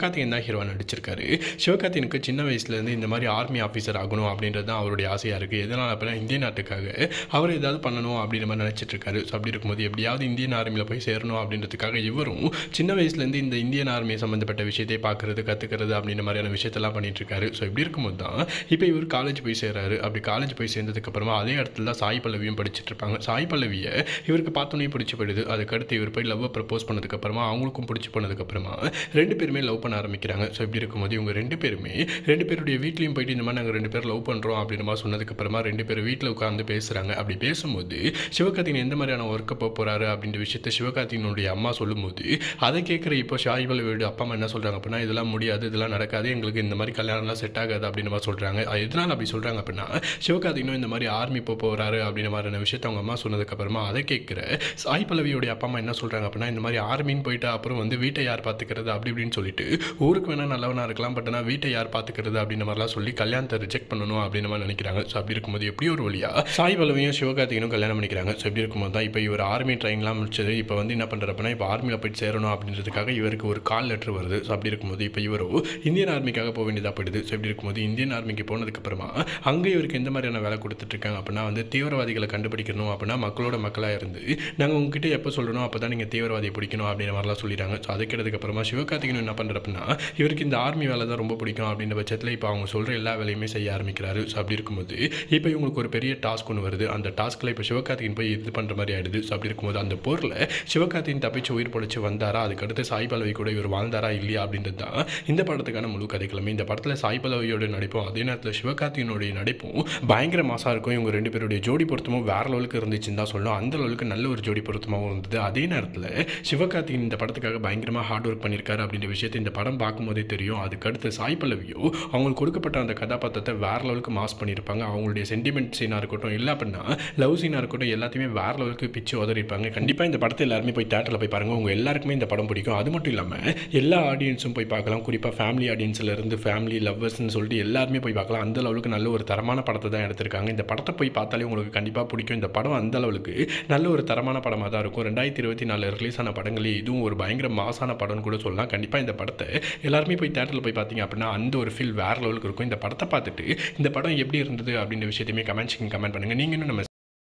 சிவகார்த்திகேயன் தான் ஹீரோவாக நடிச்சிருக்காரு சிவகார்த்திகனுக்கு சின்ன வயசுலேருந்து இந்த மாதிரி ஆர்மி ஆஃபீஸர் ஆகணும் அப்படின்றது தான் அவருடைய ஆசையாக இருக்குது எதனால் அப்படின்னா இந்திய நாட்டுக்காக அவர் ஏதாவது பண்ணணும் அப்படின்ற மாதிரி நினச்சிட்டு இருக்காரு ஸோ அப்படி இருக்கும்போது எப்படியாவது இந்தியன் ஆர்மியில் போய் சேரணும் அப்படின்றதுக்காக இவரும் சின்ன வயசுலேருந்து இந்த இந்தியன் ஆர்மி சம்மந்தப்பட்ட விஷயத்தை பார்க்குறது கற்றுக்கிறது அப்படின்ற மாதிரியான விஷயத்தெல்லாம் பண்ணிட்டு இருக்காரு ஸோ இப்படி இருக்கும்போது தான் இப்போ இவர் காலேஜ் போய் சேராரு அப்படி காலேஜ் போய் சேர்ந்ததுக்கப்புறமா அதே இடத்துல தான் சாய் பல்லவியும் படிச்சுட்டு இருப்பாங்க சாய் பல்லவியை இவருக்கு பார்த்தோன்னே பிடிச்சி போயிடுது அதுக்கடுத்து இவர் போய் லவ்வை ப்ரப்போஸ் பண்ணதுக்கப்புறமா அவங்களுக்கும் பிடிச்சி போனதுக்கப்புறமா ரெண்டு பேருமே லவ் பண்ண ஆரம்பிக்கிறாங்க ஸோ இப்படி இருக்கும்போது இவங்க ரெண்டு பேருமே ரெண்டு பேருடைய வீட்லேயும் போயிட்டு இந்த மாதிரி நாங்கள் ரெண்டு பேரும் லவ் பண்ணுறோம் அப்படின்ற மாதிரி சொன்னதுக்கப்புறமா ரெண்டு பேரும் வீட்டில் உட்காந்து பேசுகிறாங்க அப்படி பேசும்போது சிவகார்த்திகேயன் எந்த மாதிரியான ஒர்க்கை போக போகிறாரு அப்படின்ற விஷயத்த சிவகார்த்திகனுடைய அம்மா சொல்லும்போது அதை கேட்குற இப்போ ஷாய் பல்லவியோட அப்பா அம்மா என்ன சொல்கிறாங்க அப்படின்னா இதெல்லாம் முடியாது இதெல்லாம் நடக்காது எங்களுக்கு இந்த மாதிரி கல்யாணம்லாம் செட் ஆகாது அப்படின்ற மாதிரி சொல்கிறாங்க அது எதனால் அப்படி சொல்கிறாங்க அப்படின்னா சிவகார்த்திகனும் இந்த மாதிரி ஆர்மி போக போகிறாரு அப்படின்ற மாதிரியான விஷயத்த அவங்க அம்மா சொன்னதுக்கப்புறமா அதை கேட்குற சாய் பல்லவியோடைய அப்பா அம்மா என்ன சொல்கிறாங்க அப்படின்னா இந்த மாதிரி ஆர்மின்னு போயிட்டு அப்புறம் வந்து வீட்டை யார் பார்த்துக்கிறது அப்படி இப்படின்னு சொல்லிட்டு ஊருக்கு வேணால் நல்லவனாக இருக்கலாம் பட் ஆனால் வீட்டை யார் பார்த்துக்கிறது அப்படின்ற மாதிரிலாம் சொல்லி கல்யாணத்தை ரிஜெக்ட் பண்ணணும் அப்படின்னு மாதிரி நினைக்கிறாங்க ஸோ அப்படி இருக்கும்போது எப்படி ஒரு வழியா சாய் பல்லவியும் சிவகார்த்திகனும் கல்யாணம் பண்ணிக்கிறாங்க ஸோ இப்படி இருக்கும்போது தான் இப்போ இவர் ஆர்மி ட்ரைனிங்லாம் முடிச்சது இப்போ வந்து என்ன பண்ணுறப்பனா இப்போ ஆர்மியில் போயிட்டு சேரணும் அப்படின்றதுக்காக இவருக்கு ஒரு கால் லெட்டர் வருது ஸோ அப்படி இருக்கும்போது இப்போ இவரோ இந்தியன் ஆர்மிக்காக போக வேண்டியதாக போயிடுது ஸோ இப்படி இருக்கும்போது இந்தியன் ஆர்மிக்கு போனதுக்கப்புறமா அங்கே இவருக்கு எந்த மாதிரியான வேலை கொடுத்துட்ருக்காங்க அப்படின்னா வந்து தீவிரவாதிகளை கண்டுபிடிக்கணும் அப்படின்னா மக்களோட மக்களாக இருந்து நாங்கள் உங்ககிட்ட எப்போ சொல்லணும் அப்போ தான் நீங்கள் தீவிரவாதியை பிடிக்கணும் அப்படின்ற மாதிரிலாம் சொல்லிடுறாங்க ஸோ அது கேட்டதுக்கப்புறமா சிவகார்த்திகேயன் என்ன பண்ணுறப்பன்னா இவருக்கு இந்த ஆர்மி வேலை தான் ரொம்ப பிடிக்கும் அப்படின்ற பட்சத்தில் இப்போ அவங்க சொல்கிற எல்லா வேலையுமே செய்ய ஆரம்பிக்கிறாரு ஸோ அப்படி இருக்கும்போது இப்போ இவங்களுக்கு ஒரு பெரிய டாஸ்க் ஒன்று வருது அந்த டாஸ்க்கில் இப்போ சிவகார்த்திகேயன் போய் இது பண்ணுற மாதிரி ஆயிடுது ஸோ அப்படி இருக்கும்போது அந்த போரில் சிவகார்த்திகேயன் தப்பிச்சு உயிர் பொழைச்சு வந்தாரா அதுக்கடுத்து சாய் பல்லவி கூட இவர் வாழ்ந்தாரா இல்லையா அப்படின்றது தான் இந்த படத்துக்கான முழு கதைக்கிழமை இந்த படத்தில் சாய் பல்லவியோட நடிப்பும் அதே நேரத்தில் சிவகார்த்திகனுடைய நடிப்பும் பயங்கர மாசாக இருக்கும் இவங்க ரெண்டு பேருடைய ஜோடி பொருத்தமும் வேற லெவலுக்கு இருந்துச்சுன்னு தான் சொல்லணும் அந்த அளவுக்கு நல்ல ஒரு ஜோடி பொருத்தமாகவும் இருந்தது அதே நேரத்தில் சிவகார்த்திகேயன் இந்த படத்துக்காக பயங்கரமாக ஹார்ட் ஒர்க் பண்ணியிருக்காரு அப்படின்ற விஷயத்தை இந்த படம் பார்க்கும்போதே தெரியும் அதுக்கடுத்து சாய் பல்லவியோ அவங்களுக்கு கொடுக்கப்பட்ட அந்த கதாபாத்திரத்தை வேற லெவலுக்கு மாஸ் பண்ணியிருப்பாங்க அவங்களுடைய சென்டிமெண்ட் சீனாக இருக்கட்டும் இல்லை அப்படின்னா லவ் சீனாக இருக்கட்டும் எல்லாத்தையுமே வேற லெவலுக்கு பிச்சு உதறிப்பாங்க கண்டிப்பாக இந்த படத்தை எல்லாருமே போய் தேட்டரில் போய் பாருங்கள் உங்கள் எல்லாருக்குமே இந்த படம் பிடிக்கும் அது மட்டும் இல்லாமல் எல்லா ஆடியன்ஸும் போய் பார்க்கலாம் குறிப்பாக ஃபேமிலி ஆடியன்ஸில் இருந்து ஃபேமிலி லவ்வர்ஸ்னு சொல்லிட்டு எல்லாருமே போய் பார்க்கலாம் அந்த லெவலுக்கு நல்ல ஒரு தரமான படத்தை தான் எடுத்திருக்காங்க இந்த படத்தை போய் பார்த்தாலே உங்களுக்கு கண்டிப்பாக பிடிக்கும் இந்த படம் அந்த அளவுக்கு நல்ல ஒரு தரமான படமாக தான் இருக்கும் ரெண்டாயிரத்தி இருபத்தி நாலு ரிலீஸ் ஆன படங்களே இதுவும் ஒரு பயங்கர மாசான படம்னு கூட சொல்லலாம் கண்டிப்பாக இந்த படத்தை எல்லாருமே போய் தேட்டரில் போய் பார்த்தீங்க அப்படின்னா அந்த ஒரு ஃபீல் வேற லெவலுக்கு இருக்கும் இந்த படத்தை பார்த்துட்டு இந்த படம் எப்படி இருந்தது அப்படின்ற விஷயத்தையுமே கமெண்ட்ஸ் கமெண்ட் பண்ணுங்கள் நீங்கள் இன்னும் நம்ம